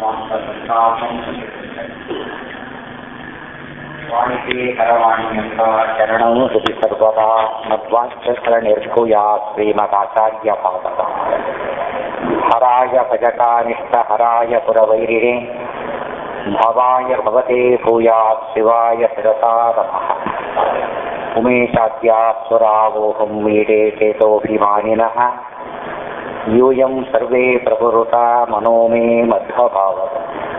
ವಾಣಿತೆ ಕರವಾಣಿಯಂತ ಚರಣವು ಹೃದಿ ಸರ್ವದಾ ಮಧ್ವಾಚ್ಯಕರ ನಿರ್ಭೂಯ ಶ್ರೀಮದಾಚಾರ್ಯ ಪಾದದ ಹರಾಯ ಭಜಕಾನಿಷ್ಠ ಹರಾಯ ಪುರವೈರಿಣೆ ಭವಾಯ ಭವತೆ ಭೂಯಾತ್ ಶಿವಾಯ ಶಿರಸಾ ನಮಃ ಉಮೇಶಾದ್ಯಾಸ್ವರಾವೋಹಂ ಮೀಡೆ ಚೇತೋಭಿಮಾನಿನಃ ಯೂಯಂ ಸರ್ವೇ ಪ್ರಭುರುತ ಮನೋ ಮೇ ಮಧ್ವಭಾವದ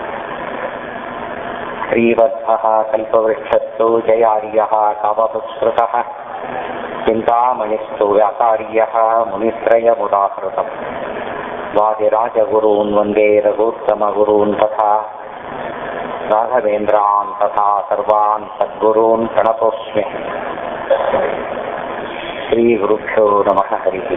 श्रीवत्सः कल्पवृक्षस्तु जयार्यः कामपुत्स्कृतः चिन्तामणिस्तु व्यासार्यः मुनित्रयमुदाहृतम् वादिराजगुरून् वन्दे रघुत्तमगुरून् तथा राघवेन्द्रान् तथा सर्वान् सद्गुरून् प्रणतोऽस्मि श्रीगुरुभ्यो नमः हरिः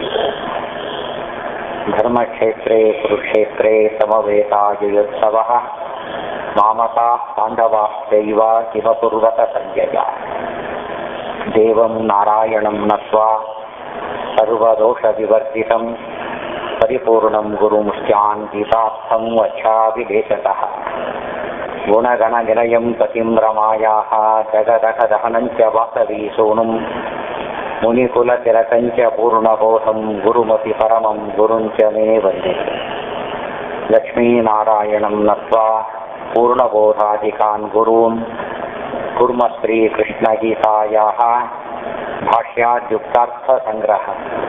धर्मक्षेत्रे कुरुक्षेत्रे समवेतायुयोत्सवः मामका पाण्डवाश्चैव किमकुर्वत सञ्जय देवं नारायणं नत्वा सर्वदोषविवर्जितं परिपूर्णं गुरुमुष्यान् गीतार्थं वक्षाभिलेशतः गुणगणनिलयं पतिं रमायाः जगदघदहनं च वासवी सोनुं मुनिकुलतिलकं च पूर्णबोधं गुरुमपि परमं गुरुं च मे वन्दे लक्ष्मीनारायणं नत्वा पूर्णबोधाधिकान् गुरून् कुर्म श्रीकृष्णगीतायाः ಭಾಷ್ಯಾದ್ಯುಕ್ತಾರ್ಥಸಂಗ್ರಹ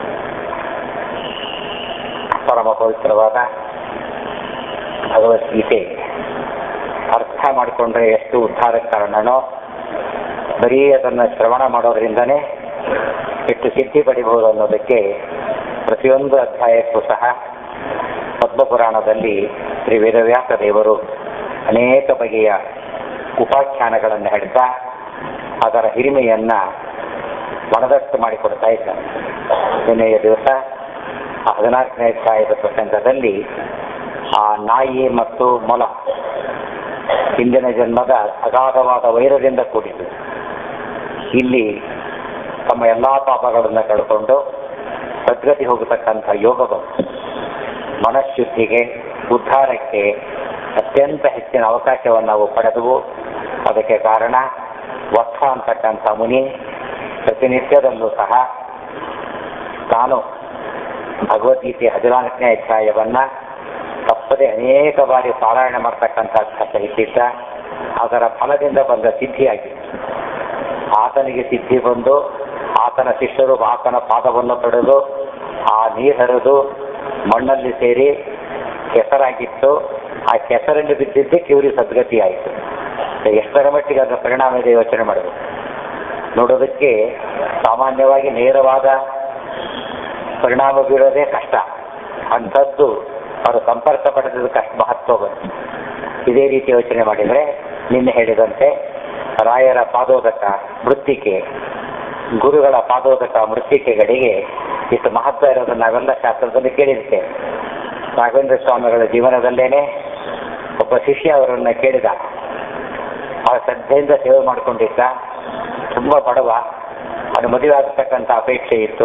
ಪರಮ ಪವಿತ್ರವಾದ ಭಗವದ್ಗೀತೆ ಅರ್ಥ ಮಾಡಿಕೊಂಡ್ರೆ ಎಷ್ಟು ಉದ್ಧಾರಕ್ಕೆ ಕಾರಣನೋ ಬರೀ ಅದನ್ನು ಶ್ರವಣ ಮಾಡೋದ್ರಿಂದನೇ ಎಷ್ಟು ಸಿದ್ಧಿ ಪಡಿಬಹುದು ಅನ್ನೋದಕ್ಕೆ ಪ್ರತಿಯೊಂದು ಅಧ್ಯಾಯಕ್ಕೂ ಸಹ ಪದ್ಮಪುರಾಣದಲ್ಲಿ ಶ್ರೀ ವೇದವ್ಯಾಸ ದೇವರು ಅನೇಕ ಬಗೆಯ ಉಪಾಖ್ಯಾನಗಳನ್ನು ಹೇಳ್ತಾ ಅದರ ಹಿರಿಮೆಯನ್ನ ಮನದಟ್ಟು ಮಾಡಿಕೊಡ್ತಾ ಇದ್ದಾನೆ ನಿನ್ನೆಯ ದಿವಸ ಹದಿನಾಲ್ಕನೇ ಅಧ್ಯಾಯದ ಪ್ರಸಂಗದಲ್ಲಿ ಆ ನಾಯಿ ಮತ್ತು ಮೊಲ ಹಿಂದಿನ ಜನ್ಮದ ಅಗಾಧವಾದ ವೈರದಿಂದ ಕೂಡಿದ್ದು ಇಲ್ಲಿ ತಮ್ಮ ಎಲ್ಲಾ ಪಾಪಗಳನ್ನು ಕಳ್ಕೊಂಡು ಸದ್ಗತಿ ಹೋಗತಕ್ಕಂಥ ಯೋಗ ಬಂತು ಮನಃಶುದ್ಧಿಗೆ ಉದ್ಧಾರಕ್ಕೆ ಅತ್ಯಂತ ಹೆಚ್ಚಿನ ಅವಕಾಶವನ್ನು ನಾವು ಪಡೆದವು ಅದಕ್ಕೆ ಕಾರಣ ವತ್ಸ ಅಂತಕ್ಕಂಥ ಮುನಿ ಪ್ರತಿನಿತ್ಯದಲ್ಲೂ ಸಹ ತಾನು ಭಗವದ್ಗೀತೆ ಹದಿನಾಲ್ಕನೇ ಅಧ್ಯಾಯವನ್ನ ತಪ್ಪದೆ ಅನೇಕ ಬಾರಿ ಪಾರಾಯಣ ಮಾಡ್ತಕ್ಕಂಥ ಸಹಿಸಿದ್ದ ಅದರ ಫಲದಿಂದ ಬಂದ ಸಿದ್ಧಿಯಾಗಿತ್ತು ಆತನಿಗೆ ಸಿದ್ಧಿ ಬಂದು ಆತನ ಶಿಷ್ಯರು ಆತನ ಪಾದವನ್ನು ಪಡೆದು ಆ ನೀರು ಹರಿದು ಮಣ್ಣಲ್ಲಿ ಸೇರಿ ಕೆಸರಾಗಿತ್ತು ಆ ಕೆಸರಲ್ಲಿ ಬಿದ್ದಿದ್ದಕ್ಕೆ ಇವರಿಗೆ ಸದ್ಗತಿ ಆಯಿತು ಎಷ್ಟರ ಮಟ್ಟಿಗೆ ಅದರ ಪರಿಣಾಮ ಇದೆ ಯೋಚನೆ ಮಾಡಬೇಕು ನೋಡೋದಕ್ಕೆ ಸಾಮಾನ್ಯವಾಗಿ ನೇರವಾದ ಪರಿಣಾಮ ಬೀರೋದೇ ಕಷ್ಟ ಅಂಥದ್ದು ಅವರು ಸಂಪರ್ಕ ಪಡೆದದಕ್ಕೆ ಅಷ್ಟು ಮಹತ್ವ ಬಂತು ಇದೇ ರೀತಿ ಯೋಚನೆ ಮಾಡಿದರೆ ನಿನ್ನೆ ಹೇಳಿದಂತೆ ರಾಯರ ಪಾದೋದಕ ಮೃತ್ತಿಕೆ ಗುರುಗಳ ಪಾದೋದಕ ಮೃತ್ತಿಕೆಗಳಿಗೆ ಇಷ್ಟು ಮಹತ್ವ ಇರೋದನ್ನು ನಾವೆಲ್ಲ ಶಾಸ್ತ್ರದಲ್ಲಿ ಕೇಳಿರ್ತೇವೆ ರಾಘವೇಂದ್ರ ಸ್ವಾಮಿಗಳ ಜೀವನದಲ್ಲೇನೆ ಒಬ್ಬ ಶಿಷ್ಯ ಅವರನ್ನ ಕೇಳಿದ ಆ ಶ್ರದ್ಧೆಯಿಂದ ಸೇವೆ ಮಾಡಿಕೊಂಡಿದ್ದ ತುಂಬ ಬಡವ ಅದು ಮದುವೆ ಆಗತಕ್ಕಂಥ ಅಪೇಕ್ಷೆ ಇತ್ತು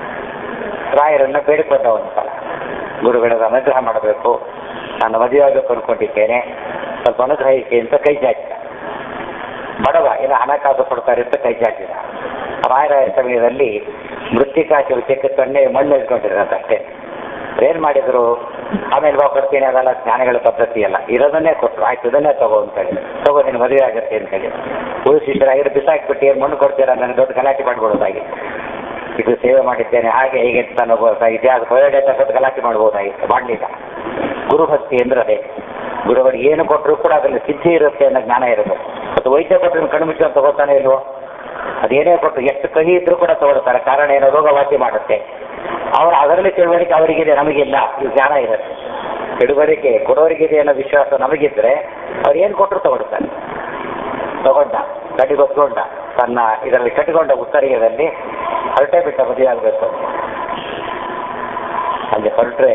ರಾಯರನ್ನ ಬೇಡಿಕೊಂಡ ಒಂದು ಸಲ ಗುರುಗಳ ಅನುಗ್ರಹ ಮಾಡಬೇಕು ನಾನು ಮದುವೆ ಆಗಬೇಕು ಅನ್ಕೊಂಡಿದ್ದೇನೆ ಸ್ವಲ್ಪ ಅನುಗ್ರಹಿಸಿ ಅಂತ ಕೈ ಚಾಚಿದ ಬಡವ ಇಲ್ಲ ಹಣಕಾಸು ಕೊಡ್ತಾರೆ ಅಂತ ಕೈ ಚಾಚಿದ ರಾಯರ ಸಮಯದಲ್ಲಿ ಮೃತ್ತಿಕಾ ಚಿಕ್ಕ ಕಣ್ಣೆ ಮಣ್ಣು ಇಟ್ಕೊಂಡಿರೋದಷ್ಟೇ ಏನ್ ಮಾಡಿದ್ರು ಆಮೇಲೆ ಬಾ ಬರ್ತೀನಿ ಅದೆಲ್ಲ ಜ್ಞಾನಗಳ ಪದ್ಧತಿ ಅಲ್ಲ ಇರೋದನ್ನೇ ಕೊಟ್ಟರು ಆಯ್ತು ಇದನ್ನೇ ತಗೋ ಅಂತ ಹೇಳಿ ತಗೋ ನಿನ್ನ ಮದುವೆ ಆಗುತ್ತೆ ಅಂತ ಹೇಳಿ ಉಳಿದ ಶಿಷ್ಯರಾಗಿರೋ ಬಿಸಾಕ್ಬಿಟ್ಟು ಏನು ಮಣ್ಣು ಕೊಡ್ತೀರಾ ನನಗೆ ದೊಡ್ಡ ಗಲಾಟೆ ಮಾಡ್ಬಿಡೋದಾಗಿ ಇದು ಸೇವೆ ಮಾಡಿದ್ದೇನೆ ಹಾಗೆ ಹೀಗೆ ನಾನು ಇತಿಹಾಸ ಬಯೋಡೇಟಾ ಕೊಟ್ಟು ಗಲಾಟೆ ಮಾಡ್ಬೋದಾಗಿತ್ತು ಮಾಡಲಿಲ್ಲ ಗುರುಭಕ್ತಿ ಅಂದ್ರೆ ಅದೇ ಗುರುಗಳಿಗೆ ಏನು ಕೊಟ್ಟರು ಕೂಡ ಅದರಲ್ಲಿ ಸಿದ್ಧಿ ಇರುತ್ತೆ ಅನ್ನೋ ಜ್ಞಾನ ಇರಬೇಕು ಮತ್ತು ವೈದ್ಯ ಕೊಟ್ಟರು ಕಣ್ಣು ಮುಚ್ಚಿ ತಗೋತಾನೆ ಇಲ್ವೋ ಅದೇನೇ ಕೊಟ್ಟು ಎಷ್ಟು ಕಹಿ ಇದ್ರೂ ಕೂಡ ತಗೊಳ್ತಾರೆ ಕಾರಣ ಏನೋ ರೋಗ ವಾಸಿ ಮಾಡುತ್ತೆ ಅವ್ರು ಅದರಲ್ಲಿ ತಿಳುವಳಿಕೆ ಅವರಿಗಿದೆ ನಮಗಿಲ್ಲ ಈ ಜ್ಞಾನ ಇರುತ್ತೆ ತಿಳುವಳಿಕೆ ಕೊಡೋರಿಗಿದೆ ಅನ್ನೋ ವಿಶ್ವಾಸ ನಮಗಿದ್ರೆ ಅವ್ರು ಏನು ಕೊಟ್ಟರು ತಗೊಳ್ತಾರೆ ತಗೊಂಡ ಕಟ್ಟಿಗೊತ್ಕೊಂಡ ತನ್ನ ಇದರಲ್ಲಿ ಕಟ್ಟಿಕೊಂಡ ಉತ್ತರೀಯದಲ್ಲಿ ಹರಟೆ ಬಿಟ್ಟ ಮದುವೆ ಆಗಬೇಕು ಅಲ್ಲಿ ಹೊರಟ್ರೆ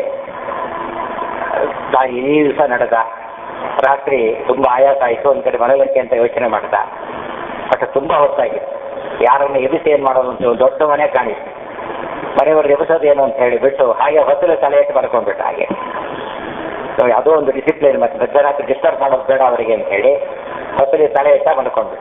ಈ ದಿವಸ ನಡೆದ ರಾತ್ರಿ ತುಂಬಾ ಆಯಾಸ ಆಯಿತು ಒಂದ್ ಕಡೆ ಮಲಗಕ್ಕೆ ಅಂತ ಯೋಚನೆ ಮಾಡ್ದ ಬಟ್ ತುಂಬಾ ಹೊತ್ತಾಗಿತ್ತು ಯಾರನ್ನು ಎಬಿಸಿ ಏನ್ ಮಾಡೋದು ಅಂತ ಒಂದು ದೊಡ್ಡ ಮನೆ ಕಾಣಿಸ್ತು ಮನೆಯವರು ಎಬ್ಸೋದು ಏನು ಅಂತ ಹೇಳಿ ಬಿಟ್ಟು ಹಾಗೆ ಹೊತ್ತಲು ತಲೆ ಎತ್ತು ಮಾಡ್ಕೊಂಡ್ಬಿಟ್ಟ ಹಾಗೆ ಸೊ ಯಾವುದೋ ಒಂದು ಡಿಸಿಪ್ಲಿನ್ ಮತ್ತೆ ಮಧ್ಯರಾತ್ರಿ ಡಿಸ್ಟರ್ಬ್ ಮಾಡೋದು ಬೇಡ ಅವರಿಗೆ ಅಂತ ಹೇಳಿ ಹೊಸಲಿ ತಲೆ ಇಟ್ಟ ಮಲ್ಕೊಂಡು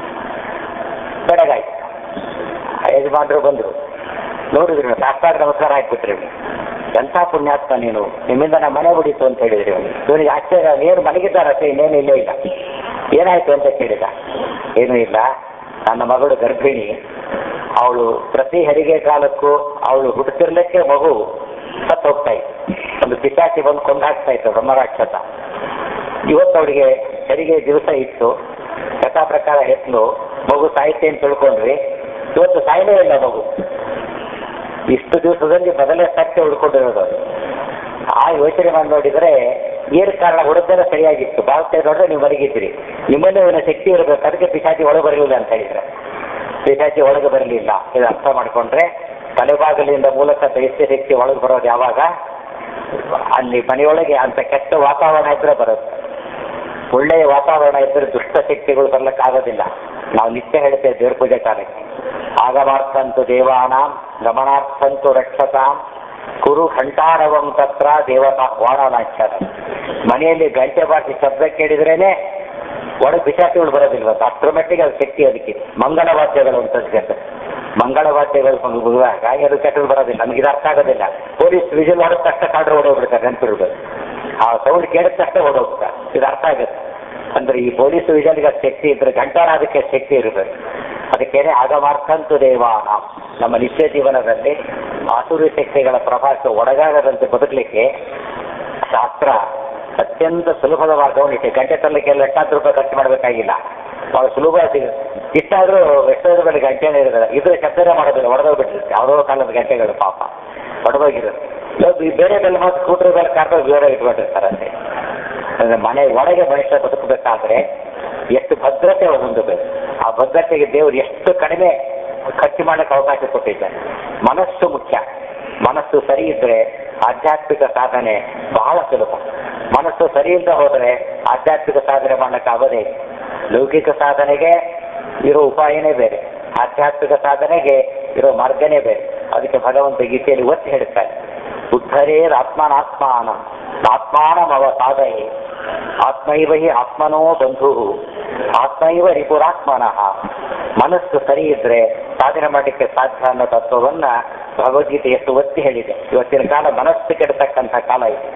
ಬೆಳಗಾಯ್ತು ಯಜಮಾನರು ಬಂದರು ನೋಡಿದ್ರು ಸಾಷ್ಟಾಗ ನಮಸ್ಕಾರ ಹಾಕ್ಬಿಟ್ರಿ ಎಂಥ ಪುಣ್ಯಾತ್ಮ ನೀನು ನಿಮ್ಮಿಂದ ನಮ್ಮ ಮನೆ ಹೊಡಿತು ಅಂತ ಹೇಳಿದ್ರಿ ಅವನಿಗೆ ಇವನಿಗೆ ಆಶ್ಚರ್ಯ ಏನು ಮಲಗಿದ್ದಾರಷ್ಟೇ ಇನ್ನೇನು ಇಲ್ಲೇ ಇಲ್ಲ ಏನಾಯ್ತು ಅಂತ ಕೇಳಿದ ಏನೂ ಇಲ್ಲ ನನ್ನ ಮಗಳು ಗರ್ಭಿಣಿ ಅವಳು ಪ್ರತಿ ಹೆರಿಗೆ ಕಾಲಕ್ಕೂ ಅವಳು ಹುಟ್ಟುತ್ತಿರ್ಲಿಕ್ಕೆ ಮಗು ಸತ್ತು ಹೋಗ್ತಾ ಇತ್ತು ಒಂದು ಪಿಶಾಚಿ ಬಂದು ಕೊಂದಾಗ್ತಾ ಇತ್ತು ಬ್ರಹ್ಮರಾಕ್ಷಸ ಇವತ್ತು ಅವಳಿಗೆ ಹೆರಿಗೆ ದಿವಸ ಇತ್ತು ಯಥಾ ಪ್ರಕಾರ ಹೆತ್ಲು ಮಗು ಸಾಹಿತ್ಯ ಅಂತ ತಿಳ್ಕೊಂಡ್ವಿ ಇವತ್ತು ಸಾಯಲೇ ಇಲ್ಲ ಮಗು ಇಷ್ಟು ದಿವಸದಲ್ಲಿ ಮೊದಲೇ ಸತ್ಯ ಉಳ್ಕೊಂಡಿರೋದು ಅದು. ಆ ಯೋಚನೆ ಮಾಡಿ ನೋಡಿದರೆ ಏರ್ ಕಾರಣ ಹೊಡೆದೆಲ್ಲ ಸರಿಯಾಗಿತ್ತು ಭಾರತ ನೋಡಿದ್ರೆ ನೀವು ಮಲಗಿದ್ರಿ ನಿಮ್ಮಲ್ಲಿ ಅವನ ಶಕ್ತಿ ಇರಬೇಕು ಅದಕ್ಕೆ ಪಿಶಾಚಿ ಒಳಗೆ ಬರಲಿಲ್ಲ ಅಂತ ಹೇಳಿದ್ರೆ ಪಿಶಾಚಿ ಒಳಗೆ ಬರಲಿಲ್ಲ ಇದು ಅರ್ಥ ಮಾಡ್ಕೊಂಡ್ರೆ ತಲೆಬಾಗಲಿಂದ ಮೂಲಕ ದೈತ್ಯ ಶಕ್ತಿ ಒಳಗೆ ಬರೋದು ಯಾವಾಗ ಅಲ್ಲಿ ಮನೆಯೊಳಗೆ ಅಂತ ಕೆಟ್ಟ ವಾತಾವರಣ ಇದ್ರೆ ಬರುತ್ತೆ ಒಳ್ಳೆಯ ವಾತಾವರಣ ಇದ್ದರೆ ದುಷ್ಟ ಶಕ್ತಿಗಳು ಬರ್ಲಿಕ್ಕಾಗೋದಿಲ್ಲ ನಾವು ನಿತ್ಯ ಹೇಳ್ತೇವೆ ದೇವ್ರ ಪೂಜೆ ಕಾಲಕ್ಕೆ ಆಗಮಾರ್ಥಂತು ದೇವಾನಾಂ ಗಮನಾರ್ಥಂತು ರಕ್ಷತಾಂ ಕುರು ಘಂಟಾರವಂ ತತ್ರ ದೇವತಾ ವಾಣನಾಚಾರ ಮನೆಯಲ್ಲಿ ಗಂಟೆ ಬಾಟಿ ಶಬ್ದ ಕೇಳಿದ್ರೇನೆ ಒಳಗೆ ಪಿಶಾಚಿಗಳು ಬರೋದಿಲ್ವ ಅಷ್ಟರ ಮಟ್ಟಿಗೆ ಅದು ಶಕ್ತಿ ಅದಕ್ಕೆ ಮಂಗಳ ವಾದ್ಯಗಳು ಅಂತ ಸಿಗತ್ತೆ ಮಂಗಳ ವಾದ್ಯಗಳು ಮುಗಿದಾಗ ಅದು ಕೆಟ್ಟದ್ದು ಬರೋದಿಲ್ಲ ನಮ್ಗೆ ಇದು ಅರ್ಥ ಆಗೋದಿಲ್ಲ ಪೊಲೀಸ್ ವಿಜಿಲ್ ಹೊಡೆದ ತಕ್ಷಣ ಕಾಡ್ರೆ ಓಡೋಗ್ಬಿಡ್ತಾರೆ ನೆನಪಿರ್ಬೇಕು ಆ ಸೌಂಡ್ ಕೇಳಿದ ತಕ್ಷಣ ಓಡೋಗ್ತಾರೆ ಇದು ಅರ್ಥ ಆಗುತ್ತೆ ಅಂದ್ರೆ ಈ ಪೊಲೀಸ್ ವಿಜಲ್ಗೆ ಶಕ್ತಿ ಇದ್ರೆ ಗಂಟಾರ ಅದಕ್ಕೆ ಶಕ್ತಿ ಇರಬೇಕು ಅದಕ್ಕೇನೆ ಆಗಮಾರ್ಥಂತು ದೇವಾನ ನಮ್ಮ ನಿತ್ಯ ಜೀವನದಲ್ಲಿ ಆಸುರಿ ಶಕ್ತಿಗಳ ಪ್ರಭಾವಕ್ಕೆ ಒಳಗಾಗದಂತೆ ಬದುಕಲಿಕ್ಕೆ ಶಾಸ್ತ್ರ ಅತ್ಯಂತ ಸುಲಭದ ಮಾರ್ಗವನ್ನು ಇಟ್ಟೆ ಗಂಟೆ ತರಲಿಕ್ಕೆ ಲಕ್ಷಾಂತರ ರೂಪಾಯಿ ಖರ್ಚು ಮಾಡಬೇಕಾಗಿಲ್ಲ ಬಹಳ ಸುಲಭ ಸಿಗುತ್ತೆ ಇಷ್ಟಾದ್ರೂ ಎಷ್ಟೋ ರೂಪಾಯಿ ಗಂಟೆನೇ ಇರೋದಿಲ್ಲ ಇದ್ರೆ ಶಬ್ದನೇ ಮಾಡೋದಿಲ್ಲ ಒಡೆದೋಗ್ಬಿಟ್ಟಿರುತ್ತೆ ಯಾವುದೋ ಕಾಲದ ಗಂಟೆಗಳು ಪಾಪ ಒಡೆದೋಗಿರುತ್ತೆ ಈ ಬೇರೆ ಬೆಲೆ ಮಾತ್ರ ಸ್ಕೂಟರ್ ಬೇರೆ ಕಾರ್ ಬೇರೆ ಇಟ್ಕೊಂಡಿರ್ತಾರೆ ಅಷ್ಟೇ ಅಂದ್ರೆ ಮನೆ ಒಳಗೆ ಮನುಷ್ಯ ಬದುಕಬೇಕಾದ್ರೆ ಎಷ್ಟು ಭದ್ರತೆ ಹೊಂದಬೇಕು ಆ ಭದ್ರತೆಗೆ ದೇವರು ಎಷ್ಟು ಕಡಿಮೆ ಖರ್ಚು ಮಾಡಕ್ಕೆ ಅವಕಾಶ ಕೊಟ್ಟಿದ್ದಾರೆ ಮನಸ್ಸು ಮುಖ್ಯ ಮನಸ್ಸು ಸರಿ ಇದ್ರೆ ಆಧ್ಯಾತ್ಮಿಕ ಸಾಧನೆ ಬಹಳ ಸುಲಭ ಮನಸ್ಸು ಸರಿ ಇಲ್ಲದೆ ಹೋದ್ರೆ ಆಧ್ಯಾತ್ಮಿಕ ಸಾಧನೆ ಮಾಡಕ್ಕೆ ಆಗೋದೇ ಇಲ್ಲ. ಲೌಕಿಕ ಸಾಧನೆಗೆ ಇರೋ ಉಪಾಯನೇ ಬೇರೆ ಆಧ್ಯಾತ್ಮಿಕ ಸಾಧನೆಗೆ ಇರೋ ಮಾರ್ಗನೇ ಬೇರೆ ಅದಕ್ಕೆ ಭಗವಂತ ಗೀತೆಯಲ್ಲಿ ಒತ್ತಿ ಹೇಳ್ತಾರೆ ಉದ್ಧರೇರ್ ಆತ್ಮನಾತ್ಮಾನ ಆತ್ಮಾನಮವ ಸಾಧಯೇ ಆತ್ಮೈವ ಹಿ ಆತ್ಮನೋ ಬಂಧು ಆತ್ಮೈವ ರಿಪುರಾತ್ಮನಃ ಮನಸ್ಸು ಸರಿ ಇದ್ರೆ ಸಾಧನೆ ಮಾಡಲಿಕ್ಕೆ ಸಾಧ್ಯ ಅನ್ನೋ ತತ್ವವನ್ನ ಭಗವದ್ಗೀತೆ ಎಷ್ಟು ಒತ್ತಿ ಹೇಳಿದೆ ಇವತ್ತಿನ ಕಾಲ ಮನಸ್ಸು ಕೆಡತಕ್ಕಂಥ ಕಾಲ ಇದೆ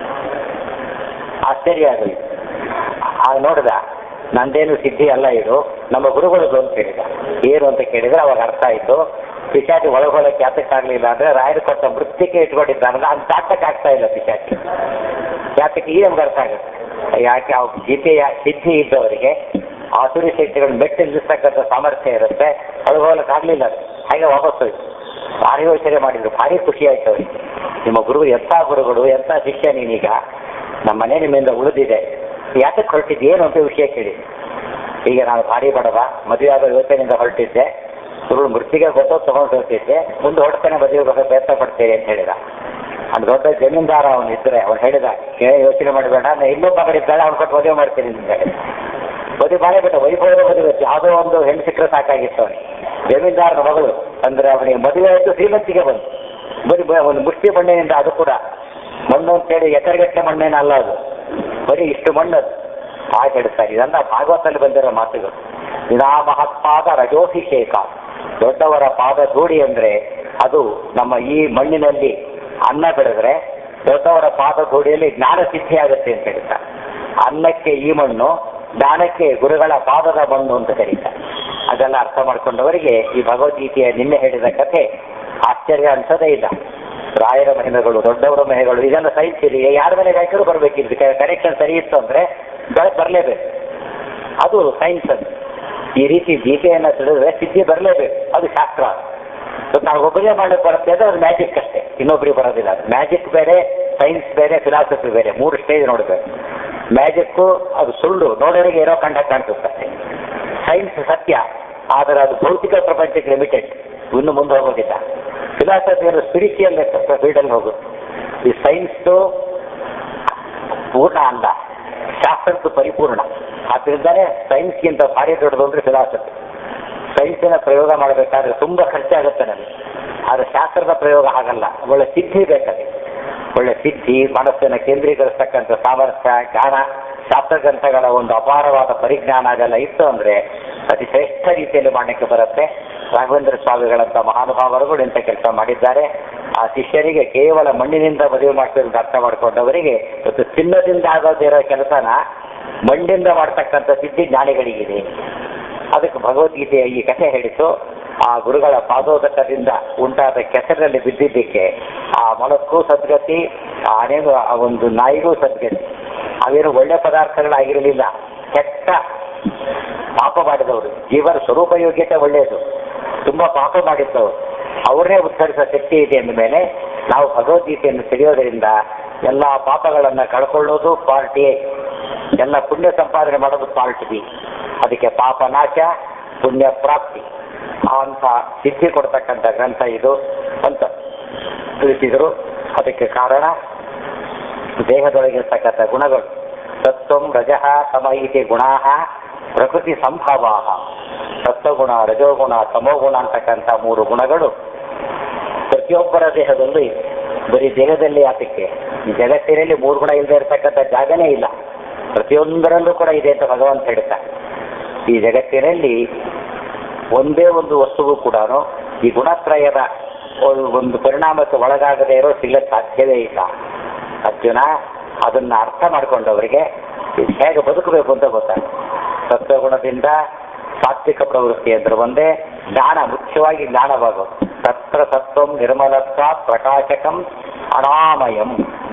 ಆಶ್ಚರ್ಯ ಆಗಲಿ ಆಗ ನೋಡಿದ ನಂದೇನು ಸಿದ್ಧಿ ಅಲ್ಲ ಇದು ನಮ್ಮ ಗುರುಗಳದ್ದು ಅಂತ ಹೇಳಿದ ಏನು ಅಂತ ಕೇಳಿದ್ರೆ ಅವಾಗ ಅರ್ಥ ಆಯ್ತು ಪಿಶಾಚಿ ಒಳಗೊಳಕ್ಕೆ ಯಾತಕ್ಕಾಗ್ಲಿಲ್ಲ ಅಂದ್ರೆ ರಾಯರು ಕೊಟ್ಟ ವೃತ್ತಿಗೆ ಇಟ್ಕೊಂಡಿದ್ದಾನಲ್ಲ ಅದು ದಾಟಕ್ಕೆ ಆಗ್ತಾ ಇಲ್ಲ ಪಿಶಾಚಿ ಯಾತಕ್ಕೆ ಈ ನಮ್ಗೆ ಅರ್ಥ ಆಗುತ್ತೆ ಯಾಕೆ ಆ ಗೀತೆಯ ಸಿದ್ಧಿ ಇದ್ದವರಿಗೆ ಆಸುರಿ ಶಕ್ತಿಗಳನ್ನ ಮೆಟ್ಟಿ ನಿಲ್ಲಿಸ್ತಕ್ಕಂಥ ಸಾಮರ್ಥ್ಯ ಇರುತ್ತೆ ಒಳಗೊಳಕ್ಕೆ ಆಗ್ಲಿಲ್ಲ ಅದು ಹಾಗೆ ವಾಪಸ್ ಹೋಯ್ತು ಭಾರಿ ಯೋಚನೆ ಮಾಡಿದ್ರು ಭಾರಿ ಖುಷಿ ಆಯ್ತು ಅವರಿಗೆ ನಿಮ್ಮ ಗುರು ಎಂಥ ಗುರುಗಳು ಎಂಥ ಶಿಷ್ಯ ನೀನೀಗ ನಮ್ಮ ಮನೆ ನಿಮ್ಮಿಂದ ಉಳಿದಿದೆ ಯಾತಕ್ಕೆ ಹೊರಟಿದ್ದೆ ಏನು ಅಂತ ವಿಷಯ ಕೇಳಿ ಈಗ ನಾನು ಭಾರಿ ಬಡವ ಮದುವೆ ಆಗೋ ಯೋಚನೆಯಿಂದ ಹೊರಟಿದ್ದೆ ಸುರುಳು ಮೃತಿಗೆ ಗೊತ್ತೋ ತಗೊಂಡು ಹೋಗ್ತಿದ್ದೆ ಮುಂದೆ ಹೊರಡ್ತಾನೆ ಮದುವೆ ಬಗ್ಗೆ ಪ್ರಯತ್ನ ಪಡ್ತೇನೆ ಅಂತ ಹೇಳಿದ ಅವ್ನು ದೊಡ್ಡ ಜಮೀನ್ದಾರ ಅವನು ಇದ್ರೆ ಅವ್ನು ಹೇಳಿದ ಏ ಯೋಚನೆ ಮಾಡಬೇಡ ನಾನು ಇನ್ನೊಬ್ಬ ಕಡೆ ಇದ್ದಾಳೆ ಅವ್ನು ಕೊಟ್ಟು ಮದುವೆ ಮಾಡ್ತೀನಿ ಅಂತ ಹೇಳಿ ಮದುವೆ ಮಾಡೇ ಬಿಟ್ಟ ವೈಭವದ ಮದುವೆ ಯಾವುದೋ ಒಂದು ಹೆಣ್ಣು ಸಿಕ್ಕರೆ ಸಾಕಾಗಿತ್ತು ಅವನಿಗೆ ಜಮೀನ್ದಾರನ ಮಗಳು ಅಂದ್ರೆ ಅವನಿಗೆ ಮದುವೆ ಆಯಿತು ಶ್ರೀಮಂತಿಗೆ ಬಂತು ಬರೀ ಬ- ಒಂದು ಮುಷ್ಟಿ ಮಣ್ಣಿನಿಂದ ಅದು ಕೂಡ ಮಣ್ಣು ಅಂತೇಳಿ ಎಕರೆಗಟ್ಟಲೆ ಮಣ್ಣೇನ ಅಲ್ಲ ಅದು ಬರೀ ಇಷ್ಟು ಮಣ್ಣು ಅದು ಆ ಹೇಳ್ತಾರೆ ಇದನ್ನ ಭಾಗವತದಲ್ಲಿ ಬಂದಿರೋ ಮಾತುಗಳು ನಿನಾ ಮಹತ್ಪಾದ ರಜೋಭಿಷೇಕ ದೊಡ್ಡವರ ಪಾದ ಧೂಳಿ ಅಂದ್ರೆ ಅದು ನಮ್ಮ ಈ ಮಣ್ಣಿನಲ್ಲಿ ಅನ್ನ ಬೆಳೆದ್ರೆ ದೊಡ್ಡವರ ಪಾದ ಧೂಳಿಯಲ್ಲಿ ಜ್ಞಾನ ಸಿದ್ಧಿ ಆಗುತ್ತೆ ಅಂತ ಹೇಳ್ತಾರೆ ಅನ್ನಕ್ಕೆ ಈ ಮಣ್ಣು ಜ್ಞಾನಕ್ಕೆ ಗುರುಗಳ ಪಾದದ ಮಣ್ಣು ಅಂತ ಕರೀತಾರೆ ಅದೆಲ್ಲ ಅರ್ಥ ಮಾಡ್ಕೊಂಡವರಿಗೆ ಈ ಭಗವದ್ಗೀತೆಯ ನಿನ್ನೆ ಹೇಳಿದ ಕಥೆ ಆಶ್ಚರ್ಯ ಅನ್ಸೋದೇ ಇಲ್ಲ ರಾಯರ ಮಹಿಮೆಗಳು ದೊಡ್ಡವರ ಮಹಿಮೆಗಳು ಇದೆಲ್ಲ ಸೈನ್ಸ್ ಇದೆ ಯಾರ ಮನೆಗೆ ಹಾಕಿದ್ರು ಬರ್ಬೇಕಿದ್ದು ಕನೆಕ್ಷನ್ ಸರಿ ಇತ್ತು ಅಂದ್ರೆ ಬೆಳಕು ಬರಲೇಬೇಕು ಅದು ಸೈನ್ಸ್ ಅದು ಈ ರೀತಿ ಗೀತೆಯನ್ನ ತಿಳಿದ್ರೆ ಸಿದ್ಧಿ ಬರಲೇಬೇಕು ಅದು ಶಾಸ್ತ್ರ ಇವತ್ತು ನಾವು ಒಬ್ಬರೇ ಮಾಡಕ್ಕೆ ಬರುತ್ತೆ ಅಂದ್ರೆ ಅದು ಮ್ಯಾಜಿಕ್ ಅಷ್ಟೇ ಇನ್ನೊಬ್ರಿಗೆ ಬರೋದಿಲ್ಲ ಅದು ಮ್ಯಾಜಿಕ್ ಬೇರೆ ಸೈನ್ಸ್ ಬೇರೆ ಫಿಲಾಸಫಿ ಬೇರೆ ಮೂರು ಸ್ಟೇಜ್ ನೋಡಬೇಕು ಮ್ಯಾಜಿಕ್ಕು ಅದು ಸುಳ್ಳು ನೋಡೋರಿಗೆ ಏನೋ ಕಂಡ ಕಾಣಿಸುತ್ತೆ ಸೈನ್ಸ್ ಸತ್ಯ ಆದರೆ ಅದು ಭೌತಿಕ ಪ್ರಪಂಚಕ್ಕೆ ಲಿಮಿಟೆಡ್ ಇನ್ನು ಮುಂದೆ ಹೋಗೋದಿಲ್ಲ ಫಿಲಾಸಫಿ ಅಂದ್ರೆ ಸ್ಪಿರಿಚುವಲ್ ಫೀಲ್ಡಲ್ಲಿ ಹೋಗುತ್ತೆ ಈ ಸೈನ್ಸ್ದು ಪೂರ್ಣ ಅಲ್ಲ ಶಾಸ್ತ್ರದ್ದು ಪರಿಪೂರ್ಣ ಆದ್ರಿಂದಾನೇ ಸೈನ್ಸ್ಗಿಂತ ಭಾರಿ ದೊಡ್ಡದು ಅಂದ್ರೆ ಫಿಲಾಸಫಿ ಸೈನ್ಸಿನ ಪ್ರಯೋಗ ಮಾಡಬೇಕಾದ್ರೆ ತುಂಬಾ ಖರ್ಚಾಗುತ್ತೆ ನಮಗೆ ಆದ್ರೆ ಶಾಸ್ತ್ರದ ಪ್ರಯೋಗ ಹಾಗಲ್ಲ ಒಳ್ಳೆ ಸಿದ್ಧಿ ಬೇಕಾದ್ರೆ ಒಳ್ಳೆ ಸಿದ್ಧಿ ಮನಸ್ಸನ್ನು ಕೇಂದ್ರೀಕರಿಸ್ತಕ್ಕಂಥ ಸಾಮರ್ಥ್ಯ ಜ್ಞಾನ ಶಾಸ್ತ್ರಗ್ರಂಥಗಳ ಒಂದು ಅಪಾರವಾದ ಪರಿಜ್ಞಾನ ಅದೆಲ್ಲ ಇತ್ತು ಅಂದ್ರೆ ಅತಿ ಶ್ರೇಷ್ಠ ರೀತಿಯಲ್ಲಿ ಮಾಡಲಿಕ್ಕೆ ಬರುತ್ತೆ ರಾಘವೇಂದ್ರ ಸ್ವಾಮಿಗಳಂತ ಮಹಾನುಭಾವರುಗಳು ಇಂಥ ಕೆಲಸ ಮಾಡಿದ್ದಾರೆ ಆ ಶಿಷ್ಯರಿಗೆ ಕೇವಲ ಮಣ್ಣಿನಿಂದ ಮದುವೆ ಮಾಡ್ತಿರೋದು ಅರ್ಥ ಮಾಡ್ಕೊಂಡವರಿಗೆ ಇವತ್ತು ಚಿನ್ನದಿಂದ ಆಗೋದಿರೋ ಕೆಲಸನ ಮಣ್ಣಿಂದ ಮಾಡ್ತಕ್ಕಂಥ ಸಿದ್ಧಿ ಜ್ಞಾನಿಗಳಿಗಿದೆ ಅದಕ್ಕೆ ಭಗವದ್ಗೀತೆಯ ಈ ಕಥೆ ಹೇಳಿತು ಆ ಗುರುಗಳ ಪಾದೋದಕದಿಂದ ಉಂಟಾದ ಕೆಸರಲ್ಲಿ ಬಿದ್ದಿದ್ದಕ್ಕೆ ಆ ಮೊಲಕ್ಕೂ ಸದ್ಗತಿ ಆ ಆನೆಗೂ ಆ ಒಂದು ನಾಯಿಗೂ ಸದ್ಗತಿ ಅವೇನು ಒಳ್ಳೆ ಪದಾರ್ಥಗಳಾಗಿರಲಿಲ್ಲ ಕೆಟ್ಟ ಪಾಪ ಮಾಡಿದವರು ಜೀವನ ಸ್ವರೂಪ ಯೋಗ್ಯತೆ ಒಳ್ಳೆಯದು ತುಂಬಾ ಪಾಪ ಮಾಡಿದ್ದವರು ಅವರೇ ಉದ್ಧರಿಸುವ ಶಕ್ತಿ ಇದೆ ಅಂದ ಮೇಲೆ ನಾವು ಭಗವದ್ಗೀತೆಯನ್ನು ತಿಳಿಯೋದರಿಂದ ಎಲ್ಲ ಪಾಪಗಳನ್ನ ಕಳ್ಕೊಳ್ಳೋದು ಪಾರ್ಟಿ ಎಲ್ಲ ಪುಣ್ಯ ಸಂಪಾದನೆ ಮಾಡೋದು ಪಾರ್ಟ್ ಬಿ ಅದಕ್ಕೆ ಪಾಪ ನಾಶ ಪುಣ್ಯ ಪ್ರಾಪ್ತಿ ಅಂತ ಸಿದ್ಧಿ ಕೊಡ್ತಕ್ಕಂಥ ಗ್ರಂಥ ಇದು ಅಂತ ತಿಳಿಸಿದರು ಅದಕ್ಕೆ ಕಾರಣ ದೇಹದೊಳಗಿರ್ತಕ್ಕಂಥ ಗುಣಗಳು ಸತ್ವಂ ರಜಃ ತಮ ಇತಿ ಗುಣಾ ಪ್ರಕೃತಿ ಸಂಭವ ಸತ್ವಗುಣ ರಜೋಗುಣ ತಮೋಗುಣ ಅಂತಕ್ಕಂಥ ಮೂರು ಗುಣಗಳು ಪ್ರತಿಯೊಬ್ಬರ ದೇಹದಲ್ಲೂ ಇದೆ ಬರೀ ದೇಹದಲ್ಲಿ ಆತಕ್ಕೆ ಈ ಜಗತ್ತಿನಲ್ಲಿ ಮೂರು ಗುಣ ಇಲ್ಲದೆ ಇರತಕ್ಕಂಥ ಜಾಗನೇ ಇಲ್ಲ ಪ್ರತಿಯೊಂದರಲ್ಲೂ ಕೂಡ ಇದೆ ಅಂತ ಭಗವಂತ ಹೇಳ್ತಾರೆ ಈ ಜಗತ್ತಿನಲ್ಲಿ ಒಂದೇ ಒಂದು ವಸ್ತುವು ಕೂಡ ಈ ಗುಣತ್ರಯದ ಒಂದು ಪರಿಣಾಮಕ್ಕೆ ಒಳಗಾಗದೇ ಇರೋ ಸಿಗಕ್ಕೆ ಸಾಧ್ಯವೇ ಇಲ್ಲ ಅರ್ಜುನ ಅದನ್ನ ಅರ್ಥ ಮಾಡ್ಕೊಂಡವರಿಗೆ ಇದು ಹೇಗೆ ಬದುಕಬೇಕು ಅಂತ ಗೊತ್ತಾಗ ಸತ್ವಗುಣದಿಂದ ಸಾತ್ವಿಕ ಪ್ರವೃತ್ತಿ ಅಂದ್ರೆ ಒಂದೇ ಜ್ಞಾನ ಮುಖ್ಯವಾಗಿ ಜ್ಞಾನವಾಗೋದು ತತ್ರ ಸತ್ವಂ ನಿರ್ಮಲತ್ವ ಪ್ರಕಾಶಕಂ ಅನಾಮಯಂ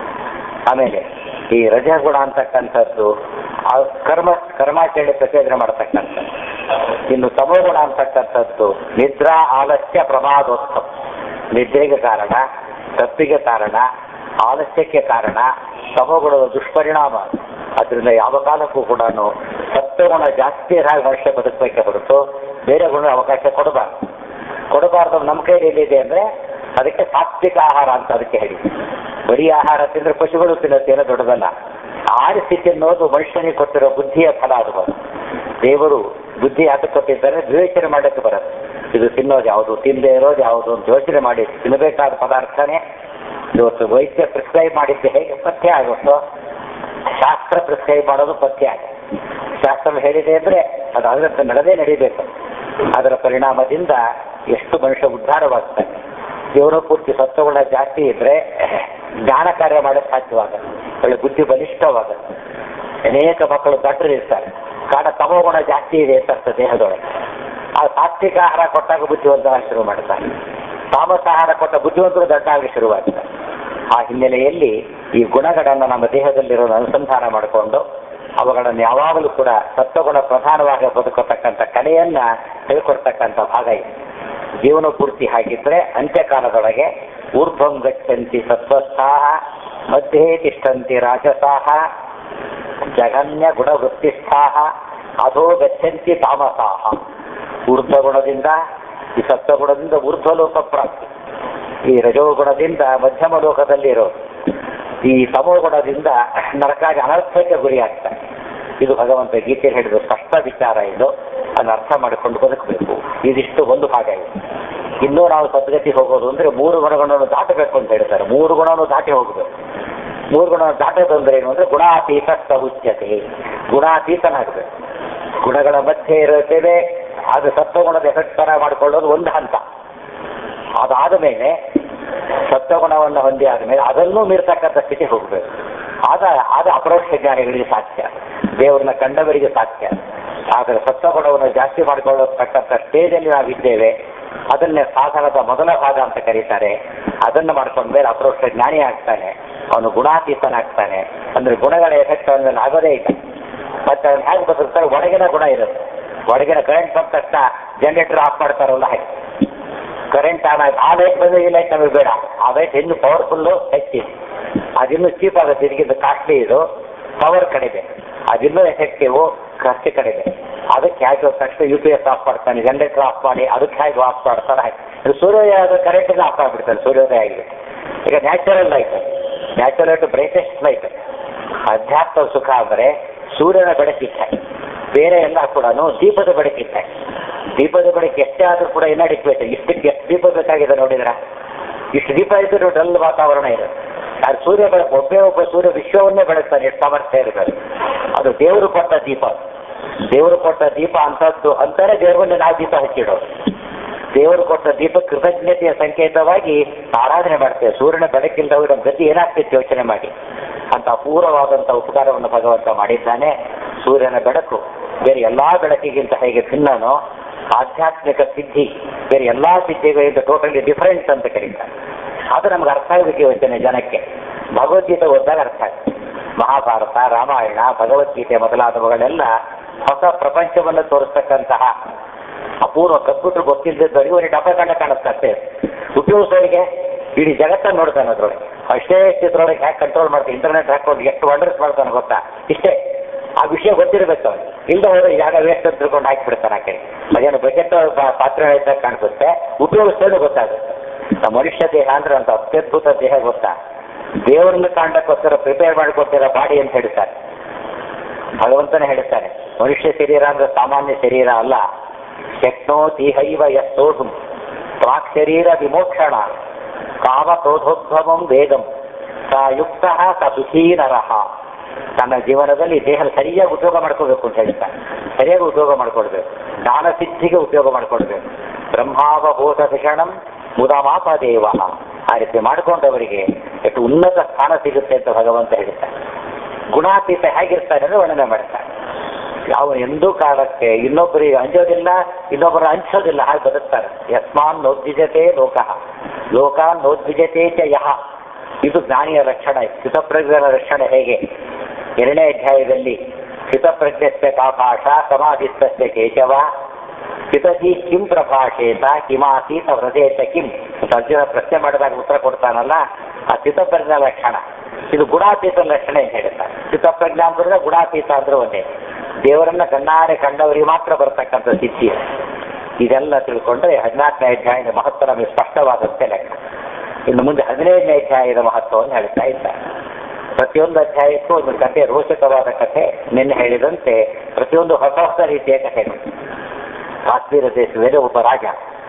ಆಮೇಲೆ ಈ ರಜಗುಣ ಅಂತಕ್ಕಂಥದ್ದು ಆ ಕರ್ಮ ಕರ್ಮಾಚರಣೆ ಪ್ರಚೋದನೆ ಮಾಡತಕ್ಕಂಥದ್ದು ಇನ್ನು ತಮೋಗುಣ ಅಂತಕ್ಕಂಥದ್ದು ನಿದ್ರಾ ಆಲಸ್ಯ ಪ್ರಮಾದೋತ್ಸವ ನಿದ್ರೆಗೆ ಕಾರಣ ತಪ್ಪಿಗೆ ಕಾರಣ ಆಲಸ್ಯಕ್ಕೆ ಕಾರಣ ತಮೋಗುಣದ ದುಷ್ಪರಿಣಾಮ ಅದರಿಂದ ಯಾವ ಕಾಲಕ್ಕೂ ಕೂಡ ಸತ್ವಗುಣ ಜಾಸ್ತಿ ಇರಾಗ ಮನುಷ್ಯ ಬದುಕಬೇಕೆ ಹೊರತು ಬೇರೆ ಗುಣ ಅವಕಾಶ ಕೊಡಬಾರ್ದು ಕೊಡಬಾರ್ದು ನಮ್ಮ ಕೈಲಿ ಎಲ್ಲಿದೆ ಅಂದ್ರೆ ಅದಕ್ಕೆ ಸಾತ್ವಿಕ ಆಹಾರ ಅಂತ ಅದಕ್ಕೆ ಹೇಳಿ ಬರೀ ಆಹಾರ ತಿಂದ್ರೆ ಪಶುಗಳು ತಿನ್ನತ್ತೇನೋ ದೊಡ್ಡದಲ್ಲ ಆರಿಸಿ ತಿನ್ನೋದು ಮನುಷ್ಯನಿಗೆ ಕೊಟ್ಟಿರೋ ಬುದ್ಧಿಯ ಫಲ ಅದು ದೇವರು ಬುದ್ಧಿ ಯಾಕೆ ಕೊಟ್ಟಿದ್ದಾರೆ ವಿವೇಚನೆ ಮಾಡಕ್ಕೆ ಬರುತ್ತೆ ಇದು ತಿನ್ನೋದು ಯಾವುದು ತಿಂದೇ ಇರೋದು ಯಾವುದು ಅಂತ ಯೋಚನೆ ಮಾಡಿ ತಿನ್ನಬೇಕಾದ ಪದಾರ್ಥನೇ ಇವತ್ತು ವೈದ್ಯ ಪ್ರಿಸ್ಕ್ರೈಬ್ ಮಾಡಿದ್ದೆ ಹೇಗೆ ಪಥ್ಯ ಆಗುತ್ತೋ ಶಾಸ್ತ್ರ ಪ್ರಿಸ್ಕ್ರೈಬ್ ಮಾಡೋದು ಪಥ್ಯ ಆಗುತ್ತೆ ಶಾಸ್ತ್ರ ಹೇಳಿದೆ ಅಂದ್ರೆ ಅದು ಅದರಂತೆ ನಡೆದೇ ನಡಿಬೇಕು ಅದರ ಪರಿಣಾಮದಿಂದ ಎಷ್ಟು ಮನುಷ್ಯ ಉದ್ಧಾರವಾಗ್ತಾನೆ ಜೀವನ ಪೂರ್ತಿ ಸತ್ವಗುಣ ಜಾಸ್ತಿ ಇದ್ರೆ ಜ್ಞಾನ ಕಾರ್ಯ ಮಾಡಕ್ಕೆ ಸಾಧ್ಯವಾಗತ್ತೆ ಒಳ್ಳೆ ಬುದ್ಧಿ ಬಲಿಷ್ಠವಾಗತ್ತೆ ಅನೇಕ ಮಕ್ಕಳು ದಟ್ಟರು ಇರ್ತಾರೆ ಕಾರಣ ತಮೋಗುಣ ಜಾಸ್ತಿ ಇದೆ ಅಂತ ಅರ್ಥ ದೇಹದೊಳಗೆ ಆ ಸಾತ್ವಿಕ ಆಹಾರ ಕೊಟ್ಟಾಗ ಬುದ್ಧಿವಂತ ಶುರು ಮಾಡ್ತಾರೆ ತಾಮಸ ಆಹಾರ ಕೊಟ್ಟ ಬುದ್ಧಿವಂತರು ದಡ್ಡ ಆಗಿ ಶುರುವಾಗ್ತಾರೆ ಆ ಹಿನ್ನೆಲೆಯಲ್ಲಿ ಈ ಗುಣಗಳನ್ನು ನಮ್ಮ ದೇಹದಲ್ಲಿರೋ ಅನುಸಂಧಾನ ಮಾಡಿಕೊಂಡು ಅವುಗಳನ್ನು ಯಾವಾಗಲೂ ಕೂಡ ಸತ್ವಗುಣ ಪ್ರಧಾನವಾಗಿ ಬದುಕತಕ್ಕಂಥ ಕಲೆಯನ್ನ ಹೇಳ್ಕೊಡ್ತಕ್ಕಂಥ ಭಾಗ ಇದೆ ಜೀವನ ಪೂರ್ತಿ ಹಾಗಿದ್ರೆ ಅಂತ್ಯಕಾಲದೊಳಗೆ ಊರ್ಧ್ವಂ ಗಚ್ಚಂತಿ ಸತ್ವಸ್ಥಾಹ ಮಧ್ಯೆ ತಿಷ್ಟಂತಿ ರಾಜಸಾಹ ಜಗನ್ಯ ಗುಣವೃತ್ತಿಸ್ಥಾಹ ಅಧೋ ಗಚ್ಚಂತಿ ತಾಮಸಾಹ ಊರ್ಧ್ವಗುಣದಿಂದ ಈ ಸತ್ವಗುಣದಿಂದ ಊರ್ಧ್ವಲೋಕ ಪ್ರಾಪ್ತಿ ಈ ರಜೋಗುಣದಿಂದ ಮಧ್ಯಮ ಲೋಕದಲ್ಲಿರೋ ಈ ತಮೋಗುಣದಿಂದ ನರಕಾಗಿ ಅನರ್ಥಕ್ಕೆ ಗುರಿಯಾಗ್ತಾರೆ ಇದು ಭಗವಂತ ಗೀತೆ ಹೇಳಿದ ಸ್ಪಷ್ಟ ವಿಚಾರ ಇದು ಅದನ್ನ ಅರ್ಥ ಮಾಡಿಕೊಂಡು ಬದುಕಬೇಕು ಇದಿಷ್ಟು ಒಂದು ಭಾಗ ಇದೆ ಇನ್ನೂ ನಾವು ಸದ್ಗತಿ ಹೋಗೋದು ಅಂದ್ರೆ ಮೂರು ಗುಣಗಳನ್ನು ದಾಟಬೇಕು ಅಂತ ಹೇಳ್ತಾರೆ ಮೂರು ಗುಣವನ್ನು ದಾಟಿ ಹೋಗಬೇಕು ಮೂರು ಗುಣ ದಾಟೋದು ಅಂದ್ರೆ ಏನು ಅಂದ್ರೆ ಗುಣಾತೀತ ಸಹುಚ್ಯತೆ ಗುಣಾತೀತನಾಗಬೇಕು ಗುಣಗಳ ಮಧ್ಯೆ ಇರುತ್ತೇವೆ ಅದು ಸತ್ವಗುಣದ ಎಫೆಕ್ಟ್ ತರ ಮಾಡಿಕೊಳ್ಳೋದು ಒಂದು ಹಂತ ಅದಾದ ಮೇಲೆ ಸತ್ವಗುಣವನ್ನು ಹೊಂದಿ ಆದಮೇಲೆ ಅದನ್ನೂ ಮೀರ್ತಕ್ಕಂಥ ಸ್ಥಿತಿ ಹೋಗಬೇಕು ಆದ ಆದ ಅಪರೋಕ್ಷ ಜ್ಞಾನಿಗಳಿಗೆ ಸಾಧ್ಯ ದೇವರನ್ನ ಕಂಡವರಿಗೆ ಸಾಧ್ಯ ಆದರೆ ಸತ್ವಗುಣವನ್ನು ಜಾಸ್ತಿ ಮಾಡಿಕೊಳ್ಳತಕ್ಕಂಥ ಸ್ಟೇಜಲ್ಲಿ ನಾವಿದ್ದೇವೆ ಅದನ್ನೇ ಸಾಧನದ ಮೊದಲ ಭಾಗ ಅಂತ ಕರೀತಾರೆ ಅದನ್ನು ಮಾಡ್ಕೊಂಡ ಮೇಲೆ ಅಪರೋಕ್ಷ ಜ್ಞಾನಿ ಆಗ್ತಾನೆ ಅವನು ಗುಣಾತೀತನಾಗ್ತಾನೆ ಅಂದ್ರೆ ಗುಣಗಳ ಎಫೆಕ್ಟ್ ಅವನ ಮೇಲೆ ಆಗೋದೇ ಇಲ್ಲ ಮತ್ತೆ ಅವನು ಹೇಗೆ ಬದುಕ್ತಾರೆ ಒಳಗಿನ ಗುಣ ಇರುತ್ತೆ ಒಳಗಿನ ಕರೆಂಟ್ ಬಂದ ತಕ್ಷಣ ಜನರೇಟರ್ ಆಫ್ ಮಾಡ್ತಾರಲ್ಲ ಹಾಗೆ ಕರೆಂಟ್ ಆನ್ ಆಯ್ತು ಆ ಲೈಟ್ ಬಂದ್ರೆ ಈ ಲೈಟ್ ನಮಗೆ ಬೇಡ ಆ ಲೈಟ್ ಇನ್ನು ಪವರ್ಫುಲ್ಲು ಹೆಚ್ಚಿದೆ ಅದಿನ್ನೂ ಚೀಪ್ ಆಗುತ್ತೆ ಇದಕ್ಕಿಂತ ಕಾಸ್ಟ್ಲಿ ಇದು ಪವರ್ ಕಡಿಮೆ ಅದಿನ್ನೂ ಎಫೆಕ್ಟಿವ್ ಖರ್ಚು ಕಡಿಮೆ ಅದಕ್ಕೆ ಹೇಗೆ ತಕ್ಷಣ ಯು ಪಿ ಎಸ್ ಆಫ್ ಮಾಡ್ತಾನೆ ಜನರೇಟರ್ ಆಫ್ ಮಾಡಿ ಅದಕ್ಕೆ ಹೇಗೆ ಆಫ್ ಮಾಡ್ತಾರೆ ಹಾಗೆ ಸೂರ್ಯೋದಯ ಆದ ಕರೆಂಟ್ ಆಫ್ ಆಗ್ಬಿಡ್ತಾರೆ ಸೂರ್ಯೋದಯ ಆಗಿದೆ ಈಗ natural light natural brightest light ಅಧ್ಯಾತ್ಮ ಸುಖ ಅಂದರೆ ಸೂರ್ಯನ ಬೆಳಕಿದ್ದ ಬೇರೆ ಎಲ್ಲ ಕೂಡ ದೀಪದ ಬೆಳಕಿದ್ದ ದೀಪದ ಬೆಳಕು ಎಷ್ಟೇ ಆದ್ರೂ ಕೂಡ ಏನಾಡಿಕ್ಬೇಕು ಇಷ್ಟಕ್ಕೆ ಎಷ್ಟು ದೀಪ ಬೇಕಾಗಿದೆ ನೋಡಿದ್ರ ಇಷ್ಟು ದೀಪ ಇದ್ರೂ ಡಲ್ ವಾತಾವರಣ ಇರುತ್ತೆ ಅದು ಸೂರ್ಯ ಬೆಳಕು ಒಬ್ಬೇ ಒಬ್ಬ ಸೂರ್ಯ ವಿಶ್ವವನ್ನೇ ಬೆಳಗ್ತಾನೆ ಎಷ್ಟು ಸಾಮರ್ಥ್ಯ ಇರಬೇಕು ಅದು ದೇವರು ಕೊಟ್ಟ ದೀಪ ದೇವರು ಕೊಟ್ಟ ದೀಪ ಅಂತದ್ದು ಅಂತಾನೆ ದೇವ್ರ ಮುಂದೆ ನಾವು ದೀಪ ಹಚ್ಚಿಡೋದು ದೇವರು ಕೊಟ್ಟ ದೀಪ ಕೃತಜ್ಞತೆಯ ಸಂಕೇತವಾಗಿ ಆರಾಧನೆ ಮಾಡ್ತೇವೆ ಸೂರ್ಯನ ಬೆಳಕಿಲ್ಲದವರ ಗತಿ ಏನಾಗ್ತಿತ್ತು ಯೋಚನೆ ಮಾಡಿ ಅಂತ ಅಪೂರ್ವವಾದಂಥ ಉಪಕಾರವನ್ನು ಭಗವಂತ ಮಾಡಿದ್ದಾನೆ ಸೂರ್ಯನ ಬೆಳಕು ಬೇರೆ ಎಲ್ಲಾ ಬೆಳಕಿಗಿಂತ ಹೇಗೆ ಭಿನ್ನನೋ ಆಧ್ಯಾತ್ಮಿಕ ಸಿದ್ಧಿ ಬೇರೆ ಎಲ್ಲಾ ಸಿದ್ಧಿಗಳಿಂದ ಟೋಟಲಿ ಡಿಫರೆಂಟ್ ಅಂತ ಕರೀತಾರೆ ಅದು ನಮ್ಗೆ ಅರ್ಥ ಆಗಬೇಕು ಯೋಚನೆ ಜನಕ್ಕೆ ಭಗವದ್ಗೀತೆ ಓದಿದಾಗ ಅರ್ಥ ಆಗುತ್ತೆ ಮಹಾಭಾರತ ರಾಮಾಯಣ ಭಗವದ್ಗೀತೆ ಮೊದಲಾದವುಗಳೆಲ್ಲ ಹೊಸ ಪ್ರಪಂಚವನ್ನು ತೋರಿಸ್ತಕ್ಕಂತಹ ಅಪೂರ್ವ ಕಂಪ್ಯೂಟರ್ ಗೊತ್ತಿಲ್ಲದವರಿಗೆ ಒಂದು ಡಬ್ಬ ಕಂಡ ಕಾಣಿಸ್ತಂತೆ ಉಪಯೋಗಿಸೋರಿಗೆ ಇಡೀ ಜಗತ್ತನ್ನು ನೋಡ್ತಾನೆ ಅದ್ರೊಳಗೆ ಅಷ್ಟೇ ಚಿತ್ರೊಳಗೆ ಹ್ಯಾಕ್ ಕಂಟ್ರೋಲ್ ಮಾಡ್ತಾನೆ ಇಂಟರ್ನೆಟ್ ಹಾಕೊಂಡು ಎಷ್ಟು ವಂಡರ್ಸ್ ಮಾಡ್ತಾನೆ ಗೊತ್ತಾ ಇಷ್ಟೇ ಆ ವಿಷಯ ಗೊತ್ತಿರಬೇಕು ಅವನು ಇಲ್ಲದೆ ಹೋದ್ರೆ ಜಾಗ ವೇಸ್ಟ್ ಅಂತ ತಿಳ್ಕೊಂಡು ಹಾಕಿಬಿಡ್ತಾನೆ ಆ ಕಡೆ ಅದೇನು ಬಜೆಟ್ ಪಾತ್ರ ಇದ್ದಾಗ ಕಾಣಿಸುತ್ತೆ ಉಪಯೋಗಿಸೋದು ಗೊತ್ತಾಗುತ್ತೆ ನಮ್ಮ ಮನುಷ್ಯ ದೇಹ ಅಂದ್ರೆ ಅಂತ ಅತ್ಯದ್ಭುತ ದೇಹ ಗೊತ್ತಾ ದೇವರನ್ನ ಕಾಂಡಕ್ಕೋಸ್ಕರ ಪ್ರಿಪೇರ್ ಮಾಡಿಕೊಡ್ತಿರೋ ಬಾಡಿ ಅಂತ ಹೇಳ್ತಾರೆ ಭಗವಂತನೇ ಹೇಳ್ತಾನೆ ಮನುಷ್ಯ ಶರೀರ ಅಂದ್ರೆ ಸಾಮಾನ್ಯ ಶರೀರ ಅಲ್ಲ ಶಕ್ನೋತಿಹೈವ ಯಸ್ತೋಧು ಪ್ರಾಕ್ ಶರೀರ ವಿಮೋಕ್ಷಣ ಕಾಮ ಕ್ರೋಧೋದ್ಭವಂ ವೇಗಂ ಸ ಯುಕ್ತ ಸ ಸುಖೀ ನರಹ ತನ್ನ ಜೀವನದಲ್ಲಿ ದೇಹ ಸರಿಯಾಗಿ ಉಪಯೋಗ ಮಾಡ್ಕೋಬೇಕು ಅಂತ ಹೇಳ್ತಾನೆ ಸರಿಯಾಗಿ ಉಪಯೋಗ ಮಾಡ್ಕೊಳ್ಬೇಕು ಜ್ಞಾನ ಸಿದ್ಧಿಗೆ ಉಪಯೋಗ ಮಾಡ್ಕೊಳ್ಬೇಕು ಬ್ರಹ್ಮಾವಭೂತ ಶಿಕ್ಷಣಂ ಮುದಮಾಪ ದೇವ ಆ ರೀತಿ ಮಾಡಿಕೊಂಡವರಿಗೆ ಎಷ್ಟು ಉನ್ನತ ಸ್ಥಾನ ಸಿಗುತ್ತೆ ಅಂತ ಭಗವಂತ ಹೇಳ್ತಾನೆ ಗುಣಾತೀತ ಹೇಗಿರ್ತಾನೆ ಅಂದ್ರೆ ವರ್ಣನೆ ಮಾಡ್ತಾನೆ ಅವನು ಎಂದೂ ಕಾಲಕ್ಕೆ ಇನ್ನೊಬ್ಬರಿಗೆ ಅಂಜೋದಿಲ್ಲ ಇನ್ನೊಬ್ಬರ ಹಂಚೋದಿಲ್ಲ ಹಾಗೆ ಬದುಕ್ತಾರೆ ಯಸ್ಮಾನ್ ನೋದ್ವಿಜತೆ ಲೋಕ ಲೋಕ ನೋದ್ವಿಜತೆ ಚ ಯಹ ಇದು ಜ್ಞಾನಿಯ ರಕ್ಷಣೆ ಸ್ಥಿತಪ್ರಜ್ಞರ ರಕ್ಷಣೆ ಹೇಗೆ ಎರಡನೇ ಅಧ್ಯಾಯದಲ್ಲಿ ಸ್ಥಿತಪ್ರಜ್ಞಸ್ಯ ಕಾಪಾಶ ಸಮಾಧಿಸ್ತಸ್ಯ ಕೇಶವ ಸ್ಥಿತಜಿ ಕಿಂ ಪ್ರಭಾಷೇತ ಕಿಮಾಸೀತ ಹೃದಯತ ಕಿಂ ಅರ್ಜುನ ಪ್ರಶ್ನೆ ಮಾಡಿದಾಗ ಉತ್ತರ ಕೊಡ್ತಾನಲ್ಲ ಆ ಸ್ಥಿತಪ್ರಜ್ಞ ಲಕ್ಷಣ ಇದು ಗುಣಾತೀತ ಲಕ್ಷಣ ಅಂತ ಹೇಳ್ತಾರೆ ಸ್ಥಿತಪ್ರಜ್ಞ ಅಂದ್ರೆ ಗುಣಾತೀತ ಅಂದ್ರೆ ಒಂದೇ ದೇವರನ್ನ ಕಣ್ಣಾರೆ ಕಂಡವರಿಗೆ ಮಾತ್ರ ಬರ್ತಕ್ಕಂಥ ಸಿದ್ಧಿ ಇದೆಲ್ಲ ತಿಳ್ಕೊಂಡ್ರೆ ಹದಿನಾಲ್ಕನೇ ಅಧ್ಯಾಯದ ಮಹತ್ವ ನಮಗೆ ಸ್ಪಷ್ಟವಾದಂತೆ ಲೆಕ್ಕ ಇನ್ನು ಮುಂದೆ ಹದಿನೈದನೇ ಅಧ್ಯಾಯದ ಮಹತ್ವವನ್ನು ಹೇಳ್ತಾ ಇದ್ದಾರೆ ಪ್ರತಿಯೊಂದು ಅಧ್ಯಾಯಕ್ಕೂ ಒಂದು ಕಥೆ ರೋಚಕವಾದ ಕಥೆ ನಿನ್ನೆ ಹೇಳಿದಂತೆ ಪ್ರತಿಯೊಂದು ಹೊಸ ಹೊಸ ರೀತಿಯ ಕಥೆಗಳು ಕಾಶ್ಮೀರ ದೇಶದಲ್ಲಿ ಒಬ್ಬ ರಾಜ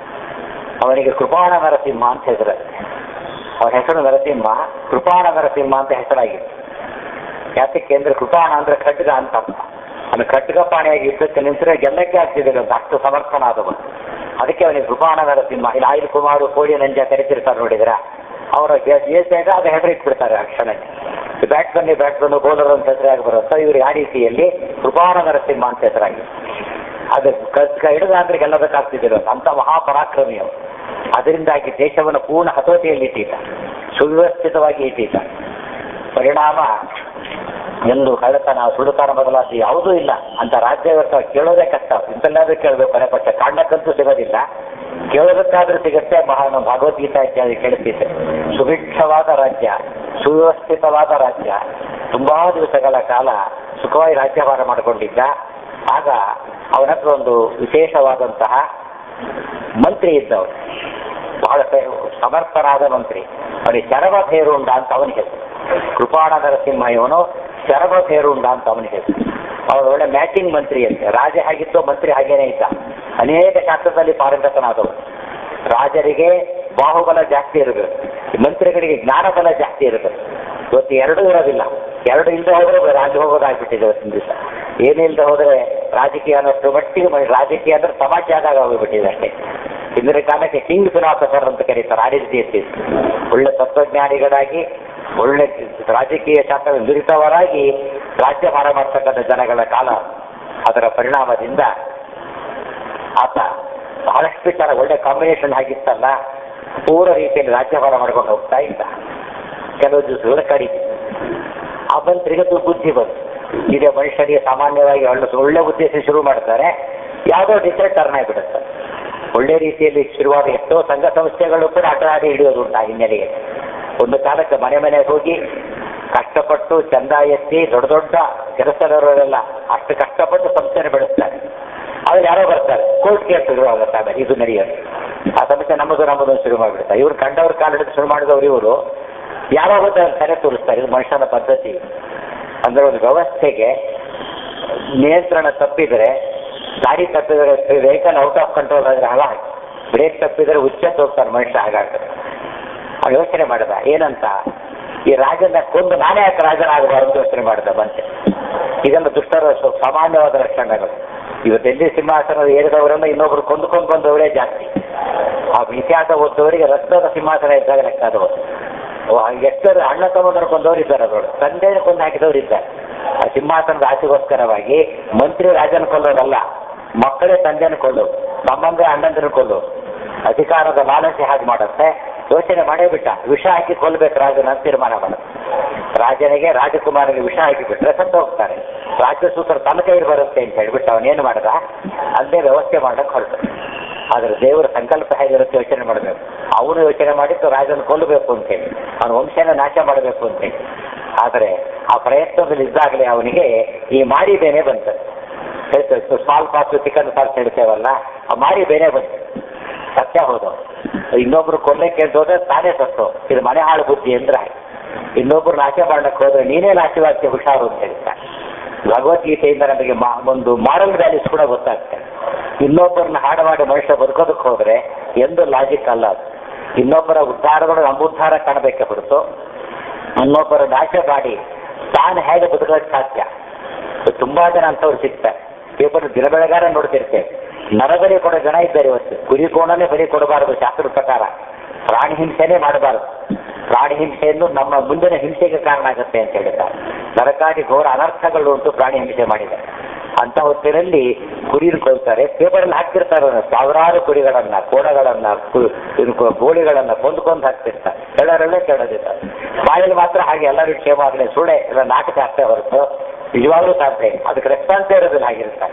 ಅವನಿಗೆ ಕೃಪಾಣ ನರಸಿಂಹ ಅಂತ ಹೆಸರು ಅವನ ಹೆಸರು ನರಸಿಂಹ ಕೃಪಾಣ ನರಸಿಂಹ ಅಂತ ಹೆಸರಾಗಿದೆ ಯಾತಕ್ಕೆ ಅಂದ್ರೆ ಕೃಪಾಣ ಅಂದ್ರೆ ಖಡ್ಗ ಅಂತ ಅರ್ಥ ಅವನು ಖಡ್ಗ ಪಾಣಿಯಾಗಿ ಯುದ್ಧಕ್ಕೆ ನಿಂತರೆ ಗೆಲ್ಲಕ್ಕೆ ಆಗ್ತಿದೆ ಅಂತ ಅಷ್ಟು ಸಮರ್ಥನಾದವನು ಅದಕ್ಕೆ ಅವನಿಗೆ ಕೃಪಾಣ ನರಸಿಂಹ ಇಲ್ಲಿ ಆಯುಲ್ ಕುಮಾರ್ ಕೋಳಿ ನಂಜ ಕರಿತಿರ್ತಾರೆ ನೋಡಿದ್ರ ಅವರ ಬೇಸಾಗ ಅದು ಹೆಸರು ಇಟ್ಬಿಡ್ತಾರೆ ಆ ಕ್ಷಣಕ್ಕೆ ಬ್ಯಾಟ್ಮನ್ ಬ್ಯಾಟ್ಮನ್ ಬೌಲರ್ ಅಂತ ಹೆಸರಾಗಿ ಬರುತ್ತೆ ಇವ್ರಿಗೆ ಆ ರೀತಿಯಲ್ಲಿ ಕೃಪಾಣ ನರಸಿಂಹ ಅಂತ ಹೆಸರಾಗಿದೆ ಅದು ಕರ್ಕ ಹಿಡಿದ ಅಂದ್ರೆ ಗೆಲ್ಲಬೇಕಾಗ್ತಿದ್ದಿರೋ ಅಂತ ಮಹಾಪರಾಕ್ರಮಿ ಅವರು ಅದರಿಂದಾಗಿ ದೇಶವನ್ನು ಪೂರ್ಣ ಹತೋಟಿಯಲ್ಲಿ ಇಟ್ಟೀತ ಸುವ್ಯವಸ್ಥಿತವಾಗಿ ಇಟ್ಟೀತ ಪರಿಣಾಮ ಎಂದು ಕಳ್ಳತನ ಸುಡುತನ ಬದಲಾದ ಯಾವುದೂ ಇಲ್ಲ ಅಂತ ರಾಜ್ಯ ವ್ಯವಸ್ಥೆ ಕೇಳೋದೇ ಕಷ್ಟ ಇಂತೆಲ್ಲಾದ್ರೂ ಕೇಳಬೇಕು ಕೊನೆ ಪಕ್ಷ ಕಾಂಡಕ್ಕಂತೂ ಸಿಗೋದಿಲ್ಲ ಕೇಳೋದಕ್ಕಾದ್ರೂ ಸಿಗುತ್ತೆ ಮಹಾ ಭಗವದ್ಗೀತಾ ಇತ್ಯಾದಿ ಕೇಳುತ್ತಿದ್ದೆ ಸುಭಿಕ್ಷವಾದ ರಾಜ್ಯ ಸುವ್ಯವಸ್ಥಿತವಾದ ರಾಜ್ಯ ತುಂಬಾ ದಿವಸಗಳ ಕಾಲ ಸುಖವಾಗಿ ರಾಜ್ಯಭಾರ ಮಾಡಿಕೊಂಡಿದ್ದ ಆಗ ಅವನ ಹತ್ರ ಒಂದು ವಿಶೇಷವಾದಂತಹ ಮಂತ್ರಿ ಇದ್ದವರು ಬಹಳ ಸಮರ್ಥನಾದ ಮಂತ್ರಿ ಅವನಿಗೆ ಶರಭ ಭೇರುಂಡ ಅಂತ ಅವನಿಗೆ ಹೆಸರು ಕೃಪಾಣ ನರಸಿಂಹ ಇವನು ಶರಭ ಭೇರುಂಡ ಅಂತ ಅವನಿಗೆ ಹೆಸರು ಅವನು ಒಳ್ಳೆ ಮ್ಯಾಚಿಂಗ್ ಮಂತ್ರಿ ಅಂತೆ ರಾಜ ಹಾಗಿತ್ತು ಮಂತ್ರಿ ಹಾಗೇನೇ ಇದ್ದ ಅನೇಕ ಶಾಸ್ತ್ರದಲ್ಲಿ ಪಾರಂಗತನಾದವರು ರಾಜರಿಗೆ ಬಾಹುಬಲ ಜಾಸ್ತಿ ಇರಬೇಕು ಮಂತ್ರಿಗಳಿಗೆ ಜ್ಞಾನಬಲ ಜಾಸ್ತಿ ಇರಬೇಕು ಇವತ್ತು ಎರಡೂ ಇರೋದಿಲ್ಲ ಎರಡು ಇಲ್ಲದೆ ಹೋದ್ರೆ ರಾಜ ಹೋಗೋದಾಗ್ಬಿಟ್ಟಿದೆ ಇವತ್ತಿನ ದಿವಸ ಏನಿಲ್ಲದೆ ಹೋದ್ರೆ ರಾಜಕೀಯ ಅನ್ನೋಷ್ಟು ಮಟ್ಟಿಗೆ ರಾಜಕೀಯ ಅಂದ್ರೆ ತಮಾಷೆ ಆದಾಗ ಹೋಗ್ಬಿಟ್ಟಿದೆ ಅಷ್ಟೇ ಹಿಂದಿನ ಕಾಲಕ್ಕೆ ಕಿಂಗ್ ಫಿಲಾಸಫರ್ ಅಂತ ಕರೀತಾರೆ ಆ ರೀತಿ ಇರ್ತಿತ್ತು ಒಳ್ಳೆ ತತ್ವಜ್ಞಾನಿಗಳಾಗಿ ಒಳ್ಳೆ ರಾಜಕೀಯ ಶಾಸ್ತ್ರ ನುರಿತವರಾಗಿ ರಾಜ್ಯಭಾರ ಮಾಡ್ತಕ್ಕಂಥ ಜನಗಳ ಕಾಲ ಅದರ ಪರಿಣಾಮದಿಂದ ಆತ ಬಹಳಷ್ಟು ಜನ ಒಳ್ಳೆ ಕಾಂಬಿನೇಷನ್ ಆಗಿತ್ತಲ್ಲ ಪೂರ್ವ ರೀತಿಯಲ್ಲಿ ರಾಜ್ಯಭಾರ ಮಾಡ್ಕೊಂಡು ಹೋಗ್ತಾ ಇದ್ದ ಕೆಲವು ದಿವಸಗಳ ಕಡಿಮೆ ಆ ಮಂತ್ರಿಗೆ ಬುದ್ಧಿ ಬಂತು ಇದೇ ಮನುಷ್ಯರಿಗೆ ಸಾಮಾನ್ಯವಾಗಿ ಒಳ್ಳೆ ಒಳ್ಳೆ ಉದ್ದೇಶ ಶುರು ಮಾಡ್ತಾರೆ ಯಾವುದೋ ರೀತಿಯ ಟರ್ನ್ ಆಗಿಬಿಡುತ್ತೆ ಒಳ್ಳೆ ರೀತಿಯಲ್ಲಿ ಶುರುವಾದ ಎಷ್ಟೋ ಸಂಘ ಸಂಸ್ಥೆಗಳು ಕೂಡ ಅಟರಾಡಿ ಹಿಡಿಯೋದು ಉಂಟು ಆ ಹಿನ್ನೆಲೆಗೆ ಒಂದು ಕಾಲಕ್ಕೆ ಮನೆ ಮನೆಗೆ ಹೋಗಿ ಕಷ್ಟಪಟ್ಟು ಚಂದ ಎತ್ತಿ ದೊಡ್ಡ ದೊಡ್ಡ ಕೆಲಸದವರೆಲ್ಲ ಅಷ್ಟು ಕಷ್ಟಪಟ್ಟು ಸಂಸ್ಥೆನ ಬೆಳೆಸ್ತಾರೆ ಆದ್ರೆ ಯಾರೋ ಬರ್ತಾರೆ ಕೋರ್ಟ್ ಕೇಸ್ ಶುರುವಾಗುತ್ತೆ ಆಮೇಲೆ ಇದು ನಡೆಯೋದು ಆ ಸಮಸ್ಯೆ ನಮ್ಮದು ನಮ್ಮದು ಶುರು ಮಾಡಿಬಿಡ್ತಾರೆ ಇವ್ರು ಕಂಡವ್ರ ಕಾಲ ಹಿಡಿದು ಶುರು ಮಾಡಿದವರು ಇವರು ಯಾರೋ ಬಂದು ತಲೆ ತೋರಿಸ್ತಾರೆ ಇದು ಮನುಷ್ಯನ ಪದ್ಧತಿ ಅಂದ್ರೆ ಒಂದು ವ್ಯವಸ್ಥೆಗೆ ನಿಯಂತ್ರಣ ತಪ್ಪಿದರೆ ಗಾಡಿ ತಪ್ಪಿದರೆ ವೆಹಿಕಲ್ ಔಟ್ ಆಫ್ ಕಂಟ್ರೋಲ್ ಆದ್ರೆ ಹಲ ಬ್ರೇಕ್ ತಪ್ಪಿದರೆ ಉಚ್ಚ ಹೋಗ್ತಾರೆ ಮನುಷ್ಯ ಹಾಗಾಗ್ತದೆ ಆ ಯೋಚನೆ ಮಾಡಿದ ಏನಂತ ಈ ರಾಜನ ಕೊಂದು ನಾನೇ ಯಾಕೆ ರಾಜನಾಗಬಾರದು ಯೋಚನೆ ಮಾಡಿದ ಬಂತೆ ಇದೆಲ್ಲ ದುಷ್ಟರ ಸ್ವ- ಸಾಮಾನ್ಯವಾದ ಲಕ್ಷಣಗಳು ಇವತ್ತು ಎಲ್ಲಿ ಸಿಂಹಾಸನ ಏರಿದವರೆಲ್ಲ ಇನ್ನೊಬ್ರು ಕೊಂದುಕೊಂಡು ಬಂದವರೇ ಜಾಸ್ತಿ ಆ ಇತಿಹಾಸ ಓದ್ದವರಿಗೆ ರಕ್ತದ ಸಿಂಹಾಸನ ಇದ್ದಾಗ ಲೆಕ್ಕ ಅದು ಎಷ್ಟರು ಅಣ್ಣ ತಮ್ಮಂದರು ಕೊಂದವರು ಇದ್ದಾರೆ ಅದರೊಳಗೆ ತಂದೆನ ಕೊಂದು ಹಾಕಿದವರು ಇದ್ದಾರೆ ಆ ಸಿಂಹಾಸನದ ಆಸೆಗೋಸ್ಕರವಾಗಿ ಮಂತ್ರಿ ರಾಜನ ಕೊಲ್ಲೋದಲ್ಲ ಮಕ್ಕಳೇ ತಂದೆನ ಕೊಲ್ಲೋದು ಸಂಬಂಧ ಅಣ್ಣಂದಿನ ಕೊಲ್ಲೋದು ಅಧಿಕಾರದ ಲಾಲಸೆ ಹಾಗೆ ಮಾಡುತ್ತೆ ಯೋಚನೆ ಮಾಡೇ ಬಿಟ್ಟ ವಿಷ ಹಾಕಿ ಕೊಲ್ಬೇಕು ರಾಜನ ಅಂತ ತೀರ್ಮಾನ ಮಾಡುತ್ತೆ ರಾಜನಿಗೆ ರಾಜಕುಮಾರಿಗೆ ವಿಷ ಹಾಕಿ ಬಿಟ್ರೆ ಸತ್ತು ಹೋಗ್ತಾರೆ ರಾಜ್ಯಸೂತ್ರ ತನ್ನ ಕೈಗೆ ಬರುತ್ತೆ ಅಂತ ಹೇಳ್ಬಿಟ್ಟು ಅವನೇನು ಮಾಡ್ದ ಅಲ್ಲೇ ವ್ಯವಸ್ಥೆ ಮಾಡಕ್ಕೆ ಹೊರಟು ಆದ್ರೆ ದೇವರ ಸಂಕಲ್ಪ ಹೇಗಿರುತ್ತೆ ಯೋಚನೆ ಮಾಡಬೇಕು ಅವನು ಯೋಚನೆ ಮಾಡಿದ್ದು ರಾಜನ ಕೊಲ್ಲಬೇಕು ಅಂತ ಹೇಳಿ ಅವನ ವಂಶನ ನಾಶ ಮಾಡಬೇಕು ಅಂತ ಹೇಳಿ ಆದರೆ ಆ ಪ್ರಯತ್ನದಲ್ಲಿ ಇದ್ದಾಗಲೇ ಅವನಿಗೆ ಈ ಮಾರಿ ಬೇನೆ ಬಂತು ಹೇಳ್ತೇವೆ ಸ್ಮಾಲ್ ಪಾಕ್ಸ್ ಚಿಕನ್ ಪಾಕ್ಸ್ ಹೇಳ್ತೇವಲ್ಲ ಆ ಮಾರಿ ಬೇನೆ ಬಂತು ಸತ್ಯ ಹೋದು ಇನ್ನೊಬ್ರು ಕೊಲ್ಲಕ್ಕೆ ಅಂತ ಹೋದ್ರೆ ತಾನೇ ಸತ್ತು ಇದು ಮನೆ ಹಾಳು ಬುದ್ಧಿ ಅಂದ್ರೆ ಇನ್ನೊಬ್ರು ನಾಶ ಮಾಡಕ್ಕೆ ಹೋದ್ರೆ ನೀನೇ ನಾಶವಾಗ್ತಿ ಹುಷಾರು ಅಂತ ಹೇಳ್ತಾರೆ ಭಗವದ್ಗೀತೆಯಿಂದ ನಮಗೆ ಮಾ- ಒಂದು ಮಾರಲ್ ವ್ಯಾಲ್ಯೂಸ್ ಕೂಡ ಗೊತ್ತಾಗ್ತದೆ ಇನ್ನೊಬ್ಬರನ್ನ ಹಾಡು ಮಾಡಿ ಮನುಷ್ಯ ಬದುಕೋದಕ್ಕೆ ಹೋದ್ರೆ ಎಂದು ಲಾಜಿಕ್ ಅಲ್ಲ ಅದು ಇನ್ನೊಬ್ಬರ ಉದ್ಧಾರಗಳು ನಮ್ಮ ಉದ್ಧಾರ ಕಾಣಬೇಕೆ ಹೊರತು ಇನ್ನೊಬ್ಬರ ನಾಶ ಮಾಡಿ ತಾನು ಹೇಗೆ ಬದುಕೋದಕ್ಕೆ ಸಾಧ್ಯ ತುಂಬಾ ಜನ ಅಂತವ್ರು ಸಿಗ್ತಾರೆ ಪೇಪರ್ ದಿನ ಬೆಳಗಾರ ನೋಡ್ತಿರ್ತೇವೆ ನರಬಲಿ ಕೊಡೋ ಜನ ಇದ್ದಾರೆ ಇವತ್ತು ಕುರಿ ಕೋಣನೇ ಬಲಿ ಕೊಡಬಾರದು ಶಾಸ್ತ್ರದ ಪ್ರಕಾರ ಪ್ರಾಣಿ ಹಿಂಸೆನೇ ಮಾಡಬಾರದು ಪ್ರಾಣಿ ಹಿಂಸೆಯನ್ನು ನಮ್ಮ ಮುಂದಿನ ಹಿಂಸೆಗೆ ಕಾರಣ ಆಗುತ್ತೆ ಅಂತ ಹೇಳಿದ್ದಾರೆ ನರಕಾದಿ ಘೋರ ಅನರ್ಥಗಳು ಉಂಟು ಪ್ರಾಣಿ ಹಿಂಸೆ ಮಾಡಿದ್ದಾರೆ ಅಂತ ಹೊತ್ತಿನಲ್ಲಿ ಕುರಿನ ಕೊಲ್ತಾರೆ ಪೇಪರಲ್ಲಿ ಹಾಕ್ತಿರ್ತಾರೆ ಅವ್ರು. ಸಾವಿರಾರು ಕುರಿಗಳನ್ನ ಕೋಣಗಳನ್ನ ಕು- ಇದು ಕೊ- ಗೋಳಿಗಳನ್ನ ಕೊಂದ್ಕೊಂಡು ಹಾಕ್ತಿರ್ತಾರೆ ಕೆಳರಲ್ಲೇ ಕೆಳದಿದ್ದಾರೆ ಬಾಯಲ್ಲಿ ಮಾತ್ರ ಹಾಗೆ ಎಲ್ಲರೂ ಕ್ಷೇಮ ಆಗಲಿ ಸುಳ್ಳೆ ಇಲ್ಲ ನಾಟಕ ಆಗ್ತಾ ಹೊರತು ನಿಜವಾಗ್ಲೂ ಸಾಧ್ಯ ಇಲ್ಲ. ಅದಕ್ಕೆ ರೆಸ್ಪಾನ್ಸ್ ಇರೋದಿಲ್ಲ ಆಗಿರ್ತಾರೆ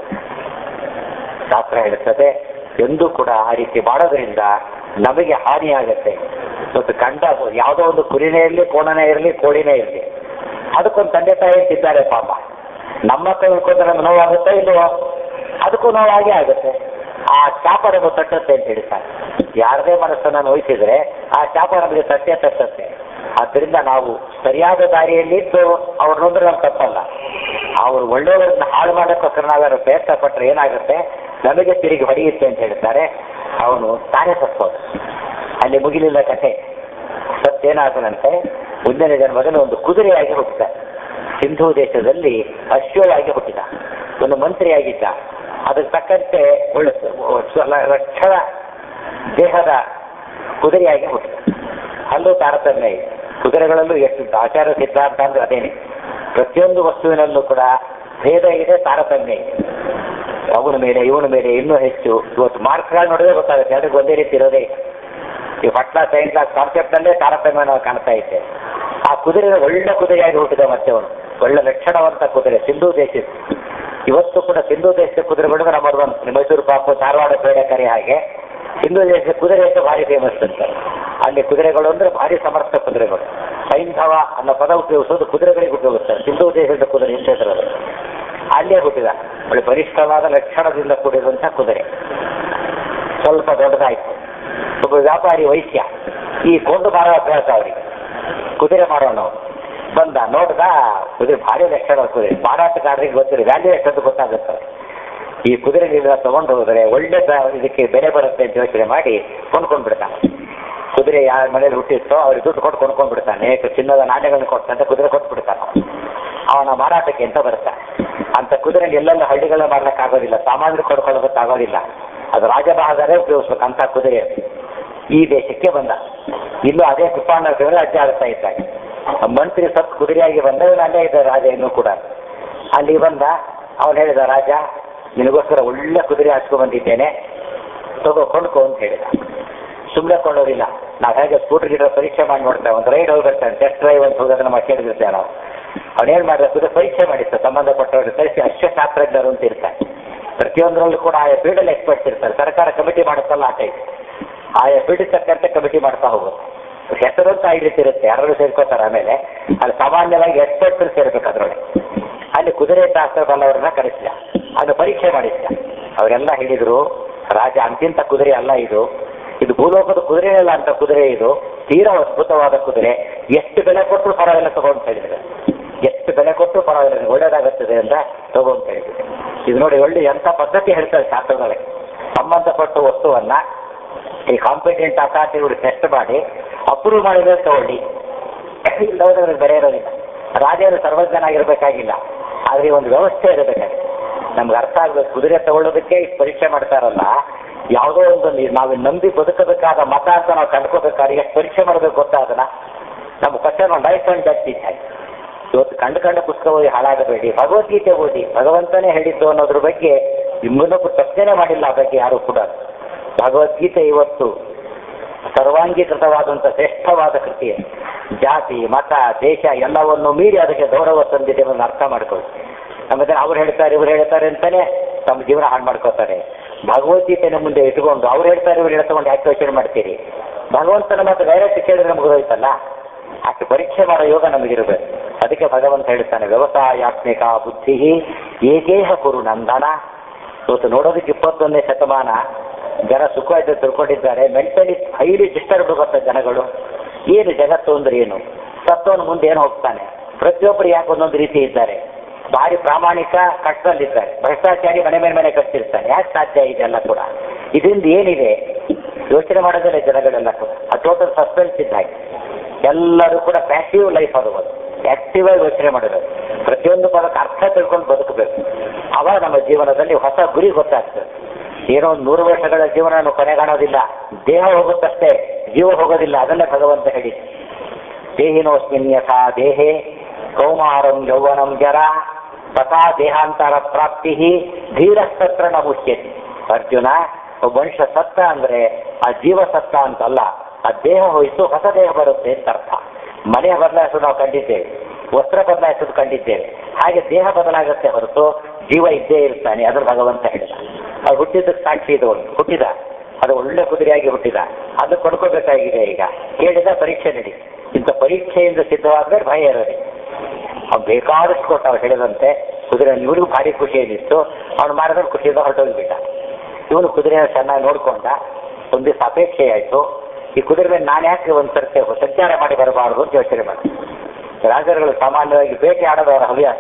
ಶಾಸ್ತ್ರ ಹೇಳುತ್ತದೆ ಎಂದೂ ಕೂಡ ಆ ರೀತಿ ಮಾಡೋದ್ರಿಂದ ನಮಗೆ ಹಾನಿಯಾಗತ್ತೆ ಮತ್ತು ಕಂಡ ಯಾವುದೋ ಒಂದು ಕುರಿನೇ ಇರಲಿ ಕೋಣನೇ ಇರಲಿ ಕೋಳಿನೇ ಇರಲಿ ಅದಕ್ಕೊಂದು ತಂದೆ ತಾಯಿ ಇದ್ದಾರೆ ಪಾಪ ನಮ್ಮ ಮಕ್ಕಳು ಇಟ್ಕೊಂಡ್ರೆ ನಮ್ಗೆ ನೋವಾಗುತ್ತೋ ಇಲ್ವೋ ಅದಕ್ಕೂ ನೋವಾಗೇ ಆಗುತ್ತೆ ಆ ಶಾಪ ನಮಗೆ ತಟ್ಟುತ್ತೆ ಅಂತ ಹೇಳ್ತಾರೆ ಯಾರದೇ ಮನಸ್ಸನ್ನು ನೋಯಿಸಿದ್ರೆ ಆ ಶಾಪ ನಮಗೆ ತಟ್ಟೆ ತಟ್ಟುತ್ತೆ ಆದ್ದರಿಂದ ನಾವು ಸರಿಯಾದ ದಾರಿಯಲ್ಲಿದ್ದು ಅವ್ರು ನೋಡಿದ್ರೆ ನಮ್ಗೆ ತಪ್ಪಲ್ಲ ಅವರು ಒಳ್ಳೆಯವರನ್ನ ಹಾಳು ಮಾಡೋಕ್ಕೋಸ್ಕರ ನಾವೇನಾದ್ರು ಪ್ರಯತ್ನ ಪಟ್ಟರೆ ಏನಾಗುತ್ತೆ ನಮಗೆ ತಿರುಗಿ ಹೊಡೆಯುತ್ತೆ ಅಂತ ಹೇಳ್ತಾರೆ ಅವನು ತಾನೇ ಸತ್ತೋದು ಅಲ್ಲಿ ಮುಗಿಲಿಲ್ಲ ಕಥೆ ಸತ್ತೇನಾದನಂತೆ ಮುಂದಿನ ಜನ್ಮದಲ್ಲಿ ಒಂದು ಕುದುರೆಯಾಗಿ ಹುಟ್ಟಿದ ಸಿಂಧು ದೇಶದಲ್ಲಿ ಅಶ್ವವಾಗಿ ಹುಟ್ಟಿದ ಒಂದು ಮಂತ್ರಿಯಾಗಿದ್ದ ಅದಕ್ಕೆ ತಕ್ಕಂತೆ ಒಳ್ಳೆ ಲಕ್ಷಣ ದೇಹದ ಕುದುರೆಯಾಗಿ ಹುಟ್ಟಿದ ಅಲ್ಲೂ ತಾರತಮ್ಯ ಇದೆ ಕುದುರೆಗಳಲ್ಲೂ ಎಷ್ಟು ಆಚಾರ ಸಿದ್ಧಾಂತ ಅಂದ್ರೆ ಅದೇನೆ ಪ್ರತಿಯೊಂದು ವಸ್ತುವಿನಲ್ಲೂ ಕೂಡ ಭೇದ ಇದೆ ತಾರತಮ್ಯ ಇದೆ ಅವನ ಮೇಲೆ ಇವನ ಮೇಲೆ ಇನ್ನೂ ಹೆಚ್ಚು ಇವತ್ತು ಮಾರ್ಕ್ಸ್ಗಳು ನೋಡಿದ್ರೆ ಗೊತ್ತಾಗುತ್ತೆ ಅದಕ್ಕೆ ಒಂದೇ ರೀತಿ ಇರೋದೇ ಇಲ್ಲ. ಈ ಪಟ್ಲ ಸೈನ್ಸ್ ಕಾನ್ಸೆಪ್ಟ್ ನಲ್ಲೇ ತಾರತಮ್ಯ ನಾವು ಕಾಣ್ತಾ ಇದ್ದೆ ಆ ಕುದುರೆ ಒಳ್ಳೆ ಕುದುರೆಯಾಗಿ ಹುಟ್ಟಿದ ಮತ್ತೆ ಅವನು ಒಳ್ಳೆ ಲಕ್ಷಣವಂತ ಕುದುರೆ ಸಿಂಧೂ ದೇಶದ ಇವತ್ತು ಕೂಡ ಸಿಂಧೂ ದೇಶದ ಕುದುರೆಗಳು ನಂಬರ್ ಒನ್ ಮೈಸೂರು ಪಾಪು ಧಾರವಾಡ ಬೇಡ ಕರೆ ಹಾಗೆ ಸಿಂಧೂ ದೇಶದ ಕುದುರೆ ಅಂತ ಭಾರಿ ಫೇಮಸ್ ಅಂತ ಅಲ್ಲಿ ಕುದುರೆಗಳು ಅಂದ್ರೆ ಭಾರಿ ಸಮರ್ಥ ಕುದುರೆಗಳು ಸೈಂಧವ ಅನ್ನೋ ಪದ ಉಪಯೋಗಿಸೋದು ಕುದುರೆಗಳಿಗೆ ಉಪಯೋಗಿಸ್ತಾರೆ ಸಿಂಧೂ ದೇಶದ ಕುದುರೆ ಅಂತ ಹೆಸರು ಅಲ್ಲೇ ಹುಟ್ಟಿದ ಒಳ್ಳೆ ಬಲಿಷ್ಠವಾದ ಲಕ್ಷಣದಿಂದ ಕೂಡಿರುವಂತ ಕುದುರೆ ಸ್ವಲ್ಪ ದೊಡ್ಡದಾಯ್ತು ಒಬ್ಬ ವ್ಯಾಪಾರಿ ವೈದ್ಯ ಈ ಕೊಂಡು ಮಾರೋ ಅಭ್ಯಾಸ ಅವರಿಗೆ ಕುದುರೆ ಮಾರೋಣ ಬಂದ ನೋಡ್ದ ಕುದುರೆ ಭಾರಿ ಲಕ್ಷಣ ಕುದುರೆ ಮಾರಾಟಗಾರರಿಗೆ ಗೊತ್ತಿಲ್ಲ ವ್ಯಾಲ್ಯೂ ಎಷ್ಟೊಂದು ಗೊತ್ತಾಗುತ್ತೆ ಅವ್ರಿಗೆ. ಈ ಕುದುರೆ ನೀವು ತಗೊಂಡು ಹೋದ್ರೆ ಒಳ್ಳೆ ಬ- ಇದಕ್ಕೆ ಬೆಲೆ ಬರುತ್ತೆ ಅಂತ ಯೋಚನೆ ಮಾಡಿ ಕೊಂಡ್ಕೊಂಡ್ ಬಿಡ್ತಾನೆ ಕುದುರೆ ಯಾರ ಮನೇಲಿ ಹುಟ್ಟಿತ್ತೋ ಅವ್ರಿಗೆ ದುಡ್ಡು ಕೊಟ್ಟು ಕೊಂಡ್ಕೊಂಡ್ ಬಿಡ್ತಾನೆ ಏಕೆ ಚಿನ್ನದ ನಾಣ್ಯಗಳನ್ನು ಕೊಟ್ಟಂತ ಕುದುರೆ ಕೊಟ್ಟು ಬಿಡ್ತಾನೆ ಅವನ ಮಾರಾಟಕ್ಕೆ ಅಂತ ಬರ್ತಾನೆ ಅಂತ ಕುದುರೆ ಎಲ್ಲೆಲ್ಲ ಹಳ್ಳಿಗಳ ಮಾಡ್ಲಿಕ್ಕೆ ಆಗೋದಿಲ್ಲ ಸಾಮಾನ್ಯರು ಕೊಡ್ಕೊಳ್ಳೋದಕ್ಕೆ ಆಗೋದಿಲ್ಲ ಅದು ರಾಜಬಹಾದರೇ ಉಪಯೋಗಿಸ್ಬೇಕು ಅಂತ ಕುದುರೆ ಈ ದೇಶಕ್ಕೆ ಬಂದ ಇಲ್ಲೂ ಅದೇ ಕೃಪಾಣ ಅಜ್ಜ ಆಗ್ತಾ ಇದ್ದಾಗ ಮಂತ್ರಿ ಸತ್ ಕುದುರೆಯಾಗಿ ಬಂದ ಇವನು ಅಲ್ಲೇ ಇದ್ದ ರಾಜ ಇನ್ನೂ ಕೂಡ ಅಲ್ಲಿ ಬಂದ ಅವನು ಹೇಳಿದ ರಾಜ ನಿನಗೋಸ್ಕರ ಒಳ್ಳೆ ಕುದುರೆ ಹಾಕ್ಸ್ಕೊಂಡ್ ಬಂದಿದ್ದೇನೆ ತಗೋ ಕೊಂಡ್ಕೊ ಅಂತ ಹೇಳಿದ ಸುಮ್ಮನೆ ಕೊಳ್ಳೋದಿಲ್ಲ ನಾವು ಹೇಗೆ ಸ್ಕೂಟರ್ ಗಿಡ ಪರೀಕ್ಷೆ ಮಾಡಿ ನೋಡ್ತೇವೆ ಒಂದು ರೈಡ್ ಹೋಗಿರ್ತಾನೆ ಟೆಸ್ಟ್ ಡ್ರೈವ್ ಅಂತ ಹೋಗೋದನ್ನ ನಾವು ಕೇಳಿರ್ತೇವೆ ನಾವು ಅವನೇನ್ ಮಾಡಿದ ಕುದುರೆ ಪರೀಕ್ಷೆ ಮಾಡಿರ್ತಾರೆ ಸಂಬಂಧಪಟ್ಟವ್ರಿಗೆ ಕಳಿಸಿ ಅಶ್ವಶಾಸ್ತ್ರಜ್ಞರು ಅಂತ ಇರ್ತಾರೆ ಪ್ರತಿಯೊಂದರಲ್ಲೂ ಕೂಡ ಆಯಾ ಫೀಲ್ಡಲ್ಲಿ ಎಕ್ಸ್ಪರ್ಟ್ಸ್ ಇರ್ತಾರೆ ಸರ್ಕಾರ ಕಮಿಟಿ ಮಾಡುತ್ತಲ್ಲ ಆ ಟೈಪ್ ಆಯಾ ಫೀಲ್ಡ್ ತಕ್ಕಂತೆ ಕಮಿಟಿ ಮಾಡ್ತಾ ಹೋಗುತ್ತೆ ಹೆಸರು ಅಂತ ಈ ರೀತಿ ಇರುತ್ತೆ ಯಾರು ಸೇರ್ಕೋತಾರೆ ಆಮೇಲೆ ಅಲ್ಲಿ ಸಾಮಾನ್ಯವಾಗಿ ಎಕ್ಸ್ಪರ್ಟ್ಸ್ ಸೇರ್ಬೇಕು ಅದ್ರೊಳಗೆ ಅಲ್ಲಿ ಕುದುರೆ ಶಾಸ್ತ್ರ ಬಲ್ಲವರನ್ನ ಕರೆಸಿದ ಅದು ಪರೀಕ್ಷೆ ಮಾಡಿದ್ದ ಅವರೆಲ್ಲ ಹೇಳಿದ್ರು ರಾಜ ಅಂತಿಂತ ಕುದುರೆ ಅಲ್ಲ ಇದು ಇದು ಭೂಲೋಕದ ಕುದುರೆ ಅಲ್ಲ ಅಂತ ಕುದುರೆ ಇದು ತೀರಾ ಅದ್ಭುತವಾದ ಕುದುರೆ ಎಷ್ಟು ಬೆಲೆ ಕೊಟ್ಟರು ಪರವಾಗಿಲ್ಲ ತಗೊಂಡು ಹೇಳಿದ್ರೆ ಎಷ್ಟು ಬೆಲೆ ಕೊಟ್ಟರು ಪರವಾಗಿಲ್ಲ ಒಳ್ಳೇದಾಗುತ್ತದೆ ಅಂತ ತಗೊಂಡು ಹೇಳಿದ್ರೆ ಇದು ನೋಡಿ ಒಳ್ಳೆ ಎಂತ ಪದ್ಧತಿ ಹೇಳ್ತಾರೆ ಶಾಸ್ತ್ರದೊಳಗೆ ಸಂಬಂಧಪಟ್ಟ ವಸ್ತುವನ್ನ ಈ ಕಾಂಪಿಟೆಂಟ್ ಅಥಾರಿಟಿಗಳು ಟೆಸ್ಟ್ ಮಾಡಿ ಅಪ್ರೂವ್ ಮಾಡಿದ್ರೆ ತಗೊಳ್ಳಿ ಇಲ್ಲದವ್ರಿಗೆ ಬೆಲೆ ಇರೋದಿಲ್ಲ ರಾಜರು ಸರ್ವಜ್ಞನಾಗಿರ್ಬೇಕಾಗಿಲ್ಲ ಆದ್ರೆ ಈ ಒಂದು ವ್ಯವಸ್ಥೆ ಇರಬೇಕಾಗಿದೆ ನಮ್ಗೆ ಅರ್ಥ ಆಗ್ಬೇಕು ಕುದುರೆ ತಗೊಳ್ಳೋದಕ್ಕೆ ಇಷ್ಟು ಪರೀಕ್ಷೆ ಮಾಡ್ತಾರಲ್ಲ ಯಾವುದೋ ಒಂದು ನೀ- ನಾವು ನಂಬಿ ಬದುಕಬೇಕಾದ ಮತ ಅಂತ ನಾವು ಕಂಡ್ಕೋಬೇಕಾದ್ರೆ ಎಷ್ಟು ಪರೀಕ್ಷೆ ಮಾಡಬೇಕು ಗೊತ್ತಾ ಅದನ್ನ ನಮ್ಮ ಕ್ವಶನ್ ಲೈಫ್ ಅಂಡ್ ಡೆತ್ ಇದ್ದ ಇವತ್ತು ಕಂಡು ಕಂಡು ಪುಸ್ತಕ ಓದಿ ಹಾಳಾಗಬೇಡಿ ಭಗವದ್ಗೀತೆ ಓದಿ ಭಗವಂತನೇ ಹೇಳಿದ್ದು ಅನ್ನೋದ್ರ ಬಗ್ಗೆ ನಿಮ್ಮನ್ನೊಬ್ಬರು ಪ್ರಶ್ನೆ ಮಾಡಿಲ್ಲ ಆ ಬಗ್ಗೆ ಯಾರು ಕೂಡ ಭಗವದ್ಗೀತೆ ಇವತ್ತು ಸರ್ವಾಂಗೀಕೃತವಾದಂಥ ಶ್ರೇಷ್ಠವಾದ ಕೃತಿ ಜಾತಿ ಮತ ದೇಶ ಎಲ್ಲವನ್ನು ಮೀರಿ ಅದಕ್ಕೆ ಗೌರವ ತಂದಿದೆ ಅನ್ನೋದನ್ನ ಅರ್ಥ ಮಾಡ್ಕೊಳ್ಳಿ ಆಮೇಲೆ ಅವ್ರು ಹೇಳ್ತಾರೆ ಇವ್ರು ಹೇಳ್ತಾರೆ ಅಂತಾನೆ ತಮ್ಮ ಜೀವನ ಹಾಳು ಮಾಡ್ಕೋತಾರೆ ಭಗವದ್ಗೀತೆನ ಮುಂದೆ ಇಟ್ಕೊಂಡು ಅವ್ರು ಹೇಳ್ತಾರೆ ಇವ್ರು ಹೇಳ್ತಕೊಂಡು ಯಾಕೆ ಯೋಚನೆ ಮಾಡ್ತೀರಿ ಭಗವಂತನ ಮಾತು ಡೈರೆಕ್ಟ್ ಕೇಳಿದ್ರೆ ನಮ್ಗೆ ಹೋಯ್ತಲ್ಲ ಅಷ್ಟು ಪರೀಕ್ಷೆ ಮಾಡೋ ಯೋಗ ನಮಗಿರ್ಬೇಕು ಅದಕ್ಕೆ ಭಗವಂತ ಹೇಳ್ತಾನೆ ವ್ಯವಸಾಯಾತ್ಮಿಕ ಬುದ್ಧಿ ಏಕೇಹ ಕುರು ನಂದನ ಇವತ್ತು ನೋಡೋದಕ್ಕೆ ಇಪ್ಪತ್ತೊಂದನೇ ಶತಮಾನ ಜನ ಸುಖವಾಯ್ತು ತಿಳ್ಕೊಂಡಿದ್ದಾರೆ ಮೆಂಟಲಿ ಹೈಲಿ ಡಿಸ್ಟರ್ಬ್ ಗೊತ್ತ ಜನಗಳು ಏನು ಜಗತ್ತು ಅಂದ್ರೆ ಏನು ಸತ್ತವನು ಮುಂದೆ ಏನು ಹೋಗ್ತಾನೆ ಪ್ರತಿಯೊಬ್ಬರು ಯಾಕೆ ಒಂದೊಂದು ರೀತಿ ಇದ್ದಾರೆ ಭಾರಿ ಪ್ರಾಮಾಣಿಕ ಕಷ್ಟದಲ್ಲಿದ್ದಾರೆ ಭ್ರಷ್ಟಾಚಾರಿ ಮನೆ ಮೇಲೆ ಮನೆ ಕಟ್ತಿರ್ತಾನೆ ಯಾಕೆ ಸಾಧ್ಯ ಇದೆಲ್ಲ ಕೂಡ ಇದರಿಂದ ಏನಿದೆ ಯೋಚನೆ ಮಾಡೋದಿಲ್ಲ ಜನಗಳೆಲ್ಲ ಕೂಡ ಆ ಟೋಟಲ್ ಸಸ್ಪೆನ್ಸ್ ಇದ್ದಾಗೆ ಎಲ್ಲರೂ ಕೂಡ ಪ್ಯಾಸಿವ್ ಲೈಫ್ ಅದು ಆಕ್ಟಿವ್ ಆಗಿ ಯೋಚನೆ ಮಾಡೋದು ಪ್ರತಿಯೊಂದು ಪದಕ್ಕೆ ಅರ್ಥ ತಿಳ್ಕೊಂಡು ಬದುಕಬೇಕು ಅವಾಗ ನಮ್ಮ ಜೀವನದಲ್ಲಿ ಹೊಸ ಗುರಿ ಗೊತ್ತಾಗ್ತದೆ ಏನೋ ಒಂದು ನೂರು ವರ್ಷಗಳ ಜೀವನ ನಾವು ಕೊನೆಗಾಣೋದಿಲ್ಲ ದೇಹ ಹೋಗುತ್ತಷ್ಟೇ ಜೀವ ಹೋಗೋದಿಲ್ಲ ಅದನ್ನೇ ಭಗವಂತ ಹೇಳಿ ದೇಹಿನೋಸ್ಮಿನ್ ಯಥಾ ದೇಹೇ ಕೌಮಾರಂ ಯೌವನಂ ಜರ ತಥಾ ದೇಹಾಂತರ ಪ್ರಾಪ್ತಿ ಧೀರಸ್ತತ್ರ ನ ಮುಖ್ಯತೆ ಅರ್ಜುನ ಒಬ್ಬ ಮನುಷ್ಯ ಸತ್ತ ಅಂದ್ರೆ ಆ ಜೀವ ಸತ್ತ ಅಂತಲ್ಲ ಆ ದೇಹ ಹೋಯಿತು ಹೊಸ ದೇಹ ಬರುತ್ತೆ ಅಂತ ಅರ್ಥ ಮನೆಯ ಬದಲಾಯಿಸೋದು ನಾವು ಕಂಡಿದ್ದೇವೆ ವಸ್ತ್ರ ಬದಲಾಯಿಸೋದು ಕಂಡಿದ್ದೇವೆ ಹಾಗೆ ದೇಹ ಬದಲಾಗುತ್ತೆ ಹೊರತು ಜೀವ ಇದ್ದೇ ಇರ್ತಾನೆ ಅದ್ರ ಭಗವಂತ ಹೇಳಿದ ಅದು ಹುಟ್ಟಿದ್ದಕ್ಕೆ ಸಾಕ್ಷಿ ಇದು ಒಂದು. ಹುಟ್ಟಿದ ಅದು ಒಳ್ಳೆ ಕುದುರೆಯಾಗಿ ಹುಟ್ಟಿದ ಅದು ಕೊಡ್ಕೋಬೇಕಾಗಿದೆ ಈಗ ಕೇಳಿದ ಪರೀಕ್ಷೆ ನಡಿ ಇಂಥ ಪರೀಕ್ಷೆಯಿಂದ ಸಿದ್ಧವಾದ್ರೆ ಭಯ ಇರೋದು ಅವ್ನು ಬೇಕಾದಷ್ಟು ಕೊಟ್ಟ ಅವ್ರು ಹೇಳಿದಂತೆ ಕುದುರೆ ಇವನಿಗೂ ಭಾರಿ ಖುಷಿ ಏನಿತ್ತು ಅವ್ನು ಮಾರಿದ್ರೆ ಖುಷಿಯಿಂದ ಹೊರಟೋಗ್ಬಿಟ್ಟ ಇವನು ಕುದುರೆನ ಚೆನ್ನಾಗಿ ನೋಡ್ಕೊಂಡ ಒಂದು ದಿವಸ ಅಪೇಕ್ಷೆ ಆಯ್ತು ಈ ಕುದುರೆ ಮೇಲೆ ನಾನು ಯಾಕೆ ಒಂದು ಸರ್ತಿ ಸಂಚಾರ ಮಾಡಿ ಬರಬಾರದು ಅಂತ ಯೋಚನೆ ಮಾಡಿ ರಾಜರುಗಳು ಸಾಮಾನ್ಯವಾಗಿ ಬೇಟೆ ಆಡೋದು ಅವರ ಹವ್ಯಾಸ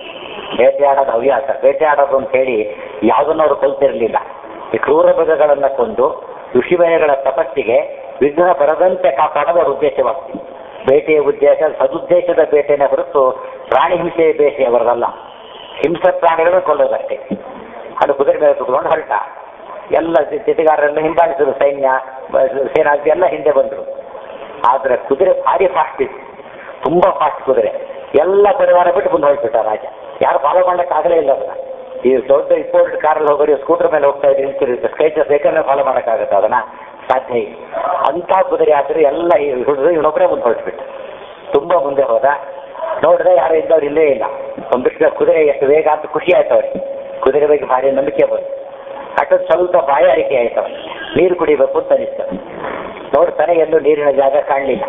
ಬೇಟೆ ಆಡೋದು ಹವ್ಯಾಸ ಬೇಟೆ ಆಡೋದು ಅಂತ ಹೇಳಿ ಯಾವುದನ್ನು ಅವರು ಕಲ್ತಿರಲಿಲ್ಲ ಈ ಕ್ರೂರ ಮೃಗಗಳನ್ನ ಕೊಂದು ಋಷಿಮಯಗಳ ತಪಸ್ಸಿಗೆ ವಿಘ್ನ ಬರದಂತೆ ಕಾಪಾಡೋದು ಅವರ ಉದ್ದೇಶವಾಗ್ತದೆ ಬೇಟೆಯ ಉದ್ದೇಶ ಸದುದ್ದೇಶದ ಬೇಟೆನೇ ಹೊರತು ಪ್ರಾಣಿ ಹಿಂಸೆಯ ಬೇಟೆ ಅವರದಲ್ಲ ಹಿಂಸ ಪ್ರಾಣಿಗಳನ್ನು ಕೊಲ್ಲೋದಷ್ಟೇ ಅದು ಕುದುರೆ ಮೇಲೆ ಕುತ್ಕೊಂಡು ಹೊರಟ ಎಲ್ಲ ಜ- ಜೊತೆಗಾರರನ್ನ ಹಿಂಬಾಲಿಸಿದ್ರು ಸೈನ್ಯ ಬ- ಸೇನಾಧಿಪತಿ ಎಲ್ಲ ಹಿಂದೆ ಬಂದರು ಆದ್ರೆ ಕುದುರೆ ಭಾರಿ ಫಾಸ್ಟ್ ಇತ್ತು ತುಂಬಾ ಫಾಸ್ಟ್ ಕುದುರೆ ಎಲ್ಲ ಪರಿವಾರ ಬಿಟ್ಟು ಮುಂದೆ ಹೊರಟ್ಬಿಟ್ಟ ರಾಜ ಯಾರು ಫಾಲೋ ಮಾಡಕ್ಕಾಗಲೇ ಇಲ್ಲ ಅದನ್ನ ಈ ದೊಡ್ಡ ಇಂಪೋರ್ಟ್ ಕಾರಲ್ಲಿ ಹೋಗೋರು ಸ್ಕೂಟರ್ ಮೇಲೆ ಹೋಗ್ತಾ ಇದ್ರೆ ನಿಂತಿರುತ್ತೆ ಸ್ಕೈಟ್ ಸೈಕಲ್ ಫಾಲೋ ಮಾಡಕ್ಕಾಗತ್ತೆ ಅದನ್ನ ಸಾಧ್ಯ ಇಲ್ಲ ಅಂತ ಕುದುರೆ ಆದ್ರೆ ಎಲ್ಲ ಈ ಹುಡುಗರು ಇವನೊಬ್ಬರೇ ಮುಂದೆ ಹೊರಟ್ಬಿಟ್ಟು ತುಂಬಾ ಮುಂದೆ ಹೋದ ನೋಡಿದ್ರೆ ಯಾರು ಇದ್ದವ್ರು ಇಲ್ಲೇ ಇಲ್ಲ ಒಂದಿಷ್ಟು ಕುದುರೆ ಎಷ್ಟು ವೇಗ ಅಂತ ಖುಷಿ ಆಯ್ತು ಅವ್ರಿಗೆ ಕುದುರೆ ಬಗ್ಗೆ ಭಾರಿ ನಂಬಿಕೆ ಬಂತು ಅಷ್ಟೊಂದು ಸ್ವಲ್ಪ ಬಾಯಾರಿಕೆ ಆಯ್ತು ಅವ್ರಿಗೆ ನೀರು ಕುಡಿಬೇಕು ಅಂತ ಅನಿಸ್ತು ನೋಡ್ತಾನೆ ಎಲ್ಲೂ ನೀರಿನ ಜಾಗ ಕಾಣಲಿಲ್ಲ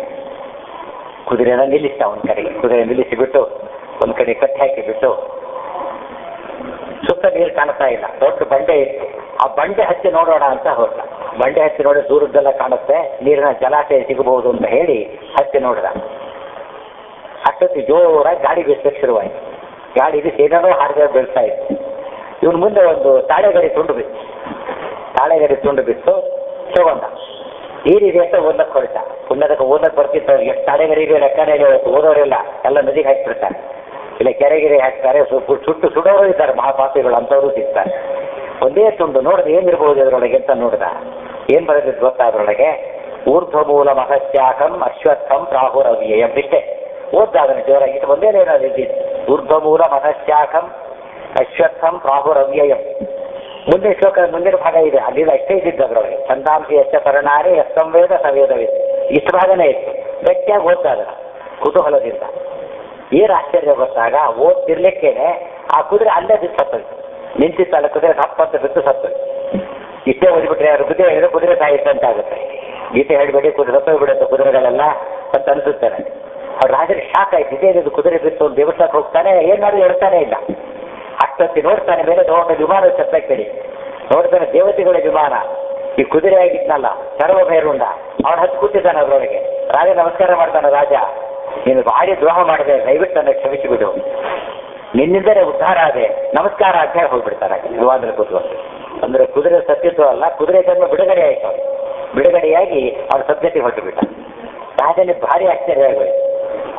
ಕುದುರೆನ ನಿಲ್ಲಿಸ್ತ ಒಂದ್ ಕಡೆಗೆ ಕುದುರೆ ನಿಲ್ಲಿಸಿ ಬಿಟ್ಟು ಒಂದ್ ಕಡೆ ಕಟ್ಟಿ ಹಾಕಿ ಬಿಟ್ಟು ಸುತ್ತ ನೀರು ಕಾಣ್ತಾ ಇಲ್ಲ ದೊಡ್ಡ ಬಂಡೆ ಇತ್ತು ಆ ಬಂಡೆ ಹಚ್ಚಿ ನೋಡೋಣ ಅಂತ ಹೊರಟ ಬಂಡೆ ಹಚ್ಚಿ ನೋಡಿ ದೂರದ್ದೆಲ್ಲ ಕಾಣುತ್ತೆ ನೀರಿನ ಜಲಾಶಯ ಸಿಗಬಹುದು ಅಂತ ಹೇಳಿ ಹಚ್ಚಿ ನೋಡಿದ ಅಷ್ಟೊತ್ತಿ ಜೋರಾಗಿ ಗಾಡಿ ಬೀಸಕ್ಕೆ ಶುರುವಾಯಿತು ಗಾಡಿ ಬೀಸಿ ಏನೇನೋ ಹಾಡಿಗೆ ಬೀಳ್ತಾ ಇತ್ತು ಇವನ್ ಮುಂದೆ ಒಂದು ತಾಳೆಗಡಿ ತುಂಡು ಬಿತ್ತು ತಾಳೆಗಡಿ ತುಂಡು ಬಿತ್ತು ತಗೊಂಡ ನೀರಿದೆ ಅಂತ ಓದಕ್ಕೆ ಹೊರಟ ಪುಣ್ಯದಕ್ಕೆ ಓದಕ್ಕೆ ಬರ್ತಿತ್ತು ಅವ್ರಿಗೆ ಎಷ್ಟು ತಾಳೆಗರಿಗೆ ಲೆಕ್ಕನೇ ಇಲ್ಲ ಇವತ್ತು ಓದೋರೆಲ್ಲ ಎಲ್ಲ ನದಿಗೆ ಹಾಕ್ಬಿಡ್ತಾರೆ ಇಲ್ಲ ಕೆರೆಗಿರೆ ಹಾಕ್ತಾರೆ ಸು- ಸುಟ್ಟು ಸುಡೋರು ಇದ್ದಾರೆ ಮಹಾಪಾಪಿಗಳು ಅಂತವರು ಸಿಗ್ತಾರೆ ಒಂದೇ ತುಂಡು ನೋಡಿದ್ರೆ ಏನಿರ್ಬೋದು ಅದರೊಳಗೆ ಅಂತ ನೋಡಿದ ಏನ್ ಬರೆದಿದ್ದು ಗೊತ್ತಾ ಅದರೊಳಗೆ ಊರ್ಧ್ವಮೂಲ ಮಹತ್ಯಾಕಂ ಅಶ್ವತ್ಥಂ ಪ್ರಾಹುರವ್ಯಯಂ ಇಷ್ಟೇ ಓದ್ದಾಗನ ಜೋರಾಗಿ ಇದು ಒಂದೇ ಏನಾದ್ರು ಇದ್ದಿದ್ದು ಊರ್ಧ್ವಮೂಲ ಮಹತ್ಯಾಕಂ ಅಶ್ವತ್ಥಂ ಪ್ರಾಹುರವ್ಯಯಂ ಮುಂದಿನ ಶ್ಲೋಕ ಮುಂದಿನ ಭಾಗ ಇದೆ ಅಲ್ಲಿಂದ ಅಷ್ಟೇ ಇದ್ದಿದ್ದು ಅದರೊಳಗೆ ಚಂದಾಂಸಿ ಎಷ್ಟ ಪರಿಣಾರಿ ಎಸ್ತಂವೇದ ಸವೇದವಿದೆ ಇಷ್ಟು ಭಾಗನೇ ಇತ್ತು ಗಟ್ಟಿಯಾಗಿ ಓದ್ದಾಗ ಕುತೂಹಲದಿಂದ ಏನ್ ಆಶ್ಚರ್ಯ ಗೊತ್ತಾಗ ಓದ್ತಿರ್ಲಿಕ್ಕೇನೆ ಆ ಕುದುರೆ ಅಲ್ಲೇ ಬಿದ್ದು ಸತ್ತೋಯ್ತು ನಿಂತಿತ್ತಲ್ಲ ಕುದುರೆ ಹಪ್ಪ ಅಂತ ಬಿದ್ದು ಸತ್ತೋಯ್ತು ಇಷ್ಟೇ ಓದಿಬಿಟ್ರೆ ಯಾರು ಕುದುರೆ ಹೇಳಿದ್ರೆ ಕುದುರೆ ಸಾಯಿತಂತ ಆಗುತ್ತೆ ಗೀತೆ ಹೇಳ್ಬೇಡಿ ಕುದುರೆ ಸತ್ತೋಗ್ಬಿಡುತ್ತೆ ಕುದುರೆಗಳೆಲ್ಲ ಅಂತ ಅನಿಸುತ್ತಾರೆ ಅವ್ರು ರಾಜರಿಗೆ ಶಾಕ್ ಆಯ್ತು ಇದೇನಿದು ಕುದುರೆ ಬಿತ್ತು ಒಂದು ದೇವಸ್ಥಾನಕ್ಕೆ ಹೋಗ್ತಾನೆ ಏನಾದ್ರು ಹೇಳ್ತಾನೆ ಇಲ್ಲ ಅಷ್ಟೊತ್ತಿ ನೋಡ್ತಾನೆ ಮೇಲೆ ತಗೊಂಡು ವಿಮಾನ ಸತ್ತಕ್ಕಡಿ ನೋಡ್ತಾನೆ ದೇವತೆಗಳ ವಿಮಾನ ಈ ಕುದುರೆ ಆಗಿದ್ನಲ್ಲ ಸರ್ವಭೈರುಂಡ ಅವನು ಹತ್ತು ಕೂತಿದ್ದಾನೆ ಅದರೊಳಗೆ ರಾಜ ನಮಸ್ಕಾರ ಮಾಡ್ತಾನೆ ರಾಜ ನೀನು ಭಾರಿ ದ್ರೋಹ ಮಾಡಿದೆ ದಯವಿಟ್ಟು ನನ್ನ ಕ್ಷಮಿಸಿಬಿಡು ನಿನ್ನಿಂದಲೇ ಉದ್ಧಾರ ಆದೆ ನಮಸ್ಕಾರ ಅಂತ ಹೇಳಿ ಹೋಗ್ಬಿಡ್ತಾರೆ ವಿವಾದದಲ್ಲಿ ಕೂತ್ಕೊಂಡು ಅಂದ್ರೆ ಕುದುರೆ ಸತ್ತಿತ್ತು ಅಲ್ಲ ಕುದುರೆ ಜನ್ಮ ಬಿಡುಗಡೆ ಆಯ್ತು ಅವ್ನಿಗೆ. ಬಿಡುಗಡೆಯಾಗಿ ಅವನ ಸದ್ಯತೆ ಹೊರಟು ಬಿಟ್ಟ ರಾಜನಿಗೆ ಭಾರಿ ಆಶ್ಚರ್ಯ ಆಗೋಯ್ತು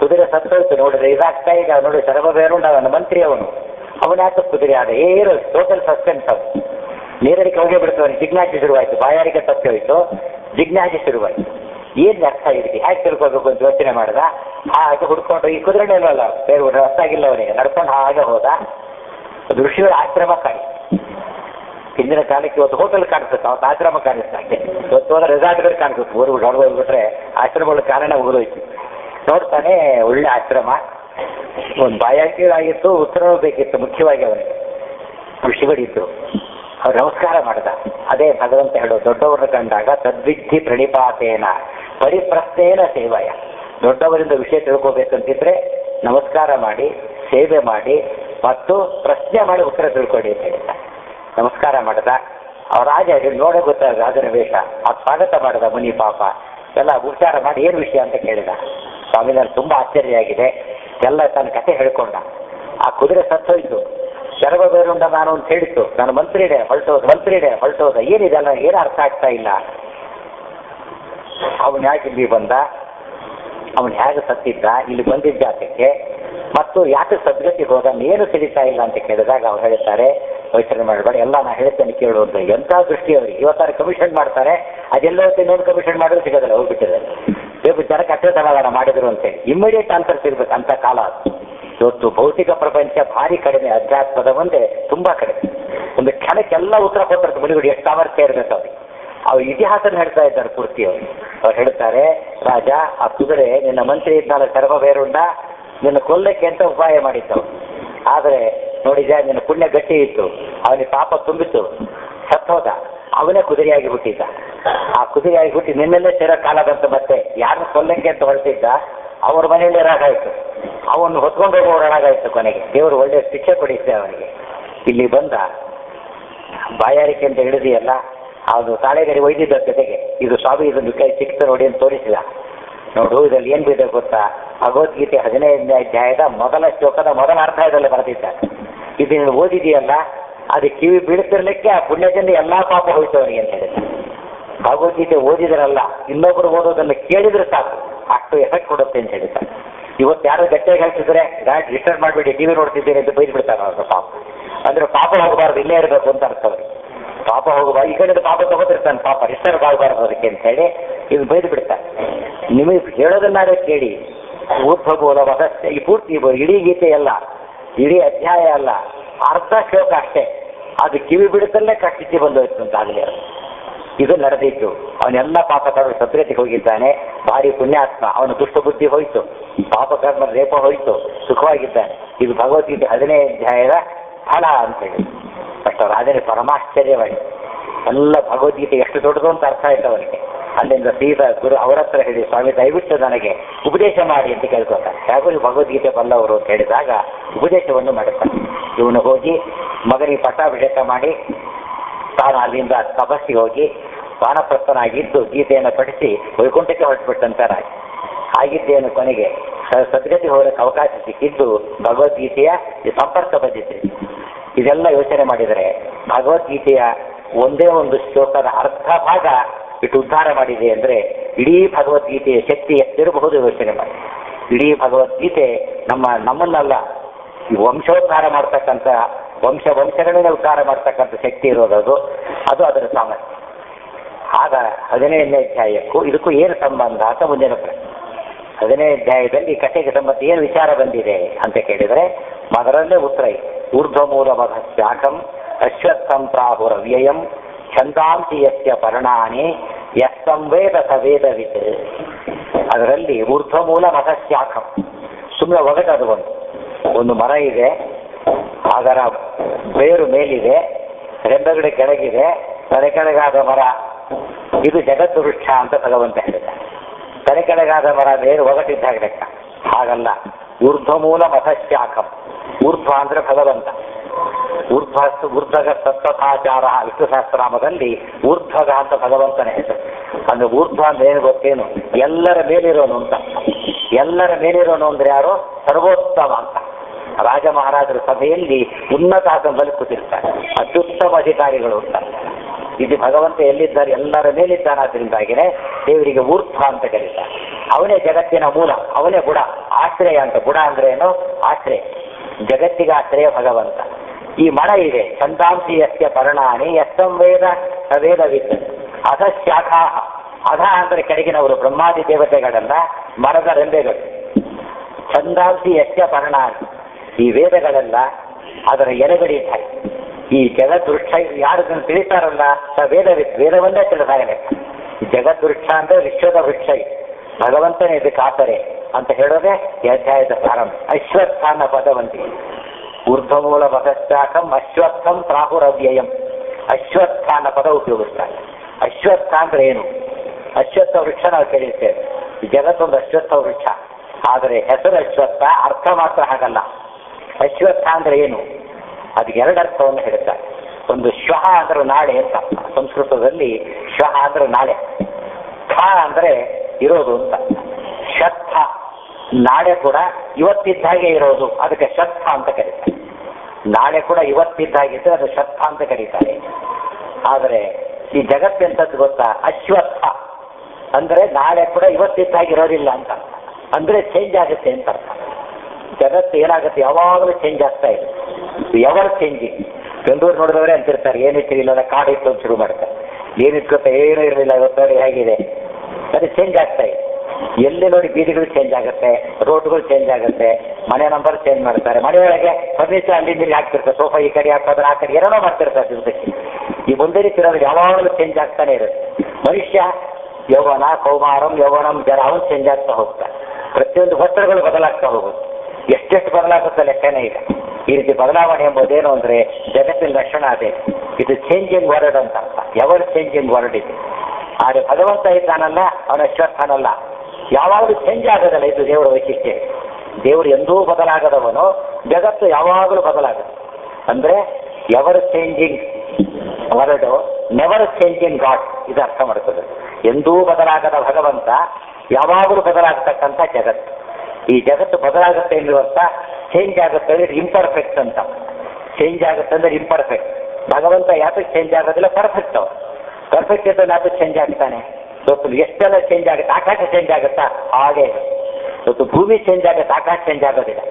ಕುದುರೆ ಸತ್ತೋಯ್ತು ನೋಡಿದ್ರೆ ಇದಾಗ್ತಾ ಈಗ ನೋಡಿ ಸರ್ವ ಬೇರುಂಡ ಅವನ ಮಂತ್ರಿ ಅವನು ಅವನ ಯಾಕೆ ಕುದುರೆ ಆದ ಏನು ಟೋಟಲ್ ಸಸ್ಪೆನ್ಸ್ ಅದು ನೀರಡಿಕೆ ಹೋಗೇ ಬಿಡ್ತವನು ಜಿಜ್ಞಾಸೆ ಶುರುವಾಯ್ತು ಬಾಯಾರಿಕೆ ತಪ್ಪಿ ಹೋಯ್ತು ಜಿಜ್ಞಾಸೆ ಶುರುವಾಯ್ತು ಏನ್ ಅರ್ಥ ಇದಕ್ಕೆ ಹ್ಯಾಕ್ ತಿಳ್ಕೊಬೇಕು ಅಂತ ಯೋಚನೆ ಮಾಡ್ದ ಹಾಗೆ ಹುಡ್ಕೊಂಡು ಈ ಕುದುರೆನೇ ಇಲ್ವಲ್ಲ ಬೇರೆ ಅರ್ಥ ಆಗಿಲ್ಲ ಅವನಿಗೆ ನಡ್ಕೊಂಡು ಹಾಗೆ ಹೋದ ಅದು ಋಷಿಗಳ ಆಶ್ರಮ ಕಾಣಿ ಹಿಂದಿನ ಕಾಲಕ್ಕೆ ಇವತ್ತು ಹೋಟೆಲ್ ಕಾಣಿಸುತ್ತೆ ಅವತ್ತು ಆಶ್ರಮ ಕಾಣಿಸ್ತಾಗೆ ಇವತ್ತು ಹೋದ್ರೆ ರೆಸಾರ್ಟ್ಗಳು ಕಾಣಿಸುತ್ತೆ ಊರು ಹೊರಗೋಗ್ಬಿಟ್ರೆ ಆಶ್ರಮಗಳ ಕಾರಣ ಉಗಿದೋಯ್ತು ನೋಡ್ತಾನೆ ಒಳ್ಳೆ ಆಶ್ರಮ ಒಂದು ಬಾಯಾರಿಕೆ ಆಗಿತ್ತು ಉತ್ತರವೂ ಬೇಕಿತ್ತು ಮುಖ್ಯವಾಗಿ ಅವನಿಗೆ ಋಷಿಗಳಿದ್ರು ಅವ್ರು ನಮಸ್ಕಾರ ಮಾಡ್ದ ಅದೇ ಭಗವಂತ ಹೇಳೋ ದೊಡ್ಡವರನ್ನು ಕಂಡಾಗ ತದ್ವಿಧಿ ಪ್ರಣಿಪಾತೇನ ಪರಿಪ್ರಶ್ನೇನ ಸೇವಯ ದೊಡ್ಡವರಿಂದ ವಿಷಯ ತಿಳ್ಕೋಬೇಕಂತಿದ್ರೆ ನಮಸ್ಕಾರ ಮಾಡಿ ಸೇವೆ ಮಾಡಿ ಮತ್ತು ಪ್ರಶ್ನೆ ಮಾಡಿ ಉತ್ತರ ತಿಳ್ಕೊಳ್ಳಿ ಅಂತ ಹೇಳ್ತಾರೆ ನಮಸ್ಕಾರ ಮಾಡ್ದ ಅವ್ರ ರಾಜ ಇದನ್ನ ನೋಡೇ ಗೊತ್ತಾಗ ರಾಜನ ವೇಷ ಆ ಸ್ವಾಗತ ಮಾಡಿದ ಮುನಿ ಪಾಪ ಎಲ್ಲ ಉಪಚಾರ ಮಾಡಿ ಏನು ವಿಷಯ ಅಂತ ಕೇಳಿದ ಸ್ವಾಮಿ ನಾನು ತುಂಬಾ ಆಶ್ಚರ್ಯ ಆಗಿದೆ ಎಲ್ಲ ತನ್ನ ಕತೆ ಹೇಳ್ಕೊಂಡ ಆ ಕುದುರೆ ಸತ್ತೋಯ್ತು ಶರಭ ಬೇರುಂಡ ನಾನು ಅಂತ ಹೇಳಿತ್ತು ನಾನು ಮಂತ್ರಿಡೆ ಹೊರಟೋದು ಮಂತ್ರಿಡೆ ಹೊರಟೋದ ಏನಿದೆಲ್ಲ ಏನು ಅರ್ಥ ಆಗ್ತಾ ಇಲ್ಲ ಅವನು ಯಾಕೆ ಇಲ್ಲಿ ಬಂದ ಅವನು ಹೇಗೆ ಸತ್ತಿದ್ದ ಇಲ್ಲಿ ಬಂದಿದ್ದ ಯಾತಕ್ಕೆ ಮತ್ತು ಯಾಕೆ ಸದ್ಗತಿ ಹೋದ ಏನು ತಿಳಿತಾ ಇಲ್ಲ ಅಂತ ಕೇಳಿದಾಗ ಅವ್ರು ಹೇಳ್ತಾರೆ ಯೋಚನೆ ಮಾಡಬೇಡ ಎಲ್ಲ ನಾ ಹೇಳ್ತೇನೆ ಕೇಳು ಅಂತ ಎಂಥ ದೃಷ್ಟಿ ಅವರಿಗೆ ಇವತ್ತಾರು ಕಮಿಷನ್ ಮಾಡ್ತಾರೆ ಅದೆಲ್ಲ ಇನ್ನೊಂದು ಕಮಿಷನ್ ಮಾಡಿದ್ರೆ ಸಿಗೋದಿಲ್ಲ ಹೋಗ್ಬಿಟ್ಟಿದೆ ಬೇಕು ಜನಕ್ಕೆ ಅಷ್ಟೇ ಸಮಾಧಾನ ಮಾಡಿದ್ರು ಅಂತೇಳಿ ಇಮಿಡಿಯೇಟ್ ಆನ್ಸರ್ ಸಿಗ್ಬೇಕು ಅಂತ ಕಾಲ ಅದು ಇವತ್ತು ಭೌತಿಕ ಪ್ರಪಂಚ ಭಾರಿ ಕಡಿಮೆ ಅಧ್ಯಾತ್ಮದ ಮುಂದೆ ತುಂಬಾ ಕಡಿಮೆ ಒಂದು ಕ್ಷಣಕ್ಕೆಲ್ಲ ಉತ್ತರ ಕೊಟ್ಟಿರ್ತಾರೆ ಮುನಿಗಳು ಎಷ್ಟು ಸಾಮರ್ಥ್ಯ ಇರಬೇಕು ಅವ್ರಿಗೆ ಅವ್ರು ಇತಿಹಾಸನ ಹೇಳ್ತಾ ಇದ್ದಾರೆ ಪೂರ್ತಿ ಅವರು ಅವ್ರು ಹೇಳ್ತಾರೆ ರಾಜ ಆ ಕುದುರೆ ನಿನ್ನ ಮಂತ್ರಿ ಇದ್ದಾನೆ ಸರ್ವ ಬೇರುಂಡ ನಿನ್ನ ಕೊಲ್ಲಕ್ಕೆ ಅಂತ ಉಪಾಯ ಮಾಡಿದ್ದವು ಆದರೆ ನೋಡಿದ ನಿನ್ನ ಪುಣ್ಯ ಗಟ್ಟಿ ಇತ್ತು ಅವನಿಗೆ ಪಾಪ ತುಂಬಿತ್ತು ಸತ್ತೋದ ಅವನೇ ಕುದುರೆಯಾಗಿ ಹುಟ್ಟಿದ್ದ ಆ ಕುದುರೆಯಾಗಿ ಹುಟ್ಟಿ ನಿನ್ನೆಲ್ಲೇ ಸೇರೋ ಕಾಲ ಬಂತು ಮತ್ತೆ ಯಾರನ್ನ ಕೊಲ್ಲಕ್ಕೆ ಅಂತ ಹೊರಟಿದ್ದ ಅವ್ರ ಮನೆಯಲ್ಲೇ ರಾಗಾಯ್ತು ಅವನು ಹೊತ್ಕೊಂಡು ಹೋಗೋರು ರಾಗಾಯ್ತು ಕೊನೆಗೆ ದೇವರು ಒಳ್ಳೆ ಶಿಕ್ಷೆ ಕೊಡಿಸಿದೆ ಅವನಿಗೆ ಇಲ್ಲಿ ಬಂದ ಬಾಯಾರಿಕೆ ಅಂತ ಹಿಡಿದಿಯಲ್ಲ ಅದು ತಾಳೆಗರಿ ಒಯ್ದಿದ್ದ ಜೊತೆಗೆ ಇದು ಸ್ವಾಮಿ ಇದೊಂದು ಕೈ ಸಿಕ್ತ ನೋಡಿ ಅಂತ ತೋರಿಸಿದ ನೋಡು ಇದರಲ್ಲಿ ಏನ್ ಬಿದೆ ಗೊತ್ತಾ ಭಗವದ್ಗೀತೆ ಹದಿನೈದನೇ ಅಧ್ಯಾಯದ ಮೊದಲ ಶ್ಲೋಕದ ಮೊದಲ ಅರ್ಥದಲ್ಲಿ ಬರೆದಿದ್ದ ಇದು ನೀನು ಓದಿದೆಯಲ್ಲ ಅದು ಕಿವಿ ಬೀಳ್ತಿರ್ಲಿಕ್ಕೆ ಆ ಪುಣ್ಯದಿಂದ ಎಲ್ಲಾ ಪಾಪ ಹೋಯ್ತು ಅವನಿಗೆ ಅಂತ ಹೇಳಿದ ಭಗವದ್ಗೀತೆ ಓದಿದ್ರಲ್ಲ ಇನ್ನೊಬ್ರು ಓದೋದನ್ನ ಕೇಳಿದ್ರೆ ಸಾಕು ಅಷ್ಟು ಎಫೆಕ್ಟ್ ಕೊಡುತ್ತೆ ಅಂತ ಹೇಳಿದ್ದಾರೆ ಇವತ್ತು ಯಾರು ಗಟ್ಟಿಯಾಗಿ ಹೇಳ್ತಿದ್ರೆ ಗಾಡಿ ಡಿಸ್ಟರ್ಬ್ ಮಾಡಬೇಡಿ ಟಿವಿ ನೋಡ್ತಿದ್ದೀರಿ ಅಂತ ಬೈದು ಬಿಡ್ತಾರೆ ಅವ್ರ ಪಾಪ ಅಂದ್ರೆ ಪಾಪ ಹೋಗಬಾರ್ದು ಇಲ್ಲೇ ಇರಬೇಕು ಅಂತ ಅರ್ಥ ಅವ್ರಿಗೆ ಪಾಪ ಹೋಗಬಾರ್ದು ಈ ಕಡೆ ಪಾಪ ತಗೋತಿರ್ತಾನೆ ಪಾಪ ಡಿಸ್ಟರ್ಬ್ ಆಗಬಾರ್ದು ಅದಕ್ಕೆ ಅಂತ ಹೇಳಿ ಇದು ಬೈದು ಬಿಡ್ತಾರೆ ನಿಮಗೆ ಹೇಳೋದನ್ನಾರೇ ಕೇಳಿ ಊರ್ಧ್ವಬೋಧ ವಸಸ್ಯ ಈ ಪೂರ್ತಿ ಇಡೀ ಗೀತೆ ಅಲ್ಲ ಇಡೀ ಅಧ್ಯಾಯ ಅಲ್ಲ ಅರ್ಧ ಶ್ಲೋಕ ಅಷ್ಟೇ ಅದು ಕಿವಿ ಬಿಡುತ್ತಲ್ಲೇ ಕಟ್ಟಿಸಿ ಬಂದೋಯ್ತು ಅಂತ ಆಗಲೇ ಇದು ನಡೆದಿತ್ತು ಅವನೆಲ್ಲ ಪಾಪಕರ್ಮ ಸದ್ಗತಿಗೆ ಹೋಗಿದ್ದಾನೆ ಭಾರಿ ಪುಣ್ಯಾತ್ಮ ಅವನ ದುಷ್ಟ ಬುದ್ಧಿ ಹೋಯ್ತು ಪಾಪಕರ್ಮ ರೇಪ ಹೋಯ್ತು ಸುಖವಾಗಿದ್ದಾನೆ ಇದು ಭಗವದ್ಗೀತೆ ಹದಿನೈದು ಅಧ್ಯಾಯದ ಫಲ ಅಂತೇಳಿ ಅಷ್ಟು ರಾಜನೇ ಪರಮಾಶ್ಚರ್ಯವಾಯಿತು ಎಲ್ಲ ಭಗವದ್ಗೀತೆ ಎಷ್ಟು ದೊಡ್ಡದು ಅಂತ ಅರ್ಥ ಆಯ್ತು ಅವನಿಗೆ ಅಲ್ಲಿಂದ ಸೀದಾ ಗುರು ಅವರ ಹತ್ರ ಹೇಳಿ ಸ್ವಾಮಿ ದಯವಿಟ್ಟು ನನಗೆ ಉಪದೇಶ ಮಾಡಿ ಅಂತ ಕೇಳ್ಕೊತಾರೆ ಹೇಗೂ ನೀವು ಭಗವದ್ಗೀತೆ ಬಲ್ಲವರು ಅಂತ ಹೇಳಿದಾಗ ಉಪದೇಶವನ್ನು ಮಾಡುತ್ತಾರೆ ಇವನು ಹೋಗಿ ಮಗನಿಗೆ ಪಟ್ಟಾಭಿಷೇಕ ಮಾಡಿ ತಾನು ಅಲ್ಲಿಂದ ತಪಸ್ಸಿಗೆ ಹೋಗಿ ವಾನಪ್ರಸ್ಥನಾಗಿದ್ದು ಗೀತೆಯನ್ನು ಪಡಿಸಿ ವೈಕುಂಠಕ್ಕೆ ಹೊರಟುಬಿಟ್ಟಂತ ರಾಜ ಆಗಿದ್ದೇನು ಕೊನೆಗೆ ಸ- ಸದ್ಗತಿ ಹೋಗಕ್ಕೆ ಅವಕಾಶ ಸಿಕ್ಕಿದ್ದು ಭಗವದ್ಗೀತೆಯ ಈ ಸಂಪರ್ಕ ಬಂದಿದೆ ಇದೆಲ್ಲ ಯೋಚನೆ ಮಾಡಿದರೆ ಭಗವದ್ಗೀತೆಯ ಒಂದೇ ಒಂದು ಶ್ಲೋಕದ ಅರ್ಧ ಭಾಗ ಇಟ್ಟು ಉದ್ಧಾರ ಮಾಡಿದೆ ಅಂದ್ರೆ ಇಡೀ ಭಗವದ್ಗೀತೆಯ ಶಕ್ತಿ ಎಷ್ಟಿರಬಹುದು ಯೋಚನೆ ಮಾಡಿ ಇಡೀ ಭಗವದ್ಗೀತೆ ನಮ್ಮ ನಮ್ಮನ್ನಲ್ಲ ಈ ವಂಶೋದ್ಧಾರ ಮಾಡ್ತಕ್ಕಂಥ ವಂಶ ವಂಶಗಳನ್ನ ಉದ್ಧಾರ ಮಾಡ್ತಕ್ಕಂಥ ಶಕ್ತಿ ಇರೋದು ಅದು ಅದರ ಸಾಮರ್ಥ್ಯ ಆಗ ಹದಿನೈದನೇ ಅಧ್ಯಾಯಕ್ಕೂ ಇದಕ್ಕೂ ಏನು ಸಂಬಂಧ ಅಂತ ಮುಂದಿನ ಪ್ರಶ್ನೆ ಹದಿನೈದು ಅಧ್ಯಾಯದಲ್ಲಿ ಕಥೆಗೆ ಸಂಬಂಧ ಏನು ವಿಚಾರ ಬಂದಿದೆ ಅಂತ ಕೇಳಿದರೆ ಅದರಲ್ಲೇ ಉತ್ತರ ಇದೆ ಊರ್ಧ್ವಮೂಲ ಮಧ ಶಾಖಂ ಅಶ್ವತ್ಥಂ ಪ್ರಾಹುರ ವ್ಯಯಂ ಛಂದಾಂಸಿ ಯಸ್ಯ ಪರ್ಣಾನಿ ಯಸ್ತಂವೇದ ಸವೇದವಿತ್ ಅದರಲ್ಲಿ ಊರ್ಧ್ವಮೂಲ ಮಧ ಶಾಖಂ ಸುಮ್ಮನೆ ಒಗಟದು ಒಂದು ಒಂದು ಮರ ಇದೆ ಅದರ ಬೇರು ಮೇಲಿದೆ ರೆಂಬೆಗಡೆ ಕೆಳಗಿದೆ ತಲೆ ಕೆಳಗಾದ ಮರ ಇದು ಜಗತ್ತು ವೃಕ್ಷ ಅಂತ ಭಗವಂತ ಹೇಳಿದ ತಲೆ ಕೆಳಗಾದ ಮರ ಬೇರು ಒಗಟಿದ್ದಾಗ ಲೆಕ್ಕ ಹಾಗಲ್ಲ ಊರ್ಧ್ವಮೂಲ ಮಥಶಾಖಂ ಊರ್ಧ್ವ ಅಂದ್ರೆ ಭಗವಂತ ಊರ್ಧ್ವ ಊರ್ಧ್ವಗ ಸತ್ತಥಾಚಾರ ವಿಷ್ಣು ಸಹಸ್ರನಾಮದಲ್ಲಿ ಊರ್ಧ್ವಗ ಅಂತ ಭಗವಂತನ ಹೆಸರು ಅಂದ್ರೆ ಊರ್ಧ್ವ ಅಂದ್ರೆ ಏನು ಗೊತ್ತೇನು ಎಲ್ಲರ ಮೇಲಿರೋನು ಅಂತ ಎಲ್ಲರ ಮೇಲಿರೋನು ಅಂದ್ರೆ ಯಾರು ಸರ್ವೋತ್ತಮ ಅಂತ ರಾಜ ಮಹಾರಾಜರ ಸಭೆಯಲ್ಲಿ ಉನ್ನತ ಆಸನದಲ್ಲಿ ಕೂತಿರ್ತಾರೆ ಅತ್ಯುತ್ತಮ ಅಧಿಕಾರಿಗಳು ಅಂತ ಇದು ಭಗವಂತ ಎಲ್ಲಿದ್ದಾರೆ ಎಲ್ಲರ ಮೇಲಿದ್ದಾನಾದ್ರಿಂದಾಗಿನೇ ದೇವರಿಗೆ ಊರ್ಧ್ವ ಅಂತ ಕರೀತಾರೆ ಅವನೇ ಜಗತ್ತಿನ ಮೂಲ ಅವನೇ ಗುಣ ಆಶ್ರಯ ಅಂತ ಗುಣ ಅಂದ್ರೆ ಏನು ಆಶ್ರಯ ಜಗತ್ತಿಗೆ ಆಶ್ರಯ ಭಗವಂತ ಈ ಮರ ಇದೆ ಛಂದಾಂಸಿ ಯಸ್ಯ ಪರ್ಣಾನಿ ಯಸ್ತಂ ವೇದ ವೇದವಿತ್ ಅಧ ಶಾಖಾ ಅಧ ಅಂದ್ರೆ ಕೆಳಗಿನವರು ಬ್ರಹ್ಮಾದಿ ದೇವತೆಗಳನ್ನ ಮರದ ರೆಂಬೆಗಳು ಛಂದಾಂಸಿ ಯಸ್ಯ ಪರ್ಣಾನಿ ಈ ವೇದಗಳೆಲ್ಲ ಅದರ ಎಲೆಗಳಿದ್ದಾವೆ ಈ ಜಗದ್ವೃಕ್ಷ ಯಾರು ಇದನ್ನು ತಿಳಿತಾರಲ್ಲ ಸ ವೇದವಿತ್ ವೇದವನ್ನೇ ತಿಳಿದಾಗಲೇ ಜಗದ್ವೃಕ್ಷ ಅಂದ್ರೆ ವಿಶ್ವದ ವೃಕ್ಷ ಇದು. ಭಗವಂತನೇ ಇದಕ್ಕೆ ಆಸರೆ ಅಂತ ಹೇಳೋದೇ ಈ ಅಧ್ಯಾಯದ ಪ್ರಾರಂಭ ಅಶ್ವತ್ಥ ಅನ್ನೋ ಪದವಂತಿ ಊರ್ಧ್ವಮೂಲ ಪದಶ್ಚಾಕಂ ಅಶ್ವತ್ಥಂ ಪ್ರಾಹುರವ್ಯಯಂ ಅಶ್ವತ್ಥ ಅನ್ನೋ ಪದ ಉಪಯೋಗಿಸ್ತಾರೆ ಅಶ್ವತ್ಥ ಅಂದ್ರೆ ಏನು ಅಶ್ವತ್ಥ ವೃಕ್ಷ ನಾವು ಕೇಳಿರ್ತೇವೆ ಈ ಜಗತ್ತೊಂದು ಅಶ್ವತ್ಥ ವೃಕ್ಷ ಆದರೆ ಹೆಸರು ಅಶ್ವತ್ಥ ಅರ್ಥ ಮಾತ್ರ ಹಾಗಲ್ಲ ಅಶ್ವತ್ಥ ಅಂದ್ರೆ ಏನು ಅದಕ್ಕೆ ಎರಡು ಅರ್ಥವನ್ನು ಹೇಳ್ತಾರೆ ಒಂದು ಶ್ವಹ ಅಂದ್ರೆ ನಾಳೆ ಅಂತ ಸಂಸ್ಕೃತದಲ್ಲಿ ಶ್ವಹ ಅಂದ್ರೆ ನಾಳೆ ಖ ಅಂದ್ರೆ ಇರೋದು ಅಂತ ಶತ್ಥ ನಾಳೆ ಕೂಡ ಇವತ್ತಿದ್ದ ಹಾಗೆ ಇರೋದು ಅದಕ್ಕೆ ಶತ್ಥ ಅಂತ ಕರೀತಾರೆ ನಾಳೆ ಕೂಡ ಇವತ್ತಿದ್ದ ಹಾಗಿದ್ರೆ ಅದು ಶತ್ಥ ಅಂತ ಕರೀತಾರೆ ಆದರೆ ಈ ಜಗತ್ತೆಂತದ್ದು ಗೊತ್ತಾ ಅಶ್ವತ್ಥ ಅಂದ್ರೆ ನಾಳೆ ಕೂಡ ಇವತ್ತಿದ್ದ ಹಾಗೆ ಇರೋದಿಲ್ಲ ಅಂತ ಅಂದ್ರೆ ಚೇಂಜ್ ಆಗುತ್ತೆ ಅಂತ ಅರ್ಥ ಜಗತ್ತು ಏನಾಗುತ್ತೆ ಯಾವಾಗಲೂ ಚೇಂಜ್ ಆಗ್ತಾ ಇದೆ ಎವರ್ ಚೇಂಜಿಂಗ್ ಬೆಂಗಳೂರು ನೋಡಿದವರೇ ಅಂತಿರ್ತಾರೆ ಏನಿತ್ತು ಇಲ್ಲದ ಕಾಡಿತ್ತು ಅಂತ ಶುರು ಮಾಡ್ತಾರೆ ಏನಿತ್ತು ಗೊತ್ತಾ ಏನೂ ಇರಲಿಲ್ಲ ಇವತ್ತು ನೋಡಿ ಹೇಗಿದೆ ಅದು ಚೇಂಜ್ ಆಗ್ತಾ ಇದೆ ಎಲ್ಲಿ ನೋಡಿ ಬೀದಿಗಳು ಚೇಂಜ್ ಆಗುತ್ತೆ ರೋಡ್ಗಳು ಚೇಂಜ್ ಆಗುತ್ತೆ ಮನೆ ನಂಬರ್ ಚೇಂಜ್ ಮಾಡ್ತಾರೆ ಮನೆಯೊಳಗೆ ಫರ್ನಿಚರ್ ಅಲ್ಲಿ ಇಲ್ಲಿ ಹಾಕ್ತಿರ್ತಾರೆ ಸೋಫಾ ಈ ಕಡೆ ಹಾಕೋದ್ರೆ ಆ ಕಡೆ ಏನೋ ಮಾಡ್ತಿರ್ತಾರೆ ದಿವಸಕ್ಕೆ ಈ ಮುಂದೆ ರೀತಿಯಲ್ಲಿ ಯಾವಾಗಲೂ ಚೇಂಜ್ ಆಗ್ತಾನೆ ಇರುತ್ತೆ ಮನುಷ್ಯ ಯೌವನ ಕೌಮಾರಂ ಯೌವನಂ ಜನ ಅವನು ಚೇಂಜ್ ಆಗ್ತಾ ಹೋಗ್ತಾನೆ ಪ್ರತಿಯೊಂದು ವಸ್ತ್ರಗಳು ಬದಲಾಗ್ತಾ ಹೋಗುತ್ತೆ ಎಷ್ಟೆಷ್ಟು ಬದಲಾಗುತ್ತೆ ಲೆಕ್ಕನೇ ಇಲ್ಲ ಈ ರೀತಿ ಬದಲಾವಣೆ ಎಂಬುದೇನು ಅಂದ್ರೆ ಜಗತ್ತಿನ ಲಕ್ಷಣ ಅದೇ ಇದು ಚೇಂಜಿಂಗ್ ವರ್ಡ್ ಅಂತ ಅರ್ಥ ಎವರ್ ಚೇಂಜಿಂಗ್ ವರ್ಡ್ ಇದು ಆದರೆ ಭಗವಂತ ಇದ್ದಾನಲ್ಲ ಅವನ ಅಶ್ವತ್ಥನಲ್ಲ ಯಾವಾಗಲೂ ಚೇಂಜ್ ಆಗೋದಲ್ಲ ಇದು ದೇವರ ವೈಶಿಷ್ಟ್ಯ ದೇವರು ಎಂದೂ ಬದಲಾಗದವನು ಜಗತ್ತು ಯಾವಾಗಲೂ ಬದಲಾಗುತ್ತೆ ಅಂದ್ರೆ ever changing world never changing God ಇದು ಅರ್ಥ ಮಾಡ್ತದೆ ಎಂದೂ ಬದಲಾಗದ ಭಗವಂತ ಯಾವಾಗಲೂ ಬದಲಾಗತಕ್ಕಂಥ ಜಗತ್ತು ಈ ಜಗತ್ತು ಬದಲಾಗುತ್ತೆ ಎನ್ನುವಂತ ಚೇಂಜ್ ಆಗುತ್ತೆ ಅಂದ್ರೆ ಇಂಪರ್ಫೆಕ್ಟ್ ಅಂತ ಚೇಂಜ್ ಆಗುತ್ತೆ ಅಂದ್ರೆ ಇಂಪರ್ಫೆಕ್ಟ್ ಭಗವಂತ ಯಾತಕ್ಕೆ ಚೇಂಜ್ ಆಗೋದಿಲ್ಲ ಪರ್ಫೆಕ್ಟ್ ಅವ್ರು ಪರ್ಫೆಕ್ಟ್ ಇದ್ದಲ್ಲಿ ಯಾತಕ್ಕೆ ಚೇಂಜ್ ಆಗ್ತಾನೆ ಇವತ್ತು ಎಷ್ಟೆಲ್ಲ ಚೇಂಜ್ ಆಗುತ್ತೆ ಆಕಾಶ ಚೇಂಜ್ ಆಗುತ್ತಾ ಹಾಗೆ ಇವತ್ತು ಭೂಮಿ ಚೇಂಜ್ ಆಗುತ್ತೆ ಆಕಾಶ ಚೇಂಜ್ ಆಗೋದಿಲ್ಲ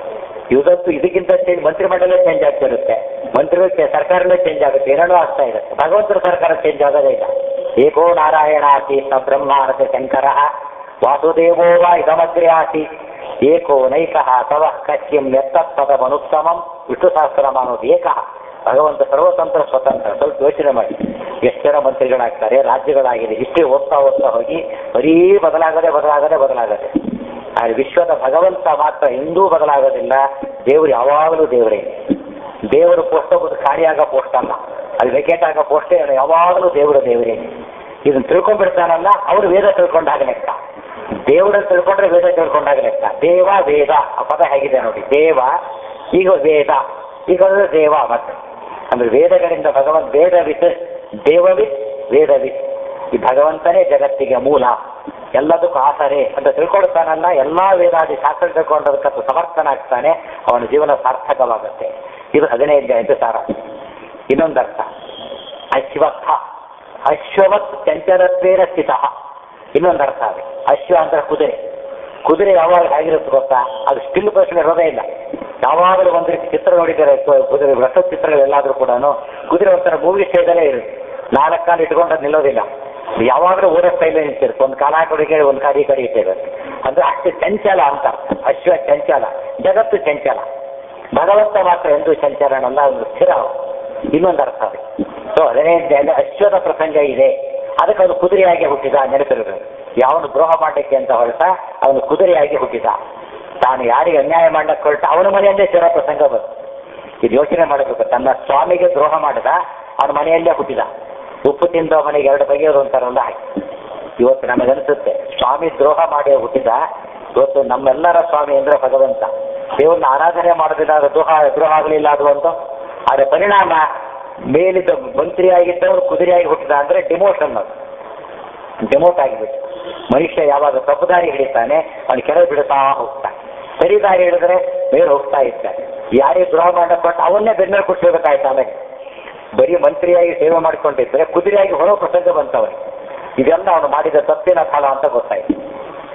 ಇವತ್ತು ಇದಕ್ಕಿಂತ ಚೇಂಜ್ ಮಂತ್ರಿಮಂಡಲ ಚೇಂಜ್ ಆಗ್ತಿರುತ್ತೆ ಮಂತ್ರಿಗಳ ಸರ್ಕಾರನೇ ಚೇಂಜ್ ಆಗುತ್ತೆ ಏನೇನೋ ಆಗ್ತಾ ಇರುತ್ತೆ ಭಗವಂತರ ಸರ್ಕಾರ ಚೇಂಜ್ ಆಗೋದೇ ಇಲ್ಲ ಏಕೋ ನಾರಾಯಣ ಆಸಿ ಸ ಬ್ರಹ್ಮ ಅರ್ಥ ಶಂಕರ ವಾಸುದೇವೋ ವಾ ಇದಮಗ್ರೆ ಆಸಿ ಏಕೋ ನೈಕಃ ತವ ಕಶ್ಯಂ ಎತ್ತತ್ಪದ ಮನುತ್ತಮಂ ವಿಷ್ಣು ಸಹಸ್ರನಾಮ ಅನ್ನೋದು ಏಕಃ ಭಗವಂತ ಸರ್ವತಂತ್ರ ಸ್ವತಂತ್ರ ಸ್ವಲ್ಪ ಯೋಚನೆ ಮಾಡಿ ಎಷ್ಟು ಜನ ಮಂತ್ರಿಗಳಾಗ್ತಾರೆ ರಾಜ್ಯಗಳಾಗಿದೆ ಹಿಸ್ಟ್ರಿ ಓದ್ತಾ ಓದ್ತಾ ಹೋಗಿ ಬರೀ ಬದಲಾಗದೆ ಬದಲಾಗದೆ ಬದಲಾಗದೆ ಆದರೆ ವಿಶ್ವದ ಭಗವಂತ ಮಾತ್ರ ಎಂದೂ ಬದಲಾಗೋದಿಲ್ಲ ದೇವರು ಯಾವಾಗಲೂ ದೇವರೇ ದೇವರು ಪೋಸ್ಟ್ ಹೋಗೋದು ಖಾಲಿಯಾಗೋ ಪೋಸ್ಟ್ ಅಲ್ಲ ಅದು ವೆಕೇಟ್ ಆಗೋ ಪೋಸ್ಟೇ ಯಾವಾಗಲೂ ದೇವರು ದೇವರೇ ಇದನ್ನ ತಿಳ್ಕೊಂಡ್ಬಿಡ್ತಾನಲ್ಲ ಅವರು ವೇದ ತಿಳ್ಕೊಂಡಾಗ ಲೆಕ್ಕ ದೇವರನ್ನು ತಿಳ್ಕೊಂಡ್ರೆ ವೇದ ತಿಳ್ಕೊಂಡಾಗ ಲೆಕ್ಕ ದೇವ ವೇದ ಆ ಪದ ಹೇಗಿದೆ ನೋಡಿ ದೇವ ಈಗ ವೇದ ಈಗ ಅಂದ್ರೆ ದೇವ ಮತ್ತೆ ಅಂದ್ರೆ ವೇದಗಳಿಂದ ಭಗವಂತ ವೇದವಿತ್ ದೇವವಿತ್ ವೇದವಿತ್ ಈ ಭಗವಂತನೇ ಜಗತ್ತಿಗೆ ಮೂಲ ಎಲ್ಲದಕ್ಕೂ ಆಸರೆ ಅಂತ ತಿಳ್ಕೊಳ್ತಾನಲ್ಲ ಎಲ್ಲಾ ವೇದಾದಿ ಶಾಸ್ತ್ರ ತಿಳ್ಕೊಂಡದಕ್ಕಂತ ಸಮರ್ಥನಾಗ್ತಾನೆ ಅವನ ಜೀವನ ಸಾರ್ಥಕವಾಗುತ್ತೆ ಇದು ಹದಿನೈದು ಐದು ಸಾರ ಇನ್ನೊಂದು ಅರ್ಥ ಅಶ್ವತ್ಥ ಅಶ್ವವತ್ ಚಂಚಲತ್ವೇನ ಸ್ಥಿತ ಇನ್ನೊಂದು ಅರ್ಥ ಅದು ಅಶ್ವ ಅಂದ್ರೆ ಕುದುರೆ ಕುದುರೆ ಯಾವಾಗ ಹೇಗಿರುತ್ತೆ ಗೊತ್ತಾ ಅದು ಸ್ಟಿಲ್ ಪರ್ಸನ್ ಇರೋದೇ ಇಲ್ಲ ಯಾವಾಗಲೂ ಒಂದು ರೀತಿ ಚಿತ್ರ ನೋಡಿದ್ದಾರೆ ಕು- ಕುದುರೆ ರಥ ಚಿತ್ರಗಳೆಲ್ಲಾದ್ರೂ ಕೂಡ ಕುದುರೆ ಒಂಥರ ಮೂವಿ ಸ್ಟೇಜಲ್ಲೇ ಇರುತ್ತೆ ನಾಲ್ಕು ಕಾಲು ಇಟ್ಕೊಂಡು ಅದು ನಿಲ್ಲೋದಿಲ್ಲ ಯಾವಾಗಲೂ ಓಡೋ ಸ್ಟೈಲೇ ನಿಂತಿರುತ್ತೆ ಒಂದು ಕಾಲ ಕಡೆಗೆ ಒಂದು ಕಾಲಿ ಕಡೆ ಇಟ್ಟಿರುತ್ತೆ ಅಂದ್ರೆ ಅಷ್ಟು ಚಂಚಲ ಅಂತ ಅಶ್ವ ಚಂಚಲ ಜಗತ್ತು ಚಂಚಲ ಭಗವಂತ ಮಾತ್ರ ಎಂದು ಚಂಚಲನಲ್ಲ ಒಂದು ಸ್ಥಿರ ಅವನು. ಇನ್ನೊಂದು ಅರ್ಥ ಅದು ಸೊ ಹದಿನೈದು ಅಲ್ಲಿ ಅಶ್ವದ ಪ್ರಸಂಗ ಇದೆ ಅದಕ್ಕೆ ಅವನು ಕುದುರೆಯಾಗಿ ಹುಟ್ಟಿದ ನೆನಪಿರಬೇಕು ಯಾವನು ದ್ರೋಹ ಮಾಡಲಿಕ್ಕೆ ಅಂತ ಹೊರಟ ಅವನು ಕುದುರೆಯಾಗಿ ಹುಟ್ಟಿದ ತಾನು ಯಾರಿಗೆ ಅನ್ಯಾಯ ಮಾಡಕ್ಕೆ ಹೊರಟ ಅವನ ಮನೆಯಲ್ಲೇ ಸೇರೋ ಪ್ರಸಂಗ ಬಂತು ಇದು ಯೋಚನೆ ಮಾಡಬೇಕು ತನ್ನ ಸ್ವಾಮಿಗೆ ದ್ರೋಹ ಮಾಡಿದ ಅವನ ಮನೆಯಲ್ಲೇ ಹುಟ್ಟಿದ ಉಪ್ಪು ತಿಂದ ಮನೆಗೆ ಎರಡು ಬಗೆಯವರು ಅಂತಾರಲ್ಲ ಹಾಗೆ ಇವತ್ತು ನಮಗನ್ಸುತ್ತೆ ಸ್ವಾಮಿ ದ್ರೋಹ ಮಾಡಿ ಹುಟ್ಟಿದ ಇವತ್ತು ನಮ್ಮೆಲ್ಲರ ಸ್ವಾಮಿ ಅಂದ್ರೆ ಭಗವಂತ ದೇವ್ರನ್ನ ಆರಾಧನೆ ಮಾಡೋದಿಲ್ಲ ಅದು ದ್ರೋಹ ದ್ರೋಹ ಆಗಲಿಲ್ಲ ಅದು ಒಂದು ಅದರ ಪರಿಣಾಮ ಮೇಲಿದ್ದ ಮಂತ್ರಿಯಾಗಿದ್ದವರು ಕುದುರೆಯಾಗಿ ಹುಟ್ಟಿದ ಅಂದ್ರೆ ಡಿಮೋಷನ್ ಅದು ಡೆಮೋಟ್ ಆಗಿಬಿಟ್ಟು ಮನುಷ್ಯ ಯಾವಾಗ ತಪ್ಪು ದಾರಿ ಹಿಡಿತಾನೆ ಅವನು ಕೆಳಗೆ ಬಿಡುತ್ತಾ ಹೋಗ್ತಾನೆ ಸರಿ ದಾರಿ ಹಿಡಿದ್ರೆ ಮೇಲೆ ಹೋಗ್ತಾ ಇರ್ತಾನೆ ಯಾರೇ ದ್ರೋಹ ಮಾಡಕೊಟ್ಟು ಅವನ್ನೇ ಬೆನ್ನಲ್ಲಿ ಕೊಟ್ಟಿರ್ಬೇಕಾಯ್ತು ಆಮೇಲೆ ಬರೀ ಮಂತ್ರಿಯಾಗಿ ಸೇವೆ ಮಾಡ್ಕೊಂಡಿದ್ರೆ ಕುದುರೆಯಾಗಿ ಹೊರೋ ಪ್ರಸಂಗ ಬಂತವನಿಗೆ ಇದೆಲ್ಲ ಅವನು ಮಾಡಿದ ತಪ್ಪಿನ ಫಲ ಅಂತ ಗೊತ್ತಾಯ್ತು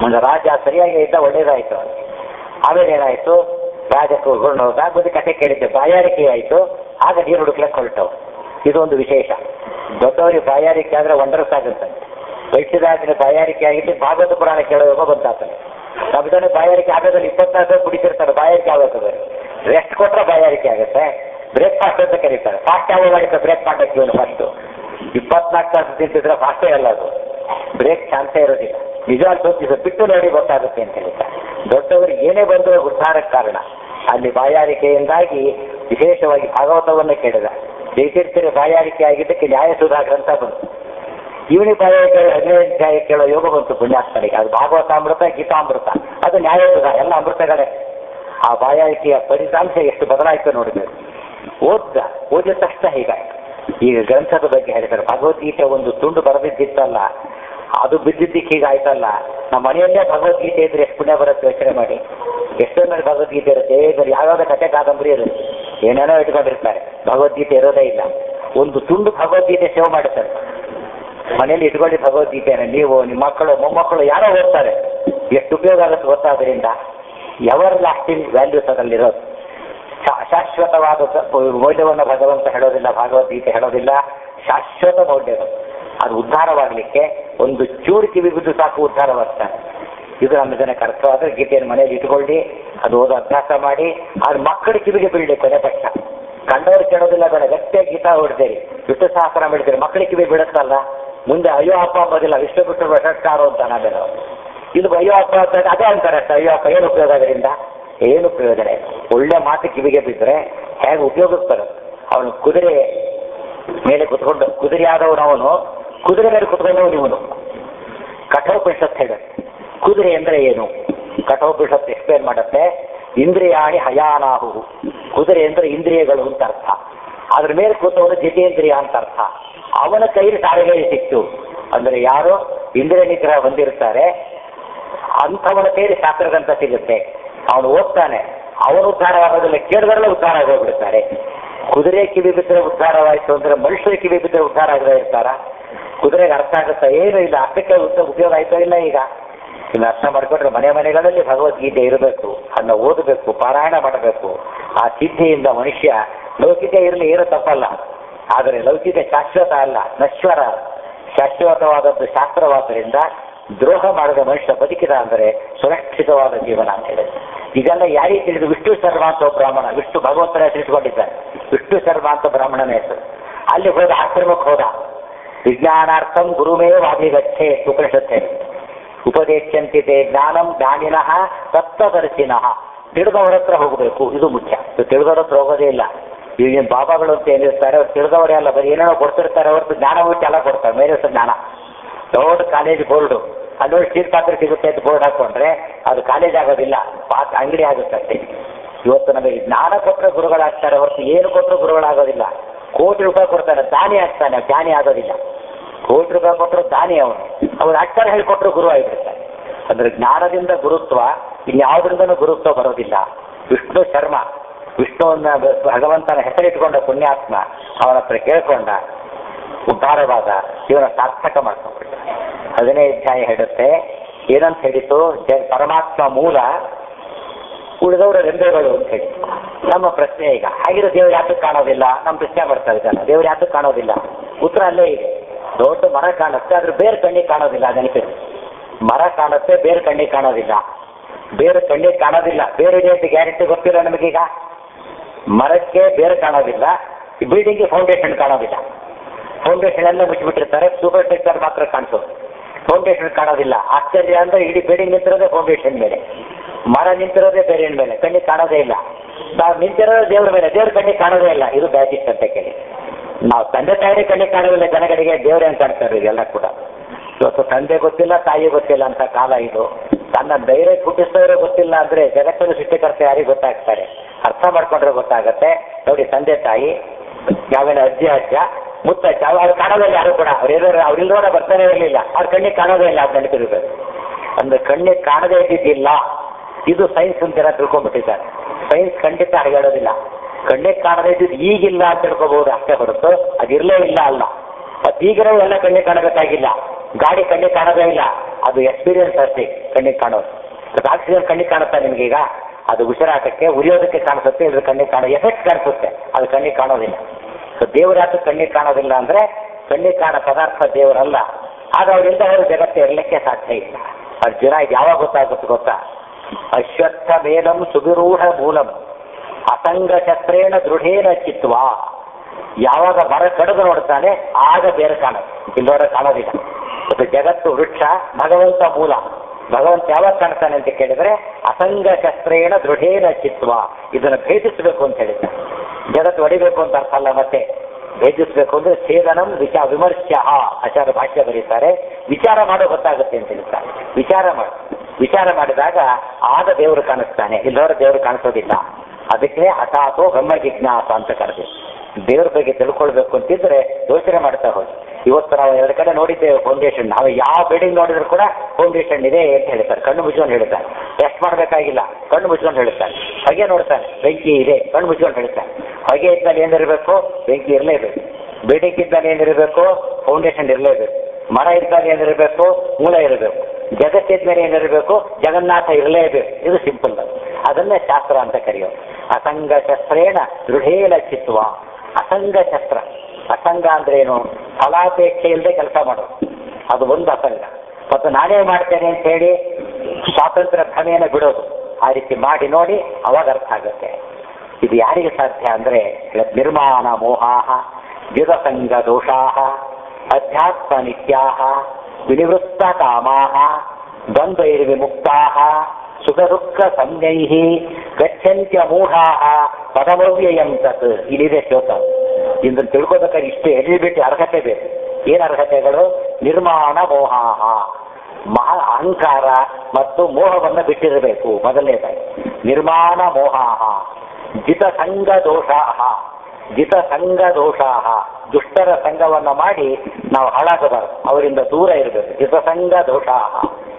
ಒಂದು ರಾಜ ಸರಿಯಾಗಿ ಇದ್ದ ಒಳ್ಳೇದಾಯ್ತು ಆಮೇಲೆ ಏನಾಯ್ತು ರಾಜ ಕೂತ್ಕೊಂಡು ಹೋದ ಬುದ್ಧಿ ಕತೆ ಕೇಳಿದ್ದೆ ಬಾಯಾರಿಕೆ ಆಯ್ತು ಆಗ ನೀರು ಹುಡುಕ್ಲಕ್ಕೆ ಹೊರಟವು ಇದು ಒಂದು ವಿಶೇಷ ದೊಡ್ಡವರಿಗೆ ಬಾಯಾರಿಕೆ ಆದ್ರೆ ವಂಡರ್ಸ್ ಆಗುತ್ತೆ ವಯಸ್ಸಿದಾಗಿನ ಬಾಯಾರಿಕೆ ಆಗಿದ್ದು ಭಾಗವತ ಪುರಾಣ ಕೇಳುವಾಗ ಬಂದಾಗ್ತದೆ ನಮ್ಮ ಜನ ಬಾಯಾರಿಕೆ ಆಗೋದ್ರಲ್ಲಿ ಇಪ್ಪತ್ನಾಲ್ಕು ಕುಡಿತಿರ್ತಾರೆ ಬಾಯಾರಿಕೆ ಆಗುತ್ತದೆ ರೆಸ್ಟ್ ಕೊಟ್ರೆ ಬಾಯಾರಿಕೆ ಆಗುತ್ತೆ ಬ್ರೇಕ್ಫಾಸ್ಟ್ ಅಂತ ಕರೀತಾರೆ ಫಾಸ್ಟ್ ಯಾವಾಗ ಮಾಡಿದ್ರೆ ಬ್ರೇಕ್ ಮಾಡಕ್ಕೆ ಇವನು ಫಸ್ಟು ಇಪ್ಪತ್ನಾಲ್ಕು ತಾಸು ತಿಂತಿದ್ರೆ ಫಾಸ್ಟೇ ಅಲ್ಲ ಅದು ಬ್ರೇಕ್ ಚಾನ್ಸೇ ಇರೋದಿಲ್ಲ ನಿಜ ಸೋತಿಸ ಬಿಟ್ಟು ನೋಡಿ ಗೊತ್ತಾಗುತ್ತೆ ಅಂತ ಹೇಳ್ತಾರೆ ದೊಡ್ಡವರಿಗೆ ಏನೇ ಬಂದರೂ ಉದ್ಧಾರಕ್ಕೆ ಕಾರಣ ಅಲ್ಲಿ ಬಾಯಾರಿಕೆಯಿಂದಾಗಿ ವಿಶೇಷವಾಗಿ ಭಾಗವತವನ್ನೇ ಕೇಳಿದ ಜಯತೀರ್ಥರ ಬಾಯಾರಿಕೆ ಆಗಿದ್ದಕ್ಕೆ ನ್ಯಾಯ ಸುಧಾ ಗ್ರಂಥ ಬಂತು ಇವನಿ ಬಾಯಾರಿಕೆ ಹದಿನೈದು ಅಧ್ಯಾಯ ಕೇಳೋ ಯೋಗ ಬಂತು ಪುಣ್ಯಾತ್ಮನಿಗೆ ಅದು ಭಾಗವತಾಮೃತ ಗೀತಾಮೃತ ಅದು ನ್ಯಾಯ ಸುಧಾ ಎಲ್ಲ ಅಮೃತಗಳೇ ಆ ಬಾಯಾರಿಕೆಯ ಫಲಿತಾಂಶ ಎಷ್ಟು ಬದಲಾಯಿತು ನೋಡಿದ್ರು ಓದ್ದ ಓದಿದ ತಕ್ಷಣ ಹೀಗಾಯ್ತು ಈಗ ಗ್ರಂಥದ ಬಗ್ಗೆ ಹೇಳಿದ್ದಾರೆ ಭಗವದ್ಗೀತೆ ಒಂದು ತುಂಡು ಬರೆದಿದ್ದಿತ್ತಲ್ಲ ಅದು ಬಿದ್ದಿದ್ದಕ್ಕೆ ಹೀಗಾಯ್ತಲ್ಲ ನಮ್ಮ ಮನೆಯಲ್ಲೇ ಭಗವದ್ಗೀತೆ ಇದ್ರೆ ಎಷ್ಟು ಪುಣ್ಯ ಬರುತ್ತೆ ಯೋಚನೆ ಮಾಡಿ ಎಷ್ಟೊಂದು ಭಗವದ್ಗೀತೆ ಇರುತ್ತೆ ಏನಾದ್ರು ಯಾವ್ಯಾವ ಕಥೆ ಕಾದಂಬರಿ ಇರುತ್ತೆ ಏನೇನೋ ಇಟ್ಕೊಂಡಿರ್ತಾರೆ ಭಗವದ್ಗೀತೆ ಇರೋದೇ ಇಲ್ಲ ಒಂದು ತುಂಡು ಭಗವದ್ಗೀತೆ ಸೇವ್ ಮಾಡುತ್ತಾರೆ ಮನೆಯಲ್ಲಿ ಇಟ್ಕೊಳ್ಳಿ ಭಗವದ್ಗೀತೆನ ನೀವು ನಿಮ್ಮ ಮಕ್ಕಳು ಮೊಮ್ಮಕ್ಕಳು ಯಾರೋ ಓದ್ತಾರೆ ಎಷ್ಟು ಉಪಯೋಗ ಆಗುತ್ತೆ ಗೊತ್ತಾದ್ರಿಂದ ಎವರ್ ಲಾಸ್ಟಿಂಗ್ ವ್ಯಾಲ್ಯೂಸ್ ಅದರಲ್ಲಿರೋದು ಶಾ- ಶಾಶ್ವತವಾದ ಸ- ಮೌಲ್ಯವನ್ನು ಭಗವಂತ ಹೇಳೋದಿಲ್ಲ ಭಗವದ್ಗೀತೆ ಹೇಳೋದಿಲ್ಲ ಶಾಶ್ವತ ಮೌಲ್ಯಗಳು ಅದು ಉದ್ಧಾರವಾಗಲಿಕ್ಕೆ ಒಂದು ಚೂರು ಕಿವಿ ಬಿದ್ದು ಸಾಕು ಉದ್ಧಾರವಾಗ್ತಾನೆ ಇದು ನಮ್ಮ ಜನಕ್ಕೆ ಅರ್ಥವಾದ್ರೆ ಗೀತೆಯನ್ನು ಮನೆಯಲ್ಲಿ ಇಟ್ಕೊಳ್ಳಿ ಅದು ಓದೋ ಅಭ್ಯಾಸ ಮಾಡಿ ಅದು ಮಕ್ಕಳ ಕಿವಿಗೆ ಬೀಳಲಿ ಕೊನೆ ಪಕ್ಷ ಕಂಡವರು ಕೇಳೋದಿಲ್ಲ ಬೇಡ ಗಟ್ಟಿಯಾಗಿ ಗೀತಾ ಹೊಡ್ದೇರಿ ವಿಷ್ಣು ಸಹಸ್ರ ಮಾಡಿದ್ರೆ ಮಕ್ಕಳ ಕಿವಿ ಬೀಳುತ್ತಲ್ಲ ಮುಂದೆ ಅಯ್ಯೋ ಅಪ್ಪ ಅಂಬೋದಿಲ್ಲ ವಿಷ್ಣು ಬಿಟ್ಟು ಭಟಕಾರು ಅಂತ ಆಮೇಲೆ ಅವ್ರು. ಇದು ಅಯ್ಯೋ ಅಪ್ಪ ಅಂತ ಅದೇ ಅಂತಾರೆ ಅಷ್ಟೇ ಅಯ್ಯೋ ಅಪ್ಪ ಏನು ಉಪಯೋಗ ಅದರಿಂದ ಏನು ಪ್ರಯೋಜನ ಇಲ್ಲ. ಒಳ್ಳೆ ಮಾತು ಕಿವಿಗೆ ಬಿದ್ದರೆ ಹೇಗೆ ಉಪಯೋಗಿಸ್ತಾರೆ ಅವನು ಕುದುರೆ ಮೇಲೆ ಕುತ್ಕೊಂಡು ಕುದುರೆ ಆದವನು ಅವನು ಕುದುರೆ ಮೇಲೆ ಕುತ್ಕೊಂಡವನು ಇವನು ಕಠೋಪನಿಷತ್ ಹೇಳ ಕುದುರೆ ಅಂದ್ರೆ ಏನು ಕಠೋಪನಿಷತ್ ಎಕ್ಸ್ಪ್ಲೇನ್ ಮಾಡುತ್ತೆ ಇಂದ್ರಿಯಾಣಿ ಹಯಾನಾಹು ಕುದುರೆ ಅಂದ್ರೆ ಇಂದ್ರಿಯಗಳು ಅಂತ ಅರ್ಥ ಅದ್ರ ಮೇಲೆ ಕೂತವನು ಜಿತೇಂದ್ರಿಯ ಅಂತ ಅರ್ಥ ಅವನ ಕೈಲಿ ಸಾರಿಗೆ ಸಿಕ್ತು ಅಂದ್ರೆ ಯಾರು ಇಂದ್ರಿಯ ನಿಗ್ರಹ ಹೊಂದಿರ್ತಾರೆ ಅಂಥವನ ಕೈಲಿ ಶಾಸ್ತ್ರದಂತ ಸಿಗುತ್ತೆ ಅವನು ಓದ್ತಾನೆ ಅವನು ಉದ್ಧಾರ ಆಗೋದಿಲ್ಲ ಕೇಳಿದ್ರಲ್ಲ ಉದ್ಧಾರ ಆಗೋಗ್ಬಿಡ್ತಾರೆ ಕುದುರೆ ಕಿವಿ ಬಿದ್ದರೆ ಉದ್ಧಾರವಾಯಿತು ಅಂದ್ರೆ ಮನುಷ್ಯರ ಕಿವಿ ಬಿದ್ದರೆ ಉದ್ಧಾರ ಆಗದೆ ಇರ್ತಾರ ಕುದುರೆಗೆ ಅರ್ಥ ಆಗುತ್ತಾ ಏನು ಇಲ್ಲ ಅರ್ಥಕ್ಕೆ ಉತ್ತ- ಉಪಯೋಗ ಆಯ್ತಾ ಇಲ್ಲ ಈಗ ಇನ್ನು ಅರ್ಥ ಮಾಡ್ಕೊಂಡ್ರೆ ಮನೆ ಮನೆಗಳಲ್ಲಿ ಭಗವದ್ಗೀತೆ ಇರಬೇಕು ಅದನ್ನ ಓದಬೇಕು ಪಾರಾಯಣ ಮಾಡಬೇಕು ಆ ಸಿದ್ಧಿಯಿಂದ ಮನುಷ್ಯ ಲೌಕಿಕ ಇರಲಿ ಏನು ತಪ್ಪಲ್ಲ ಆದರೆ ಲೌಕಿಕ ಶಾಶ್ವತ ಅಲ್ಲ ನಶ್ವರ ಶಾಶ್ವತವಾದದ್ದು ಶಾಸ್ತ್ರವಾದ್ದರಿಂದ ದ್ರೋಹ ಮಾಡದ ಮನುಷ್ಯ ಬದುಕಿದ ಅಂದರೆ ಸುರಕ್ಷಿತವಾದ ಜೀವನ ಅಂತ ಹೇಳಿ ಇದೆಲ್ಲ ಯಾರಿಗೆ ತಿಳಿದು ವಿಷ್ಣು ಶರ್ಮ ಅಂತ ಒಬ್ಬ ಬ್ರಾಹ್ಮಣ ವಿಷ್ಣು ಭಗವಂತನ ಹೆಸರಿಟ್ಕೊಂಡಿದ್ದಾನೆ ವಿಷ್ಣು ಶರ್ಮ ಅಂತ ಬ್ರಾಹ್ಮಣನ ಹೆಸರು ಅಲ್ಲಿ ಹೋದ ಆಶ್ರಮಕ್ಕೆ ಹೋದ ವಿಜ್ಞಾನಾರ್ಥಂ ಗುರುಮೇವಾಭಿಗಚ್ಚೆ ಉಪನಿಷತ್ತೆ ಉಪದೇಶಂತಿದೆ ಜ್ಞಾನಂ ಜ್ಞಾನಿನಃ ತತ್ವದರ್ಶಿನಃ ತಿಳಿದವರ ಹತ್ರ ಹೋಗಬೇಕು ಇದು ಮುಖ್ಯ ಇದು ತಿಳಿದವರ ಹತ್ರ ಹೋಗೋದೇ ಇಲ್ಲ ಈಗಿನ ಬಾಬಾಗಳು ಅಂತ ಏನಿರ್ತಾರೆ ಅವ್ರು ತಿಳಿದವರೇ ಅಲ್ಲ ಬರೀ ಏನೇನೋ ಕೊಡ್ತಿರ್ತಾರೆ ಹೊರತು ಜ್ಞಾನ ಮುಖ್ಯ ಎಲ್ಲ ಕೊಡ್ತಾರೆ ಮೇಲೆ ಹೆಸರು ಜ್ಞಾನ ದೊಡ್ಡ ಕಾಲೇಜ್ ಬೋರ್ಡು ಅಲ್ಲೊಂದು ಸ್ಟೀಲ್ ಪಾತ್ರೆ ಸಿಗುತ್ತೆ ಅಂತ ಬೋರ್ಡ್ ಹಾಕೊಂಡ್ರೆ ಅದು ಕಾಲೇಜ್ ಆಗೋದಿಲ್ಲ ಪಾತ್ ಅಂಗಡಿ ಆಗುತ್ತೆ ಅಷ್ಟೇ ಇವತ್ತು ನಮಗೆ ಜ್ಞಾನ ಕೊಟ್ಟರೆ ಗುರುಗಳಾಗ್ತಾರೆ ಹೊರತು ಏನು ಕೊಟ್ಟರು ಗುರುಗಳಾಗೋದಿಲ್ಲ ಕೋಟಿ ರೂಪಾಯಿ ಕೊಡ್ತಾರೆ ದಾನಿ ಆಗ್ತಾನೆ ಜ್ಞಾನಿ ಆಗೋದಿಲ್ಲ ಕೋಟಿ ರೂಪಾಯಿ ಕೊಟ್ಟರು ದಾನಿ ಅವನು ಅವ್ರು ಅಕ್ಷರ ಹೇಳಿಕೊಟ್ರು ಗುರು ಆಗಿಬಿಡ್ತಾರೆ ಅಂದ್ರೆ ಜ್ಞಾನದಿಂದ ಗುರುತ್ವ ಇನ್ಯಾವುದರಿಂದನೂ ಗುರುತ್ವ ಬರೋದಿಲ್ಲ ವಿಷ್ಣು ಶರ್ಮ ವಿಷ್ಣುವನ್ನ ಭಗವಂತನ ಹೆಸರಿಟ್ಕೊಂಡ ಪುಣ್ಯಾತ್ಮ ಅವನ ಹತ್ರ ಕೇಳ್ಕೊಂಡ ಉದ್ಧಾರವಾದ ಜೀವನ ಸಾರ್ಥಕ ಮಾಡ್ಕೊಂಡ್ಬಿಟ್ಟ ಹದಿನೈದು ಅಧ್ಯಾಯ ಹೇಳುತ್ತೆ ಏನಂತ ಹೇಳಿತು ಜ- ಪರಮಾತ್ಮ ಮೂಲ ಉಳಿದವರ ರೆಂಬೆಗಳು ಅಂತ ಹೇಳಿ ನಮ್ಮ ಪ್ರಶ್ನೆ ಈಗ ಹಾಗಿರೋ ದೇವ್ರು ಯಾತಕ್ಕೆ ಕಾಣೋದಿಲ್ಲ ನಮ್ಮ ಪ್ರಶ್ನೆ ಮಾಡ್ತಾ ಇದ್ದಾನೆ ದೇವ್ರು ಯಾತಕ್ಕೆ ಕಾಣೋದಿಲ್ಲ ಉತ್ತರ ಅಲ್ಲೇ ಇದೆ ದೊಡ್ಡ ಮರ ಕಾಣುತ್ತೆ ಆದ್ರೆ ಬೇರೆ ಕಣ್ಣಿಗೆ ಕಾಣೋದಿಲ್ಲ ನೆನಪಿದೆ ಮರ ಕಾಣುತ್ತೆ ಬೇರೆ ಕಣ್ಣಿಗೆ ಕಾಣೋದಿಲ್ಲ ಬೇರೆ ಕಣ್ಣಿಗೆ ಕಾಣೋದಿಲ್ಲ ಬೇರೆ ಇದೆ ಅಂತ ಗ್ಯಾರಂಟಿ ಗೊತ್ತಿಲ್ಲ ನಮಗೀಗ ಮರಕ್ಕೆ ಬೇರೆ ಕಾಣೋದಿಲ್ಲ ಬಿಲ್ಡಿಂಗ್ಗೆ ಫೌಂಡೇಶನ್ ಕಾಣೋದಿಲ್ಲ ಫೌಂಡೇಶನ್ ಎಲ್ಲ ಮುಚ್ಚಿಬಿಟ್ಟಿರ್ತಾರೆ ಸೂಪರ್ ಸ್ಟ್ರಕ್ಚರ್ ಮಾತ್ರ ಕಾಣಿಸೋದು ಫೌಂಡೇಶನ್ ಕಾಣೋದಿಲ್ಲ ಆಶ್ಚರ್ಯ ಅಂದ್ರೆ ಇಡೀ ಬಿಲ್ಡಿಂಗ್ ನಿಂತಿರೋದೇ ಫೌಂಡೇಶನ್ ಮೇಲೆ ಮರ ನಿಂತಿರೋದೇ ಬೇರೆ ಮೇಲೆ ಕಣ್ಣಿಗೆ ಕಾಣೋದೇ ಇಲ್ಲ ನಾವು ನಿಂತಿರೋದೇ ದೇವ್ರ ಮೇಲೆ ದೇವ್ರ ಕಣ್ಣಿಗೆ ಕಾಣೋದೇ ಇಲ್ಲ ಇದು ಬ್ಯಾಟಿಕ್ ಅಂತ ಕೇಳಿ ನಾವು ತಂದೆ ತಾಯಿ ಕಣ್ಣಿಗೆ ಕಾಣೋದಿಲ್ಲ ಜನಗಳಿಗೆ ದೇವ್ರೇ ಅಂತ ಕಾಣ್ತಾರೆ ಇದೆಲ್ಲ ಕೂಡ ಇವತ್ತು ತಂದೆ ಗೊತ್ತಿಲ್ಲ ತಾಯಿ ಗೊತ್ತಿಲ್ಲ ಅಂತ ಕಾಲ ಇದು ತನ್ನ ಧೈರ್ಯ ಹುಟ್ಟಿಸಿದವರು ಗೊತ್ತಿಲ್ಲ ಅಂದ್ರೆ ಜಗತ್ತಿನ ಸೃಷ್ಟಿಕರ್ತ ಯಾರಿಗೆ ಗೊತ್ತಾಗ್ತಾರೆ ಅರ್ಥ ಮಾಡ್ಕೊಂಡ್ರೆ ಗೊತ್ತಾಗತ್ತೆ ನೋಡಿ ತಂದೆ ತಾಯಿ ಯಾವೆಲ್ಲ ಅಜ್ಜಿ ಅಜ್ಜ ಮುತ್ತಜ್ಜ ಅವ್ರು ಕಾಣೋದಿಲ್ಲ ಯಾರು ಕೂಡ ಅವ್ರೇನೋ ಅವ್ರಿಲ್ದೋಡ ಬರ್ತಾನೆ ಇರಲಿಲ್ಲ ಅವ್ರ ಕಣ್ಣಿಗೆ ಕಾಣೋದೇ ಇಲ್ಲ ಅದು ನೆನಪಿರ್ಬೇಕು ಅಂದ್ರೆ ಕಣ್ಣಿಗೆ ಕಾಣದೇ ಇದ್ದಿದ್ದಿಲ್ಲ ಇದು ಸೈನ್ಸ್ ಅಂತ ಜನ ತಿಳ್ಕೊಂಡ್ಬಿಟ್ಟಿದ್ದಾರೆ ಸೈನ್ಸ್ ಖಂಡಿತ ಹಾಗೆ ಹೇಳೋದಿಲ್ಲ ಕಣ್ಣಿಗೆ ಕಾಣದೇ ಇದ್ದಿದ್ದು ಈಗಿಲ್ಲ ಅಂತ ತಿಳ್ಕೊಬಹುದು ಅಷ್ಟೇ ಹೊರತು ಅದಿರ್ಲೇ ಇಲ್ಲ ಅಲ್ಲ ಮತ್ತೆ ಈಗಿರೋ ಎಲ್ಲ ಕಣ್ಣಿಗೆ ಕಾಣಬೇಕಾಗಿಲ್ಲ ಗಾಡಿ ಕಣ್ಣಿಗೆ ಕಾಣೋದೇ ಇಲ್ಲ ಅದು ಎಕ್ಸ್ಪೀರಿಯನ್ಸ್ ಅಷ್ಟೇ ಕಣ್ಣಿಗೆ ಕಾಣೋದು ಅದು ಆಕ್ಸಿಜನ್ ಕಣ್ಣಿಗೆ ಕಾಣುತ್ತಾ ನಿಮ್ಗೀಗ ಅದು ಉಸಿರಾಟಕ್ಕೆ ಉರಿಯೋದಕ್ಕೆ ಕಾಣಿಸುತ್ತೆ ಇದ್ರ ಕಣ್ಣಿಗೆ ಕಾಣೋ ಎಫೆಕ್ಟ್ ಕಾಣಿಸುತ್ತೆ ಅದು ಕಣ್ಣಿಗೆ ಕಾಣೋದಿಲ್ಲ ಸೊ ದೇವ್ರ ಯಾಕೆ ಕಣ್ಣಿಗೆ ಕಾಣೋದಿಲ್ಲ ಅಂದ್ರೆ ಕಣ್ಣಿಗೆ ಕಾಣೋ ಪದಾರ್ಥ ದೇವರಲ್ಲ ಆಗ ಅವರಿಂದ ಅವರು ಜಗತ್ತು ಇರಲಿಕ್ಕೆ ಸಾಧ್ಯ ಇಲ್ಲ ಅರ್ಜುನ ಇದು ಯಾವಾಗ ಗೊತ್ತಾಗುತ್ತೆ ಗೊತ್ತಾ ಅಶ್ವತ್ಥ ಮೇಲಂ ಸುವಿರೂಢ ಮೂಲಂ ಅಸಂಗ ಶಸ್ತ್ರೇಣ ದೃಢೇನ ಚಿತ್ವ ಯಾವಾಗ ಮರ ಕಡಿದು ನೋಡ್ತಾನೆ ಆಗ ಬೇರೆ ಕಾಣುತ್ತೆ ಇಲ್ಲವರ ಕಾಣೋದಿಲ್ಲ ಮತ್ತು ಜಗತ್ತು ವೃಕ್ಷ ಭಗವಂತ ಮೂಲ ಭಗವಂತ ಯಾವಾಗ ಕಾಣ್ತಾನೆ ಅಂತ ಕೇಳಿದ್ರೆ ಅಸಂಗ ಶಸ್ತ್ರೇಣ ದೃಢೇನ ಚಿತ್ವ ಇದನ್ನು ಭೇದಿಸಬೇಕು ಅಂತ ಹೇಳಿದ್ದಾರೆ ಜಗತ್ತು ಹೊಡಿಬೇಕು ಅಂತ ಅರ್ಥ ಅಲ್ಲ ಮತ್ತೆ ಭೇದಿಸಬೇಕು ಅಂದ್ರೆ ಛೇದನಂ ವಿಚಾರ ವಿಮರ್ಶ್ಯ ಆಚಾರ ಭಾಷ್ಯ ಬರೀತಾರೆ ವಿಚಾರ ಮಾಡೋ ಗೊತ್ತಾಗುತ್ತೆ ಅಂತ ಹೇಳ್ತಾರೆ ವಿಚಾರ ಮಾಡಿ ವಿಚಾರ ಮಾಡಿದಾಗ ಆಗ ದೇವರು ಕಾಣಿಸ್ತಾನೆ ಇಲ್ಲವರ ದೇವರು ಕಾಣಿಸೋದಿಲ್ಲ ಅದಕ್ಕೆ ಹಠಾತೋ ಬ್ರಹ್ಮ ಜಿಜ್ಞಾಸ ಅಂತ ಕರೆದೆ ದೇವ್ರ ಬಗ್ಗೆ ತಿಳ್ಕೊಳ್ಬೇಕು ಅಂತಿದ್ರೆ ಯೋಚನೆ ಮಾಡ್ತಾ ಹೋಗಿ ಇವತ್ತು ನಾವು ಎರಡು ಕಡೆ ನೋಡಿದ್ದೇವೆ ಫೌಂಡೇಶನ್ ನಾವು ಯಾವ ಬಿಲ್ಡಿಂಗ್ ನೋಡಿದ್ರು ಕೂಡ ಫೌಂಡೇಶನ್ ಇದೆ ಅಂತ ಹೇಳ್ತಾರೆ ಕಣ್ಣು ಮುಚ್ಕೊಂಡು ಹೇಳ್ತಾರೆ ಟೆಸ್ಟ್ ಮಾಡಬೇಕಾಗಿಲ್ಲ ಕಣ್ಣು ಮುಚ್ಕೊಂಡು ಹೇಳ್ತಾರೆ ಹೊಗೆ ನೋಡ್ತಾನೆ ಬೆಂಕಿ ಇದೆ ಕಣ್ಣು ಮುಚ್ಕೊಂಡು ಹೇಳ್ತಾನೆ ಹೊಗೆ ಇದ್ದಲ್ಲಿ ಏನಿರಬೇಕು ಬೆಂಕಿ ಇರಲೇಬೇಕು ಬಿಲ್ಡಿಂಗ್ ಇದ್ದಲ್ಲಿ ಏನಿರಬೇಕು ಫೌಂಡೇಶನ್ ಇರಲೇಬೇಕು ಮರ ಇದ್ದಾಗ ಏನಿರಬೇಕು ಮೂಲ ಇರಬೇಕು ಜಗತ್ತಿದ್ಮೇಲೆ ಏನಿರಬೇಕು ಜಗನ್ನಾಥ ಇರಲೇಬೇಕು ಇದು ಸಿಂಪಲ್ ಅದನ್ನೇ ಶಾಸ್ತ್ರ ಅಂತ ಕರೆಯೋದು ಅಸಂಗ ಶಸ್ತ್ರೇಣ ದೃಢೇನ ಚಿತ್ವ ಅಸಂಗ ಶಸ್ತ್ರ ಅಸಂಗ ಅಂದ್ರೆ ಏನು ಫಲಾಪೇಕ್ಷೆ ಇಲ್ಲದೆ ಕೆಲಸ ಮಾಡೋದು ಅದು ಒಂದು ಅಸಂಗ ಮತ್ತು ನಾನೇ ಮಾಡ್ತೇನೆ ಅಂತ ಹೇಳಿ ಸ್ವಾತಂತ್ರ್ಯ ಭ್ರಮೆಯನ್ನು ಬಿಡೋದು ಆ ರೀತಿ ಮಾಡಿ ನೋಡಿ ಅವಾಗ ಅರ್ಥ ಆಗುತ್ತೆ ಇದು ಯಾರಿಗೆ ಸಾಧ್ಯ ಅಂದ್ರೆ ನಿರ್ಮಾಣ ಮೋಹಾಹ ಯುಗಸಂಗ ದೋಷಾಹ ಅಧ್ಯಾತ್ಮ ನಿತ್ಯಾಹ ವಿನಿವೃತ್ತ ಕಾಮಾಹ ದ್ವಂದ್ವೈರ್ವಿಮುಕ್ತಾಹ ಸುಖ ದುಃಖ ಸಂಜ್ಞೈ ಗಚ್ಚಂತ್ಯ ಮೂಢಾಹ ಪದಮವ್ಯಯಂ ತತ್ ಇಲ್ಲಿದೆ ಶ್ಲೋಕ ಇಂದು ತಿಳ್ಕೋಬೇಕಾದ್ರೆ ಇಷ್ಟು ಎಲಿಬಿಲಿಟಿ ಅರ್ಹತೆ ಬೇಕು ಏನ್ ಅರ್ಹತೆಗಳು ನಿರ್ಮಾಣ ಮೋಹಾಹ ಮಹಾ ಅಹಂಕಾರ ಮತ್ತು ಮೋಹವನ್ನು ಬಿಟ್ಟಿರಬೇಕು ಮೊದಲನೇದಾಗಿ ನಿರ್ಮಾಣ ಮೋಹಾಹ ಜಿತ ಸಂಘ ದೋಷಾಹ ಜಿತ ಸಂಘ ದೋಷಾಹ ದುಷ್ಟರ ಸಂಘವನ್ನ ಮಾಡಿ ನಾವು ಹಾಳಾಗಬಾರದು ಅವರಿಂದ ದೂರ ಇರಬೇಕು ಜಿತ ಸಂಘ ದೋಷಾಹ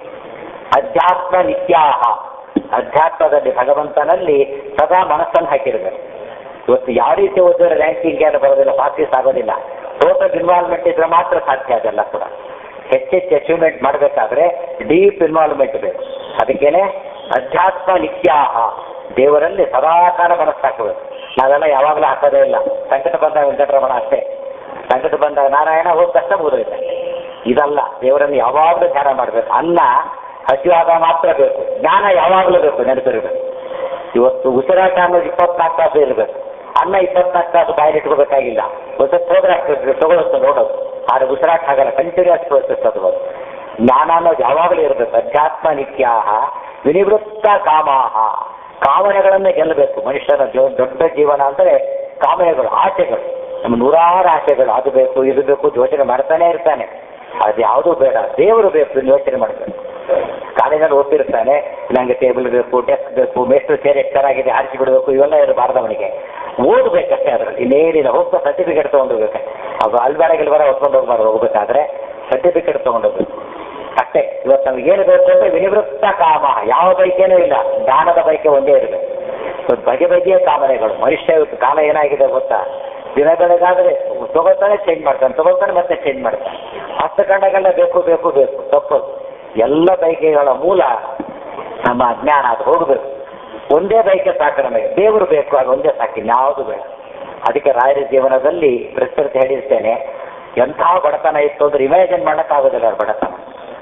ಅಧ್ಯಾತ್ಮ ನಿತ್ಯಾಹ ಅಧ್ಯಾತ್ಮದಲ್ಲಿ ಭಗವಂತನಲ್ಲಿ ಸದಾ ಮನಸ್ಸನ್ನು ಹಾಕಿರಬೇಕು ಇವತ್ತು ಯಾವ ರೀತಿ ಓದಿದ್ರೆ ರ್ಯಾಂಕಿಂಗ್ ಏನು ಬರೋದಿಲ್ಲ ಪಾಸೀಸ್ ಆಗೋದಿಲ್ಲ ಟೋಟಲ್ ಇನ್ವಾಲ್ವ್ಮೆಂಟ್ ಇದ್ರೆ ಮಾತ್ರ ಸಾಧ್ಯ ಅದೆಲ್ಲ ಕೂಡ ಹೆಚ್ಚೆಚ್ಚು ಅಚೀವ್ಮೆಂಟ್ ಮಾಡಬೇಕಾದ್ರೆ ಡೀಪ್ ಇನ್ವಾಲ್ವ್ಮೆಂಟ್ ಬೇಕು ಅದಕ್ಕೇನೆ ಅಧ್ಯಾತ್ಮ ನಿತ್ಯಾಹ ದೇವರಲ್ಲಿ ಸದಾಕಾಲ ಮನಸ್ಸು ಹಾಕಬೇಕು ನಾವೆಲ್ಲ ಯಾವಾಗಲೂ ಹಾಕೋದೇ ಇಲ್ಲ ಸಂಕಟ ಬಂದಾಗ ವೆಂಕಟರಮಣ ಅಷ್ಟೇ ಸಂಕಟ ಬಂದಾಗ ನಾರಾಯಣ ಹೋಗಿ ಕಷ್ಟ ಮುಗಿದೈತೆ ಇದಲ್ಲ ದೇವರನ್ನು ಯಾವಾಗಲೂ ಧ್ಯಾನ ಮಾಡಬೇಕು ಅನ್ನ ಹಸಿವಾದ ಮಾತ್ರ ಬೇಕು ಜ್ಞಾನ ಯಾವಾಗಲೂ ಬೇಕು ನೆನಪಿರಬೇಕು ಇವತ್ತು ಉಸಿರಾಟ ಅನ್ನೋದು ಇಪ್ಪತ್ನಾಲ್ಕು ತಾಸು ಇರಬೇಕು ಅನ್ನ ಇಪ್ಪತ್ನಾಲ್ಕು ತಾಸು ಬಾಯಲ್ಲಿ ಇಟ್ಕೋಬೇಕಾಗಿಲ್ಲ ಹೊಸತ್ತು ಹೋದ್ರೆ ಆಗ್ತದೆ ತಗೊಳುತ್ತೆ ನೋಡೋದು ಆದ್ರೆ ಉಸಿರಾಟ ಆಗಲ್ಲ ಕಂಟಿನ್ಯೂಸ್ ಪ್ರೋಸೆಸ್ ಅದು ಜ್ಞಾನ ಅನ್ನೋದು ಯಾವಾಗಲೂ ಇರಬೇಕು ಅಧ್ಯಾತ್ಮ ನಿತ್ಯಾಹ ವಿನಿವೃತ್ತ ಕಾಮಾಹ ಕಾಮನೆಗಳನ್ನೇ ಗೆಲ್ಲಬೇಕು ಮನುಷ್ಯನ ಜೀವ ದೊಡ್ಡ ಜೀವನ ಅಂದರೆ ಕಾಮನೆಗಳು ಆಸೆಗಳು ನಮ್ಮ ನೂರಾರು ಆಸೆಗಳು ಅದು ಬೇಕು ಇದು ಬೇಕು ಯೋಚನೆ ಮಾಡ್ತಾನೆ ಇರ್ತಾನೆ ಅದು ಯಾವುದೂ ಬೇಡ ದೇವರು ಬೇಕು ಇನ್ನು ಯೋಚನೆ ಮಾಡಬೇಕು ಕಾಲೇಜಲ್ಲಿ ಓದ್ತಿರ್ತಾನೆ ನಂಗೆ ಟೇಬಲ್ ಬೇಕು ಡೆಸ್ಕ್ ಬೇಕು ಮೇಸ್ಟ್ರು ಚೇರ್ ಎಷ್ಟು ಚೆನ್ನಾಗಿದೆ ಆರಿಸಿ ಬಿಡಬೇಕು ಇವೆಲ್ಲ ಇರಬಾರ್ದು ಅವನಿಗೆ ಓದಬೇಕಷ್ಟೇ ಅದರಲ್ಲಿ ಇನ್ನೇನಿಲ್ಲ ಹೋಗ್ತಾ ಸರ್ಟಿಫಿಕೇಟ್ ತೊಗೊಂಡೋಗ್ಬೇಕು ಅದು ಅಲ್ಬೇಡ ಗಿಲ್ಬೇಡ ಹೊತ್ಕೊಂಡು ಹೋಗ್ಬಾರ್ದು ಹೋಗ್ಬೇಕಾದ್ರೆ ಸರ್ಟಿಫಿಕೇಟ್ ತೊಗೊಂಡೋಗ್ಬೇಕು ಅಷ್ಟೇ ಇವತ್ತು ನಮ್ಗೆ ಏನು ಬೇಕು ಅಂದ್ರೆ ವಿನಿವೃತ್ತ ಕಾಮ ಯಾವ ಬೈಕೇನೂ ಇಲ್ಲ ಜ್ಞಾನದ ಬೈಕೆ ಒಂದೇ ಇರಬೇಕು ಇವತ್ತು ಬಗೆ ಬಗೆಯ ಕಾಮನೆಗಳು ಮನುಷ್ಯ ಇವತ್ತು ಕಾಲ ಏನಾಗಿದೆ ಗೊತ್ತಾ ದಿನ ಬೆಳಗಾದ್ರೆ ತಗೋತಾನೆ ಚೇಂಜ್ ಮಾಡ್ತಾನೆ ತಗೋತಾನೆ ಮತ್ತೆ ಚೇಂಜ್ ಮಾಡ್ತಾನೆ ಹತ್ತು ಕಂಡಾಗೆಲ್ಲ ಬೇಕು ಬೇಕು ಬೇಕು ತಪ್ಪು ಎಲ್ಲ ಬೈಕೆಗಳ ಮೂಲ ನಮ್ಮ ಅಜ್ಞಾನ ಅದು ಹೋಗಬೇಕು ಒಂದೇ ಬೈಕೆ ಸಾಕು ನಮಗೆ ದೇವರು ಬೇಕು ಅದು ಒಂದೇ ಸಾಕು ಯಾವುದು ಬೇಡ ಅದಕ್ಕೆ ರಾಯರ ಜೀವನದಲ್ಲಿ ಪ್ರಸ್ತುತ ಹೇಳಿರ್ತೇನೆ ಎಂಥ ಬಡತನ ಇತ್ತು ಅಂದ್ರೆ ಇಮ್ಯಾಜಿನ್ ಮಾಡೋಕ್ಕಾಗೋದಿಲ್ಲ ಅವ್ರ ಬಡತನ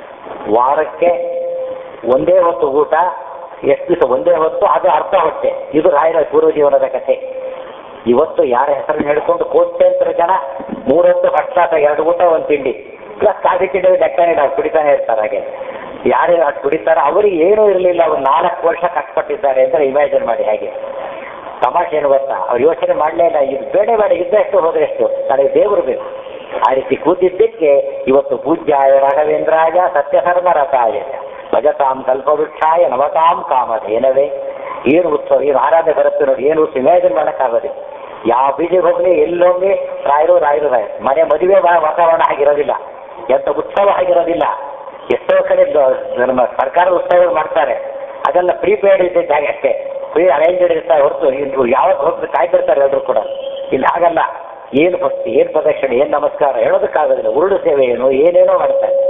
ವಾರಕ್ಕೆ ಒಂದೇ ಹೊತ್ತು ಊಟ ಎಷ್ಟು ದಿವಸ ಒಂದೇ ಹೊತ್ತು ಅದು ಅರ್ಧ ಹೊಟ್ಟೆ ಇದು ರಾಯರ ಪೂರ್ವ ಜೀವನದ ಕಥೆ ಇವತ್ತು ಯಾರ ಹೆಸರನ್ನು ಹೇಳ್ಕೊಂಡು ಕೋಟ್ಯಂತರ ಜನ ಮೂರೊತ್ತು ಭಕ್ಷಾಟ ಎರಡು ಊಟ ಒಂದು ತಿಂಡಿ ಪ್ಲಸ್ ಕಾಫಿ ತಿಂಡಿ ಲೆಕ್ಕನೇ ನಾವು ಕುಡಿತಾನೆ ಇರ್ತಾರೆ ಹಾಗೆ ಯಾರು ಅಷ್ಟು ಕುಡಿತಾರೋ ಅವರಿಗೆ ಏನೂ ಇರಲಿಲ್ಲ ಅವ್ರು ನಾಲ್ಕು ವರ್ಷ ಕಷ್ಟಪಟ್ಟಿದ್ದಾರೆ ಅಂತ ಇಮ್ಯಾಜಿನ್ ಮಾಡಿ ಹಾಗೆ ತಮಾಷೆ ಏನು ಗೊತ್ತಾ ಅವ್ರು ಯೋಚನೆ ಮಾಡಲೇ ಇಲ್ಲ ಇದು ಬೇಡ ಬೇಡ ಇದ್ದಷ್ಟು ಹೋದ್ರೆ ಎಷ್ಟು ನನಗೆ ದೇವರು ಬೇಕು ಆ ರೀತಿ ಕೂತಿದ್ದಕ್ಕೆ ಇವತ್ತು ಪೂಜ್ಯಾಯ ರಾಘವೇಂದ್ರಾಯ ಸತ್ಯಧರ್ಮರಥಾಯ ಭಜತಾಂ ಕಲ್ಪವೃಕ್ಷಾಯ ನವತಾಂ ಕಾಮಧೇನವೇ ಏನು ಉತ್ಸವ ಏನು ಆರಾಧನೆ ಬರುತ್ತೆ ನೋಡಿ ಏನು ಉತ್ಸವ ಇಮ್ಯಾಜಿನ್ ಮಾಡೋಕ್ಕಾಗೋದಿಲ್ಲ ಯಾವ ಬೀದಿಗೆ ಹೋಗ್ಲಿ ಎಲ್ಲೋಗ್ಲಿ ರಾಯರು ರಾಯರು ರಾಯರು ಮನೆ ಮದುವೆ ವಾ- ವಾತಾವರಣ ಆಗಿರೋದಿಲ್ಲ ಎಂತ ಉತ್ಸವ ಆಗಿರೋದಿಲ್ಲ ಎಷ್ಟೋ ಕಡೆ ದ- ನಮ್ಮ ಸರ್ಕಾರ ಉತ್ಸವಗಳು ಮಾಡ್ತಾರೆ ಅದೆಲ್ಲ ಪ್ರೀಪೇಯ್ಡ್ ಇದ್ದಿದ್ದ ಹಾಗೆ ಅಷ್ಟೇ ಪ್ರೀ ಅರೇಂಜ್ಡ್ ಇರ್ತಾರೆ ಹೊರತು ಇನ್ನು ಯಾವಾಗ ಹೋಗ್ಬೇಕು ಕಾಯ್ತಿರ್ತಾರೆ ಎಲ್ಲರೂ ಕೂಡ ಇಲ್ಲಿ ಹಾಗಲ್ಲ ಏನು ಭಕ್ತಿ ಏನು ಪ್ರದಕ್ಷಿಣೆ ಏನು ನಮಸ್ಕಾರ ಹೇಳೋದಕ್ಕಾಗೋದಿಲ್ಲ ಉರುಳು ಸೇವೆ ಏನು ಏನೇನೋ ಮಾಡ್ತಾರೆ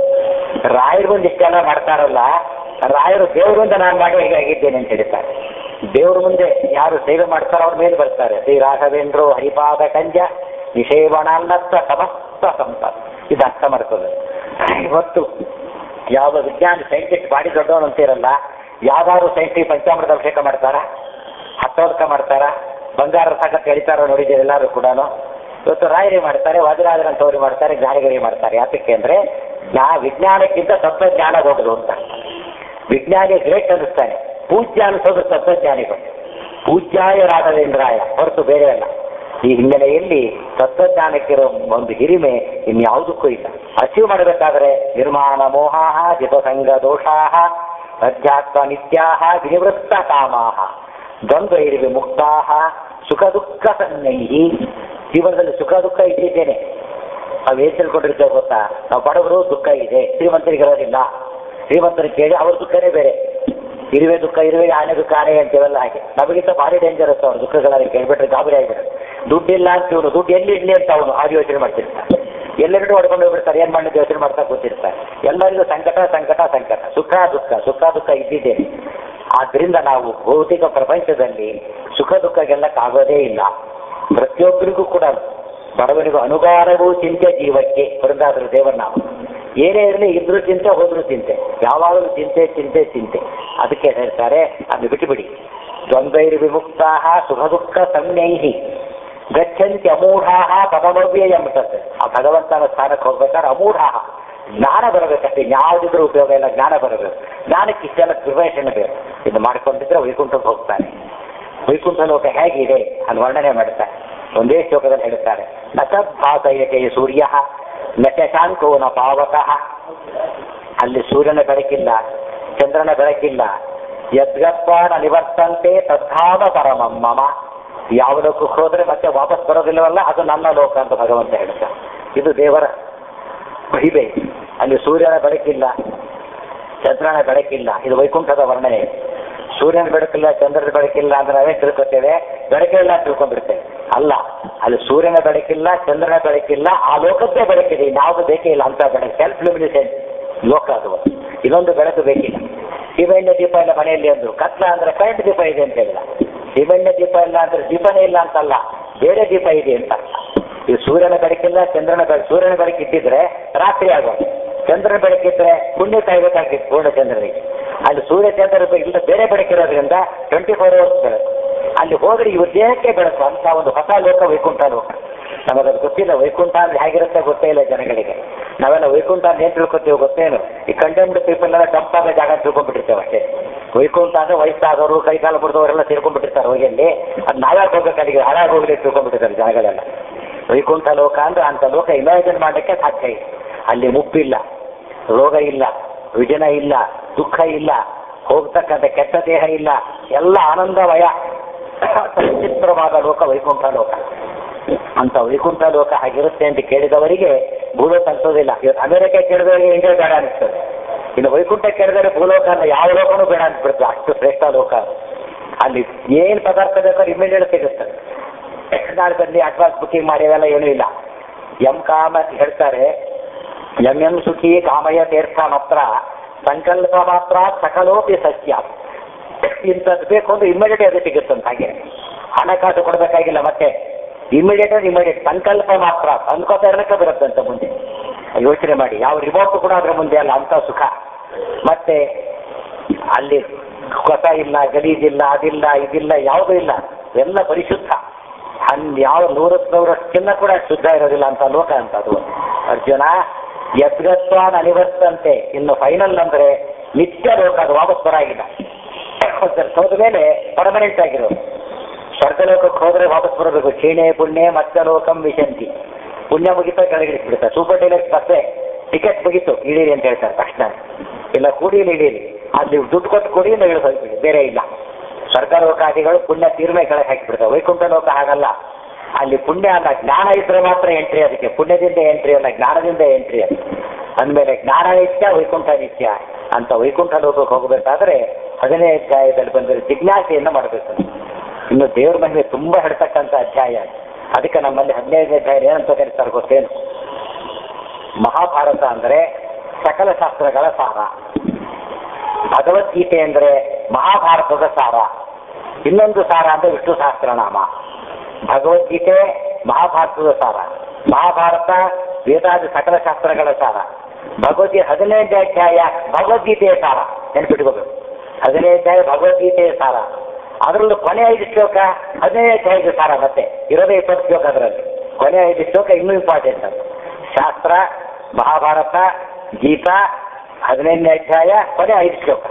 ರಾಯರು ಬಂದು ಇಷ್ಟೆಲ್ಲ ಮಾಡ್ತಾರಲ್ಲ ರಾಯರು ದೇವ್ರ ಮುಂದೆ ನಾನು ಮಾಡಿ ಹೇಗಾಗಿದ್ದೇನೆ ಅಂತ ಹೇಳ್ತಾರೆ ದೇವ್ರ ಮುಂದೆ ಯಾರು ಸೇವೆ ಮಾಡ್ತಾರೋ ಅವ್ರ ಮೇಲೆ ಬರ್ತಾರೆ ಶ್ರೀ ರಾಘವೇಂದ್ರ ಹರಿಪಾದ ಕಂಜ ನಿಷೇವಣಾನ್ನತ್ತ ಸಮಸ್ತ ಸಂಪತ್ ಇದು ಅರ್ಥ ಮಾಡ್ಕೋದು ಇವತ್ತು ಯಾವ ವಿಜ್ಞಾನ ಸೈಂಟಿಸ್ಟ್ ಬಾಡಿ ದೊಡ್ಡವನು ಅಂತಿರಲ್ಲ ಯಾವ್ದಾದ್ರು ಸೈಂಟಿಸ್ಟ್ ಪಂಚಾಮೃತ ಅಭಿಷೇಕ ಮಾಡ್ತಾರ ಹತ್ತೋದಕ ಮಾಡ್ತಾರ ಬಂಗಾರ ಸಾಕತ್ ಎಳಿತಾರೋ ನೋಡಿದ್ದೀರಿ ಎಲ್ಲರೂ ಕೂಡ ಇವತ್ತು ರಾಯರಿ ಮಾಡ್ತಾರೆ ವಜ್ರಾಜರಂತವ್ರು ಮಾಡ್ತಾರೆ ಜ್ಞಾನಿಗರಿ ಮಾಡ್ತಾರೆ ಯಾತಕ್ಕೆ ಅಂದ್ರೆ ನಾ ವಿಜ್ಞಾನಕ್ಕಿಂತ ತತ್ವಜ್ಞಾನ ದೊಡ್ಡದು ಅಂತ ವಿಜ್ಞಾನಿ ಗ್ರೇಟ್ ಅನ್ನಿಸ್ತಾನೆ ಪೂಜ್ಯ ಅನಿಸೋದು ತತ್ವಜ್ಞಾನಿಗಳು ಪೂಜ್ಯಾಯ ರಾಘವೇಂದ್ರಾಯ ಹೊರತು ಬೇರೆ ಅಲ್ಲ ಈ ಹಿನ್ನೆಲೆಯಲ್ಲಿ ತತ್ವಜ್ಞಾನಕ್ಕಿರೋ ಒಂದು ಹಿರಿಮೆ ಇನ್ಯಾವುದಕ್ಕೂ ಇಲ್ಲ ಅಚೀವ್ ಮಾಡಬೇಕಾದ್ರೆ ನಿರ್ಮಾಣ ಮೋಹಾಹ ಜಿತಸಂಗ ದೋಷಾಹ ಅಧ್ಯಾತ್ಮ ನಿತ್ಯಾಹ ವಿನಿವೃತ್ತ ಕಾಮಾಹ ದ್ವಂದ್ವ ಇರುವೆ ಮುಕ್ತಾಹ ಸುಖ ದುಃಖ ಸನ್ನೈಹಿ ಜೀವನದಲ್ಲಿ ಸುಖ ದುಃಖ ಇಟ್ಟಿದ್ದೇನೆ ನಾವು ಏನ್ ತಿಳ್ಕೊಂಡಿರ್ತೇವೆ ಗೊತ್ತಾ ನಾವು ಬಡವರು ದುಃಖ ಇದೆ ಶ್ರೀಮಂತರಿಗಿರೋದಿಲ್ಲ ಶ್ರೀಮಂತರಿಗೆ ಕೇಳಿ ಅವ್ರ ದುಃಖನೇ ಬೇರೆ ಇರುವೆ ದುಃಖ ಇರುವೆ ಆನೆ ದುಃಖ ಆನೆ ಅಂತೀವಲ್ಲ ಹಾಗೆ ನಮಗಿಂತ ಭಾರಿ ಡೇಂಜರಸ್ ಅವ್ರ ದುಃಖಗಳಲ್ಲಿ ಕೇಳ್ಬಿಟ್ರೆ ಗಾಬರಿ ಆಗಿಬಿಡುತ್ತೆ ದುಡ್ಡಿಲ್ಲ ಅಂತ ಇವನು ದುಡ್ಡು ಎಲ್ಲಿ ಇಡ್ಲಿ ಅಂತ ಅವನು ಆಗ ಯೋಚನೆ ಮಾಡ್ತಿರ್ತಾನೆ ಎಲ್ಲರಿಗೂ ಹೊಡ್ಕೊಂಡು ಹೋಗ್ಬಿಡ್ತಾರೆ ಏನ್ ಮಾಡಿದ್ದು ಯೋಚನೆ ಮಾಡ್ತಾ ಕೂತಿರ್ತಾರೆ ಎಲ್ಲರಿಗೂ ಸಂಕಟ ಸಂಕಟ ಸಂಕಟ ಸುಖ ದುಃಖ ಸುಖ ದುಃಖ ಇದ್ದಿದ್ದೇನೆ ಆದ್ರಿಂದ ನಾವು ಭೌತಿಕ ಪ್ರಪಂಚದಲ್ಲಿ ಸುಖ ದುಃಖ ಗೆಲ್ಲಕ್ಕಾಗೋದೇ ಇಲ್ಲ ಪ್ರತಿಯೊಬ್ಬರಿಗೂ ಕೂಡ ಬಡವನಿಗೂ ಅನುಗಾರವೂ ಚಿಂತೆ ಜೀವಕ್ಕೆ ಬೃಂದಾದ್ರ ದೇವರ ನಾವು ಏನೇ ಇರಲಿ ಇದ್ರು ಚಿಂತೆ ಹೋದ್ರು ಚಿಂತೆ ಯಾವಾಗಲೂ ಚಿಂತೆ ಚಿಂತೆ ಚಿಂತೆ ಅದಕ್ಕೆ ಹೇಳ್ತಾರೆ ಅದು ಬಿಟ್ಟುಬಿಡಿ ದ್ವಂದ್ವೈರ್ ವಿಮುಕ್ತಾ ಸುಖ ದುಃಖ ಸಂಜ್ಞೈಹಿ ಗಚ್ಚಂತಿ ಅಮೂಢಾಹ ಪದಮವ್ಯಯ ಎಂಬುತ್ತದೆ ಆ ಭಗವಂತನ ಸ್ಥಾನಕ್ಕೆ ಹೋಗ್ಬೇಕಾದ್ರೆ ಅಮೂಢಾಹ ಜ್ಞಾನ ಬರಬೇಕಷ್ಟೇ ಯಾವುದಿದ್ರೂ ಉಪಯೋಗ ಇಲ್ಲ ಜ್ಞಾನ ಬರಬೇಕು ಜ್ಞಾನಕ್ಕೆ ಇಷ್ಟೆಲ್ಲ ಪ್ರಿಪರೇಷನ್ ಬೇಕು ಇದು ಮಾಡ್ಕೊಂಡಿದ್ರೆ ವೈಕುಂಠಕ್ಕೆ ಹೋಗ್ತಾನೆ ವೈಕುಂಠ ಲೋಕ ಹೇಗಿದೆ ಅದು ವರ್ಣನೆ ಮಾಡ್ತಾರೆ ಒಂದೇ ಶ್ಲೋಕದಲ್ಲಿ ಹೇಳ್ತಾರೆ ನತದ್ಭಾಸಯತೆ ಸೂರ್ಯ ನ ಶಶಾಂಕೋ ನ ಪಾವಕಃ ಅಲ್ಲಿ ಸೂರ್ಯನ ಬೆಳಕಿಲ್ಲ ಚಂದ್ರನ ಬೆಳಕಿಲ್ಲ ಯದ್ಗತ್ವ ನ ನಿವರ್ತಂತೆ ತದ್ಧಾಮ ಪರಮಂ ಮಮ ಯಾವ ಲೋಕಕ್ಕೆ ಹೋದ್ರೆ ಮತ್ತೆ ವಾಪಸ್ ಬರೋದಿಲ್ಲವಲ್ಲ ಅದು ನನ್ನ ಲೋಕ ಅಂತ ಭಗವಂತ ಹೇಳ್ತಾರೆ ಇದು ದೇವರ ಮಹಿಮೆ ಅಲ್ಲಿ ಸೂರ್ಯನ ಬೆಳಕಿಲ್ಲ ಚಂದ್ರನ ಬೆಳಕಿಲ್ಲ ಇದು ವೈಕುಂಠದ ವರ್ಣನೆ ಸೂರ್ಯನ ಬೆಳಕಿಲ್ಲ ಚಂದ್ರನ ಬೆಳಕಿಲ್ಲ ಅಂದ್ರೆ ನಾವೇ ತಿಳ್ಕೊತೇವೆ ಬೆಳಕಿಲ್ಲ ಅಂತ ತಿಳ್ಕೊಂಡ್ಬಿಡ್ತೇವೆ ಅಲ್ಲ ಅಲ್ಲಿ ಸೂರ್ಯನ ಬೆಳಕಿಲ್ಲ ಚಂದ್ರನ ಬೆಳಕಿಲ್ಲ ಆ ಲೋಕದ್ದೇ ಬೆಳಕಿದೆ ಇನ್ಯಾವುದು ಬೇಕೇ ಇಲ್ಲ ಅಂತ ಬೆಳಕು ಸೆಲ್ಫ್ ಲ್ಯೂಮಿನೇಷನ್ ಲೋಕ ಅದು ಇದೊಂದು ಬೆಳಕು ಬೇಕಿಲ್ಲ ಶಿವಣ್ಯ ದೀಪ ಇಲ್ಲ ಮನೆಯಲ್ಲಿ ಅಂದ್ರು ಕತ್ಲ ಅಂದ್ರೆ ಕರೆಂಟ್ ದೀಪ ಇದೆ ಅಂತ ಹೇಳಿದ ಶಿವಣ್ಯ ದೀಪ ಇಲ್ಲ ಅಂದ್ರೆ ದೀಪನೇ ಇಲ್ಲ ಅಂತಲ್ಲ ಬೇರೆ ದೀಪ ಇದೆ ಅಂತ ಅರ್ಥ ಈ ಸೂರ್ಯನ ಬೆಳಕಿಲ್ಲ ಚಂದ್ರನ ಬೆಳಕು ಸೂರ್ಯನ ಬೆಳಕು ಇಟ್ಟಿದ್ರೆ ರಾತ್ರಿ ಆಗೋದು ಚಂದ್ರನ ಬೆಳಕಿದ್ರೆ ಪುಣ್ಯ ಕಾಯ್ಬೇಕಾಗಿತ್ತು ಪೂರ್ಣಚಂದ್ರನಿಗೆ ಅಲ್ಲಿ ಸೂರ್ಯ ಚಂದ್ರ ಇಲ್ಲ ಬೇರೆ ಬೆಳಕಿರೋದ್ರಿಂದ ಟ್ವೆಂಟಿ ಫೋರ್ ಅವರ್ಸ್ ಬೆಳಕು ಅಲ್ಲಿ ಹೋದ್ರೆ ಇವ್ರ ದೇಹಕ್ಕೆ ಬೆಳಕು ಅಂತ ಒಂದು ಹೊಸ ಲೋಕ ವೈಕುಂಠ ಲೋಕ ನಮಗದು ಗೊತ್ತಿಲ್ಲ ವೈಕುಂಠ ಅಂದ್ರೆ ಹೇಗಿರುತ್ತೆ ಗೊತ್ತೇ ಇಲ್ಲ ಜನಗಳಿಗೆ ನಾವೆಲ್ಲ ವೈಕುಂಠ ಅಂತ ಏನ್ ತಿಳ್ಕೊತೀವಿ ಗೊತ್ತೇನು ಈ ಕಂಡೆಮ್ಡ್ ಪೀಪಲ್ ಎಲ್ಲ ಡಂಪ್ ಆಗೋ ಜಾಗ ತಿಳ್ಕೊಂಡ್ಬಿಟ್ಟಿರ್ತೇವೆ ಅಷ್ಟೇ ವೈಕುಂಠ ಅಂದ್ರೆ ವಯಸ್ಸಾದವರು ಕೈಕಾಲು ಬಿಡಿದವರೆಲ್ಲ ತಿಳ್ಕೊಂಡ್ಬಿಟ್ಟಿರ್ತಾರೆ ಹೋಗಿಯಲ್ಲಿ ಅದು ನಾವ್ಯಾಕೆ ಹೋಗ್ಬೇಕು ಅಲ್ಲಿಗೆ ಹಾಳಾಗಿ ಹೋಗ್ಲಿ ತಿಳ್ಕೊಂಡ್ಬಿಟ್ಟಿರ್ತಾರೆ ಜನಗಳೆಲ್ಲ ವೈಕುಂಠ ಲೋಕ ಅಂದ್ರೆ ಅಂತ ಲೋಕ ಇಮ್ಯಾಜಿನ್ ಮಾಡಲಿಕ್ಕೆ ಸಾಧ್ಯ ಇಲ್ಲ ಅಲ್ಲಿ ಮುಪ್ಪಿಲ್ಲ ರೋಗ ಇಲ್ಲ ವಿಜನ ಇಲ್ಲ ದುಃಖ ಇಲ್ಲ ಹೋಗ್ತಕ್ಕಂಥ ಕೆಟ್ಟ ದೇಹ ಇಲ್ಲ ಎಲ್ಲ ಆನಂದಮಯ ಚಿತ್ರವಾದ ಲೋಕ ವೈಕುಂಠ ಲೋಕ ಅಂತ ವೈಕುಂಠ ಲೋಕ ಹಾಗಿರುತ್ತೆ ಅಂತ ಕೇಳಿದವರಿಗೆ ಭೂಲೋಕ ಅನ್ಸೋದಿಲ್ಲ ಇವತ್ತು ಅಮೆರಿಕ ಕೇಳಿದವರಿಗೆ ಇಂಡಿಯಾ ಬೇಡ ಅನಿಸ್ತದೆ ಇನ್ನು ವೈಕುಂಠ ಕೇಳಿದರೆ ಭೂಲೋಕ ಅಲ್ಲ ಯಾವ ಲೋಕನೂ ಬೇಡ ಅನ್ಸ್ಬಿಡ್ತದೆ ಅಷ್ಟು ಶ್ರೇಷ್ಠ ಲೋಕ ಅದು. ಅಲ್ಲಿ ಏನ್ ಪದಾರ್ಥ ಬೇಕೋ ಇಮಿಡಿಯೇಟ್ ಸಿಗುತ್ತೆ ನಾಳೆ ಬನ್ನಿ ಅಡ್ವಾನ್ಸ್ ಬುಕಿಂಗ್ ಮಾಡಿವೆಲ್ಲ ಏನೂ ಇಲ್ಲ ಎಂ ಕಾಮ ಹೇಳ್ತಾರೆ ಎಂ ಎಂ ಸುಖಿ ಕಾಮಯ ತೀರ್ಥ ಮಾತ್ರ ಸಂಕಲ್ಪ ಮಾತ್ರ ಸಕಲೋಪಿ ಸತ್ಯ ಇಂಥದ್ದು ಬೇಕು ಅಂದ್ರೆ ಇಮಿಡಿಯೇಟ್ ಅದು ಸಿಗುತ್ತಂತ ಹಾಗೆ ಹಣಕಾಸು ಕೊಡಬೇಕಾಗಿಲ್ಲ ಮತ್ತೆ ಇಮಿಡಿಯೇಟ್ ಅಂದ್ರೆ ಇಮಿಡಿಯೇಟ್ ಸಂಕಲ್ಪ ಮಾತ್ರ ಅನ್ಕೋತಾ ಇರಲಿಕ್ಕೆ ಬರುತ್ತಂತ ಮುಂದೆ ಯೋಚನೆ ಮಾಡಿ ಯಾವ ರಿಮೋಟ್ ಕೂಡ ಅದ್ರ ಮುಂದೆ ಅಲ್ಲ ಅಂತ ಸುಖ ಮತ್ತೆ ಅಲ್ಲಿ ಕೊಸ ಇಲ್ಲ ಗಲೀಜಿಲ್ಲ ಅದಿಲ್ಲ ಇದಿಲ್ಲ ಯಾವುದೂ ಇಲ್ಲ ಎಲ್ಲ ಪರಿಶುದ್ಧ ಹನ್ ಯಾವ ನೂರಕ್ಕೆ ನೂರಷ್ಟು ಚಿನ್ನ ಕೂಡ ಶುದ್ಧ ಇರೋದಿಲ್ಲ ಅಂತ ಲೋಕ ಅಂತ ಅದು ಅರ್ಜುನ ಯದ್ಗತ್ವಾನ್ ಅನಿವರ್ತಂತೆ ಇನ್ನು ಫೈನಲ್ ಅಂದ್ರೆ ನಿತ್ಯ ಲೋಕ ಅದು ವಾಪಸ್ ಬರಾಗಿಲ್ಲ ಹೋದ ಮೇಲೆ ಪರ್ಮನೆಂಟ್ ಆಗಿರೋದು ಸ್ವರ್ಗಲೋಕಕ್ಕೆ ಹೋದ್ರೆ ವಾಪಸ್ ಬರಬೇಕು ಕ್ಷೀಣೆ ಪುಣ್ಯ ಮತ್ತೆ ಲೋಕಂ ವಿಶಂತಿ ಪುಣ್ಯ ಮುಗಿತಾ ಕೆಳಗಿಳಿಸ್ಬಿಡ್ತಾರೆ ಸೂಪರ್ ಡೀಲಕ್ಸ್ ಬಸ್ಸೆ ಟಿಕೆಟ್ ಮುಗೀತು ಇಳೀರಿ ಅಂತ ಹೇಳ್ತಾರೆ ತಕ್ಷಣ ಇಲ್ಲ ಕೂಡಿಲಿ ಇಳೀರಿ ಅಲ್ಲಿ ದುಡ್ಡು ಕೊಟ್ಟು ಕೊಡಿ ಇಲ್ಲ ಇಳಿದು ಹೋಗ್ಬಿಡಿ ಬೇರೆ ಇಲ್ಲ ಸ್ವರ್ಗ ಲೋಕಾದಿಗಳು ಪುಣ್ಯ ತೀರ್ಮೆ ಕೆಳಗೆ ಹಾಕಿಬಿಡ್ತಾರೆ ವೈಕುಂಠ ಲೋಕ ಹಾಗಲ್ಲ ಅಲ್ಲಿ ಪುಣ್ಯ ಅಲ್ಲ ಜ್ಞಾನ ಇದ್ರೆ ಮಾತ್ರ ಎಂಟ್ರಿ ಅದಕ್ಕೆ ಪುಣ್ಯದಿಂದ ಎಂಟ್ರಿ ಅಲ್ಲ ಜ್ಞಾನದಿಂದ ಎಂಟ್ರಿ ಅದು ಅಂದಮೇಲೆ ಜ್ಞಾನ ನಿತ್ಯ ವೈಕುಂಠ ನಿತ್ಯ ಅಂತ ವೈಕುಂಠ ಲೋಕಕ್ಕೆ ಹೋಗಬೇಕಾದ್ರೆ ಹದಿನೈದು ಅಧ್ಯಾಯದಲ್ಲಿ ಬಂದರೆ ಜಿಜ್ಞಾಸೆಯನ್ನು ಮಾಡಬೇಕು ಇನ್ನು ದೇವ್ರ ಮಹಿಮೆ ತುಂಬಾ ಹೇಳ್ತಕ್ಕಂಥ ಅಧ್ಯಾಯ ಅದಕ್ಕೆ ನಮ್ಮಲ್ಲಿ ಹದಿನೈದನೇ ಅಧ್ಯಾಯ ಏನಂತ ಕರೀತಾರೆ ಗೊತ್ತೇನು ಮಹಾಭಾರತ ಅಂದ್ರೆ ಸಕಲ ಶಾಸ್ತ್ರಗಳ ಸಾರ ಭಗವದ್ಗೀತೆ ಅಂದರೆ ಮಹಾಭಾರತದ ಸಾರ ಇನ್ನೊಂದು ಸಾರ ಅಂದ್ರೆ ವಿಷ್ಣು ಸಹಸ್ರನಾಮ ಭಗವದ್ಗೀತೆ ಮಹಾಭಾರತದ ಸಾರ ಮಹಾಭಾರತ ವೇದಾದಿ ಸಕಲ ಶಾಸ್ತ್ರಗಳ ಸಾರ ಭಗವದ್ಗೀತೆ ಹದಿನೈದು ಅಧ್ಯಾಯ ಭಗವದ್ಗೀತೆಯ ಸಾರ ನೆನ್ಪಿಟ್ಕೋಬೇಕು ಹದಿನೈದು ಅಧ್ಯಾಯ ಭಗವದ್ಗೀತೆಯ ಸಾರ ಅದರಲ್ಲೂ ಕೊನೆ ಐದು ಶ್ಲೋಕ ಹದಿನೈದು ಅಧ್ಯಾಯದ ಸಾರ ಮತ್ತೆ ಇರೋದೇ ಇಪ್ಪತ್ತು ಶ್ಲೋಕ ಅದರಲ್ಲಿ ಕೊನೆ ಐದು ಶ್ಲೋಕ ಇನ್ನೂ ಇಂಪಾರ್ಟೆಂಟ್ ಅದು ಶಾಸ್ತ್ರ ಮಹಾಭಾರತ ಗೀತಾ ಹದಿನೈದನೇ ಅಧ್ಯಾಯ ಕೊನೆ ಐದು ಶ್ಲೋಕ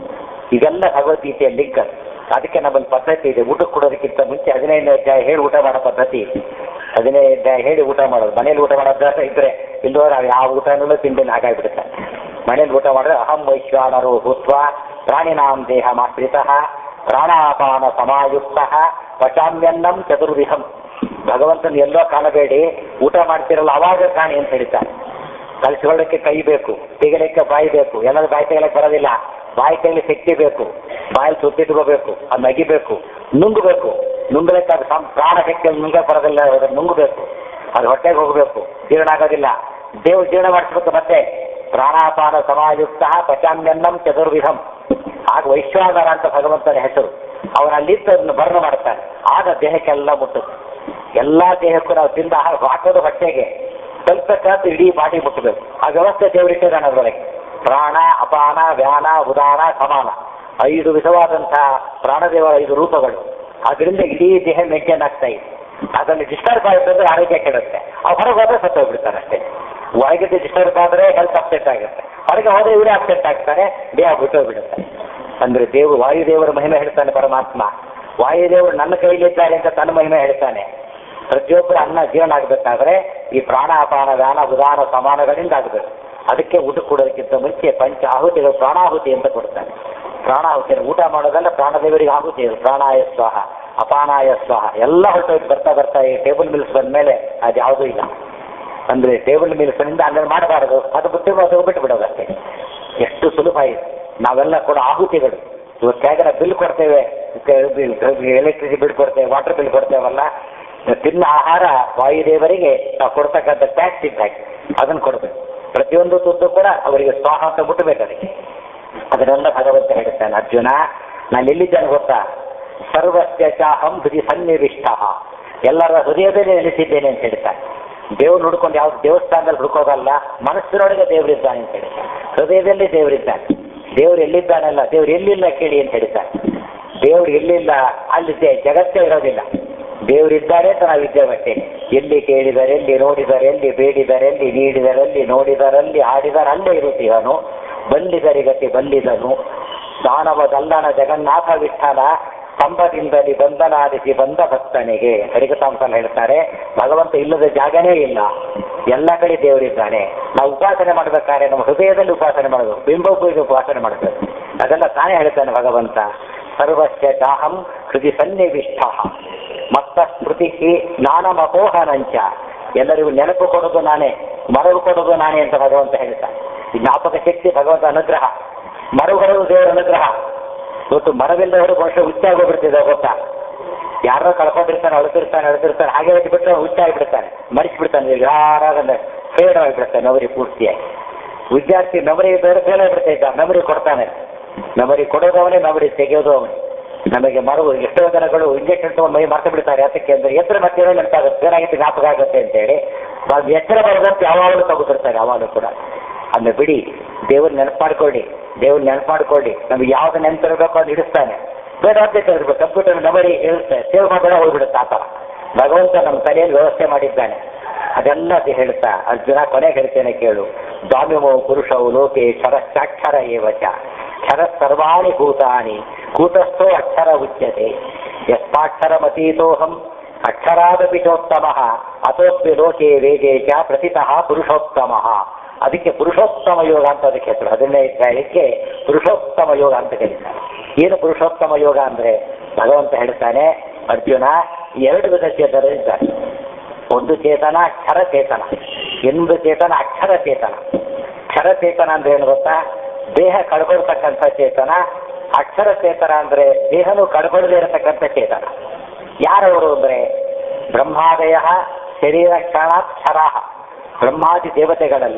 ಇದೆಲ್ಲ ಭಗವದ್ಗೀತೆಯ ಲಿಂಕ್ ಅದು. ಅದಕ್ಕೆ ನಮ್ಮಲ್ಲಿ ಪದ್ಧತಿ ಇದೆ ಊಟಕ್ಕೆ ಕೊಡೋದಕ್ಕಿಂತ ಮುಂಚೆ ಹದಿನೈದನೇ ಅಧ್ಯಾಯ ಹೇಳಿ ಊಟ ಮಾಡೋ ಪದ್ಧತಿ ಇದೆ ಹದಿನೈದು ಅಧ್ಯಾಯ ಹೇಳಿ ಊಟ ಮಾಡೋದು ಮನೇಲಿ ಊಟ ಮಾಡೋ ಅಭ್ಯಾಸ ಇದ್ರೆ ಇಲ್ಲೋ ನಾವು ಯಾವ ಊಟನೂ ತಿಂಡಿನ ಹಾಗಾಗ್ಬಿಡುತ್ತೆ ಮನೇಲಿ ಊಟ ಮಾಡಿದ್ರೆ ಅಹಂ ವೈಶ್ವಾನರೋ ಭೂತ್ವ ಪ್ರಾಣಿನಾಂ ದೇಹ ಮಾಶ್ರಿತಃ ಪ್ರಾಣಾಪಾನ ಸಮಾಯುಕ್ತ ಪಚಾಮ್ಯನ್ನಂ ಚತುರ್ವಿಧಂ ಭಗವಂತನ ಎಲ್ಲೋ ಕಾಣಬೇಡಿ ಊಟ ಮಾಡ್ತಿರಲ್ಲ ಅವಾಗ ಕಾಣಿ ಅಂತ ಹೇಳ್ತಾರೆ ಕಲಿಸ್ಕೊಳ್ಳೋಕ್ಕೆ ಕೈ ಬೇಕು ತೆಗಿಲಿಕ್ಕೆ ಬಾಯಿ ಬೇಕು ಎಲ್ಲರೂ ಬಾಯಿ ತೆಗಿಲಕ್ಕೆ ಬರೋದಿಲ್ಲ ಬಾಯಿ ತೆಗಿಲಿ ಶಕ್ತಿ ಬೇಕು ಬಾಯಿ ಸುತ್ತಿಟ್ಕೋಬೇಕು ಅದು ನಗಿಬೇಕು ನುಂಗಬೇಕು ನುಂಗಲಿಕ್ಕೆ ಅದು ಸಂ ಪ್ರಾಣ ಶಕ್ತಿಯಲ್ಲಿ ನುಂಗಕ್ಕೆ ಬರೋದಿಲ್ಲ ಅದನ್ನ ನುಂಗಬೇಕು ಅದು ಹೊಟ್ಟೆಗೆ ಹೋಗಬೇಕು ಜೀರ್ಣ ಆಗೋದಿಲ್ಲ ದೇವ್ರು ಜೀರ್ಣ ಮಾಡಿಸ್ಬೇಕು ಮತ್ತೆ ಪ್ರಾಣಾಪಾನ ಸಮಾಯುಕ್ತ ಪಚಾಮ್ಯನ್ನಂ ಚತುರ್ವಿಧಂ ಆಗ ವೈಶ್ವಾನರ ಅಂತ ಭಗವಂತನ ಹೆಸರು ಅವನ ಅಲ್ಲಿದ್ದು ಅದನ್ನು ಬರ್ಣ ಮಾಡ್ತಾನೆ ಆಗ ದೇಹಕ್ಕೆಲ್ಲ ಮುಟ್ಟುತ್ತೆ ಎಲ್ಲಾ ದೇಹಕ್ಕೂ ನಾವು ತಿಂದ ಆಹಾರ ಹಾಕೋದು ಹೊಟ್ಟೆಗೆ ಸ್ವಲ್ಪ ಕಾತು ಇಡೀ ಬಾಡಿ ಮುಟ್ಟಬೇಕು ಆ ವ್ಯವಸ್ಥೆ ದೇವರಿಟ್ಟಿದ್ದಾನೆ ಅದರೊಳಗೆ ಪ್ರಾಣ ಅಪಾನ ವ್ಯಾನ ಉದಾನ ಸಮಾನ ಐದು ವಿಧವಾದಂತಹ ಪ್ರಾಣದೇವರ ಐದು ರೂಪಗಳು ಅದರಿಂದ ಇಡೀ ದೇಹ ಮೇಂಟೈನ್ ಆಗ್ತಾ ಇದೆ ಅದನ್ನು ಡಿಸ್ಟರ್ಬ್ ಆಗುತ್ತೆ ಅಂದ್ರೆ ಆರೋಗ್ಯ ಕೆಡುತ್ತೆ ಅವ್ರು ಹೊರಗೆ ಹೋದ್ರೆ ಸತ್ತೋಗ್ಬಿಡ್ತಾರೆ ಅಷ್ಟೇ ಒಳಗಿದ್ದು ಡಿಸ್ಟರ್ಬ್ ಆದ್ರೆ ಹೆಲ್ತ್ ಅಪ್ಸೆಟ್ ಆಗುತ್ತೆ ಹೊರಗೆ ಹೋದ್ರೆ ಇವರೇ ಅಪ್ಸೆಟ್ ಆಗ್ತಾರೆ ದೇಹ ಬಿಟ್ಟೋಗ್ಬಿಡುತ್ತೆ ಅಂದ್ರೆ ದೇವರು ವಾಯುದೇವರ ಮಹಿಮೆ ಹೇಳ್ತಾನೆ ಪರಮಾತ್ಮ ವಾಯುದೇವರು ನನ್ನ ಕೈಲಿದ್ದಾರೆ ಅಂತ ತನ್ನ ಮಹಿಮೆ ಹೇಳ್ತಾನೆ ಪ್ರತಿಯೊಬ್ಬರ ಅನ್ನ ಜೀವನ ಆಗಬೇಕಾದ್ರೆ ಈ ಪ್ರಾಣ ಅಪಾನ ವ್ಯಾನ ಉದಾನ ಸಮಾನಗಳಿಂದ ಆಗಬೇಕು ಅದಕ್ಕೆ ಊಟ ಕೊಡೋದಕ್ಕಿಂತ ಮುಂಚೆ ಪಂಚ ಆಹುತಿಗಳು ಪ್ರಾಣಾಹುತಿ ಅಂತ ಕೊಡ್ತಾನೆ ಪ್ರಾಣಾಹುತಿ ಊಟ ಮಾಡೋದಲ್ಲ ಪ್ರಾಣದೇವರಿಗೆ ಆಹುತಿ ಇದು ಪ್ರಾಣಾಯ ಸ್ವಾಹ ಅಪಾನಾಯ ಸ್ವಾಹ ಎಲ್ಲ ಹೊರಟೋಯ್ತು ಬರ್ತಾ ಬರ್ತಾ ಈ ಟೇಬಲ್ ಮಿಲ್ಸ್ ಬಂದ ಮೇಲೆ ಅದು ಯಾವುದೂ ಇಲ್ಲ ಅಂದ್ರೆ ಟೇಬಲ್ ಮಿಲ್ಸ್ನಿಂದ ಅಲ್ಲಿ ಮಾಡಬಾರದು ಅದು ಬಿಟ್ಟು ಅದು ಬಿಟ್ಟು ಬಿಡೋದು ಅಷ್ಟೇ ಎಷ್ಟು ಸುಲಭ ಇದೆ ನಾವೆಲ್ಲ ಕೂಡ ಆಹುತಿಗಳು ಇವತ್ತು ಹೇಗೆ ಬಿಲ್ ಕೊಡ್ತೇವೆ ಎಲೆಕ್ಟ್ರಿಸಿಟಿ ಬಿಲ್ ಕೊಡ್ತೇವೆ ವಾಟರ್ ಬಿಲ್ ಕೊಡ್ತೇವಲ್ಲ ತಿನ್ನ ಆಹಾರ ವಾಯುದೇವರಿಗೆ ನಾವು ಕೊಡ್ತಕ್ಕಂಥ ಟ್ಯಾಕ್ಸ್ ಇದ್ದಾಗಿ ಅದನ್ನು ಕೊಡಬೇಕು ಪ್ರತಿಯೊಂದು ತುತ್ತು ಕೂಡ ಅವರಿಗೆ ಸ್ವಾಹ ಅಂತ ಮುಟ್ಟಬೇಕು ಅದಕ್ಕೆ ಅದನ್ನೆಲ್ಲ ಭಗವಂತ ಹೇಳ್ತಾನೆ ಅರ್ಜುನ ನಾನು ಎಲ್ಲಿದ್ದೇನೆ ಗೊತ್ತಾ ಸರ್ವಸ್ಯ ಚಾಹಂ ಹೃದಯ ಸನ್ನಿವಿಷ್ಟ ಎಲ್ಲರ ಹೃದಯದಲ್ಲಿ ನೆಲೆಸಿದ್ದೇನೆ ಅಂತ ಹೇಳ್ತಾನೆ ದೇವ್ರು ನೋಡ್ಕೊಂಡು ಯಾವ ದೇವಸ್ಥಾನದಲ್ಲಿ ಹುಡುಕೋದಲ್ಲ ಮನಸ್ಸಿನೊಳಗೆ ದೇವರಿದ್ದಾನೆ ಅಂತ ಹೇಳ್ತಾನೆ ಹೃದಯದಲ್ಲಿ ದೇವರಿದ್ದಾನೆ ದೇವ್ರು ಎಲ್ಲಿದ್ದಾನಲ್ಲ ದೇವ್ರು ಎಲ್ಲಿಲ್ಲ ಕೇಳಿ ಅಂತ ಹೇಳ್ತಾನೆ ದೇವ್ರು ಎಲ್ಲಿಲ್ಲ ಅಲ್ಲಿದ್ದೆ ಜಗತ್ತೇ ಇರೋದಿಲ್ಲ ದೇವರಿದ್ದಾರೆ ಅಂತ ನಾವಿದ್ದೇವೆ ಅಷ್ಟೇ ಎಲ್ಲಿ ಕೇಳಿದರೆ ಎಲ್ಲಿ ನೋಡಿದರೆ ಎಲ್ಲಿ ಬೇಡಿದರೆ ಎಲ್ಲಿ ನೀಡಿದರಲ್ಲಿ ನೋಡಿದರಲ್ಲಿ ಆಡಿದರೆ ಅಲ್ಲೇ ಇರುತ್ತೀವನು ಬಂದಿದರಿಗತಿ ಬಲ್ಲಿದನು ದಾನವದಲ್ಲನ ಜಗನ್ನಾಥ ವಿಠಲ ಸ್ತಂಭದಿಂದಲಿ ಬಂಧನಾದಿಸಿ ಬಂದ ಭಕ್ತನಿಗೆ ಹರಿಕತಾಂಸಲ್ಲಿ ಹೇಳ್ತಾರೆ ಭಗವಂತ ಇಲ್ಲದ ಜಾಗನೇ ಇಲ್ಲ ಎಲ್ಲ ಕಡೆ ದೇವರಿದ್ದಾನೆ ನಾವು ಉಪಾಸನೆ ಮಾಡಬೇಕಾದ್ರೆ ನಮ್ಮ ಹೃದಯದಲ್ಲಿ ಉಪಾಸನೆ ಮಾಡಬೇಕು ಬಿಂಬಕ್ಕೆ ಉಪಾಸನೆ ಮಾಡಬೇಕು ಅದೆಲ್ಲ ತಾನೇ ಹೇಳ್ತಾನೆ ಭಗವಂತ ಸರ್ವಸ್ಯ ಚಾಹಂ ಹೃದಯ ಸನ್ನಿವಿಷ್ಟ ಮತ್ತ ಸ್ಮೃತಿ ಜ್ಞಾನಮಪೋಹನಂಚ ಎಲ್ಲರಿಗೂ ನೆನಪು ಕೊಡೋದು ನಾನೇ ಮರವು ಕೊಡೋದು ನಾನೇ ಅಂತ ಭಗವಂತ ಹೇಳ್ತಾನೆ ಈ ಜ್ಞಾಪಕ ಶಕ್ತಿ ಭಗವಂತ ಅನುಗ್ರಹ ಮರವು ಕೊಡೋದು ದೇವರ ಅನುಗ್ರಹ ಇವತ್ತು ಮರವಿಲ್ಲದವರು ಬಹುಶಃ ಹುಚ್ಚ ಆಗೋಗ್ಬಿಡ್ತಿದೆ ಗೊತ್ತಾ ಯಾರೋ ಕಳ್ಕೊಂಡಿರ್ತಾನೆ ಅಳ್ತಿರ್ತಾನೆ ಅಳ್ತಿರ್ತಾನೆ ಹಾಗೆ ಬಿಟ್ಟರೆ ಹುಚ್ಚ ಆಗಿಬಿಡ್ತಾನೆ ಮರಿಸ್ಬಿಡ್ತಾನೆ ಯಾರಾಗಂದ್ರೆ ಫೇಲ್ ಆಗಿಬಿಡ್ತಾನೆ ನವರಿ ಪೂರ್ತಿಯಾಗಿ ವಿದ್ಯಾರ್ಥಿ ನವರಿ ಬೇರೆ ಫೇಲ್ ಆಗಿಬಿಡ್ತಾ ಇದ್ದ ಮೆಮರಿ ಕೊಡ್ತಾನೆ ಮೆಮರಿ ಕೊಡೋದು ಅವನೇ ಮೆಮರಿ ತೆಗೆಯೋದು ಅವನೇ ನಮಗೆ ಮರವು ಎಷ್ಟೋ ಜನಗಳು ಇಂಜೆಕ್ಷನ್ ತಗೊಂಡು ಮೈ ಮರ್ತು ಬಿಡ್ತಾರೆ ಯಾತಕ್ಕೆ ಅಂದ್ರೆ ಎತ್ತರ ಮತ್ತೆ ನೆನಪಾಗುತ್ತೆ ಏನಾಗಿತ್ತು ಜ್ಞಾಪಕ ಆಗುತ್ತೆ ಅಂತೇಳಿ ಅದು ಎಚ್ಚರ ಬರದಂತೆ ಯಾವಾಗಲೂ ತಗೋತಿರ್ತಾರೆ ಯಾವಾಗಲೂ ಕೂಡ ಅದನ್ನ ಬಿಡಿ ದೇವ್ರ ನೆನಪು ಮಾಡ್ಕೊಳ್ಳಿ ದೇವ್ರ ನೆನಪು ಮಾಡ್ಕೊಳ್ಳಿ ನಮ್ಗೆ ಯಾವ್ದು ನೆನಪಿರಬೇಕು ಅದು ಹಿಡಿಸ್ತಾನೆ ಬೇರೆ ಅಂತ ತೆಗೆದ್ಬೇಕು ಕಂಪ್ಯೂಟರ್ ಮೆಮರಿ ಇರುತ್ತೆ ಸೇವ್ ಮಾಡಿದ್ರೆ ಹೋಗ್ಬಿಡುತ್ತೆ ಆ ಥರ ಭಗವಂತ ನಮ್ಮ ತಲೆಯಲ್ಲಿ ವ್ಯವಸ್ಥೆ ಮಾಡಿದ್ದಾನೆ ಅದೆಲ್ಲ ಅದು ಹೇಳ್ತಾ ಅರ್ಜುನ ಕೊನೆಗೆ ಹೇಳ್ತೇನೆ ಕೇಳು ದ್ವಾಮ್ಯಮೋ ಪುರುಷವು ಲೋಕೆ ಕ್ಷರಶ್ಚಾಕ್ಷರ ಏವಚ ಕ್ಷರ ಸರ್ವಾಣಿ ಭೂತಾನಿ ಕೂಟಸ್ಥೋ ಅಕ್ಷರ ಉಚ್ಯತೆ ಯಸ್ಮಾಕ್ಷರಮತೀತೋಹಂ ಅಕ್ಷರಾದಪಿ ಚೋತ್ತಮ ಅತೋಸ್ಮಿ ಲೋಕೆ ವೇದೇ ಚ ಪ್ರಸಿತಃ ಪುರುಷೋತ್ತಮ ಅದಕ್ಕೆ ಪುರುಷೋತ್ತಮ ಯೋಗ ಅಂತ ಅದಕ್ಕೆ ಹೆಸರು ಹದಿನೈದು ಅಧ್ಯಾಯಕ್ಕೆ ಪುರುಷೋತ್ತಮ ಯೋಗ ಅಂತ ಕರೀತಾರೆ ಏನು ಪುರುಷೋತ್ತಮ ಯೋಗ ಅಂದ್ರೆ ಭಗವಂತ ಹೇಳ್ತಾನೆ ಅರ್ಜುನ ಎರಡು ವಿಧ ಚೇತನರಿದ್ದಾರೆ ಒಂದು ಚೇತನ ಕ್ಷರ ಚೇತನ ಇನ್ನೊಂದು ಚೇತನ ಅಕ್ಷರ ಚೇತನ ಕ್ಷರ ಚೇತನ ಅಂದ್ರೆ ಏನು ಗೊತ್ತಾ ದೇಹ ಕಳ್ಕೊಳ್ತಕ್ಕಂಥ ಚೇತನ ಅಕ್ಷರ ಚೇತನ ಅಂದ್ರೆ ದೇಹನು ಕಳ್ಕೊಳ್ಳದೆ ಇರತಕ್ಕಂಥ ಚೇತನ ಯಾರವರು ಅಂದ್ರೆ ಬ್ರಹ್ಮಾದಯ ಶರೀರ ಕ್ಷಣಾತ್ ಕ್ಷರಾಹ ಬ್ರಹ್ಮಾದಿ ದೇವತೆಗಳೆಲ್ಲ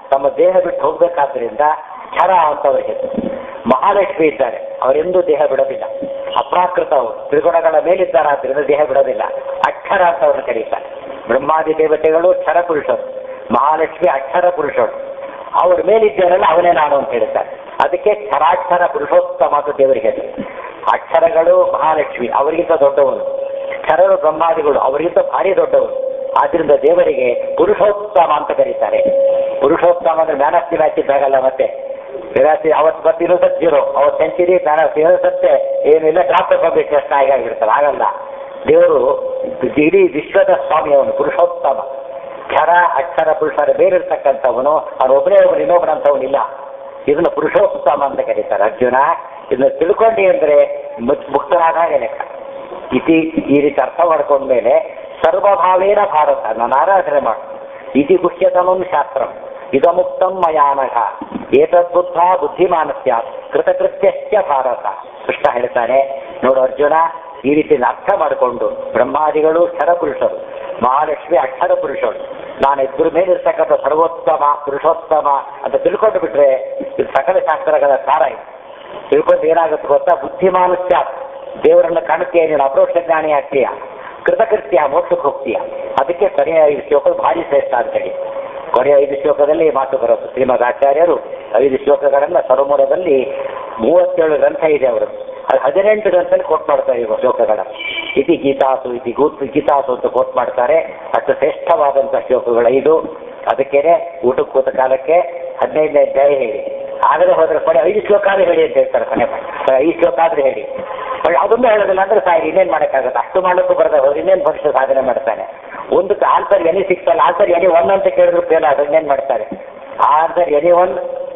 ತಮ್ಮ ದೇಹ ಬಿಟ್ಟು ಹೋಗ್ಬೇಕಾದ್ರಿಂದ ಕ್ಷರ ಅಂತ ಅವ್ರ ಹೆಸರು ಮಹಾಲಕ್ಷ್ಮಿ ಇದ್ದಾರೆ ಅವರೆಂದೂ ದೇಹ ಬಿಡೋದಿಲ್ಲ ಅಪ್ರಾಕೃತ ಅವರು ತ್ರಿಗುಣಗಳ ಮೇಲಿದ್ದಾರಾದ್ರಿಂದ ದೇಹ ಬಿಡೋದಿಲ್ಲ ಅಕ್ಷರ ಅಂತ ಅವ್ರನ್ನ ಕರೀತಾರೆ ಬ್ರಹ್ಮಾದಿ ದೇವತೆಗಳು ಕ್ಷರ ಪುರುಷರು ಮಹಾಲಕ್ಷ್ಮಿ ಅಕ್ಷರ ಪುರುಷರು ಅವ್ರ ಮೇಲಿದ್ದಾರಲ್ಲ ಅವನೇ ನಾನು ಅಂತ ಹೇಳ್ತಾರೆ ಅದಕ್ಕೆ ಕ್ಷರಾಕ್ಷರ ಪುರುಷೋತ್ತಮ ಅಂತ ದೇವರಿಗೆ ಹೆಸರು ಅಕ್ಷರಗಳು ಮಹಾಲಕ್ಷ್ಮಿ ಅವರಿಗಿಂತ ದೊಡ್ಡವನು ಕ್ಷರರು ಬ್ರಹ್ಮಾದಿಗಳು ಅವರಿಗಿಂತ ಭಾರಿ ದೊಡ್ಡವರು ಆದ್ರಿಂದ ದೇವರಿಗೆ ಪುರುಷೋತ್ತಮ ಅಂತ ಕರೀತಾರೆ ಪುರುಷೋತ್ತಮ ಅಂದ್ರೆ ಮ್ಯಾನ್ ಆಫ್ ದಿ ಮ್ಯಾಚ್ ಇದ್ದಾಗಲ್ಲ ಮತ್ತೆ ವಿರಾಟಿ ಅವತ್ತು ಬಸ್ ಇನ್ನೊಂದ್ಸತ್ ಜೀರೋ ಅವತ್ತು ಸೆಂಚುರಿ ಮ್ಯಾನ್ ಆಫ್ ಇನ್ನೊಂದ್ಸತ್ತೆ ಏನಿಲ್ಲ ಡ್ರಾಫ್ಟ್ ಪಬ್ಲಿಕ್ ಟೆಸ್ಟ್ ಆಗಿರ್ತಾರೆ ಆಗಲ್ಲ ದೇವರು ಇಡೀ ವಿಶ್ವದ ಸ್ವಾಮಿ ಅವನು ಪುರುಷೋತ್ತಮ ಕ್ಷರ ಅಕ್ಷರ ಪುರುಷರ ಬೇರಿರ್ತಕ್ಕಂಥವನು ಅವನು ಒಬ್ಬನೇ ಒಬ್ಬನು ಇನ್ನೊಬ್ಬನಂತವನಿಲ್ಲ ಇದನ್ನು ಪುರುಷೋತ್ತಮ ಅಂತ ಕರೀತಾರೆ ಅರ್ಜುನ ಇದನ್ನ ತಿಳ್ಕೊಂಡಿ ಅಂದ್ರೆ ಮುಕ್- ಮುಕ್ತನಾದ ಹಾಗೆ ಲೆಕ್ಕ ಇತಿ ಈ ರೀತಿ ಅರ್ಥ ಮಾಡ್ಕೊಂಡ್ಮೇಲೆ ಸರ್ವಭಾವೇನ ಭಾರತ ನಾನು ಆರಾಧನೆ ಮಾಡು ಇತಿ ಗುಹ್ಯತಮಂ ಶಾಸ್ತ್ರಂ ಇದಮುಕ್ತಂ ಮಯಾನಘ ಏತದ್ಬುದ್ಧ ಬುದ್ಧಿಮಾನಸ್ಯ ಕೃತಕೃತ್ಯಶ್ಚ ಭಾರತ ಕೃಷ್ಣ ಹೇಳ್ತಾನೆ ನೋಡು ಅರ್ಜುನ ಈ ರೀತಿ ಅರ್ಥ ಮಾಡಿಕೊಂಡು ಬ್ರಹ್ಮಾದಿಗಳು ಕ್ಷರ ಪುರುಷರು ಮಹಾಲಕ್ಷ್ಮಿ ಅಕ್ಷರ ಪುರುಷರು ನಾನು ಇಬ್ಬರ ಮೇಲೆ ಇರ್ತಕ್ಕಂಥ ಸರ್ವೋತ್ತಮ ಪುರುಷೋತ್ತಮ ಅಂತ ತಿಳ್ಕೊಂಡು ಬಿಟ್ರೆ ಇದು ಸಕಲ ಶಾಸ್ತ್ರಗಳ ಸಾರ ಇದು ತಿಳ್ಕೊಂಡು ಏನಾಗುತ್ತೆ ಗೊತ್ತಾ ಬುದ್ಧಿಮಾನಸ್ಯ ದೇವರನ್ನ ಕಾಣುತ್ತೀಯ ನೀನು ಅಪರೋಕ್ಷ ಜ್ಞಾನಿ ಆಗ್ತೀಯ ಕೃತಕೃತ್ಯ ಮೋಕ್ಷಕ್ಕೆ ಹೋಗ್ತೀಯ ಅದಕ್ಕೆ ಕೊನೆಯ ಐದು ಶ್ಲೋಕ ಭಾರಿ ಶ್ರೇಷ್ಠ ಅಂತೇಳಿ ಕೊನೆಯ ಐದು ಶ್ಲೋಕದಲ್ಲಿ ಈ ಮಾತು ಬರುತ್ತೆ ಶ್ರೀಮದ್ ಆಚಾರ್ಯರು ಐದು ಶ್ಲೋಕಗಳನ್ನ ಸರೋಮರದಲ್ಲಿ ಮೂವತ್ತೇಳು ಗ್ರಂಥ ಇದೆ ಅವರು ಅದು ಹದಿನೆಂಟು ಗ್ರಂಥದಲ್ಲಿ ಕೋಟ್ ಮಾಡ್ತಾರೆ ಇವಾಗ ಶ್ಲೋಕಗಳ ಇತಿ ಗೀತಾಸು ಇತಿ ಗೂತ್ ಗೀತಾಸು ಅಂತ ಕೋಟ್ ಮಾಡ್ತಾರೆ ಅಷ್ಟು ಶ್ರೇಷ್ಠವಾದಂಥ ಶ್ಲೋಕಗಳು ಐದು ಅದಕ್ಕೇನೆ ಊಟಕ್ಕೆ ಕೂತ ಕಾಲಕ್ಕೆ ಹದಿನೈದನೇ ಅಧ್ಯಾಯ ಹೇಳಿ ಆಗದೆ ಹೋದ್ರೆ ಕೊನೆ ಐದು ಶ್ಲೋಕ ಆದ್ರೆ ಹೇಳಿ ಅಂತ ಹೇಳ್ತಾರೆ ಕೊನೆ ಐದು ಶ್ಲೋಕ ಆದ್ರೆ ಹೇಳಿ ಒಳ್ಳೆ ಅದೊಂದು ಹೇಳೋದಿಲ್ಲ ಅಂದ್ರೆ ಸಾಯಿ ಇನ್ನೇನ್ ಮಾಡಕ್ಕಾಗತ್ತೆ ಅಷ್ಟು ಮಾಡಕ್ಕೂ ಬರದೆ ಹೋದ್ರೆ ಇನ್ನೇನ್ ಭವಿಷ್ಯ ಸಾಧನೆ ಮಾಡ್ತಾನೆ ಒಂದಕ್ಕೆ ಆನ್ಸರ್ ಎನಿ ಸಿಕ್ತಲ್ಲ ಆನ್ಸರ್ ಎನಿ ಒನ್ ಅಂತ ಕೇಳಿದ್ರು ಫೇಲ್ ಆದ್ರೆ ಇನ್ನೇನ್ ಮಾಡ್ತಾರೆ answer any one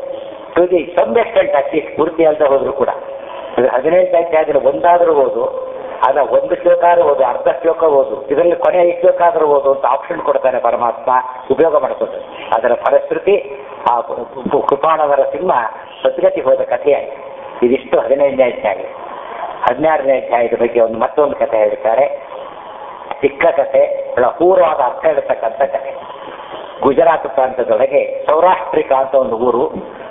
to the some extent at least ಪೂರ್ತಿ ಅಂತ ಹೋದ್ರು ಕೂಡ ಅದು ಹದಿನೆಂಟು ಅಧ್ಯಾಯದಲ್ಲಿ ಒಂದಾದ್ರೂ ಓದು ಅಲ್ಲ ಒಂದು ಶ್ಲೋಕ ಆದ್ರೂ ಓದು ಅರ್ಧ ಶ್ಲೋಕ ಓದು ಇದರಲ್ಲಿ ಕೊನೆ ಐದು ಶ್ಲೋಕ ಆದ್ರೂ ಓದು ಅಂತ ಆಪ್ಷನ್ ಕೊಡ್ತಾನೆ ಪರಮಾತ್ಮ ಉಪಯೋಗ ಮಾಡ್ಕೊಂಡು ಅದರ ಫಲಶ್ರುತಿ ಆ ಕೃಪಾಣವರ ಸಿಂಹ ಸದ್ಗತಿ ಹೋದ ಕಥೆಯಾಗಿ ಇದಿಷ್ಟು ಹದಿನೈದನೇ ಅಧ್ಯಾಯ ಹದಿನಾರನೇ ಅಧ್ಯಾಯದ ಬಗ್ಗೆ ಒಂದು ಮತ್ತೊಂದು ಕಥೆ ಹೇಳ್ತಾರೆ ಚಿಕ್ಕ ಕಥೆ ಬಹಳ ಪೂರ್ವವಾದ ಅರ್ಥ ಹೇಳ್ತಕ್ಕಂಥ ಕಥೆ ಗುಜರಾತ್ ಪ್ರಾಂತದೊಳಗೆ ಸೌರಾಷ್ಟ್ರಿಕ ಅಂತ ಒಂದು ಊರು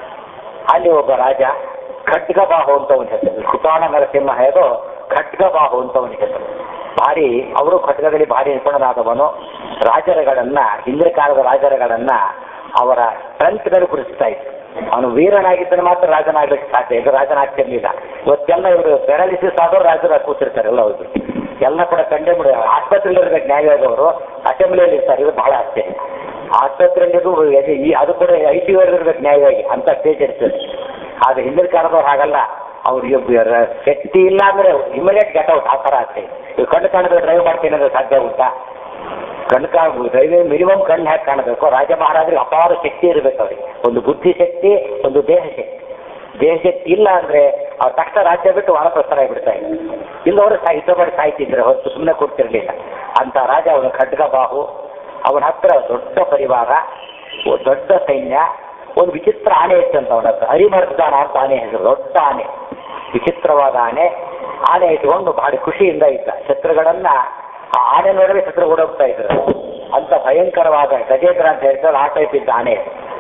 ಅಲ್ಲಿ ಒಬ್ಬ ರಾಜ ಖಡ್ಗಬಾಹು ಅಂತ ಒಂದು ಹೆಸರು ಕೃಪಾಣ ನರಸಿಂಹ ಹೇಗೋ ಖಡ್ಗಬಾಹು ಅಂತ ಒಂದು ಹೆಸರು ಭಾರಿ ಅವರು ಖಡ್ಗದಲ್ಲಿ ಭಾರಿ ನಿಪುಣನಾದವನು ರಾಜರುಗಳನ್ನ ಹಿಂದಿನ ಕಾಲದ ರಾಜರುಗಳನ್ನ ಅವರ ಸ್ಟ್ರೆಂತ್ನಲ್ಲಿ ಕುರಿಸ್ತಾ ಇತ್ತು ಅವನು ವೀರನಾಗಿದ್ದರೆ ಮಾತ್ರ ರಾಜನಾಗ್ಲಿಕ್ಕೆ ಸಾಧ್ಯ ಇದು ರಾಜನಾಗ್ತಿರ್ಲಿಲ್ಲ ಇವತ್ತೆಲ್ಲ ಇವರು ಪ್ಯಾರಾಲಿಸಿಸ್ ಆದವರು ರಾಜರ ಕೂತಿರ್ತಾರೆ ಎಲ್ಲ ಹೌದು ಎಲ್ಲ ಕೂಡ ಕಂಡೇ ಬಿಡ ಆಸ್ಪತ್ರೆಯಲ್ಲಿ ಇರ್ಬೇಕು ನ್ಯಾಯವಾದವರು ಅಸೆಂಬ್ಲಿಯಲ್ಲಿ ಇರ್ತಾರೆ ಇದು ಬಹಳ ಆಶ್ಚರ್ಯ ಆಸ್ಪತ್ರೆಯಲ್ಲಿಗೂ ಈ ಅದು ಕೂಡ ಐ ಟಿ ಇರ್ಬೇಕು ನ್ಯಾಯವಾಗಿ ಅಂತ ಸ್ಟೇಜ್ ಇರ್ತದೆ ಆದ್ರೆ ಹಿಂದಿನ ಕಾಲದವ್ರು ಹಾಗಲ್ಲ ಅವ್ರಿಗೆ ಶಕ್ತಿ ಇಲ್ಲ ಅಂದ್ರೆ ಇಮಿಡಿಯೇಟ್ ಗೆಟ್ ಔಟ್ ಆ ಥರ ಆಗ್ತದೆ ಈಗ ಕಣ್ಣು ಕಾಣದ್ರೆ ಡ್ರೈವ್ ಮಾಡ್ತೀನಿ ಅಂದ್ರೆ ಸಾಧ್ಯ ಉಂಟಾ ಕಣ್ಣು ಕಾಣ ಡ್ರೈವಿಂಗ್ ಮಿನಿಮಮ್ ಕಣ್ಣು ಹ್ಯಾಕ್ ಕಾಣಬೇಕು ರಾಜ ಮಹಾರಾಜರಿಗೆ ಅಪಾರ ಶಕ್ತಿ ಇರಬೇಕು ಅವ್ರಿಗೆ ಒಂದು ಬುದ್ಧಿ ಶಕ್ತಿ ಒಂದು ದೇಹ ಶಕ್ತಿ ದೇಹ ಶಕ್ತಿ ಇಲ್ಲ ಅಂದ್ರೆ ಅವ್ರ ತಕ್ಷಣ ರಾಜ್ಯ ಬಿಟ್ಟು ವಾನಪ್ರಸ್ಥರ ಆಗಿಬಿಡ್ತಾರೆ ಇಲ್ಲವರು ಸಾಹಿತ್ಯ ಮಾಡಿ ಸಾಯ್ತಿದ್ರೆ ಹೊರತು ಸುಮ್ಮನೆ ಕೊಡ್ತಿರ್ಲಿಲ್ಲ ಅಂತ ರಾಜ ಅವನ ಖಡ್ಗ ಬಾಹು ಅವನ ಹತ್ರ ದೊಡ್ಡ ಪರಿವಾರ ಒ- ದೊಡ್ಡ ಸೈನ್ಯ ಒಂದು ವಿಚಿತ್ರ ಆನೆ ಇತ್ತಂತ ಅವನ ಹತ್ರ ಹರಿಮರ್ದಾನ ಅಂತ ಆನೆ ಹೆಸರು ದೊಡ್ಡ ಆನೆ ವಿಚಿತ್ರವಾದ ಆನೆ ಆನೆ ಇಟ್ಕೊಂಡು ಬಹಳ ಖುಷಿಯಿಂದ ಇದ್ದ ಶತ್ರುಗಳನ್ನ ಆ ಆನೆ ನೋಡಿದ್ರೆ ಶತ್ರು ಓಡೋಗ್ತಾ ಇದ್ರು ಅಂತ ಭಯಂಕರವಾದ ಗಜೇಂದ್ರ ಅಂತ ಹೇಳ್ತಾರೆ ಆ ಟೈಪ್ ಇದ್ದ ಆನೆ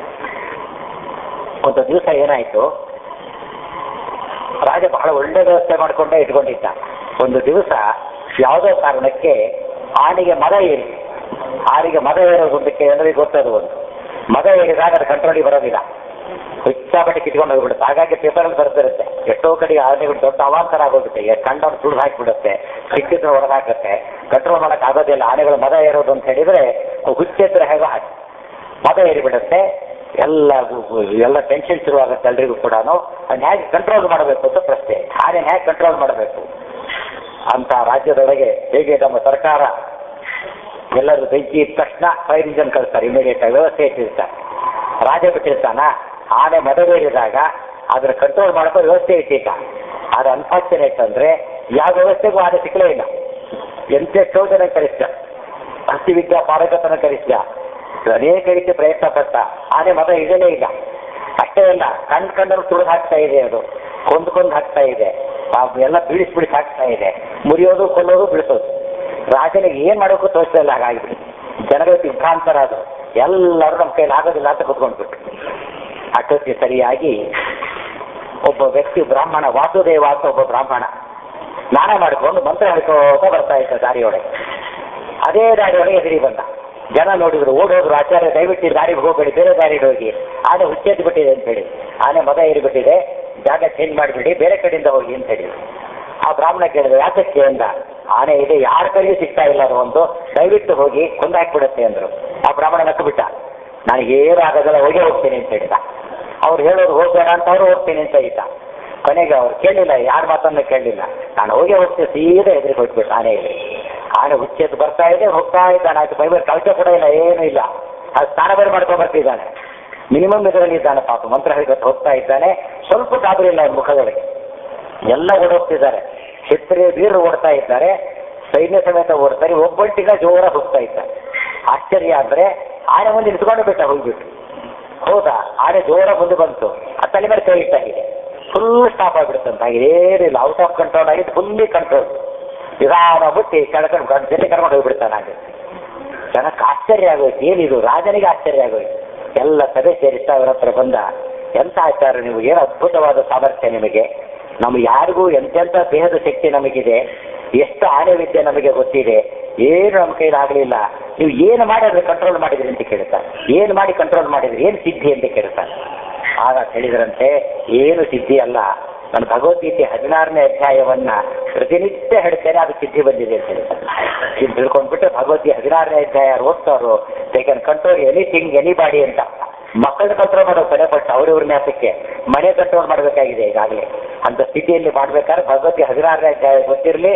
ಒಂದು ದಿವಸ ಏನಾಯ್ತು ರಾಜ ಬಹಳ ಒಳ್ಳೆ ವ್ಯವಸ್ಥೆ ಮಾಡ್ಕೊಂಡೇ ಇಟ್ಕೊಂಡಿದ್ದ ಒಂದು ದಿವಸ ಯಾವುದೋ ಕಾರಣಕ್ಕೆ ಆನೆಗೆ ಮದ ಏರಿ ಆನೆಗೆ ಮದ ಏರೋದಕ್ಕೆ ಎಲ್ಲರಿಗೂ ಗೊತ್ತದು ಒಂದು ಮದ ಏರಿದಾಗ ಅದು ಕಂಟ್ರೋಲಿಗೆ ಬರೋದಿಲ್ಲ ಹುಚ್ಚಾಬಟ್ಟೆ ಕಿತ್ಕೊಂಡು ಹೋಗ್ಬಿಡುತ್ತೆ ಹಾಗಾಗಿ ಪೇಪರಲ್ಲಿ ಬರ್ತಿರುತ್ತೆ ಎಷ್ಟೋ ಕಡೆ ಆನೆಗಳು ದೊಡ್ಡ ಅವಾಂತರ ಆಗೋಗುತ್ತೆ ಕಂಡವ್ರು ಸುಳ್ಳು ಹಾಕಿಬಿಡುತ್ತೆ ಸಿಕ್ಕಿದ್ರೆ ಹೊರಗಾಕತ್ತೆ ಕಂಟ್ರೋಲ್ ಮಾಡಕ್ ಆಗೋದಿಲ್ಲ ಆನೆಗಳು ಮದ ಏರೋದು ಅಂತ ಹೇಳಿದ್ರೆ ಹುಚ್ಚಿದ್ರೆ ಹೇಗೋ ಹಾಗೆ ಮದ ಏರಿಬಿಡುತ್ತೆ ಎಲ್ಲ ಗು- ಗು- ಎಲ್ಲ ಟೆನ್ಷನ್ ಶುರುವಾಗುತ್ತೆ ಎಲ್ರಿಗೂ ಕೂಡ ಅದನ್ನ ಹೇಗೆ ಕಂಟ್ರೋಲ್ ಮಾಡಬೇಕು ಅಂತ ಪ್ರಶ್ನೆ ಆನೆ ಹೇಗೆ ಕಂಟ್ರೋಲ್ ಮಾಡಬೇಕು ಅಂತ ರಾಜ್ಯದೊಳಗೆ ಹೇಗೆ ನಮ್ಮ ಸರ್ಕಾರ ಎಲ್ಲರೂ ಬೆಂಕಿ ಇದ್ದ ತಕ್ಷಣ ಫೈರ್ ಇಂಜನ್ ಕಳಿಸ್ತಾರೆ ಇಮಿಡಿಯೇಟ್ ಆಗಿ ವ್ಯವಸ್ಥೆ ಇಟ್ಟಿರ್ತಾರೆ ರಾಜ ಬಿಟ್ಟಿರ್ತಾನ ಆನೆ ಮದವೇರಿದಾಗ ಅದರ ಕಂಟ್ರೋಲ್ ಮಾಡೋ ವ್ಯವಸ್ಥೆ ಇಟ್ಟಿದ್ದ ಆದ್ರೆ ಅನ್ಫಾರ್ಚುನೇಟ್ ಅಂದ್ರೆ ಯಾವ ವ್ಯವಸ್ಥೆಗೂ ಆನೆ ಸಿಕ್ಕಲೇ ಇಲ್ಲ ಎಂತೆಷ್ಟೋ ಜನ ಕಳಿಸ್ದ ಹಸ್ತಿವಿದ್ಯಾ ಪಾರಗತನ ಕಳಿಸ್ದ ಅನೇಕ ರೀತಿ ಪ್ರಯತ್ನ ಪಟ್ಟ ಆನೆ ಮತ ಇಡಲೇ ಇಲ್ಲ ಅಷ್ಟೇ ಅಲ್ಲ ಕಣ್ ಕಣ್ಣರು ತುಳಿದು ಹಾಕ್ತಾ ಇದೆ ಅದು ಕೊಂದ್ಕೊಂಡ್ ಹಾಕ್ತಾ ಇದೆ ಆ ಎಲ್ಲ ಬೀಳಿಸ್ ಬಿಡಿಸಿ ಹಾಕ್ತಾ ಇದೆ ಮುರಿಯೋದು ಕೊಲ್ಲೋದು ಬಿಡಿಸೋದು ರಾಜನಿಗೆ ಏನ್ ಮಾಡೋಕ್ಕೂ ತೋರಿಸ್ತಾ ಇಲ್ಲ ಹಾಗಾಗಿಬಿಡಿ ಜನಗಳು ವಿಭ್ರಾಂತರಾದ್ರು ಎಲ್ಲರೂ ನಮ್ಮ ಕೈಲಿ ಆಗೋದಿಲ್ಲ ಅಂತ ಕುತ್ಕೊಂಡ್ಬಿಟ್ರು ಅಷ್ಟೊತ್ತಿಗೆ ಸರಿಯಾಗಿ ಒಬ್ಬ ವ್ಯಕ್ತಿ ಬ್ರಾಹ್ಮಣ ವಾಸುದೇವ ಅಂತ ಒಬ್ಬ ಬ್ರಾಹ್ಮಣ ಸ್ನಾನ ಮಾಡಿಕೊಂಡು ಮಂತ್ರ ಹೇಳ್ಕೋತ ಬರ್ತಾ ಇದ್ದ ದಾರಿಯೊಳಗೆ ಅದೇ ದಾರಿಯೊಳಗೆ ಎದುರಿ ಬಂದ ಜನ ನೋಡಿದ್ರು ಓಡೋದ್ರು ಆಚಾರ್ಯ ದಯವಿಟ್ಟು ಈ ದಾರಿಗೆ ಹೋಗ್ಬೇಡಿ ಬೇರೆ ದಾರಿಗೆ ಹೋಗಿ ಆನೆ ಹುಚ್ಚೆದ್ದು ಬಿಟ್ಟಿದೆ ಅಂತ ಹೇಳಿ ಆನೆ ಮದ ಏರಿಬಿಟ್ಟಿದೆ ಜಾಗ ಚೇಂಜ್ ಮಾಡಿಬಿಡಿ ಬೇರೆ ಕಡೆಯಿಂದ ಹೋಗಿ ಅಂತ ಹೇಳಿ ಆ ಬ್ರಾಹ್ಮಣ ಕೇಳಿದ ಯಾತಕ್ಕೆ ಅಂದ ಆನೆ ಇದೆ ಯಾರ ಕೈಗೂ ಸಿಗ್ತಾ ಇಲ್ಲ ಅದು ಒಂದು ದಯವಿಟ್ಟು ಹೋಗಿ ಕೊಂದಾಕ್ಬಿಡುತ್ತೆ ಅಂದ್ರು ಆ ಬ್ರಾಹ್ಮಣ ನಕ್ಕು ಬಿಟ್ಟ ನನಗೆ ಏನು ಆಗೋದಿಲ್ಲ ಹೋಗಿ ಹೋಗ್ತೀನಿ ಅಂತ ಹೇಳಿದ ಅವ್ರು ಹೇಳೋರು ಹೋಗ್ಬೇಡ ಅಂತ ಅವ್ರು ಹೋಗ್ತೀನಿ ಅಂತ ಇದ್ದ ಕೊನೆಗೆ ಅವ್ರು ಕೇಳಲಿಲ್ಲ ಯಾರ ಮಾತನ್ನು ಕೇಳಲಿಲ್ಲ ನಾನು ಹೋಗಿ ಹೋಗ್ತೀನಿ ಸೀದಾ ಎದುರಿಗೆ ಹೋಗ್ಬಿಟ್ಟು ಆನೆ ಇದೆ ಆನೆ ಹುಚ್ಚೆದ್ದು ಬರ್ತಾ ಇದೆ ಹೋಗ್ತಾ ಇದ್ದಾನೆ ಆಯ್ತು ಬೈಬರ್ ಕಳಚ ಕೂಡ ಇಲ್ಲ ಏನೂ ಇಲ್ಲ ಅದು ಸ್ನಾನ ಬೇರೆ ಮಾಡ್ಕೊಂಡು ಬರ್ತಿದ್ದಾನೆ ಮಿನಿಮಮ್ ಇದರಲ್ಲಿ ಇದ್ದಾನೆ ಪಾಪ ಮಂತ್ರ ಹೇಳಿಕೊಟ್ಟು ಹೋಗ್ತಾ ಇದ್ದಾನೆ ಸ್ವಲ್ಪ ಗಾಬರಿ ಇಲ್ಲ ಅವ್ನ ಮುಖದೊಳಗೆ ಎಲ್ಲ ಓಡೋಗ್ತಿದ್ದಾರೆ ಕ್ಷತ್ರಿಯ ವೀರರು ಓಡ್ತಾ ಇದ್ದಾರೆ ಸೈನ್ಯ ಸಮೇತ ಓಡ್ತಾರೆ ಒಬ್ಬಂಟಿಗ ಜೋರ ಹೋಗ್ತಾ ಇದ್ದಾರೆ ಆಶ್ಚರ್ಯ ಅಂದ್ರೆ ಆನೆ ಮುಂದೆ ನಿಂತ್ಕೊಂಡು ಬಿಟ್ಟ ಹೋಗ್ಬಿಟ್ಟು ಹೌದಾ ಆನೆ ಜೋರ ಮುಂದೆ ಬಂತು ಆ ತಲೆ ಮೇಲೆ ಕೈ ಇಟ್ಟಾಗಿದೆ ಫುಲ್ ಸ್ಟಾಪ್ ಆಗಿಬಿಡುತ್ತಂತ ಹಾಗೆ ಏನಿಲ್ಲ ಔಟ್ ಆಫ್ ಕಂಟ್ರೋಲ್ ಆಗಿದ್ದು ಫುಲ್ಲಿ ಕಂಟ್ರೋಲ್ ನಿಧಾನ ಬಿಟ್ಟು ಕೆಳಕೊಂಡು ಜೊತೆ ಕರ್ಕೊಂಡು ಹೋಗ್ಬಿಡ್ತಾನೆ ಹಾಗೆ ಜನಕ್ಕೆ ಆಶ್ಚರ್ಯ ಆಗೋಯ್ತು ಏನಿದು ರಾಜನಿಗೆ ಆಶ್ಚರ್ಯ ಆಗೋಯ್ತು ಎಲ್ಲ ಸಭೆ ಸೇರಿಸ್ತಾ ಅವರ ಹತ್ರ ಬಂದ ಎಂತ ಆಚಾರ ನೀವು ಏನು ಅದ್ಭುತವಾದ ಸಾಮರ್ಥ್ಯ ನಿಮಗೆ ನಮ್ಗೆ ಯಾರಿಗೂ ಎಂತೆಂಥ ದೇಹದ ಶಕ್ತಿ ನಮಗಿದೆ ಎಷ್ಟು ಆನೆ ವಿದ್ಯೆ ನಮಗೆ ಗೊತ್ತಿದೆ ಏನು ನಮ್ಮ ಕೈಲಾಗಲಿಲ್ಲ ನೀವು ಏನು ಮಾಡಿ ಅದನ್ನ ಕಂಟ್ರೋಲ್ ಮಾಡಿದ್ರಿ ಅಂತ ಕೇಳ್ತಾರೆ ಏನು ಮಾಡಿ ಕಂಟ್ರೋಲ್ ಮಾಡಿದ್ರಿ ಏನು ಸಿದ್ಧಿ ಅಂತ ಕೇಳ್ತಾರೆ ಆಗ ಹೇಳಿದ್ರಂತೆ ಏನು ಸಿದ್ಧಿ ಅಲ್ಲ ನಾನು ಭಗವದ್ಗೀತೆ ಹದಿನಾರನೇ ಅಧ್ಯಾಯವನ್ನ ಪ್ರತಿನಿತ್ಯ ಹೇಳ್ತೇನೆ ಅದು ಸಿದ್ಧಿ ಬಂದಿದೆ ಅಂತ ಹೇಳ್ತಾರೆ ಇದು ತಿಳ್ಕೊಂಡ್ಬಿಟ್ಟು ಭಗವದ್ಗೀತೆ ಹದಿನಾರನೇ ಅಧ್ಯಾಯ ಓದ್ತಾರೋ they can control anything any body ಅಂತ ಮಕ್ಕಳನ್ನ ಕಂಟ್ರೋಲ್ ಮಾಡೋ ಕೊನೆ ಪಟ್ಟು ಅವ್ರವ್ರ ನ್ಯಾಸಕ್ಕೆ ಮನೆ ಕಂಟ್ರೋಲ್ ಮಾಡಬೇಕಾಗಿದೆ ಈಗಾಗಲೇ ಅಂತ ಸ್ಥಿತಿಯಲ್ಲಿ ಮಾಡ್ಬೇಕಾದ್ರೆ ಭಗವದ್ಗೀತೆ ಹದಿನಾರನೇ ಅಧ್ಯಾಯ ಗೊತ್ತಿರಲಿ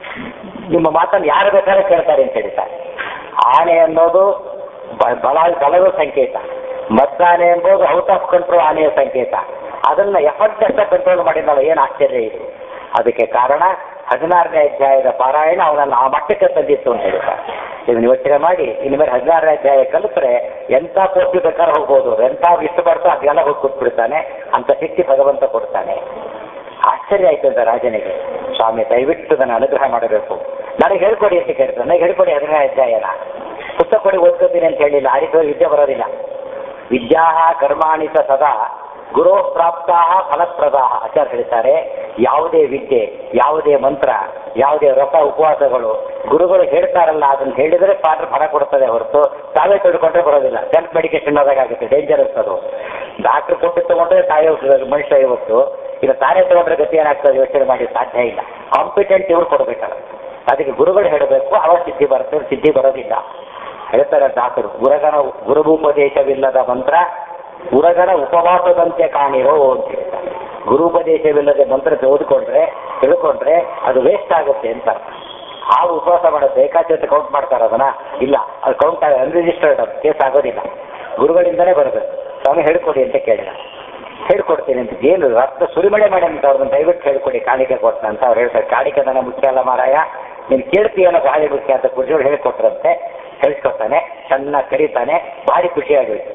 ನಿಮ್ಮ ಮಾತನ್ನು ಯಾರು ಬೇಕಾದ್ರೆ ಕೇಳ್ತಾರೆ ಅಂತ ಹೇಳ್ತಾರೆ ಆನೆ ಅನ್ನೋದು ಬ- ಬಲ ಬಲದ ಸಂಕೇತ ಮದ್ದಾನೆ ಎಂಬುದು ಔಟ್ ಆಫ್ ಕಂಟ್ರೋಲ್ ಆನೆಯ ಸಂಕೇತ ಅದನ್ನ ಎಫರ್ಟ್ ಅಷ್ಟ ಕಂಟ್ರೋಲ್ ಮಾಡಿದ್ನಲ್ಲ ಏನು ಆಶ್ಚರ್ಯ ಇದು ಅದಕ್ಕೆ ಕಾರಣ ಹದಿನಾರನೇ ಅಧ್ಯಾಯದ ಪಾರಾಯಣ ಅವನನ್ನು ಆ ಮಟ್ಟಕ್ಕೆ ತಂದಿತ್ತು ಅಂತ ಹೇಳ್ತಾರೆ ಇದನ್ನ ಯೋಚನೆ ಮಾಡಿ ಇನ್ಮೇಲೆ ಹದಿನಾರನೇ ಅಧ್ಯಾಯ ಕಲಿತ್ರೆ ಎಂಥ ಪೋಸ್ಟ್ ಬೇಕಾದ್ರೆ ಹೋಗ್ಬೋದು ಎಂಥ ಇಷ್ಟ ಬರ್ತೋ ಅದೆಲ್ಲ ಹೋಗಿ ಕೂತ್ಬಿಡ್ತಾನೆ ಅಂತ ಶಕ್ತಿ ಭಗವಂತ ಕೊಡ್ತಾನೆ ಆಶ್ಚರ್ಯ ಆಯ್ತು ಅಂತ ರಾಜನಿಗೆ ಸ್ವಾಮಿ ದಯವಿಟ್ಟು ನನ್ನ ಅನುಗ್ರಹ ಮಾಡಬೇಕು ನನಗೆ ಹೇಳ್ಕೊಡಿ ಅಂತ ಕೇಳ್ತಾರೆ ನನಗೆ ಹೇಳ್ಕೊಡಿ ಹದಿನೈದು ಅಧ್ಯಾಯನ ಪುಸ್ತಕ ಕೊಡಿ ಓದ್ಕೋತೀನಿ ಅಂತ ಹೇಳಿಲ್ಲ ಆರಿಸೋ ವಿದ್ಯೆ ಬರೋದಿಲ್ಲ ವಿದ್ಯಾ ಕರ್ಮಾಣಿ ಸ ಸದಾ ಗುರು ಪ್ರಾಪ್ತಾ ಫಲಪ್ರದಾ ಆಚಾರ್ಯ ಹೇಳ್ತಾರೆ ಯಾವುದೇ ವಿದ್ಯೆ ಯಾವುದೇ ಮಂತ್ರ ಯಾವುದೇ ವ್ರತ ಉಪವಾಸಗಳು ಗುರುಗಳು ಹೇಳ್ತಾರಲ್ಲ ಅದನ್ನ ಹೇಳಿದರೆ ಪಾತ್ರ ಫಲ ಕೊಡ್ತದೆ ಹೊರತು ತಾವೇ ತಿಳ್ಕೊಂಡ್ರೆ ಬರೋದಿಲ್ಲ ಸೆಲ್ಫ್ ಮೆಡಿಕೇಶನ್ ಆಗುತ್ತೆ ಡೇಂಜರಸ್ ಅದು ಡಾಕ್ಟರ್ ಕೊಟ್ಟು ತಗೊಂಡ್ರೆ ತಾವೇ ಮನುಷ್ಯ ಇವತ್ತು ಈಗ ತಾನೇ ತಗೊಂಡ್ರೆ ಗತಿ ಏನಾಗ್ತದೆ ಯೋಚನೆ ಮಾಡಿ ಸಾಧ್ಯ ಇಲ್ಲ ಕಾಂಪಿಟೆಂಟ್ ಇವ್ರು ಕೊಡಬೇಕಲ್ಲ ಅದಕ್ಕೆ ಗುರುಗಳು ಹೇಳಬೇಕು ಅವ ಸಿದ್ಧಿ ಬರುತ್ತೆ ಸಿದ್ಧಿ ಬರೋದಿಲ್ಲ ಹೇಳ್ತಾರೆ ದಾಸರು ಗುರಗನ ಗುರುಭೂಪದೇಶವಿಲ್ಲದ ಮಂತ್ರ ಗುರಗನ ಉಪವಾಸದಂತೆ ಕಾಣಿರೋ ಅಂತ ಹೇಳ್ತಾರೆ ಗುರುಪದೇಶವಿಲ್ಲದೆ ಮಂತ್ರ ಓದಿಕೊಂಡ್ರೆ ತಿಳ್ಕೊಂಡ್ರೆ ಅದು ವೇಸ್ಟ್ ಆಗುತ್ತೆ ಅಂತ ಆ ಉಪವಾಸ ಮಾಡೋದು ಬೇಕಾಚೆ ಕೌಂಟ್ ಮಾಡ್ತಾರೆ ಅದನ್ನ ಇಲ್ಲ ಅದು ಕೌಂಟ್ ಅನ್ರಿಜಿಸ್ಟರ್ಡ್ ಅದು ಕೇಸ್ ಆಗೋದಿಲ್ಲ ಗುರುಗಳಿಂದನೇ ಬರಬೇಕು ಸ್ವಾಮಿ ಹೇಳ್ಕೊಡಿ ಅಂತ ಕೇಳಿದ ಹೇಳ್ಕೊಡ್ತೀನಿ ಅಂತ ಏನು ರಕ್ತ ಸುರಿಮಳೆ ಮಾಡಿ ಅಂತ ಅವ್ರನ್ನ ದಯವಿಟ್ಟು ಹೇಳ್ಕೊಡಿ ಕಾಣಿಕೆ ಕೊಟ್ಟನ ಅಂತ ಅವ್ರು ಹೇಳ್ತಾರೆ ಕಾಣಿಕೆ ನನ್ನ ಮುಖ್ಯ ಅಲ್ಲ ಮಾರಾಯ ನೀನು ಕೇಳ್ತೀಯಲ್ಲ ಭಾರಿ ಮುಖ್ಯ ಅಂತ ಕುರ್ಜಿಗಳು ಹೇಳ್ಕೊಟ್ರಂತೆ ಹೇಳ್ಕೊತಾನೆ ಚೆನ್ನಾಗಿ ಕರೀತಾನೆ ಭಾರಿ ಖುಷಿಯಾಗೋಯ್ತು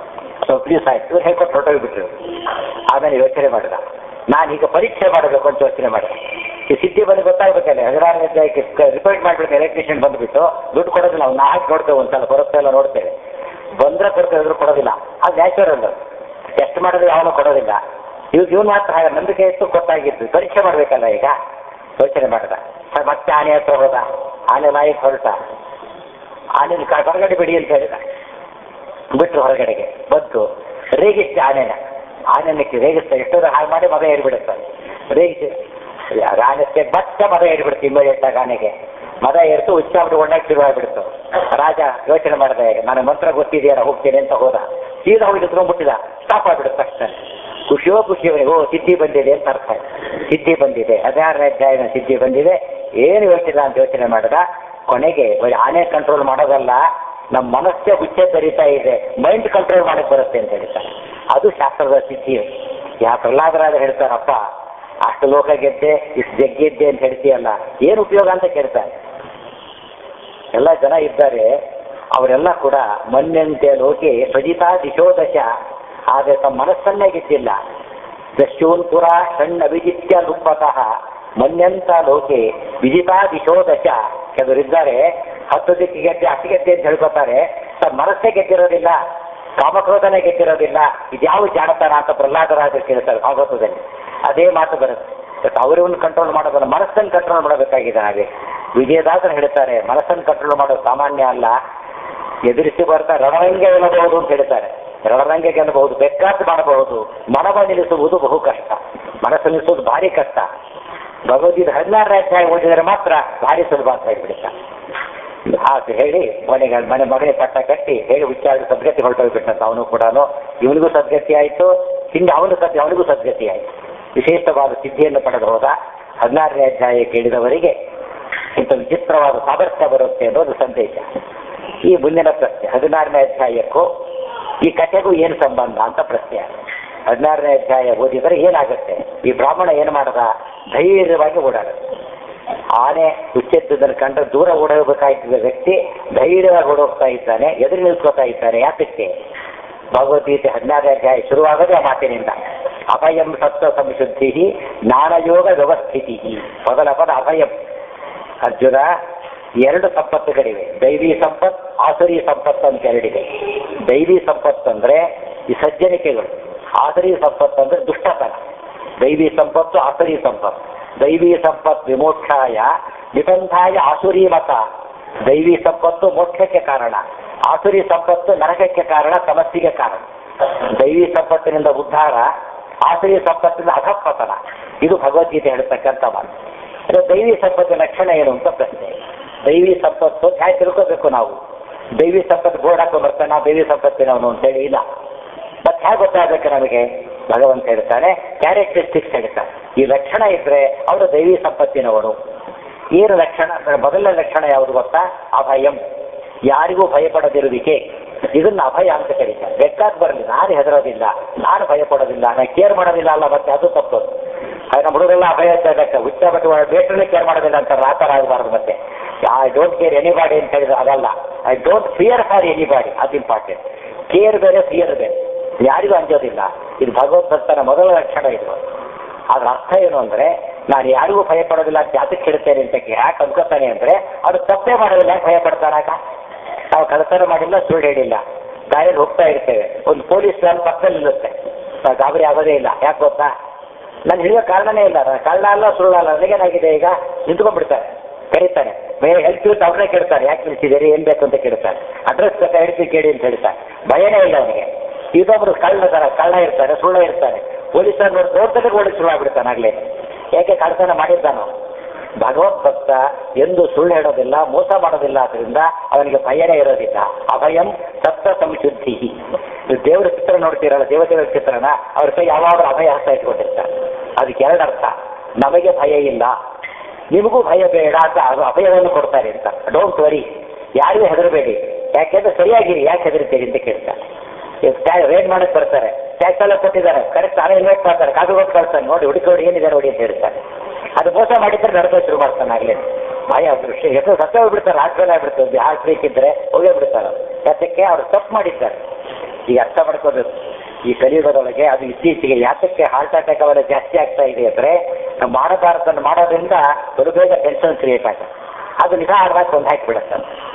ಸೊ ಪ್ಲೀಸ್ ಆಯ್ತು ಇವ್ರು ಹೇಳ್ಕೊಟ್ಟು ಹೊರಟೋಗ್ಬಿಟ್ರು ಆಮೇಲೆ ಯೋಚನೆ ಮಾಡಿದ ನಾನೀಗ ಪರೀಕ್ಷೆ ಮಾಡಬೇಕು ಅಂತ ಯೋಚನೆ ಮಾಡಿದೆ ಈ ಸಿದ್ಧಿ ಬಂದು ಗೊತ್ತಾಗ್ಬೇಕಲ್ಲ ಹದಿನಾರನೇ ಅಧ್ಯಾಯಕ್ಕೆ ರಿಪೋರ್ಟ್ ಮಾಡಿಬಿಟ್ಟು ಎಲೆಕ್ಟ್ರಿಷಿಯನ್ ಬಂದ್ಬಿಟ್ಟು ದುಡ್ಡು ಕೊಡೋದಿಲ್ಲ ಅವ್ನು ಹಾಕಿ ನೋಡ್ತೇವೆ ಒಂದ್ಸಲ ಬರುತ್ತೆ ಎಲ್ಲ ನೋಡ್ತೇವೆ ಬಂದ್ರೆ ಕೊಡ್ತೇವೆ ಇದ್ರು ಕೊಡೋದಿಲ್ಲ ಅದು ನ್ಯಾಚುರಲ್ ಟೆಸ್ಟ್ ಮಾಡಿದ್ರೆ ಯಾವನು ಕೊಡೋದಿಲ್ಲ ಇವ್ ಇವ್ನು ಮಾತ್ರ ಹಾಗೆ ನಂಬಿಕೆ ಇತ್ತು ಗೊತ್ತಾಗಿತ್ತು ಪರೀಕ್ಷೆ ಮಾಡ್ಬೇಕಲ್ಲ ಈಗ ಯೋಚನೆ ಮಾಡಿದ ಸರ್ ಮತ್ತೆ ಆನೆ ಹತ್ರ ಹೋದ ಆನೆ ನಾಯಿಗೆ ಹೊರಟ ಆನೆ ಹೊರಗಡೆ ಬಿಡಿ ಅಂತ ಹೇಳಿದ ಬಿಟ್ರು ಹೊರಗಡೆಗೆ ಬಂತು ರೇಗಿಸ್ತ ಆನೆನ ಆನೆನಕ್ಕೆ ರೇಗಿಸ್ತ ಎಷ್ಟೋ ಹಾಗೆ ಮಾಡಿ ಮದ ಏರಿಬಿಡುತ್ತಾರೆ ರೇಗಿಸಿ ಆನೆಕ್ಕೆ ಮತ್ತೆ ಮದ ಏರಿಬಿಡ್ತು ಇಮಿಡಿಯೇಟ್ ಆಗಿ ಆನೆಗೆ ಮದ ಏರ್ತು ಉಚ್ಚಾಬಿಟ್ಟು ಒಣ್ಣಾಗಿ ಶುರು ಆಗ್ಬಿಡ್ತು ರಾಜ ಯೋಚನೆ ಮಾಡಿದ ಈಗ ನನಗೆ ಮಂತ್ರ ಗೊತ್ತಿದೆಯಲ್ಲ ಹೋಗ್ತೀನಿ ಅಂತ ಹೋದ ಸೀದಾ ಹೋಗಿ ನಿಂತ್ಕೊಂಡ್ಬಿಟ್ಟಿದ ಸ್ಟಾಪ್ ಆಗ್ಬಿಡುತ್ತೆ ತಕ್ಷಣ ಖುಷಿಯೋ ಖುಷಿಯವನಿಗೆ ಓ ಸಿದ್ಧಿ ಬಂದಿದೆ ಅಂತ ಅರ್ಥ ಸಿದ್ಧಿ ಬಂದಿದೆ ಹದಿನಾರನೇ ಅಧ್ಯಾಯದ ಸಿದ್ಧಿ ಬಂದಿದೆ ಏನು ಯೋಚನೆ ಅಂತ ಯೋಚನೆ ಮಾಡಿದ ಕೊನೆಗೆ ಬರೀ ಆನೆ ಕಂಟ್ರೋಲ್ ಮಾಡೋದಲ್ಲ ನಮ್ಮ ಮನಸ್ಸೇ ಹುಚ್ಚೆ ಬರಿತಾ ಇದೆ ಮೈಂಡ್ ಕಂಟ್ರೋಲ್ ಮಾಡಕ್ ಬರುತ್ತೆ ಅಂತ ಹೇಳ್ತಾರೆ ಅದು ಶಾಸ್ತ್ರದ ಸಿದ್ಧಿ ಯಾ ಪ್ರಹ್ಲಾದರಾದ ಹೇಳ್ತಾರಪ್ಪ ಅಷ್ಟು ಲೋಕ ಗೆದ್ದೆ ಇಷ್ಟು ಜಗ್ಗೆದ್ದೆ ಅಂತ ಹೇಳ್ತೀಯಲ್ಲ ಏನು ಉಪಯೋಗ ಅಂತ ಕೇಳ್ತಾರೆ ಎಲ್ಲ ಜನ ಇದ್ದಾರೆ ಅವರೆಲ್ಲ ಕೂಡ ಮನ್ಯಂತೆ ಲೋಕೆ ಸಜಿತಾ ದಿಶೋದಶ ಆದರೆ ತಮ್ಮ ಮನಸ್ಸನ್ನೇ ಗೆದ್ದಿಲ್ಲ ದಸ್ಯೂನ್ಪುರ ಸಣ್ಣ ವಿಜಿತ್ಯ ಲುಪ್ಪತಃ ಮನ್ಯಂತ ಲೋಕೆ ವಿಜಿತಾ ದಿಶೋದಶ ಕೆಲವರಿದ್ದಾರೆ ಹತ್ತು ದಿಕ್ಕು ಗೆದ್ದೆ ಹತ್ತು ಗೆದ್ದೆ ಅಂತ ಹೇಳ್ಕೊತಾರೆ ತನ್ನ ಮನಸ್ಸೇ ಗೆದ್ದಿರೋದಿಲ್ಲ ಕಾಮಕ್ರೋಧನೆ ಗೆದ್ದಿರೋದಿಲ್ಲ ಇದ್ಯಾವ ಜಾಣತನ ಅಂತ ಪ್ರಹ್ಲಾದರಾಜ ಕೇಳ್ತಾರೆ ಭಾಗವತದಲ್ಲಿ ಅದೇ ಮಾತು ಬರುತ್ತೆ ಬಟ್ ಅವರನ್ನು ಕಂಟ್ರೋಲ್ ಮಾಡೋದಲ್ಲ ಮನಸ್ಸನ್ನು ಕಂಟ್ರೋಲ್ ಮಾಡಬೇಕಾಗಿದೆ ನಾವೇ ವಿಜಯದಾಸರು ಹೇಳ್ತಾರೆ ಮನಸ್ಸನ್ನು ಕಂಟ್ರೋಲ್ ಮಾಡೋದು ಸಾಮಾನ್ಯ ಅಲ್ಲ ಎದುರಿಸಿ ಬರ್ತಾ ರಣರಂಗೆ ಗೆಲ್ಲಬಹುದು ಅಂತ ಹೇಳ್ತಾರೆ ರಣರಂಗೆ ಗೆಲ್ಲಬಹುದು ಬೇಕಾದ್ದು ಮಾಡಬಹುದು ಮನವ ನಿಲ್ಲಿಸುವುದು ಬಹು ಕಷ್ಟ ಮನಸ್ಸು ನಿಲ್ಲಿಸುವುದು ಭಾರಿ ಕಷ್ಟ ಭಗವದ್ಗೀತೆ ಹದಿನಾರನೇ ಅಧ್ಯಾಯ ಓದಿದರೆ ಮಾತ್ರ ಭಾರಿ ಸುಲಭ ಅಂತ ಹೇಳ್ಬಿಡ್ತಾರೆ ಹಾಗೆ ಹೇಳಿ ಮನೆಗೆ ಮನೆ ಮಗನಿಗೆ ಪಟ್ಟ ಕಟ್ಟಿ ಹೇಳಿ ಉಚ್ಚಾರಣೆ ಸದ್ಗತಿ ಹೊರಟೋಗ್ಬಿಟ್ಟಂತ ಅವನು ಕೂಡ ಇವನಿಗೂ ಸದ್ಗತಿ ಆಯಿತು ಹಿಂದೆ ಅವನು ಸದ್ಯ ಅವನಿಗೂ ಸದ್ಗತಿ ಆಯಿತು ವಿಶೇಷವಾದ ಸಿದ್ಧಿಯನ್ನು ಪಡೆದು ಹೋದ ಹದಿನಾರನೇ ಅಧ್ಯಾಯ ಕೇಳಿದವರಿಗೆ ಇಂಥ ವಿಚಿತ್ರವಾದ ಸಾಮರ್ಥ್ಯ ಬರುತ್ತೆ ಅನ್ನೋದು ಸಂದೇಶ ಈ ಮುಂದಿನ ಪ್ರಶ್ನೆ ಹದಿನಾರನೇ ಅಧ್ಯಾಯಕ್ಕೂ ಈ ಕಥೆಗೂ ಏನು ಸಂಬಂಧ ಅಂತ ಪ್ರಶ್ನೆ ಹದಿನಾರನೇ ಅಧ್ಯಾಯ ಓದಿದರೆ ಏನಾಗುತ್ತೆ ಈ ಬ್ರಾಹ್ಮಣ ಏನು ಮಾಡದ ಧೈರ್ಯವಾಗಿ ಓಡಾಡುತ್ತೆ ಆನೆ ಹುಚ್ಚೆದ್ದದನ್ನು ಕಂಡ್ರೆ ದೂರ ಓಡೋಗಬೇಕಾಗಿದ್ದ ವ್ಯಕ್ತಿ ಧೈರ್ಯವಾಗಿ ಓಡೋಗ್ತಾ ಇದ್ದಾನೆ ಎದುರು ನಿಲ್ಕೋತಾ ಇದ್ದಾನೆ ಯಾತಕ್ಕೆ ಭಗವದ್ಗೀತೆ ಹದಿನಾರನೇ ಅಧ್ಯಾಯ ಶುರುವಾಗದೆ ಆ ಮಾತಿನಿಂದ ಅಭಯಂ ಸತ್ವ ಸಂಶುದ್ಧಿ ಜ್ಞಾನಯೋಗ ವ್ಯವಸ್ಥಿತಿ ಮೊದಲ ಪದ ಅಭಯಂ ಅರ್ಜುನ ಎರಡು ಸಂಪತ್ತುಗಳಿವೆ ದೈವಿ ಸಂಪತ್ ಆಸುರಿ ಸಂಪತ್ತು ಅಂತ ಎರಡಿದೆ ದೈವಿ ಸಂಪತ್ತು ಅಂದ್ರೆ ಈ ಸಜ್ಜನಿಕೆಗಳು ಆಸುರಿ ಸಂಪತ್ತು ಅಂದ್ರೆ ದುಷ್ಟತನ ದೈವಿ ಸಂಪತ್ತು ಆಸುರಿ ಸಂಪತ್ತು ದೈವಿ ಸಂಪತ್ ವಿಮೋಕ್ಷಾಯ ನಿಬಂಧಾಯ ಆಸುರಿ ಮತ ದೈವಿ ಸಂಪತ್ತು ಮೋಕ್ಷಕ್ಕೆ ಕಾರಣ ಆಸುರಿ ಸಂಪತ್ತು ನರಕಕ್ಕೆ ಕಾರಣ ಸಮಸ್ಯೆಗೆ ಕಾರಣ ದೈವಿ ಸಂಪತ್ತಿನಿಂದ ಉದ್ಧಾರ ಆಸುರಿ ಸಂಪತ್ತಿನಿಂದ ಅಧಪತನ ಇದು ಭಗವದ್ಗೀತೆ ಹೇಳ್ತಕ್ಕಂಥ ಮಾತು ಇದು ದೈವಿ ಸಂಪತ್ತಿನ ಲಕ್ಷಣ ಏನು ಅಂತ ಪ್ರಶ್ನೆ ದೈವಿ ಸಂಪತ್ತು ಹೇಗೆ ತಿಳ್ಕೋಬೇಕು ನಾವು ದೈವಿ ಸಂಪತ್ತು ಬೋರ್ಡ್ ಹಾಕೋ ಬರ್ತಾನೆ ನಾವು ದೈವಿ ಸಂಪತ್ತಿನವನು ಅಂತೇಳಿ ಇಲ್ಲ ಮತ್ತೆ ಹೇಗೆ ಗೊತ್ತಾಗಬೇಕು ನಮಗೆ ಭಗವಂತ ಹೇಳ್ತಾನೆ ಕ್ಯಾರೆಕ್ಟರಿಸ್ಟಿಕ್ಸ್ ಹೇಳ್ತಾನೆ ಈ ಲಕ್ಷಣ ಇದ್ರೆ ಅವನು ದೈವಿ ಸಂಪತ್ತಿನವನು ಏನು ಲಕ್ಷಣ ಮೊದಲನೇ ಲಕ್ಷಣ ಯಾವುದು ಗೊತ್ತಾ ಅಭಯಂ ಯಾರಿಗೂ ಭಯಪಡದಿರುವಿಕೆ ಇದನ್ನ ಅಭಯ ಅಂತ ಕರೀತಾರೆ ಬೇಕಾದ್ ಬರಲಿ ನಾನು ಹೆದರೋದಿಲ್ಲ ನಾನು ಭಯ ಪಡೋದಿಲ್ಲ ನಾನು ಕೇರ್ ಮಾಡೋದಿಲ್ಲ ಅಲ್ಲ ಮತ್ತೆ ಅದು ತಪ್ಪು ಅದು ನಮ್ಮ ಹುಡುಗರೆಲ್ಲ ಅಭಯ ಅಂತ ಹುಚ್ಚ ಬಟ್ ಬೇಟ್ರನ್ನೇ ಕೇರ್ ಮಾಡೋದಿಲ್ಲ ಅಂತಾರೆ ಆ ಥರ ಆಗಬಾರ್ದು ಮತ್ತೆ ಐ ಡೋಂಟ್ ಕೇರ್ ಎನಿಬಾಡಿ ಅಂತ ಹೇಳಿದ್ರೆ ಅದಲ್ಲ I don't fear for anybody ಅದು ಇಂಪಾರ್ಟೆಂಟ್ ಕೇರ್ ಬೇರೆ ಫಿಯರ್ ಬೇರೆ ಯಾರಿಗೂ ಅಂಜೋದಿಲ್ಲ ಇದು ಭಗವದ್ಭಕ್ತನ ಮೊದಲ ಲಕ್ಷಣ ಇದು ಅದ್ರ ಅರ್ಥ ಏನು ಅಂದ್ರೆ ನಾನು ಯಾರಿಗೂ ಭಯ ಪಡೋದಿಲ್ಲ ಅಂತ ಯಾತಕ್ಕೆ ಹೇಳ್ತೇನೆ ಅಂತ ಯಾಕೆ ಅನ್ಕೋತಾನೆ ಅಂದ್ರೆ ಅದು ತಪ್ಪೇ ಮಾಡೋದಿಲ್ಲ ಯಾಕೆ ಭಯ ಪಡ್ತಾನಾಗ ನಾವು ಕಳತನ ಮಾಡಿಲ್ಲ ಸುಳ್ಳು ಹೇಳಿಲ್ಲ ದಾರಿಯಲ್ಲಿ ಹೋಗ್ತಾ ಇರ್ತೇವೆ ಒಂದು ಪೊಲೀಸ್ ನನ್ನ ಪಕ್ಕದಲ್ಲಿ ನಿಲ್ಲುತ್ತೆ ನಾವು ಗಾಬರಿ ಆಗೋದೇ ಇಲ್ಲ ಯಾಕೆ ಗೊತ್ತಾ ನಾನು ಹಿಡಿಯೋ ಕಾರಣನೇ ಇಲ್ಲ ನಾನು ಕಳ್ಳ ಅಲ್ಲ ಸುಳ್ಳು ಅಲ್ಲ ನನಗೇನಾಗಿದೆ ಈಗ ನಿಂತ್ಕೊಂಡ್ಬಿಡ್ತಾರೆ ಕರೀತಾನೆ ಮೇ ಹೆಲ್ತ್ ಯೂತ್ ಅವ್ರನ್ನೇ ಕೇಳ್ತಾರೆ ಯಾಕೆ ನಿಲ್ಸಿದ್ದೀರಿ ಏನ್ ಬೇಕು ಅಂತ ಕೇಳ್ತಾರೆ ಅಡ್ರೆಸ್ ಬೇಕಾ ಹೇಳ್ತೀವಿ ಕೇಳಿ ಅಂತ ಹೇಳ್ತಾರೆ ಭಯನೇ ಇಲ್ಲ ಅವನಿಗೆ ಇದೊಬ್ರು ಕಳ್ಳ ತರ ಕಳ್ಳ ಇರ್ತಾರೆ ಸುಳ್ಳ ಇರ್ತಾರೆ ಪೊಲೀಸರು ನೋಡಿ ನೋಡ್ತಾರೆ ಓಡಿ ಸುಳ್ಳು ಆಗ್ಬಿಡ್ತಾನೆ ಆಗ್ಲೇ ಯಾಕೆ ಕಳ್ತನ ಮಾಡಿದ್ದಾನೋ ಭಗವತ್ ಭಕ್ತ ಎಂದು ಸುಳ್ಳು ಹೇಳೋದಿಲ್ಲ ಮೋಸ ಮಾಡೋದಿಲ್ಲ ಅದರಿಂದ ಅವನಿಗೆ ಭಯನೇ ಇರೋದಿಲ್ಲ ಅಭಯಂ ಸಪ್ತ ಸಂಶುದ್ಧಿ ನೀವು ದೇವರ ಚಿತ್ರ ನೋಡ್ತೀರಲ್ಲ ದೇವತೆಗಳ ಚಿತ್ರನ ಅವ್ರ ಕೈ ಯಾವಾಗಲೂ ಅಭಯ ಹಸ್ತ ಇಟ್ಕೊಂಡಿರ್ತಾರೆ ಅದಕ್ಕೆ ಎರಡು ಅರ್ಥ ನಮಗೆ ಭಯ ಇಲ್ಲ ನಿಮಗೂ ಭಯ ಬೇಡ ಅಂತ ಅದು ಅಭಯವನ್ನು ಕೊಡ್ತಾರೆ ಅಂತ ಡೋಂಟ್ ವರಿ ಯಾರಿಗೂ ಹೆದರಬೇಡಿ ಯಾಕೆಂದ್ರೆ ಸರಿಯಾಗಿರಿ ಯಾಕೆ ಹೆದರ್ತೀರಿ ಅಂತ ಕೇಳ್ತಾರೆ ರೇಡ್ ಮಾಡಕ್ ಬರ್ತಾರೆ ಟ್ಯಾಕ್ಸ್ ಎಲ್ಲ ಕೊಟ್ಟಿದ್ದಾರೆ ಕರೆಕ್ಟ್ ನಾನೇ ಇನ್ವೈಟ್ ಮಾಡ್ತಾರೆ ಕಾಫಿ ಕೊಟ್ಟು ಕಳ್ತಾನೆ ನೋಡಿ ಹುಡುಕೋಡಿ ಏನಿದೆ ನೋಡಿ ಅಂತ ಹೇಳ್ತಾರೆ ಅದು ಮೋಸ ಮಾಡಿದ್ರೆ ನಡ್ಕೋ ಶುರು ಮಾಡ್ತಾನೆ ಆಗ್ಲೇ ಭಯ ದೃಷ್ಟಿ ಎಷ್ಟು ಸತ್ತ ಹೋಗ್ಬಿಡ್ತಾರೆ ಹಾಸ್ಪಿಟಲ್ ಆಗ್ಬಿಡ್ತಾರೆ ಹಾರ್ಟ್ ಬೇಕಿದ್ರೆ ಹೋಗೇ ಬಿಡ್ತಾರೆ ಯಾತಕ್ಕೆ ಅವ್ರು ತಪ್ಪು ಮಾಡಿದ್ದಾರೆ ಈಗ ಅರ್ಥ ಮಾಡ್ಕೋಬೇಕು ಈ ಕಲಿಯುಗದೊಳಗೆ ಅದು ಇತ್ತೀಚೆಗೆ ಯಾತಕ್ಕೆ ಹಾರ್ಟ್ ಅಟ್ಯಾಕ್ ಅವೆಲ್ಲ ಜಾಸ್ತಿ ಆಗ್ತಾ ಇದೆ ಅಂದ್ರೆ ನಾವು ಮಾಡಬಾರ್ದನ್ನು ಮಾಡೋದ್ರಿಂದ ಬಲು ಬೇಗ ಟೆನ್ಷನ್ ಕ್ರಿಯೇಟ್ ಆಗುತ್ತೆ ಅದು ನಿಧಾನವಾಗಿ ಒಂದು ಹಾಕಿಬಿಡುತ್ತೆ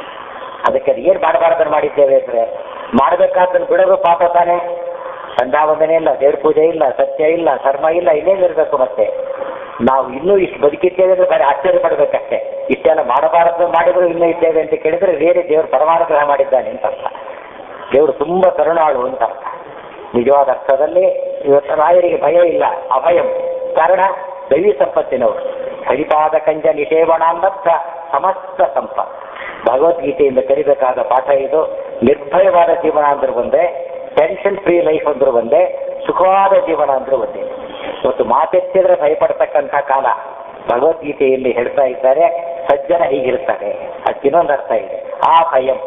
ಅದಕ್ಕೆ ಅದು ಏನು ಮಾಡಬಾರ್ದನ್ನು ಮಾಡಿದ್ದೇವೆ ಅಂದ್ರೆ ಮಾಡಬೇಕಾದ್ದನ್ನು ಬಿಡೋದು ಪಾಪ ತಾನೇ ಸಂಧ್ಯಾವಂದನೆ ಇಲ್ಲ ದೇವ್ರ ಪೂಜೆ ಇಲ್ಲ ಸತ್ಯ ಇಲ್ಲ ಧರ್ಮ ಇಲ್ಲ ಇನ್ನೇನಿರಬೇಕು ಮತ್ತೆ ನಾವು ಇನ್ನೂ ಇಷ್ಟು ಬದುಕಿದ್ದೇವೆ ಅಂದ್ರೆ ಬರೀ ಆಶ್ಚರ್ಯ ಪಡಬೇಕಷ್ಟೇ ಇಷ್ಟೆಲ್ಲ ಮಾಡಬಾರದು ಮಾಡಿದ್ರು ಇನ್ನೂ ಇದ್ದೇವೆ ಅಂತ ಕೇಳಿದ್ರೆ ಬೇರೆ ದೇವರು ಪರಮಾನುಗ್ರಹ ಮಾಡಿದ್ದಾನೆ ಅಂತ ಅರ್ಥ ದೇವರು ತುಂಬಾ ಕರುಣಾಳು ಅಂತ ಅರ್ಥ ನಿಜವಾದ ಅರ್ಥದಲ್ಲಿ ಇವತ್ತು ರಾಯರಿಗೆ ಭಯ ಇಲ್ಲ ಅಭಯಂ ಕಾರಣ ದೈವಿ ಸಂಪತ್ತಿನವರು ಹರಿಪಾದ ಕಂಜ ನಿಷೇವಣಾಂಬದ್ಧ ಸಮಸ್ತ ಸಂಪತ್ ಭಗವದ್ಗೀತೆಯಿಂದ ಕಲಿಬೇಕಾದ ಪಾಠ ಇದು ನಿರ್ಭಯವಾದ ಜೀವನ ಅಂದ್ರೂ ಒಂದೇ ಟೆನ್ಷನ್ ಫ್ರೀ ಲೈಫ್ ಅಂದ್ರೂ ಒಂದೇ ಸುಖವಾದ ಜೀವನ ಅಂದ್ರೂ ಒಂದೇ ಇವತ್ತು ಮಾತೆತ್ತಿದ್ರೆ ಭಯಪಡ್ತಕ್ಕಂಥ ಕಾಲ ಭಗವದ್ಗೀತೆಯಲ್ಲಿ ಹೇಳ್ತಾ ಇದ್ದಾರೆ ಸಜ್ಜನ ಹೀಗಿರ್ತಾರೆ ಅದಕ್ಕೆ ಇನ್ನೊಂದು ಅರ್ಥ ಇದೆ ಆ ಭಯಂ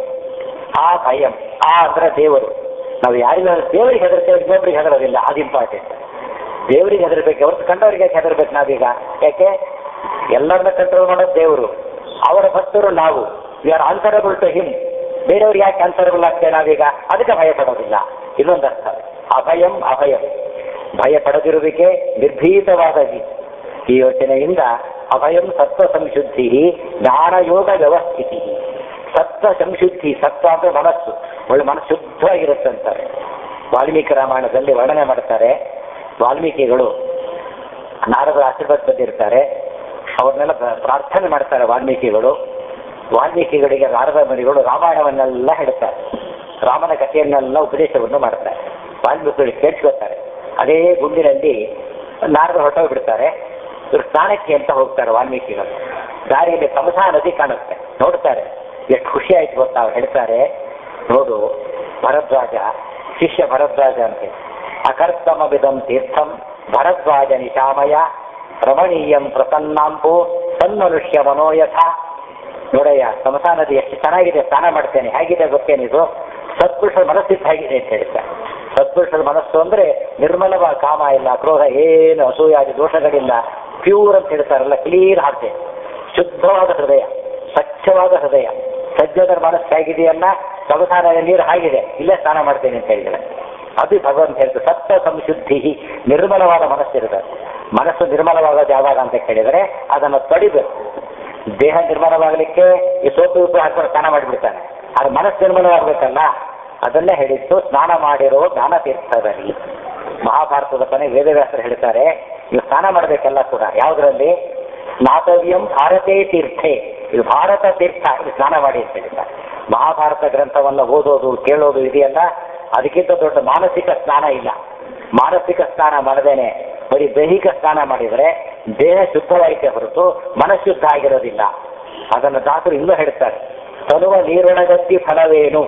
ಆ ಭಯಂ ಆ ಅಂದ್ರೆ ದೇವರು ನಾವು ಯಾರಿಗೂ ದೇವರಿಗೆ ಹೆದರ್ತೇವೆ ಇನ್ನೊಬ್ರಿಗೆ ಹೆದರೋದಿಲ್ಲ ಅದು ಇಂಪಾರ್ಟೆಂಟ್ ದೇವರಿಗೆ ಹೆದರ್ಬೇಕು ಅವ್ರದ್ದು ಕಂಡವರಿಗೆ ಯಾಕೆ ಹೆದರ್ಬೇಕು ನಾವೀಗ ಯಾಕೆ ಎಲ್ಲರನ್ನ ಕಂಟ್ರೋಲ್ ಮಾಡೋದು ದೇವರು ಅವರ ಭಕ್ತರು ನಾವು we are answerable to him ಬೇರೆಯವ್ರಿಗೆ ಯಾಕೆ ಆನ್ಸರಬಲ್ ಆಗ್ತೇವೆ ನಾವೀಗ ಅದಕ್ಕೆ ಭಯ ಪಡೋದಿಲ್ಲ ಇನ್ನೊಂದು ಅರ್ಥ ಅಭಯಂ ಅಭಯಂ ಭಯ ಪಡೆದಿರುವಿಕೆ ನಿರ್ಭೀತವಾದ ಜೀ- ಈ ಯೋಚನೆಯಿಂದ ಅಭಯಂ ಸತ್ವ ಸಂಶುದ್ಧಿ ಜ್ಞಾನಯೋಗ ವ್ಯವಸ್ಥಿತಿ ಸತ್ವ ಸಂಶುದ್ಧಿ ಸತ್ವ ಅಂದ್ರೆ ಮನಸ್ಸು ಒಳ್ಳೆ ಮನಸ್ಸು ಶುದ್ಧವಾಗಿರುತ್ತೆ ಅಂತಾರೆ ವಾಲ್ಮೀಕಿ ರಾಮಾಯಣದಲ್ಲಿ ವರ್ಣನೆ ಮಾಡ್ತಾರೆ ವಾಲ್ಮೀಕಿಗಳು ನಾರದರ ಆಶೀರ್ವಾದ ಬಂದಿರ್ತಾರೆ ಅವ್ರನ್ನೆಲ್ಲ ಪ್ರ- ಪ್ರಾರ್ಥನೆ ಮಾಡ್ತಾರೆ ವಾಲ್ಮೀಕಿಗಳು ವಾಲ್ಮೀಕಿಗಳಿಗೆ ನಾರದ ಮುನಿಗಳು ರಾಮಾಯಣವನ್ನೆಲ್ಲ ಹೇಳ್ತಾರೆ ರಾಮನ ಕಥೆಯನ್ನೆಲ್ಲ ಉಪದೇಶವನ್ನು ಮಾಡ್ತಾರೆ ವಾಲ್ಮೀಕಿಗಳು ಕೇಳಿಸ್ಕೊತಾರೆ ಅದೇ ಗುಂಡಿನಲ್ಲಿ ನಾರದ ಹೊರಟೋಗಿ ಬಿಡ್ತಾರೆ ಇವ್ರು ಸ್ನಾನಕ್ಕೆ ಅಂತ ಹೋಗ್ತಾರೆ ವಾಲ್ಮೀಕಿಗಳು ದಾರಿಯಲ್ಲಿ ತಮಸಾ ನದಿ ಕಾಣುತ್ತೆ ನೋಡ್ತಾರೆ ಎಷ್ಟು ಖುಷಿ ಆಯ್ತು ಗೊತ್ತಾ ಅವ್ರು ಹೇಳ್ತಾರೆ ನೋಡು ಭರದ್ವಾಜ ಶಿಷ್ಯ ಭರದ್ವಾಜ ಅಂತೆ ಅಕರ್ತಮವಿದಂ ತೀರ್ಥಂ ಭರದ್ವಾಜ ನಿಶಾಮಯ ರಮಣೀಯಂ ಪ್ರಸನ್ನಾಂಪು ಸನ್ಮನುಷ್ಯ ಮನೋಯಥ ನೋಡಯ್ಯ ಸಮಸಾ ನದಿ ಎಷ್ಟು ಚೆನ್ನಾಗಿದೆ ಸ್ನಾನ ಮಾಡ್ತೇನೆ ಹೇಗಿದೆ ಗೊತ್ತೇನಿದು ಸತ್ಪುರುಷರ ಮನಸ್ಸಿದ್ದು ಹೇಗಿದೆ ಅಂತ ಹೇಳ್ತಾರೆ ಸತ್ಪುರುಷರ ಮನಸ್ಸು ಅಂದ್ರೆ ನಿರ್ಮಲವಾದ ಕಾಮ ಇಲ್ಲ ಕ್ರೋಧ ಏನು ಅಸೂಯಾದಿ ದೋಷಗಳಿಲ್ಲ ಪ್ಯೂರ್ ಅಂತ ಹೇಳ್ತಾರಲ್ಲ ಕ್ಲೀನ್ ಹಾರ್ಟೆ ಶುದ್ಧವಾದ ಹೃದಯ ಸ್ವಚ್ಛವಾದ ಹೃದಯ ಸಜ್ಜನರ ಮನಸ್ಸು ಹೇಗಿದೆಯಲ್ಲ ಸಮಸಾನ ನೀರು ಹಾಗಿದೆ ಇಲ್ಲೇ ಸ್ನಾನ ಮಾಡ್ತೇನೆ ಅಂತ ಹೇಳಿದ್ರೆ ಅದು ಭಗವಂತ ಹೇಳ್ತಾರೆ ಸತ್ವ ಸಂಶುದ್ಧಿ ನಿರ್ಮಲವಾದ ಮನಸ್ಸಿರುತ್ತೆ ಮನಸ್ಸು ನಿರ್ಮಲವಾಗೋದು ಯಾವಾಗ ಅಂತ ಕೇಳಿದರೆ ಅದನ್ನು ತೊಡಿಬೇಕು ದೇಹ ನಿರ್ಮಲವಾಗಲಿಕ್ಕೆ ಈ ಸೋಪು ಉಪ್ಪು ಹಾಕೊಂಡು ಸ್ನಾನ ಮಾಡಿಬಿಡ್ತಾನೆ ಅದು ಮನಸ್ಸು ನಿರ್ಮಲವಾಗಬೇಕಲ್ಲ ಅದನ್ನೇ ಹೇಳಿತ್ತು ಸ್ನಾನ ಮಾಡಿರೋ ಜ್ಞಾನ ತೀರ್ಥದಲ್ಲಿ ಮಹಾಭಾರತದ ಕೊನೆ ವೇದವ್ಯಾಸರು ಹೇಳ್ತಾರೆ ನೀವು ಸ್ನಾನ ಮಾಡಬೇಕೆಲ್ಲ ಕೂಡ ಯಾವುದರಲ್ಲಿ ಸ್ನಾತವ್ಯಂ ಭಾರತೇ ತೀರ್ಥೆ ಇದು ಭಾರತ ತೀರ್ಥ ಇದು ಸ್ನಾನ ಮಾಡಿ ಅಂತ ಹೇಳ್ತಾರೆ ಮಹಾಭಾರತ ಗ್ರಂಥವನ್ನ ಓದೋದು ಕೇಳೋದು ಇದೆಯಲ್ಲ ಅದಕ್ಕಿಂತ ದೊಡ್ಡ ಮಾನಸಿಕ ಸ್ನಾನ ಇಲ್ಲ ಮಾನಸಿಕ ಸ್ನಾನ ಮಾಡದೇನೆ ಬರೀ ದೈಹಿಕ ಸ್ನಾನ ಮಾಡಿದರೆ ದೇಹ ಶುದ್ಧವಾಯಿತೆ ಹೊರತು ಮನಃಶುದ್ಧ ಆಗಿರೋದಿಲ್ಲ ಅದನ್ನು ದಾಸರು ಇನ್ನೂ ಹೇಳ್ತಾರೆ ತನುವ ನೀರೊಳಗತ್ತಿ ಫಲವೇನು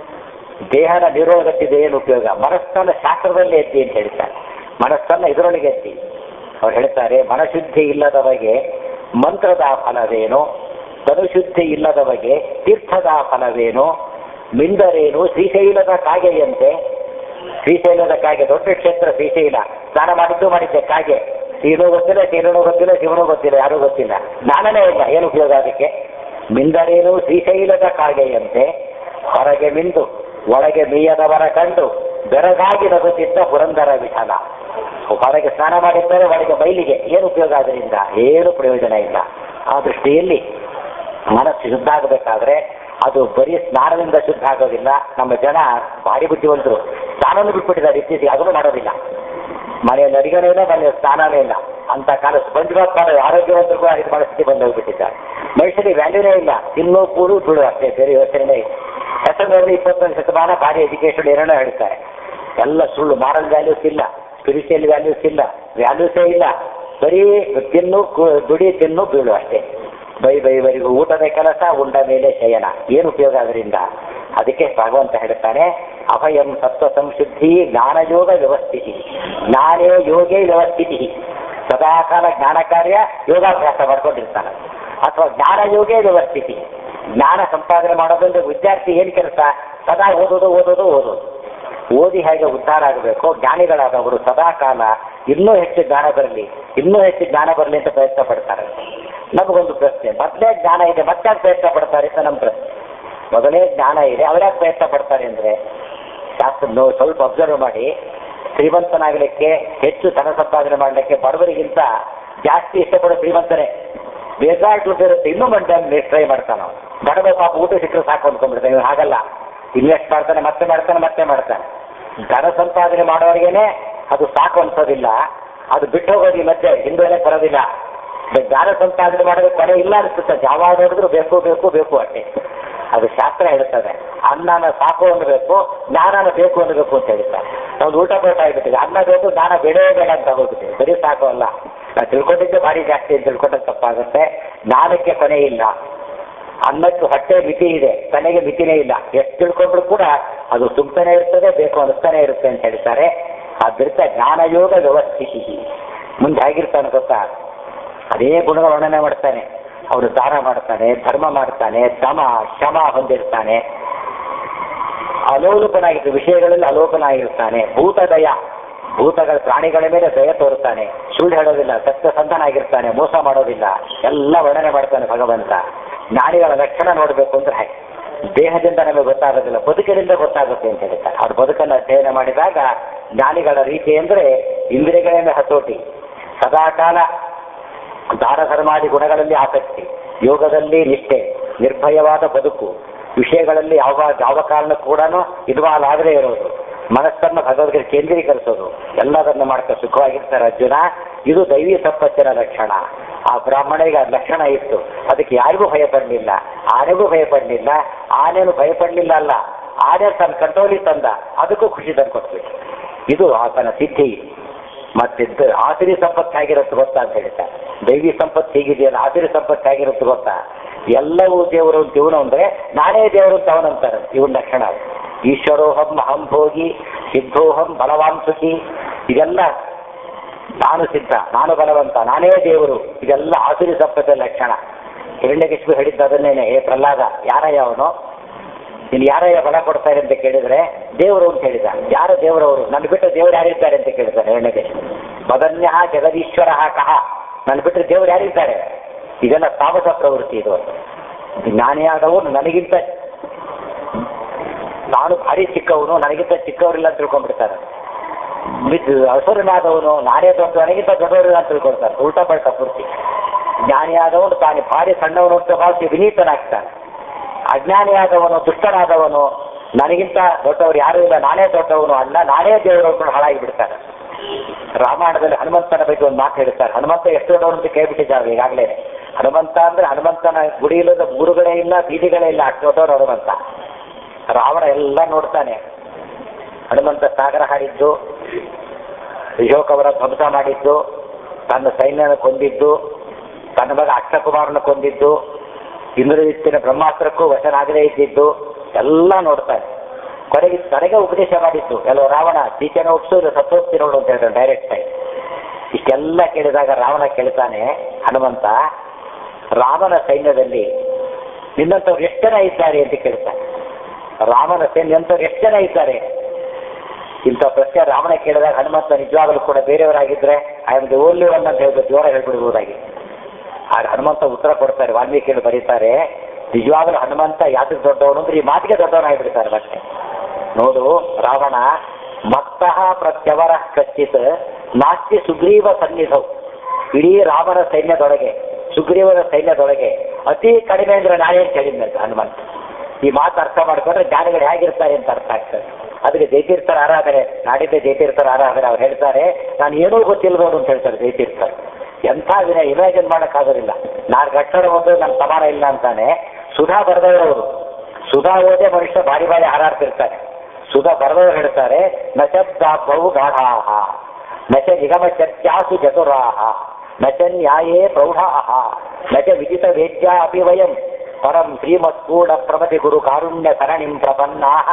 ದೇಹದ ನೀರೊಳಗತ್ತಿದೆ ಏನು ಉಪಯೋಗ ಮನಸ್ಸನ್ನ ಶಾಸ್ತ್ರದಲ್ಲೇ ಎತ್ತಿ ಅಂತ ಹೇಳ್ತಾರೆ ಮನಸ್ಸನ್ನ ಇದರೊಳಗೆ ಎತ್ತಿ ಅವ್ರು ಹೇಳ್ತಾರೆ ಮನಶುದ್ಧಿ ಇಲ್ಲದವಗೆ ಮಂತ್ರದ ಫಲವೇನು ತನುಶುದ್ಧಿ ಇಲ್ಲದವಗೆ ತೀರ್ಥದ ಫಲವೇನು ಮಿಂದರೇನು ಶ್ರೀಶೈಲದ ಕಾಗೆಯಂತೆ ಶ್ರೀಶೈಲದ ಕಾಗೆ ದೊಡ್ಡ ಕ್ಷೇತ್ರ ಶ್ರೀಶೈಲ ಸ್ನಾನ ಮಾಡಿದ್ದು ಮಾಡಿದ್ದೆ ಕಾಗೆ ಸೀನು ಗೊತ್ತಿಲ್ಲ ಸೀನೂ ಗೊತ್ತಿಲ್ಲ ಶಿವನೂ ಗೊತ್ತಿಲ್ಲ ಯಾರೂ ಗೊತ್ತಿಲ್ಲ ಜ್ಞಾನನೇ ಇಲ್ಲ ಏನು ಉಪಯೋಗ ಅದಕ್ಕೆ ಮಿಂದರೇನು ಶ್ರೀಶೈಲದ ಕಾಗೆಯಂತೆ ಹೊರಗೆ ಮಿಂದು ಒಳಗೆ ಮೀಯದವರ ಕಂಡು ಬೆರಗಾಗಿ ನಗುತ್ತಿದ್ದ ಪುರಂದರ ವಿಠಲ ಹೊರಗೆ ಸ್ನಾನ ಮಾಡಿದ್ದಾರೆ ಒಳಗೆ ಬಯಲಿಗೆ ಏನು ಉಪಯೋಗ ಅದರಿಂದ ಏನು ಪ್ರಯೋಜನ ಇಲ್ಲ ಆ ದೃಷ್ಟಿಯಲ್ಲಿ ಮನಸ್ಸು ಶುದ್ಧ ಆಗಬೇಕಾದ್ರೆ ಅದು ಬರೀ ಸ್ನಾನದಿಂದ ಶುದ್ಧ ಆಗೋದಿಲ್ಲ ನಮ್ಮ ಜನ ಭಾರಿ ಬುದ್ಧಿವಂತರು ಸ್ನಾನನೂ ಬಿಟ್ಬಿಟ್ಟಿದ್ದಾರೆ ಇತ್ತೀಚೆಗೆ ಅದನ್ನು ಮಾಡೋದಿಲ್ಲ ಮನೆಯಲ್ಲಿ ಅಡಿಗೆನೂ ಇಲ್ಲ ಮನೆಯಲ್ಲಿ ಸ್ನಾನನೇ ಇಲ್ಲ ಅಂತ ಕಾಲ ಸ್ಪಂಜ್ ಬಾತ್ ಮಾಡೋ ಆರೋಗ್ಯವಂತರು ಕೂಡ ಇದು ಪರಿಸ್ಥಿತಿ ಬಂದು ಹೋಗ್ಬಿಟ್ಟಿದ್ದಾರೆ ಮನುಷ್ಯನಿಗೆ ವ್ಯಾಲ್ಯೂನೇ ಇಲ್ಲ ತಿನ್ನೋ ಕೂಡು ಬಿಡು ಅಷ್ಟೇ ಬೇರೆ ಯೋಚನೆ ಇಲ್ಲ ಹೆಸರಿನಲ್ಲಿ ಇಪ್ಪತ್ತೊಂದು ಶತಮಾನ ಭಾರಿ ಎಜುಕೇಶನ್ ಏನೇನೋ ಹೇಳ್ತಾರೆ ಎಲ್ಲ ಸುಳ್ಳು ಮಾರಲ್ ವ್ಯಾಲ್ಯೂಸ್ ಇಲ್ಲ ಸ್ಪಿರಿಚುವಲ್ ವ್ಯಾಲ್ಯೂಸ್ ಇಲ್ಲ ವ್ಯಾಲ್ಯೂಸೇ ಇಲ್ಲ ಬರೀ ತಿನ್ನು ಕು- ದುಡಿ ತಿನ್ನು ಬೀಳು ಅಷ್ಟೇ ಬೈ ಬೈವರಿಗೂ ಊಟದ ಕೆಲಸ ಉಂಡ ಮೇಲೆ ಶಯನ ಏನು ಉಪಯೋಗ ಅದರಿಂದ ಅದಕ್ಕೆ ಭಗವಂತ ಹೇಳ್ತಾನೆ ಅಭಯಂ ಸತ್ವ ಸಂಶುದ್ಧಿ ಜ್ಞಾನಯೋಗ ವ್ಯವಸ್ಥಿತಿ ಜ್ಞಾನೇ ಯೋಗೇ ವ್ಯವಸ್ಥಿತಿ ಸದಾಕಾಲ ಜ್ಞಾನ ಕಾರ್ಯ ಯೋಗಾಭ್ಯಾಸ ಮಾಡ್ಕೊಂಡಿರ್ತಾನೆ ಅಥವಾ ಜ್ಞಾನ ಯೋಗೇ ವ್ಯವಸ್ಥಿತಿ ಜ್ಞಾನ ಸಂಪಾದನೆ ಮಾಡೋದಂದ್ರೆ ವಿದ್ಯಾರ್ಥಿ ಏನ್ ಕೆಲಸ ಸದಾ ಓದೋದು ಓದೋದು ಓದೋದು ಓದಿ ಹೇಗೆ ಉದ್ಧಾರ ಆಗಬೇಕು ಜ್ಞಾನಿಗಳಾದವರು ಸದಾ ಕಾಲ ಇನ್ನೂ ಹೆಚ್ಚು ಜ್ಞಾನ ಬರಲಿ ಇನ್ನೂ ಹೆಚ್ಚು ಜ್ಞಾನ ಬರಲಿ ಅಂತ ಪ್ರಯತ್ನ ಪಡ್ತಾರೆ ನಮಗೊಂದು ಪ್ರಶ್ನೆ ಮೊದಲೇ ಜ್ಞಾನ ಇದೆ ಮತ್ತೆ ಯಾಕೆ ಪ್ರಯತ್ನ ಪಡ್ತಾರೆ ಅಂತ ನಮ್ಮ ಪ್ರಶ್ನೆ ಮೊದಲೇ ಜ್ಞಾನ ಇದೆ ಅವ್ರ್ಯಾಕೆ ಪ್ರಯತ್ನ ಪಡ್ತಾರೆ ಅಂದ್ರೆ ಶಾಸ್ತ್ರ ನೋ ಸ್ವಲ್ಪ ಅಬ್ಸರ್ವ್ ಮಾಡಿ ಶ್ರೀಮಂತನಾಗಲಿಕ್ಕೆ ಹೆಚ್ಚು ಧನ ಸಂಪಾದನೆ ಮಾಡಲಿಕ್ಕೆ ಬಡವರಿಗಿಂತ ಜಾಸ್ತಿ ಇಷ್ಟಪಡೋ ಶ್ರೀಮಂತನೇ ಬೇಕಾದ ದುಡ್ಡು ಇರುತ್ತೆ ಇನ್ನೂ ಮಂಡ್ಯ ಟ್ರೈ ಮಾಡ್ತಾನೆ ಅವ್ನು. ಬಡವ ಪಾಪ ಊಟ ಸಿಕ್ಕರೆ ಸಾಕು ಅಂದ್ಕೊಂಡ್ಬಿಡ್ತಾನೆ ಇವ್ನು ಹಾಗಲ್ಲ ಇನ್ವೆಸ್ಟ್ ಮಾಡ್ತಾನೆ ಮತ್ತೆ ಮಾಡ್ತಾನೆ ಮತ್ತೆ ಮಾಡ್ತಾನೆ ಧನ ಸಂಪಾದನೆ ಮಾಡೋರಿಗೇನೆ ಅದು ಸಾಕು ಅನ್ಸೋದಿಲ್ಲ ಅದು ಬಿಟ್ಟು ಹೋಗೋದು ಮತ್ತೆ ಹಿಂದೆ ಬರೋದಿಲ್ಲ ಬ- ಜ್ಞಾನ ಸಂಪಾದನೆ ಮಾಡೋದಕ್ಕೆ ಕೊನೆ ಇಲ್ಲ ಅನಿಸುತ್ತೆ ಯಾವಾಗ ನೋಡಿದ್ರು ಬೇಕು ಬೇಕು ಬೇಕು ಅಷ್ಟೇ ಅದು ಶಾಸ್ತ್ರ ಹೇಳ್ತದೆ ಅನ್ನನ ಸಾಕು ಅನ್ನಬೇಕು ಜ್ಞಾನನ ಬೇಕು ಅನ್ನಬೇಕು ಅಂತ ಹೇಳ್ತಾರೆ ನಾವು ಊಟ ಬೇಕು ಆಗಿಬಿಟ್ಟಿದೆ ಅನ್ನ ಬೇಕು ಜ್ಞಾನ ಬೇಡೇ ಬೇಡ ಅಂತ ಹೋಗ್ಬಿಟ್ಟಿದೆ ಬರೀ ಸಾಕು ಅಲ್ಲ ನಾವು ತಿಳ್ಕೊಂಡಿದ್ದೆ ಭಾರಿ ಜಾಸ್ತಿ ಅಂತ ತಿಳ್ಕೊಂಡಾಗ ತಪ್ಪಾಗುತ್ತೆ ಜ್ಞಾನಕ್ಕೆ ಕೊನೆ ಇಲ್ಲ ಅನ್ನಕ್ಕೆ ಹೊಟ್ಟೆ ಮಿತಿ ಇದೆ ಕೊನೆಗೆ ಮಿತಿನೇ ಇಲ್ಲ ಎಷ್ಟು ತಿಳ್ಕೊಂಡ್ರು ಕೂಡ ಅದು ಸುಮ್ತಾನೆ ಇರ್ತದೆ ಬೇಕು ಅನಿಸ್ತಾನೆ ಇರುತ್ತೆ ಅಂತ ಹೇಳ್ತಾರೆ ಆದ್ರಿಂದ ಜ್ಞಾನಯೋಗ ವ್ಯವಸ್ಥಿತಿ ಮುಂದೆ ಹೇಗಿರ್ತಾನೆ ಗೊತ್ತಾ ಅದೇ ಗುಣಗಳ ವರ್ಣನೆ ಮಾಡ್ತಾನೆ ಅವನು ದಾನ ಮಾಡ್ತಾನೆ ಧರ್ಮ ಮಾಡ್ತಾನೆ ದಮ ಶಮ ಹೊಂದಿರ್ತಾನೆ ಅಲೋಲುಪನಾಗಿದ್ದು ವಿಷಯಗಳಲ್ಲಿ ಅಲೋಪನಾಗಿರ್ತಾನೆ ಭೂತದಯ ಭೂತಗಳ ಪ್ರಾಣಿಗಳ ಮೇಲೆ ದಯ ತೋರುತ್ತಾನೆ ಸುಳ್ಳು ಹೇಳೋದಿಲ್ಲ ಸತ್ಯಸಂಧನಾಗಿರ್ತಾನೆ ಮೋಸ ಮಾಡೋದಿಲ್ಲ ಎಲ್ಲ ವರ್ಣನೆ ಮಾಡ್ತಾನೆ ಭಗವಂತ ಜ್ಞಾನಿಗಳ ಲಕ್ಷಣ ನೋಡಬೇಕು ಅಂದ್ರೆ ಹಾಗೆ ದೇಹದಿಂದ ನಮಗೆ ಗೊತ್ತಾಗೋದಿಲ್ಲ ಬದುಕಿನಿಂದ ಗೊತ್ತಾಗುತ್ತೆ ಅಂತ ಹೇಳ್ತಾರೆ ಅವ್ರ ಬದುಕನ್ನು ಅಧ್ಯಯನ ಮಾಡಿದಾಗ ಜ್ಞಾನಿಗಳ ರೀತಿ ಅಂದ್ರೆ ಇಂದ್ರಿಯಗಳಿಂದ ಹತೋಟಿ ಸದಾಕಾಲ ದಾನ ಧರ್ಮಾದಿ ಗುಣಗಳಲ್ಲಿ ಆಸಕ್ತಿ ಯೋಗದಲ್ಲಿ ನಿಷ್ಠೆ ನಿರ್ಭಯವಾದ ಬದುಕು ವಿಷಯಗಳಲ್ಲಿ ಯಾವ ಯಾವ ಕಾರಣಕ್ಕೂ ಕೂಡ ಇನ್ವಾಲ್ವ್ ಆಗದೆ ಇರೋದು ಮನಸ್ಸನ್ನು ಭಗವದ್ಗೀತೆ ಕೇಂದ್ರೀಕರಿಸೋದು ಎಲ್ಲದನ್ನು ಮಾಡ್ತಾ ಸುಖವಾಗಿರ್ತಾರೆ ಅರ್ಜುನ ಇದು ದೈವಿ ಸಂಪತ್ತಿನ ಲಕ್ಷಣ ಆ ಬ್ರಾಹ್ಮಣಿಗೆ ಆ ಲಕ್ಷಣ ಇತ್ತು ಅದಕ್ಕೆ ಯಾರಿಗೂ ಭಯಪಡಲಿಲ್ಲ ಆನೆಗೂ ಭಯಪಡಲಿಲ್ಲ ಆನೆನು ಭಯಪಡಲಿಲ್ಲ ಅಲ್ಲ ಆನೆ ತನ್ನ ಕಂಟ್ರೋಲಿಗೆ ತಂದ ಅದಕ್ಕೂ ಖುಷಿ ತಂದು ಕೊಟ್ಬಿಟ್ಟು ಇದು ಆತನ ಸಿದ್ಧಿ ಮತ್ತಿದ್ದು ಆಸಿರಿ ಸಂಪತ್ತು ಹೇಗಿರುತ್ತೆ ಗೊತ್ತಾ ಅಂತ ಹೇಳ್ತಾರೆ ದೈವಿ ಸಂಪತ್ತು ಹೇಗಿದೆಯಲ್ಲ ಆಸಿರಿ ಸಂಪತ್ತು ಹೇಗಿರುತ್ತೆ ಗೊತ್ತಾ ಎಲ್ಲವೂ ದೇವರು ಅಂತ ಇವನು ಅಂದ್ರೆ ನಾನೇ ದೇವರು ಅಂತ ಅವನಂತಾರೆ ಇವನ್ ಲಕ್ಷಣ ಈಶ್ವರೋಹಂ ಅಹಂ ಭೋಗಿ ಸಿದ್ಧೋಹಂ ಬಲವಾನ್ ಸುಖಿ ಇದೆಲ್ಲ ನಾನು ಸಿದ್ಧ ನಾನು ಬಲವಂತ ನಾನೇ ದೇವರು ಇದೆಲ್ಲ ಆಸುರಿ ಸಂಪತ್ತಿನ ಲಕ್ಷಣ ಹಿರಣ್ಯಕಶಿಪು ಹೇಳಿದ್ದ ಅದನ್ನೇನೆ ಹೇ ಪ್ರಹ್ಲಾದ ಯಾರಯ್ಯ ಅವನು ನೀನು ಯಾರಯ್ಯ ಬಲ ಕೊಡ್ತಾರೆ ಅಂತ ಕೇಳಿದ್ರೆ ದೇವರು ಅಂತ ಹೇಳಿದ ಯಾರು ದೇವರವರು ನನ್ನ ಬಿಟ್ಟು ದೇವರು ಯಾರಿದ್ದಾರೆ ಅಂತ ಕೇಳಿದ್ದಾರೆ ಹಿರಣ್ಯಕಶಿಪು ಮದನ್ಯ ಜಗದೀಶ್ವರ ಕಹ ನನ್ನ ಬಿಟ್ಟರೆ ದೇವರು ಯಾರಿದ್ದಾರೆ ಇದೆಲ್ಲ ತಾಮಸ ಪ್ರವೃತ್ತಿ ಇದು ಜ್ಞಾನಿ ಆದವನು ನನಗಿಂತ ನಾನು ಭಾರಿ ಚಿಕ್ಕವನು ನನಗಿಂತ ಚಿಕ್ಕವರಿಲ್ಲ ಅಂತ ತಿಳ್ಕೊಂಡ್ಬಿಡ್ತಾರೆ ಹಸುರನಾದವನು ನಾನೇ ದೊಡ್ಡ ನನಗಿಂತ ದೊಡ್ಡವರಿಲ್ಲ ಅಂತ ತಿಳ್ಕೊಳ್ತಾರೆ ಉಲ್ಟಾ ಪಲ್ಟ ಪೂರ್ತಿ ಜ್ಞಾನಿಯಾದವನು ತಾನು ಭಾರಿ ಸಣ್ಣವನು ಅಂತ ಭಾವಿಸಿ ವಿನೀತನಾಗ್ತಾನೆ ಅಜ್ಞಾನಿಯಾದವನು ದುಷ್ಟನಾದವನು ನನಗಿಂತ ದೊಡ್ಡವರು ಯಾರೂ ಇಲ್ಲ ನಾನೇ ದೊಡ್ಡವನು ಅಲ್ಲ ನಾನೇ ದೇವರು ಅಂದ್ಕೊಂಡು ಹಾಳಾಗಿ ಬಿಡ್ತಾರೆ ರಾಮಾಯಣದಲ್ಲಿ ಹನುಮಂತನ ಬಗ್ಗೆ ಒಂದು ಮಾತು ಹೇಳ್ತಾರೆ ಹನುಮಂತ ಎಷ್ಟು ದೊಡ್ಡವನು ಅಂತ ಕೇಳ್ಬಿಟ್ಟಿದ್ದಾರೆ ಈಗಾಗಲೇ ಹನುಮಂತ ಅಂದ್ರೆ ಹನುಮಂತನ ಗುಡಿ ಇಲ್ಲದ ಊರುಗಳೇ ಇಲ್ಲ ಬೀದಿಗಳೇ ಇಲ್ಲ ಅಷ್ಟು ದೊಡ್ಡವರು ಹನುಮಂತ ರಾವಣ ಎಲ್ಲ ನೋಡ್ತಾನೆ ಹನುಮಂತ ಸಾಗರ ಹಾಡಿದ್ದು ವಿಶೋಕವರ ಧ್ವಂಸ ಮಾಡಿದ್ದು ತನ್ನ ಸೈನ್ಯನ ಕೊಂದಿದ್ದು ತನ್ನ ಮಗ ಅಕ್ಷಕುಮಾರನ ಕೊಂದಿದ್ದು ಇಂದ್ರಜಿತ್ತಿನ ಬ್ರಹ್ಮಾಸ್ತ್ರಕ್ಕೂ ವಶನಾಗದೇ ಇದ್ದಿದ್ದು ಎಲ್ಲ ನೋಡ್ತಾನೆ ಕೊನೆಗೆ ತನಗೆ ಉಪದೇಶ ಮಾಡಿದ್ದು ಕೆಲವು ರಾವಣ ಸೀತೆನ ಒಪ್ಸು ಸತ್ತೋಗ್ತಿ ನೋಡು ಅಂತ ಹೇಳ್ತಾನೆ ಡೈರೆಕ್ಟ್ ಆಗಿ ಇಷ್ಟೆಲ್ಲ ಕೇಳಿದಾಗ ರಾವಣ ಕೇಳ್ತಾನೆ ಹನುಮಂತ ರಾಮನ ಸೈನ್ಯದಲ್ಲಿ ನಿನ್ನಂಥವ್ರು ಎಷ್ಟು ಜನ ಇದ್ದಾರೆ ಅಂತ ಕೇಳ್ತಾನೆ ರಾಮನ ಸೈನ್ಯ ಎಂಥವ್ರು ಎಷ್ಟು ಜನ ಇದ್ದಾರೆ ಇಂಥ ಪ್ರಶ್ನೆ ರಾವಣ ಕೇಳಿದಾಗ ಹನುಮಂತ ನಿಜವಾಗಲೂ ಕೂಡ ಬೇರೆಯವರಾಗಿದ್ರೆ I am the only one ಅಂತ ಹೇಳ್ಬೋದು ಜೋರ ಹೇಳ್ಬಿಡ್ಬೋದಾಗಿ ಆಗ ಹನುಮಂತ ಉತ್ತರ ಕೊಡ್ತಾರೆ ವಾಲ್ಮೀಕಿಗಳು ಬರೀತಾರೆ ನಿಜವಾಗಲೂ ಹನುಮಂತ ಯಾತಕ್ಕೆ ದೊಡ್ಡವನು ಅಂದ್ರೆ ಈ ಮಾತಿಗೆ ದೊಡ್ಡವನಾಗ್ಬಿಡ್ತಾರೆ ಮತ್ತೆ ನೋಡು ರಾವಣ ಮತ್ತಃ ಪ್ರತ್ಯವರ ಕಚ್ಚಿತ್ ನಾಸ್ತಿ ಸುಗ್ರೀವ ಸನ್ನಿಧವು ಇಡೀ ರಾಮನ ಸೈನ್ಯದೊಳಗೆ ಸುಗ್ರೀವನ ಸೈನ್ಯದೊಳಗೆ ಅತಿ ಕಡಿಮೆ ಅಂದ್ರೆ ನಾನೇ ಅಂತ ಹೇಳಿದ್ನಂತೆ ಹನುಮಂತ ಈ ಮಾತು ಅರ್ಥ ಮಾಡ್ಕೊಂಡ್ರೆ ಜ್ಞಾನಿಗಳು ಹೇಗಿರ್ತಾರೆ ಅಂತ ಅರ್ಥ ಆಗ್ತದೆ ಅದಕ್ಕೆ ಜಯತೀರ್ಥರ ಆರಾಧನೆ ನಾಡಿದ್ದ ಜಯತೀರ್ಥರ ಆರಾಧನೆ ಅವ್ರು ಹೇಳ್ತಾರೆ ನಾನು ಏನೂ ಗೊತ್ತಿಲ್ಲದವರು ಅಂತ ಹೇಳ್ತಾರೆ ಜಯತೀರ್ಥರು ಎಂಥ ದಿನ ಇಮ್ಯಾಜಿನ್ ಮಾಡೋಕ್ಕಾಗೋದಿಲ್ಲ ನಾಲ್ಕು ಅಕ್ಷರ ಓದಿದ್ರೆ ನನ್ನ ಸಮಾನ ಇಲ್ಲ ಅಂತಾನೆ ಸುಧಾ ಬರೆದವರು ಸುಧಾ ಓದೇ ಮನುಷ್ಯ ಬಾರಿ ಬಾರಿ ಹಾರಾಡ್ತಿರ್ತಾರೆ ಸುಧಾ ಬರೆದವರು ಹೇಳ್ತಾರೆ ನಶಬ್ದಾಭವು ಗಾಢಾಹ ನಚ ನಿಗಮ ಚರ್ಚಾಸು ಚತುರಾಹ ನಚ ನ್ಯಾಯೇ ಪ್ರೌಢಾಹ ನಚ ವಿಜಿತ ವೇದ್ಯ ಅಪಿ ವಯಂ ಪರಂ ಶ್ರೀಮತ್ಕೂಡ ಪ್ರಮತಿ ಗುರು ಕಾರುಣ್ಯ ಸರಣಿಂ ಪ್ರಪನ್ನಾಹ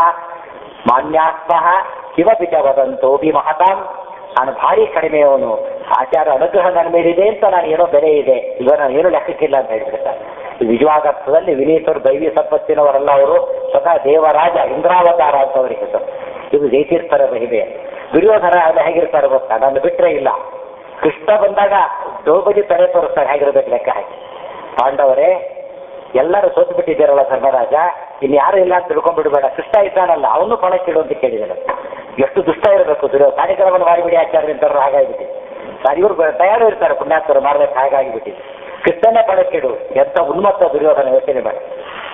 ಮಾನ್ಯಾತ್ಮಃ ಕಿಮಪಿ ಚ ವದಂತೋಪಿ ಮಹತಾಂ ನಾನು ಭಾರಿ ಕಡಿಮೆಯವನು ಆಚಾರ ಅನುಗ್ರಹ ನನ್ನ ಮೇಲಿದೆ ಅಂತ ನಾನು ಏನೋ ಬೆಲೆ ಇದೆ ಇವಾಗ ನಾನು ಏನೂ ಲೆಕ್ಕಕ್ಕಿಲ್ಲ ಅಂತ ಹೇಳ್ಬಿಡ್ತಾರೆ ನಿಜವಾದ ಅರ್ಥದಲ್ಲಿ ವಿನೀತರು ದೈವಿ ಸಂಪತ್ತಿನವರಲ್ಲ ಅವರು ಸ್ವತಃ ದೇವರಾಜ ಇಂದ್ರಾವತಾರ ಅಂತವರಿಗೆ ಹೆಸರು ಇದು ಜಯತೀರ್ಥರ ಮಹಿಮೆ ದುರ್ಯೋಧನ ಅದು ಹೇಗಿರ್ತಾರೆ ಗೊತ್ತಾ ನನ್ನ ಬಿಟ್ಟರೆ ಇಲ್ಲ ಕೃಷ್ಣ ಬಂದಾಗ ದ್ರೌಪದಿ ತಲೆ ತೋರಿಸ್ತಾರೆ ಹೇಗಿರ್ಬೇಕು ಲೆಕ್ಕ ಹಾಕಿ ಪಾಂಡವರೇ ಎಲ್ಲರೂ ಸೋತು ಬಿಟ್ಟಿದ್ದಾರಲ್ಲ ಧರ್ಮರಾಜ ಇನ್ನು ಯಾರು ಇಲ್ಲ ಅಂತ ತಿಳ್ಕೊಂಡ್ಬಿಡ್ಬೇಡ ಕೃಷ್ಣ ಇದ್ದಾನಲ್ಲ ಅವನು ಪಣಕ್ಕಿಡು ಅಂತ ಕೇಳಿದ್ದಾರೆ ಎಷ್ಟು ದುಷ್ಟ ಇರಬೇಕು ದುರ್ಯೋ ಕಾರ್ಯಕ್ರಮವನ್ನು ಮಾಡಿಬಿಡಿ ಆಚಾರ್ಯ ಅಂತಾರು ಹಾಗಾಗಿಬಿಟ್ಟಿದೆ ಸರ್ ಇವರು ತಯಾರು ಇರ್ತಾರೆ ಪುಣ್ಯಾತ್ಮರು ಮಾಡ್ಬೇಕು ಹಾಗಾಗಿಬಿಟ್ಟಿದೆ ಕೃಷ್ಣನೇ ಪಣಕ್ಕಿಡು ಎಂತ ಉನ್ಮತ್ತ ದುರ್ಯೋಧನ ಯೋಚನೆ ಮಾಡಿ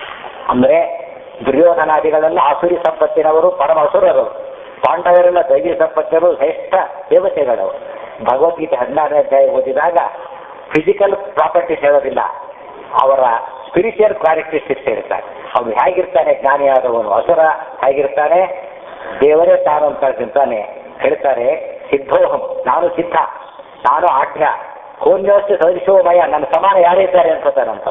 ಅಂದ್ರೆ ದುರ್ಯೋಧನಾದಿಗಳೆಲ್ಲ ಆಸುರಿ ಸಂಪತ್ತಿನವರು ಪರಮ ಅಸುರರು ಪಾಂಡವರೆಲ್ಲ ದೈವಿ ಸಂಪತ್ತಿನವರು ಶ್ರೇಷ್ಠ ದೇವತೆಗಳವರು ಭಗವದ್ಗೀತೆ ಹದಿನಾರನೇ ಅಧ್ಯಾಯ ಓದಿದಾಗ ಫಿಸಿಕಲ್ ಪ್ರಾಪರ್ಟೀಸ್ ಹೇಳೋದಿಲ್ಲ ಅವರ ಸ್ಪಿರಿಚುವಲ್ ಕ್ವಾಲಿಟಿಸ್ಟಿಕ್ಸ್ ಹೇಳ್ತಾರೆ ಅವನು ಹೇಗಿರ್ತಾನೆ ಜ್ಞಾನಿಯಾದವನು ಅಸುರ ಹೇಗಿರ್ತಾನೆ ದೇವರೇ ತಾನು ಅಂತ ತಿಂತಾನೆ ಹೇಳ್ತಾರೆ ಸಿದ್ಧೋಹಂ ನಾನು ಸಿದ್ಧ ನಾನು ಆಜ್ಞ ಹೋನ್ಯೋಸ್ತಿ ಸದೃಶೋಮಯ ನನ್ನ ಸಮಾನ ಯಾರಿದ್ದಾರೆ ಅನ್ಕೋತಾನಂತ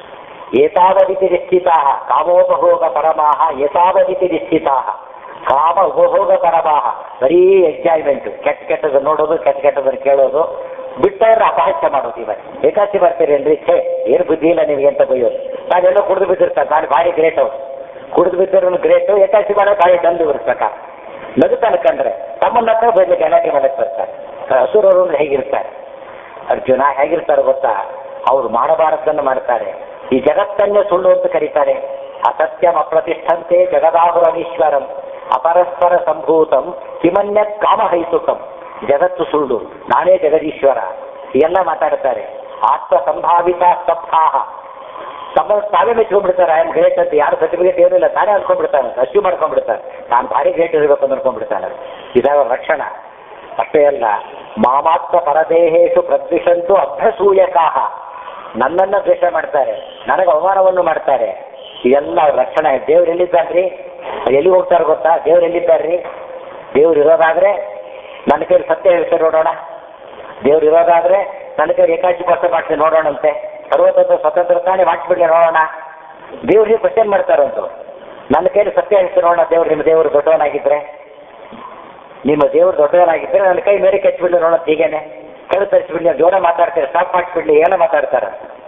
ಏತಾವದಿತಿ ನಿಶ್ಚಿತಾ ಕಾಮೋಪಭೋಗ ಪರಮಾಹ ಏತಾವದಿತಿ ನಿಶ್ಚಿತಾ ಕಾಮ ಉಪಭೋಗ ಪರಮಾಹ ಬರೀ ಎಂಜಾಯ್ಮೆಂಟ್ ಕೆಟ್ಟ ಕೆಟ್ಟದ್ದು ನೋಡೋದು ಕೆಟ್ಟ ಕೆಟ್ಟದನ್ನು ಕೇಳೋದು ಬಿಟ್ಟವ್ರ ಅಪಹಾಸ್ಯ ಮಾಡೋದು ಇವಾಗ ಏಕಾಸಿ ಬರ್ತೀರಿ ಏನ್ರಿ ಛೇ ಏನು ಬುದ್ಧಿ ಇಲ್ಲ ನಿಮಗೆ ಅಂತ ಬೈಯೋದು ನಾನೆಲ್ಲೋ ಕುಡಿದು ಬಿದ್ದಿರ್ತಾರೆ ನಾನು ಭಾರಿ ಗ್ರೇಟ್ ಅವ್ರು ಕುಡಿದು ಬಿದ್ದಿರೋ ಗ್ರೇಟು ಏಕಾಸಿ ಮಾಡೋ ಭಾರಿ ತಂದು ಇರ್ಬೇಕ ನಗುತ್ತಾನೆ ಕಂಡ್ರೆ ತಮ್ಮನ್ನ ಹತ್ರ ಬೈಲಿ ಗಲಾಟೆ ಮಾಡಕ್ಕೆ ಬರ್ತಾರೆ ಹಸುರರು ಅಂದ್ರೆ ಹೇಗಿರ್ತಾರೆ ಅರ್ಜುನ ಹೇಗಿರ್ತಾರೆ ಗೊತ್ತಾ ಅವ್ರು ಮಾಡಬಾರದನ್ನು ಮಾಡ್ತಾರೆ ಈ ಜಗತ್ತನ್ನೇ ಸುಳ್ಳು ಅಂತ ಕರೀತಾರೆ ಅಸತ್ಯಂ ಅಪ್ರತಿಷ್ಠಂತೆ ಜಗದಾಹುರನೀಶ್ವರಂ ಅಪರಸ್ಪರ ಸಂಭೂತಂ ಕಿಮನ್ಯ ಕಾಮಹೈತುಕಂ ಜಗತ್ತು ಸುಳ್ಳು ನಾನೇ ಜಗದೀಶ್ವರ ಎಲ್ಲ ಮಾತಾಡ್ತಾರೆ ಆತ್ಮ ಸಂಭಾವಿತ ಸ್ತಬ್ಧಾಹ ತಮ್ಮ ತಾವೇ ಮೆಚ್ಕೊಂಡ್ಬಿಡ್ತಾರೆ ಐ ಗ್ರೇಟ್ ಅಂತ ಯಾರು ಸರ್ಟಿಫಿಕೇಟ್ ಏನಿಲ್ಲ ತಾನೇ ಅನ್ಕೊಂಡ್ಬಿಡ್ತಾನೆ ಅಶ್ಯೂ ಮಾಡ್ಕೊಂಡ್ಬಿಡ್ತಾನೆ ನಾನು ಭಾರಿ ಗ್ರೇಟ್ ಇರಬೇಕು ಅಂತ ಅನ್ಕೊಂಡ್ಬಿಡ್ತಾನೆ ಇದಾವ ರಕ್ಷಣ ಅಷ್ಟೇ ಅಲ್ಲ ಮಾಮಾತ್ಮ ಪರದೇಹೇಶು ಪ್ರದ್ವಿಷಂತು ಅಭ್ಯಸೂಯಕಾಹ ನನ್ನನ್ನ ದ್ವೇಷ ಮಾಡ್ತಾರೆ ನನಗೆ ಅವಮಾನವನ್ನು ಮಾಡ್ತಾರೆ ಇದೆಲ್ಲ ಅವ್ರ ರಕ್ಷಣೆ ದೇವ್ರು ಎಲ್ಲಿದ್ದಾರ್ರಿ ಎಲ್ಲಿ ಹೋಗ್ತಾರೆ ಗೊತ್ತಾ ದೇವ್ರು ಎಲ್ಲಿದ್ದಾರ್ರಿ ದೇವ್ರು ಇರೋದಾದ್ರೆ ನನ್ನ ಕೈಲಿ ಸತ್ಯ ಹೇಳ್ತಾರೆ ನೋಡೋಣ ದೇವ್ರು ಇರೋದಾದ್ರೆ ನನ್ನ ಕೈಲಿ ಏಕಾಚಿ ಪಾಸ ಮಾಡ್ತೀನಿ ನೋಡೋಣಂತೆ ಸರ್ವತಂತ್ರ ಸ್ವತಂತ್ರ ತಾನೇ ಮಾಡಿಬಿಡ್ಲಿ ನೋಡೋಣ ದೇವ್ರಿಗೆ ಕ್ವಶನ್ ಮಾಡ್ತಾರಂತ ನನ್ನ ಕೈಲಿ ಸತ್ಯ ಹೇಳ್ತೀನಿ ನೋಡೋಣ ದೇವ್ರು ನಿಮ್ಮ ದೇವರು ದೊಡ್ಡವನಾಗಿದ್ರೆ ನಿಮ್ಮ ದೇವರು ದೊಡ್ಡವನಾಗಿದ್ದರೆ ನನ್ನ ಕೈ ಮೇಲೆ ಕಚ್ಚಿಬಿಡ್ಲಿ ನೋಡೋಣ ಹೀಗೇನೆ ಕಳು ತರಿಸ್ಬಿಡ್ಲಿ ಜೋರ ಮಾತಾಡ್ತಾರೆ ಸ್ಟಾಪ್ ಮಾಡಿಸ್ಬಿಡ್ಲಿ ಏನೋ ಮಾತಾಡ್ತಾರ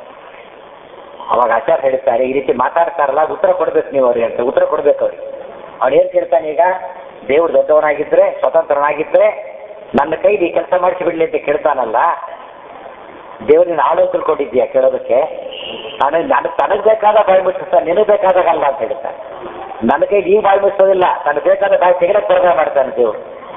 ಅವಾಗ ಆಚಾರ ಹೇಳ್ತಾರೆ ಈ ರೀತಿ ಮಾತಾಡ್ತಾರಲ್ಲ ಅದು ಉತ್ತರ ಕೊಡ್ಬೇಕು ನೀವು ಅವ್ರಿಗೆ ಅಂತ ಉತ್ತರ ಕೊಡ್ಬೇಕು ಅವ್ರಿಗೆ ಅವ್ನು ಏನ್ ಕೇಳ್ತಾನೆ ಈಗ ದೇವ್ರು ದೊಡ್ಡವನಾಗಿದ್ರೆ ಸ್ವತಂತ್ರನಾಗಿದ್ರೆ ನನ್ನ ಕೈಲಿ ಈ ಕೆಲಸ ಮಾಡಿಸಿಬಿಡ್ಲಿ ಅಂತ ಕೇಳ್ತಾನಲ್ಲ ದೇವ್ರಿನ ಆಳು ತಿಳ್ಕೊಂಡಿದ್ಯಾ ಕೇಳೋದಕ್ಕೆ ನಾನು ನನಗೆ ತನಗೆ ಬೇಕಾದ ಬಾಯಿ ಮುಚ್ಚಿಸ್ತಾನೆ ನಿನಗೆ ಬೇಕಾದಾಗಲ್ಲ ಅಂತ ಹೇಳ್ತಾನೆ ನನ್ನ ಕೈಗೆ ಈ ಬಾಯಿ ಮುಚ್ಚೋದಿಲ್ಲ ನನಗೆ ಬೇಕಾದ ಬಾಯಿ ತೆಗೆದಕ್ಕೆ ಪ್ರೋಗ್ರಾಮ್ ಮಾಡ್ತಾನೆ ದೇವ್ರು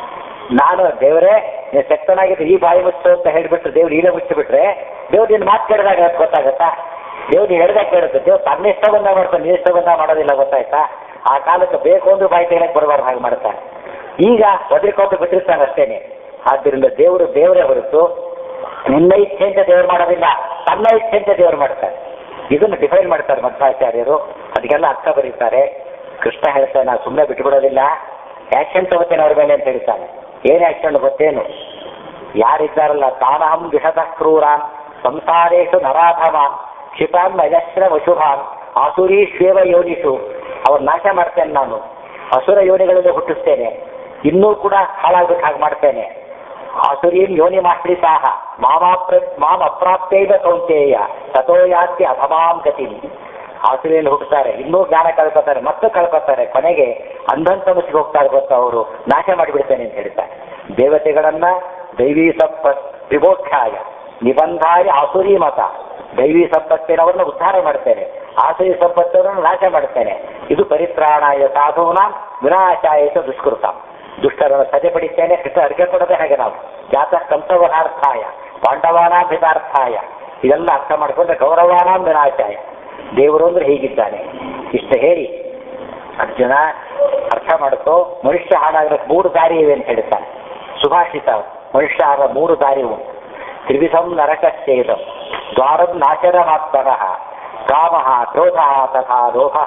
ನಾನು ದೇವರೇ ನೀನು ಶಕ್ತನಾಗಿದ್ದು ಈ ಬಾಯಿ ಮುಚ್ಚು ಅಂತ ಹೇಳ್ಬಿಟ್ಟು ದೇವ್ರು ಈಗಲೇ ಮುಚ್ಚಿಬಿಟ್ರೆ ದೇವ್ರು ನಿನ್ನ ಮಾತು ಕೇಳಿದಾಗ ಅದು ಗೊತ್ತಾಗತ್ತಾ ದೇವ್ರು ನೀನು ಹೇಳಿದಾಗ ಕೇಳುತ್ತೆ ದೇವ್ರು ತನ್ನ ಇಷ್ಟ ಬಂದ ಮಾಡ್ತಾನೆ ನಿನ್ನ ಇಷ್ಟ ಬಂದ ಮಾಡೋದಿಲ್ಲ ಗೊತ್ತಾಯ್ತಾ ಆ ಕಾಲಕ್ಕೆ ಬೇಕು ಅಂದ್ರೆ ಬಾಯಿ ತೆಗೆದಕ್ಕೆ ಬರಬಾರ್ದು ಹಾಗೆ ಮಾಡ್ತಾನೆ ಈಗ ಒದರಿಕೊಂಡು ಬಿಟ್ಟಿರ್ತಾನೆ ಅಷ್ಟೇನೆ ಆದ್ದರಿಂದ ದೇವರು ದೇವರೇ ಹೊರತು ನಿನ್ನ ಇಚ್ಛೆಯಿಂದ ದೇವರು ಮಾಡೋದಿಲ್ಲ ತನ್ನ ಇಚ್ಛೆಯಿಂದ ದೇವರು ಮಾಡ್ತಾರೆ ಇದನ್ನು ಡಿಫೈನ್ ಮಾಡ್ತಾರೆ ಮಧ್ವಾಚಾರ್ಯರು ಅದಕ್ಕೆಲ್ಲ ಅರ್ಥ ಬರೀತಾರೆ ಕೃಷ್ಣ ಹೇಳ್ತಾನೆ ನಾನು ಸುಮ್ಮನೆ ಬಿಟ್ಬಿಡೋದಿಲ್ಲ ಆಕ್ಷನ್ ತಗೋತೇನೆ ಅವ್ರ ಮೇಲೆ ಅಂತ ಹೇಳ್ತಾನೆ ಏನ್ ಆಕ್ಷನ್ ಗೊತ್ತೇನು ಯಾರಿದ್ದಾರಲ್ಲ ತಾನಹಂ ವಿಷದ ಕ್ರೂರ ಸಂಸಾರೇಶು ನರಾಧಮ ಕ್ಷಿಪಾನ್ ಅಜಸ್ರ ವಶುಭಾನ್ ಆಸುರೀಶ್ವೇವ ಯೋನಿಷು ಅವ್ರ ನಾಶ ಮಾಡ್ತೇನೆ ನಾನು ಅಸುರ ಯೋನಿಗಳಲ್ಲಿ ಹುಟ್ಟಿಸ್ತೇನೆ ಇನ್ನೂ ಕೂಡ ಹಾಳಾಗ್ಬೇಕು ಹಾಗೆ ಮಾಡ್ತೇನೆ ಆಸುರೀಂ ಯೋನಿ ಮಾಶ್ರಿತಾಹ ಮಾಮಾಪ್ರ ಮಾಂ ಅಪ್ರಾಪ್ತೈವ ಕೌಂತೇಯ ತಥೋ ಯಾಸ್ತಿ ಅಧಮಾಂ ಗತಿ ಆಸುರಿಯಲ್ಲಿ ಹುಟ್ಟುತ್ತಾರೆ ಇನ್ನೂ ಜ್ಞಾನ ಕಳ್ಕೊತಾರೆ ಮತ್ತೆ ಕಳ್ಕೊತಾರೆ ಕೊನೆಗೆ ಅಂಧನ್ ಸಮಸ್ಯೆಗೆ ಹೋಗ್ತಾರೆ ಗೊತ್ತಾ ಅವರು ನಾಶ ಮಾಡಿಬಿಡ್ತೇನೆ ಅಂತ ಹೇಳ್ತಾರೆ ದೇವತೆಗಳನ್ನ ದೈವೀ ಸಂಪತ್ ವಿಮೋಕ್ಷಾಯ ನಿಬಂಧಾಯ ಆಸುರಿ ಮತ ದೈವಿ ಸಂಪತ್ತಿನವರನ್ನ ಉದ್ಧಾರ ಮಾಡ್ತೇನೆ ಆಸುರಿ ಸಂಪತ್ತವರನ್ನು ನಾಶ ಮಾಡ್ತೇನೆ ಇದು ಪರಿತ್ರಾಣಾಯ ಸಾಧೂನ ವಿನಾಶಾಯ ಚ ದುಷ್ಕೃತ ದುಷ್ಟರನ್ನು ಸದೆ ಪಡಿತೇನೆ ಕೃಷ್ಣ ಅರ್ಘ್ಯ ಕೊಡದೆ ಹಾಗೆ ನಾವು ಜಾತ ಕಂಸವನಾರ್ಥಾಯ ಪಾಂಡವಾನಾಭಿತಾರ್ಥಾಯ ಇದೆಲ್ಲ ಅರ್ಥ ಮಾಡಿಕೊಂಡ್ರೆ ಗೌರವಾನಾಂ ವಿನಾಶಾಯ ದೇವರು ಅಂದ್ರೆ ಹೀಗಿದ್ದಾನೆ ಇಷ್ಟ ಹೇಳಿ ಅರ್ಜುನ ಅರ್ಥ ಮಾಡ್ಕೋ ಮನುಷ್ಯ ಹಾಳಾಗಕ್ಕೆ ಮೂರು ದಾರಿ ಇವೆ ಅಂತ ಹೇಳ್ತಾನೆ ಸುಭಾಷಿತ ಮನುಷ್ಯ ಹಾರ ಮೂರು ದಾರಿ ಉಂಟು ತ್ರಿವಿಧಂ ನರಕಶ್ಚೇದಂ ದ್ವಾರಂ ನಾಶನಮಾತ್ಮನ ಕಾಮ ಕ್ರೋಧ ತಥಾ ಲೋಭ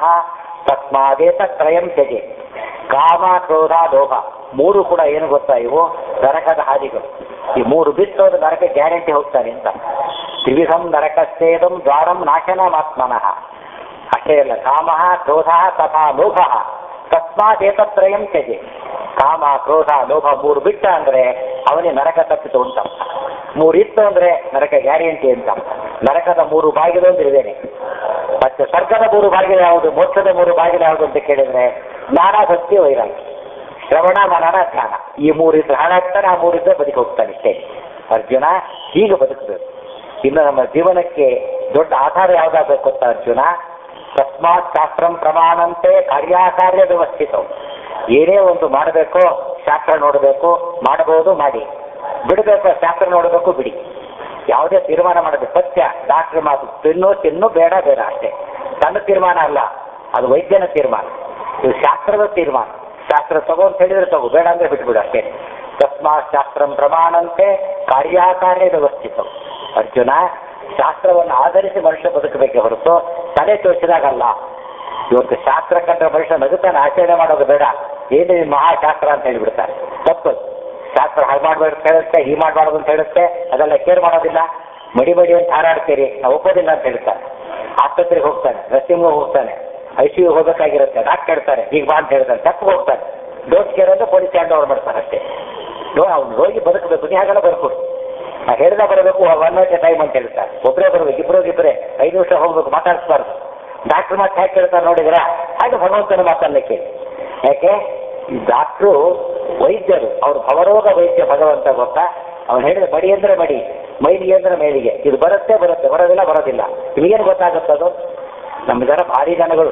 ತಸ್ಮಾದೇತ ತ್ರಯಂ ತ್ಯಜೆ ಕಾಮ ಕ್ರೋಧ ಲೋಭ ಮೂರು ಕೂಡ ಏನು ಗೊತ್ತಾ ಇವು ನರಕದ ಹಾದಿಗಳು ಈ ಮೂರು ಬಿಟ್ಟು ಅದು ನರಕ ಗ್ಯಾರಂಟಿ ಹೋಗ್ತಾನೆ ಅಂತ ತ್ರಿವಿಧಂ ನರಕಸ್ಥೇದಂ ದ್ವಾರಂ ನಾಶನಮಾತ್ಮನಃ ಅಷ್ಟೇ ಅಲ್ಲ ಕಾಮ ಕ್ರೋಧ ತಥಾ ಲೋಭ ತಸ್ಮಾತ್ ಏತತ್ರಯಂ ತ್ಯಜೆ ಕಾಮ ಕ್ರೋಧ ಲೋಭ ಮೂರು ಬಿಟ್ಟ ಅಂದ್ರೆ ಅವನಿಗೆ ನರಕ ತಪ್ಪಿತು ಅಂತ ಮೂರು ಇತ್ತು ಅಂದ್ರೆ ನರಕ ಗ್ಯಾರಂಟಿ ಅಂತ ನರಕದ ಮೂರು ಬಾಗಿಲು ಅಂದ್ರೆ ಇದೇನೆ ಮತ್ತೆ ಸ್ವರ್ಗದ ಮೂರು ಬಾಗಿಲು ಯಾವುದು ಮೋಕ್ಷದ ಮೂರು ಬಾಗಿಲು ಯಾವುದು ಅಂತ ಕೇಳಿದ್ರೆ ಜ್ಞಾನ ಭಕ್ತಿ ವೈರಾಗ್ಯ ಶ್ರವಣ ಮನನ ಧ್ಯಾನ ಈ ಮೂರಿದ್ರೆ ಹಾಳಾಗ್ತಾನೆ ಆ ಮೂರಿದ್ರೆ ಬದುಕಿ ಹೋಗ್ತಾನೆ ಇಷ್ಟೇ ಅರ್ಜುನ ಹೀಗೆ ಬದುಕಬೇಕು ಇನ್ನು ನಮ್ಮ ಜೀವನಕ್ಕೆ ದೊಡ್ಡ ಆಧಾರ ಯಾವ್ದಾಗಬೇಕು ಗೊತ್ತಾ ಅರ್ಜುನ ತಸ್ಮಾತ್ ಶಾಸ್ತ್ರಂ ಪ್ರಮಾಣಂತೆ ಕಾರ್ಯಾಕಾರ್ಯ ವ್ಯವಸ್ಥಿತ ಏನೇ ಒಂದು ಮಾಡಬೇಕು ಶಾಸ್ತ್ರ ನೋಡಬೇಕು ಮಾಡಬಹುದು ಮಾಡಿ ಬಿಡಬೇಕು ಶಾಸ್ತ್ರ ನೋಡಬೇಕು ಬಿಡಿ ಯಾವುದೇ ತೀರ್ಮಾನ ಮಾಡಬೇಕು ಸತ್ಯ ಡಾಕ್ಟರ್ ಮಾತು ತಿನ್ನು ತಿನ್ನು ಬೇಡ ಬೇಡ ಅಷ್ಟೇ ತನ್ನ ತೀರ್ಮಾನ ಅಲ್ಲ ಅದು ವೈದ್ಯನ ತೀರ್ಮಾನ ಇದು ಶಾಸ್ತ್ರದ ತೀರ್ಮಾನ ಶಾಸ್ತ್ರ ತಗೋ ಅಂತ ಹೇಳಿದ್ರೆ ತಗೋ ಬೇಡ ಅಂದ್ರೆ ಬಿಟ್ಬಿಡು ಅಷ್ಟೇ ತಸ್ಮಾತ್ ಶಾಸ್ತ್ರಂ ಪ್ರಮಾಣಂತೆ ಕಾರ್ಯಾಕಾರ್ಯ ವ್ಯವಸ್ಥಿತ ಅರ್ಜುನ ಶಾಸ್ತ್ರವನ್ನು ಆಧರಿಸಿ ಮನುಷ್ಯ ಬದುಕಬೇಕೆ ಹೊರತು ತಲೆ ತೋರಿಸಿದಾಗಲ್ಲ ಇವತ್ತು ಶಾಸ್ತ್ರ ಕಂಡ್ರೆ ಮನುಷ್ಯ ನಗುತ್ತಾನೆ ಆಚರಣೆ ಮಾಡೋದು ಬೇಡ ಏನು ಈ ಮಹಾಶಾಸ್ತ್ರ ಅಂತ ಹೇಳಿಬಿಡ್ತಾರೆ ತಪ್ಪು ಶಾಸ್ತ್ರ ಹಾಗೆ ಮಾಡ್ಬೇಡ ಅಂತ ಹೇಳುತ್ತೆ ಹೀಗೆ ಮಾಡಬಾರ್ದು ಅಂತ ಹೇಳುತ್ತೆ ಅದೆಲ್ಲ ಕೇರ್ ಮಾಡೋದಿಲ್ಲ ಮಡಿ ಮಡಿ ಅಂತ ಹಾರಾಡ್ತೀರಿ ನಾವು ಒಪ್ಪೋದಿಲ್ಲ ಅಂತ ಹೇಳ್ತಾರೆ ಆಸ್ಪತ್ರೆಗೆ ಹೋಗ್ತಾನೆ ನರ್ಸಿಂಗ್ ಹೋಗ್ತಾನೆ ಐ ಸಿ ಯು ಹೋಗಬೇಕಾಗಿರುತ್ತೆ ಡಾಕ್ಟರ್ ಹೇಳ್ತಾರೆ ಈಗ ಬಾ ಅಂತ ಹೇಳ್ತಾರೆ ತಪ್ಪು ಹೋಗ್ತಾನೆ ಡೋಂಟ್ ಕೇರ್ ಅಂದ್ರೆ ಪೊಲೀಸ್ ಹ್ಯಾಂಡ್ ಓವರ್ ಮಾಡ್ತಾರೆ ಅಷ್ಟೇ ಅವ್ನು ಹೋಗಿ ಬದುಕಬೇಕು ನೀ ಹಾಗೆಲ್ಲ ಬರ್ಕೊಡು ನಾ ಹೇಳಿದ ಬರಬೇಕು ಒನ್ ಅವರ್ ಟೈಮ್ ಅಂತ ಹೇಳ್ತಾರೆ ಒಬ್ಬರೇ ಬರ್ಬೇಕು ಇಬ್ಬರು ಇಬ್ಬರೇ ಐದು ನಿಮಿಷ ಹೋಗ್ಬೇಕು ಮಾತಾಡಿಸ್ಬಾರ್ದು ಡಾಕ್ಟರ್ ಮಾತು ಹೇಗೆ ಕೇಳ್ತಾರೆ ನೋಡಿದ್ರ ಹಾಗೆ ಭಗವಂತನ ಮಾತನ್ನಕ್ಕೆ ಯಾಕೆ ಈ ಡಾಕ್ಟ್ರು ವೈದ್ಯರು ಅವ್ರು ಭವರೋಗ ವೈದ್ಯ ಭಗವಂತ ಗೊತ್ತಾ ಅವ್ನು ಹೇಳಿದ ಮಡಿ ಅಂದ್ರೆ ಮಡಿ ಮೈಲಿಗೆ ಅಂದ್ರೆ ಮೇಲಿಗೆ ಇದು ಬರುತ್ತೆ ಬರುತ್ತೆ ಬರೋದಿಲ್ಲ ಬರೋದಿಲ್ಲ ನಿಮಗೇನು ಗೊತ್ತಾಗುತ್ತದು ನಮ್ಮ ಜನ ಭಾರಿ ಜನಗಳು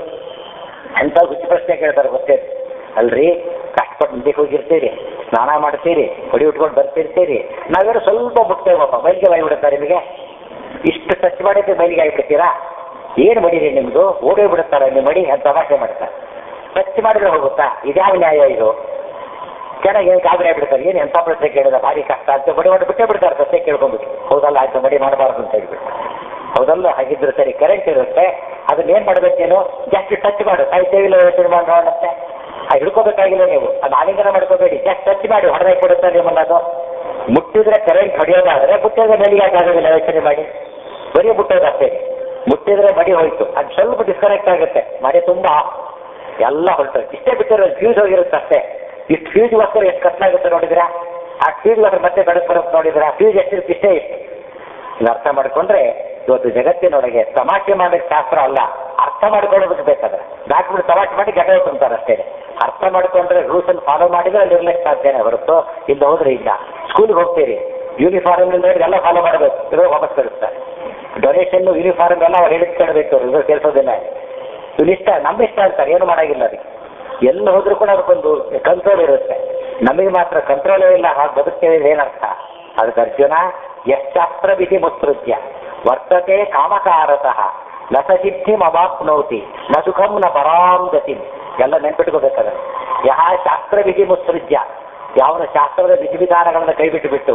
ಎಂತ ಹುಚ್ಚು ಪ್ರಶ್ನೆ ಕೇಳ್ತಾರೆ ಗೊತ್ತೇ ಅಲ್ರಿ ಕಷ್ಟಪಟ್ಟು ಮುಂದಕ್ಕೆ ಹೋಗಿರ್ತೀರಿ ಸ್ನಾನ ಮಾಡ್ತೀರಿ ಹೊಡಿ ಉಟ್ಕೊಂಡು ಬರ್ತಿರ್ತೀರಿ ನಾವೇನು ಸ್ವಲ್ಪ ಬಿಡ್ತೇವಪ್ಪ ಮೈಲಿಗೆ ಬಾಯಿ ಬಿಡುತ್ತಾರೆ ನಿಮಗೆ ಇಷ್ಟು ಟಚ್ ಮಾಡಿದ್ರೆ ಮೈಲಿಗೆ ಆಗಿಬಿಡ್ತೀರಾ ಏನು ಮಡಿರಿ ನಿಮ್ದು ಓಡೇ ಬಿಡುತ್ತಾರೆ ನಿಮ್ಮ ಮಡಿ ಅಂತ ತಮಾಷೆ ಮಾಡ್ತಾರೆ ಟಚ್ ಮಾಡಿದ್ರೆ ಹೋಗುತ್ತಾ ಇದ್ಯಾವ ನ್ಯಾಯ ಇದು ಚೆನ್ನಾಗಿ ಏನು ಗಾಬರಿ ಆಗ್ಬಿಡ್ತಾರೆ ಏನು ಎಂಥ ಪ್ರಶ್ನೆ ಕೇಳಿದ ಭಾರಿ ಕಷ್ಟ ಅಂತ ಮಡಿ ಮಾಡಿ ಬಿಟ್ಟೇ ಬಿಡ್ತಾರೆ ಪ್ರಶ್ನೆ ಕೇಳ್ಕೊಂಡ್ಬಿಟ್ಟು ಹೌದಲ್ಲ ಆಯ್ತು ಮಡಿ ಮಾಡಬಾರ್ದು ಅಂತ ಹೇಳ್ಬಿಟ್ಟು ಹೌದಲ್ಲ ಹಾಗಿದ್ರೆ ಸರಿ ಕರೆಂಟ್ ಇರುತ್ತೆ ಅದನ್ನ ಏನ್ ಮಾಡ್ಬೇಕೇನು ಜಾಸ್ತಿ ಟಚ್ ಮಾಡು ಸಾಹಿತ್ಯವಿಲ್ಲ ಯೋಚನೆ ಮಾಡಿ ನೋಡಂತೆ ಆ ಹಿಡ್ಕೋಬೇಕಾಗಿಲ್ಲ ನೀವು ಅದು ಆಲಿಂಗನ ಮಾಡ್ಕೋಬೇಡಿ ಜಾಸ್ತಿ ಟಚ್ ಮಾಡಿ ಹೊಡೆದಾಕಿ ಕೊಡುತ್ತೆ ನಿಮ್ಮನ್ನ ಅದು ಮುಟ್ಟಿದ್ರೆ ಕರೆಂಟ್ ಹೊಡೆಯೋದಾದ್ರೆ ಮುಟ್ಟಿದ್ರೆ ಮೇಲಿಗೆ ಆಗೋದಿಲ್ಲ ಯೋಚನೆ ಮಾಡಿ ಬರೀ ಮುಟ್ಟೋದು ಅಷ್ಟೇ ಮುಟ್ಟಿದ್ರೆ ಮಡಿ ಹೋಯ್ತು ಅದು ಸ್ವಲ್ಪ ಡಿಸ್ಕನೆಕ್ಟ್ ಆಗುತ್ತೆ ಮಡಿ ತುಂಬಾ ಎಲ್ಲ ಹೊರಟು ಇಷ್ಟೇ ಬಿಟ್ಟಿರೋ ಫ್ಯೂಸ್ ಹೋಗಿರುತ್ತೆ ಅಷ್ಟೇ ಇಷ್ಟು ಫ್ಯೂಸ್ಗೋಸ್ಕರ ಎಷ್ಟು ಕತ್ಲಾಗುತ್ತೆ ನೋಡಿದ್ರಾ ಆ ಫ್ಯೂಸ್ಗೋಸ್ಕರ ಮತ್ತೆ ಬೆಳಕು ಬರುತ್ತೆ ನೋಡಿದ್ರಾ ಫ್ಯೂಸ್ ಎಷ್ಟಿರುತ್ತೆ ಇಷ್ಟೇ ಇಷ್ಟು ಇದು ಅರ್ಥ ಮಾಡ್ಕೊಂಡ್ರೆ ಇವತ್ತು ಜಗತ್ತಿನೊಳಗೆ ತಮಾಷೆ ಮಾಡೋಕ್ಕೆ ಶಾಸ್ತ್ರ ಅಲ್ಲ ಅರ್ಥ ಮಾಡ್ಕೊಳ್ಳೋದಕ್ಕೆ ಬೇಕಾದ್ರೆ ಡಾಕ್ಟರ್ ತಮಾಷೆ ಮಾಡಿ ಗಡ್ಡ ತುಂಬ್ತಾರೆ ಅಷ್ಟೇ ಅರ್ಥ ಮಾಡ್ಕೊಂಡ್ರೆ ರೂಲ್ಸ್ ಅನ್ನು ಫಾಲೋ ಮಾಡಿದ್ರೆ ಅಲ್ಲಿ ಇರ್ಲಿಕ್ಕೆ ಸಾಧ್ಯನೇ ಹೊರತು ಇಲ್ಲ ಹೋದ್ರೆ ಇಲ್ಲ ಸ್ಕೂಲ್ಗೆ ಹೋಗ್ತೀರಿ ಯೂನಿಫಾರ್ಮ್ ಎಲ್ಲ ಫಾಲೋ ಮಾಡಬೇಕು ಇರೋ ವಾಪಸ್ ಕಳಿಸ್ತಾರೆ ಡೊನೇಷನ್ ಯೂನಿಫಾರ್ಮ್ ಎಲ್ಲ ಅವ್ರು ಹೇಳಿದ್ ಕೇಳಬೇಕು ಇದು ಸೇರಿಸೋದಿಲ್ಲ ಇವ್ರು ಇಷ್ಟ ನಮ್ಮ ಇಷ್ಟ ಅಂತಾರೆ ಏನು ಮಾಡಾಗಿಲ್ಲ ಅದಕ್ಕೆ ಎಲ್ಲ ಹೋದ್ರೂ ಕೂಡ ಅದಕ್ಕೊಂದು ಕಂಟ್ರೋಲ್ ಇರುತ್ತೆ ನಮಗೆ ಮಾತ್ರ ಕಂಟ್ರೋಲೇ ಇಲ್ಲ ಹಾಗೆ ಬದುಕ್ತೇವೆ ಏನರ್ಥ ಅದಕ್ಕೆ ಅರ್ಜುನ ಯಶಾಸ್ತ್ರ ವಿಧಿ ಮುತ್ಸೃತ್ಯ ವರ್ತತೆ ಕಾಮಕಾರತಃ ನ ಸಿದ್ಧಿಂ ಅವಾಪ್ನೋತಿ ನ ಸುಖಂ ನ ಪರಾಂ ಗತಿಂ ಎಲ್ಲ ನೆನ್ಪಿಟ್ಕೋಬೇಕಾದ್ರೆ ಯಹ ಶಾಸ್ತ್ರ ವಿಧಿ ಮುತ್ಸೃಜ್ಯ ಯಾವನ ಶಾಸ್ತ್ರದ ವಿಧಿವಿಧಾನಗಳನ್ನು ಕೈಬಿಟ್ಟು ಬಿಟ್ಟು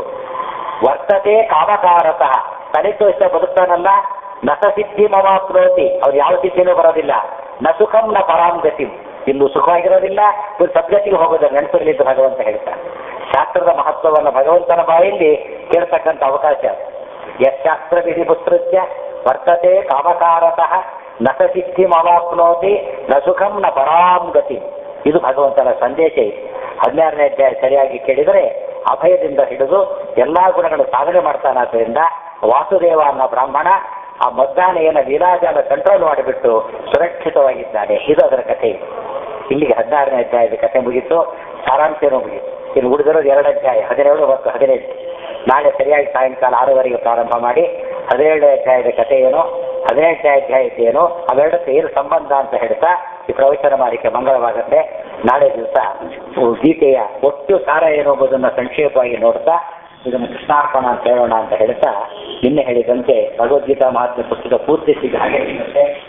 ವರ್ತತೆ ಕಾಮಕಾರತಃ ತನಿತು ಇಷ್ಟ ಬದುಕ್ತಾನಲ್ಲ ನಸ ಸಿದ್ಧಿಂ ಅವಾಪ್ನೋತಿ ಅವ್ರು ಯಾವ ಸಿದ್ಧಿನೂ ಬರೋದಿಲ್ಲ ನ ಸುಖಂ ನ ಪರಾಂ ಗತಿಂ ಇಲ್ಲೂ ಸುಖವಾಗಿರೋದಿಲ್ಲ ಇವ್ರು ಸದ್ಗತಿಗೆ ಹೋಗೋದಿಲ್ಲ ನೆನಪಿರಲಿ ಅಂತ ಭಗವಂತ ಹೇಳ್ತಾನೆ ಶಾಸ್ತ್ರದ ಮಹತ್ವವನ್ನು ಭಗವಂತನ ಬಾಯಲ್ಲಿ ಕೇಳ್ತಕ್ಕಂಥ ಅವಕಾಶ ಯಶಾಸ್ತ್ರ ವಿಧಿ ಪುತ್ರತ್ಯ ವರ್ತತೆ ಕಾಮಕಾರತಃ ನ ಸ ಸಿದ್ಧಿಂ ಅವಾಪ್ನೋತಿ ನ ಸುಖಂ ನ ಪರಾಂ ಗತಿ ಇದು ಭಗವಂತನ ಸಂದೇಶ ಇದೆ ಹದಿನಾರನೇ ಅಧ್ಯಾಯ ಸರಿಯಾಗಿ ಕೇಳಿದರೆ ಅಭಯದಿಂದ ಹಿಡಿದು ಎಲ್ಲಾ ಗುಣಗಳು ಸಾಧನೆ ಮಾಡ್ತಾನಾದ್ರಿಂದ ವಾಸುದೇವ ಅನ್ನೋ ಬ್ರಾಹ್ಮಣ ಆ ಮದ್ದಾನೆಯನ್ನ ಲೀಲಾಜಾಲ ಕಂಟ್ರೋಲ್ ಮಾಡಿಬಿಟ್ಟು ಸುರಕ್ಷಿತವಾಗಿದ್ದಾನೆ ಇದು ಅದರ ಕಥೆ ಇಲ್ಲಿಗೆ ಹದಿನಾರನೇ ಅಧ್ಯಾಯದ ಕಥೆ ಮುಗೀತು ಸಾರಾಂಶನೂ ಮುಗೀತು ಇನ್ನು ಉಳಿದಿರೋದು ಎರಡು ಅಧ್ಯಾಯ ಹದಿನೇಳು ಮತ್ತು ಹದಿನೈದು ನಾಳೆ ಸರಿಯಾಗಿ ಸಾಯಂಕಾಲ ಆರೂವರೆಗೆ ಪ್ರಾರಂಭ ಮಾಡಿ ಹದಿನೇಳನೇ ಅಧ್ಯಾಯದ ಕಥೆ ಏನು ಹದಿನೆಂಟನೇ ಅಧ್ಯಾಯದ ಏನು ಅವೆರಡಕ್ಕೆ ಏನು ಸಂಬಂಧ ಅಂತ ಹೇಳ್ತಾ ಈ ಪ್ರವಚನ ಮಾಡಿಕೆ ಮಂಗಳವಾಗುತ್ತೆ ನಾಳೆ ದಿವಸ ಗೀತೆಯ ಒಟ್ಟು ಸಾರ ಏನು ಎಂಬುದನ್ನು ಸಂಕ್ಷೇಪವಾಗಿ ನೋಡ್ತಾ ಇದನ್ನು ಕೃಷ್ಣಾರ್ಪಣ ಅಂತ ಹೇಳೋಣ ಅಂತ ಹೇಳ್ತಾ ನಿನ್ನೆ ಹೇಳಿದಂತೆ ಭಗವದ್ಗೀತಾ ಮಹಾತ್ಮ ಪುಸ್ತಕ ಪೂರ್ತಿ ಸಿಗ ಹಾಗೆ ಸಿಗುತ್ತೆ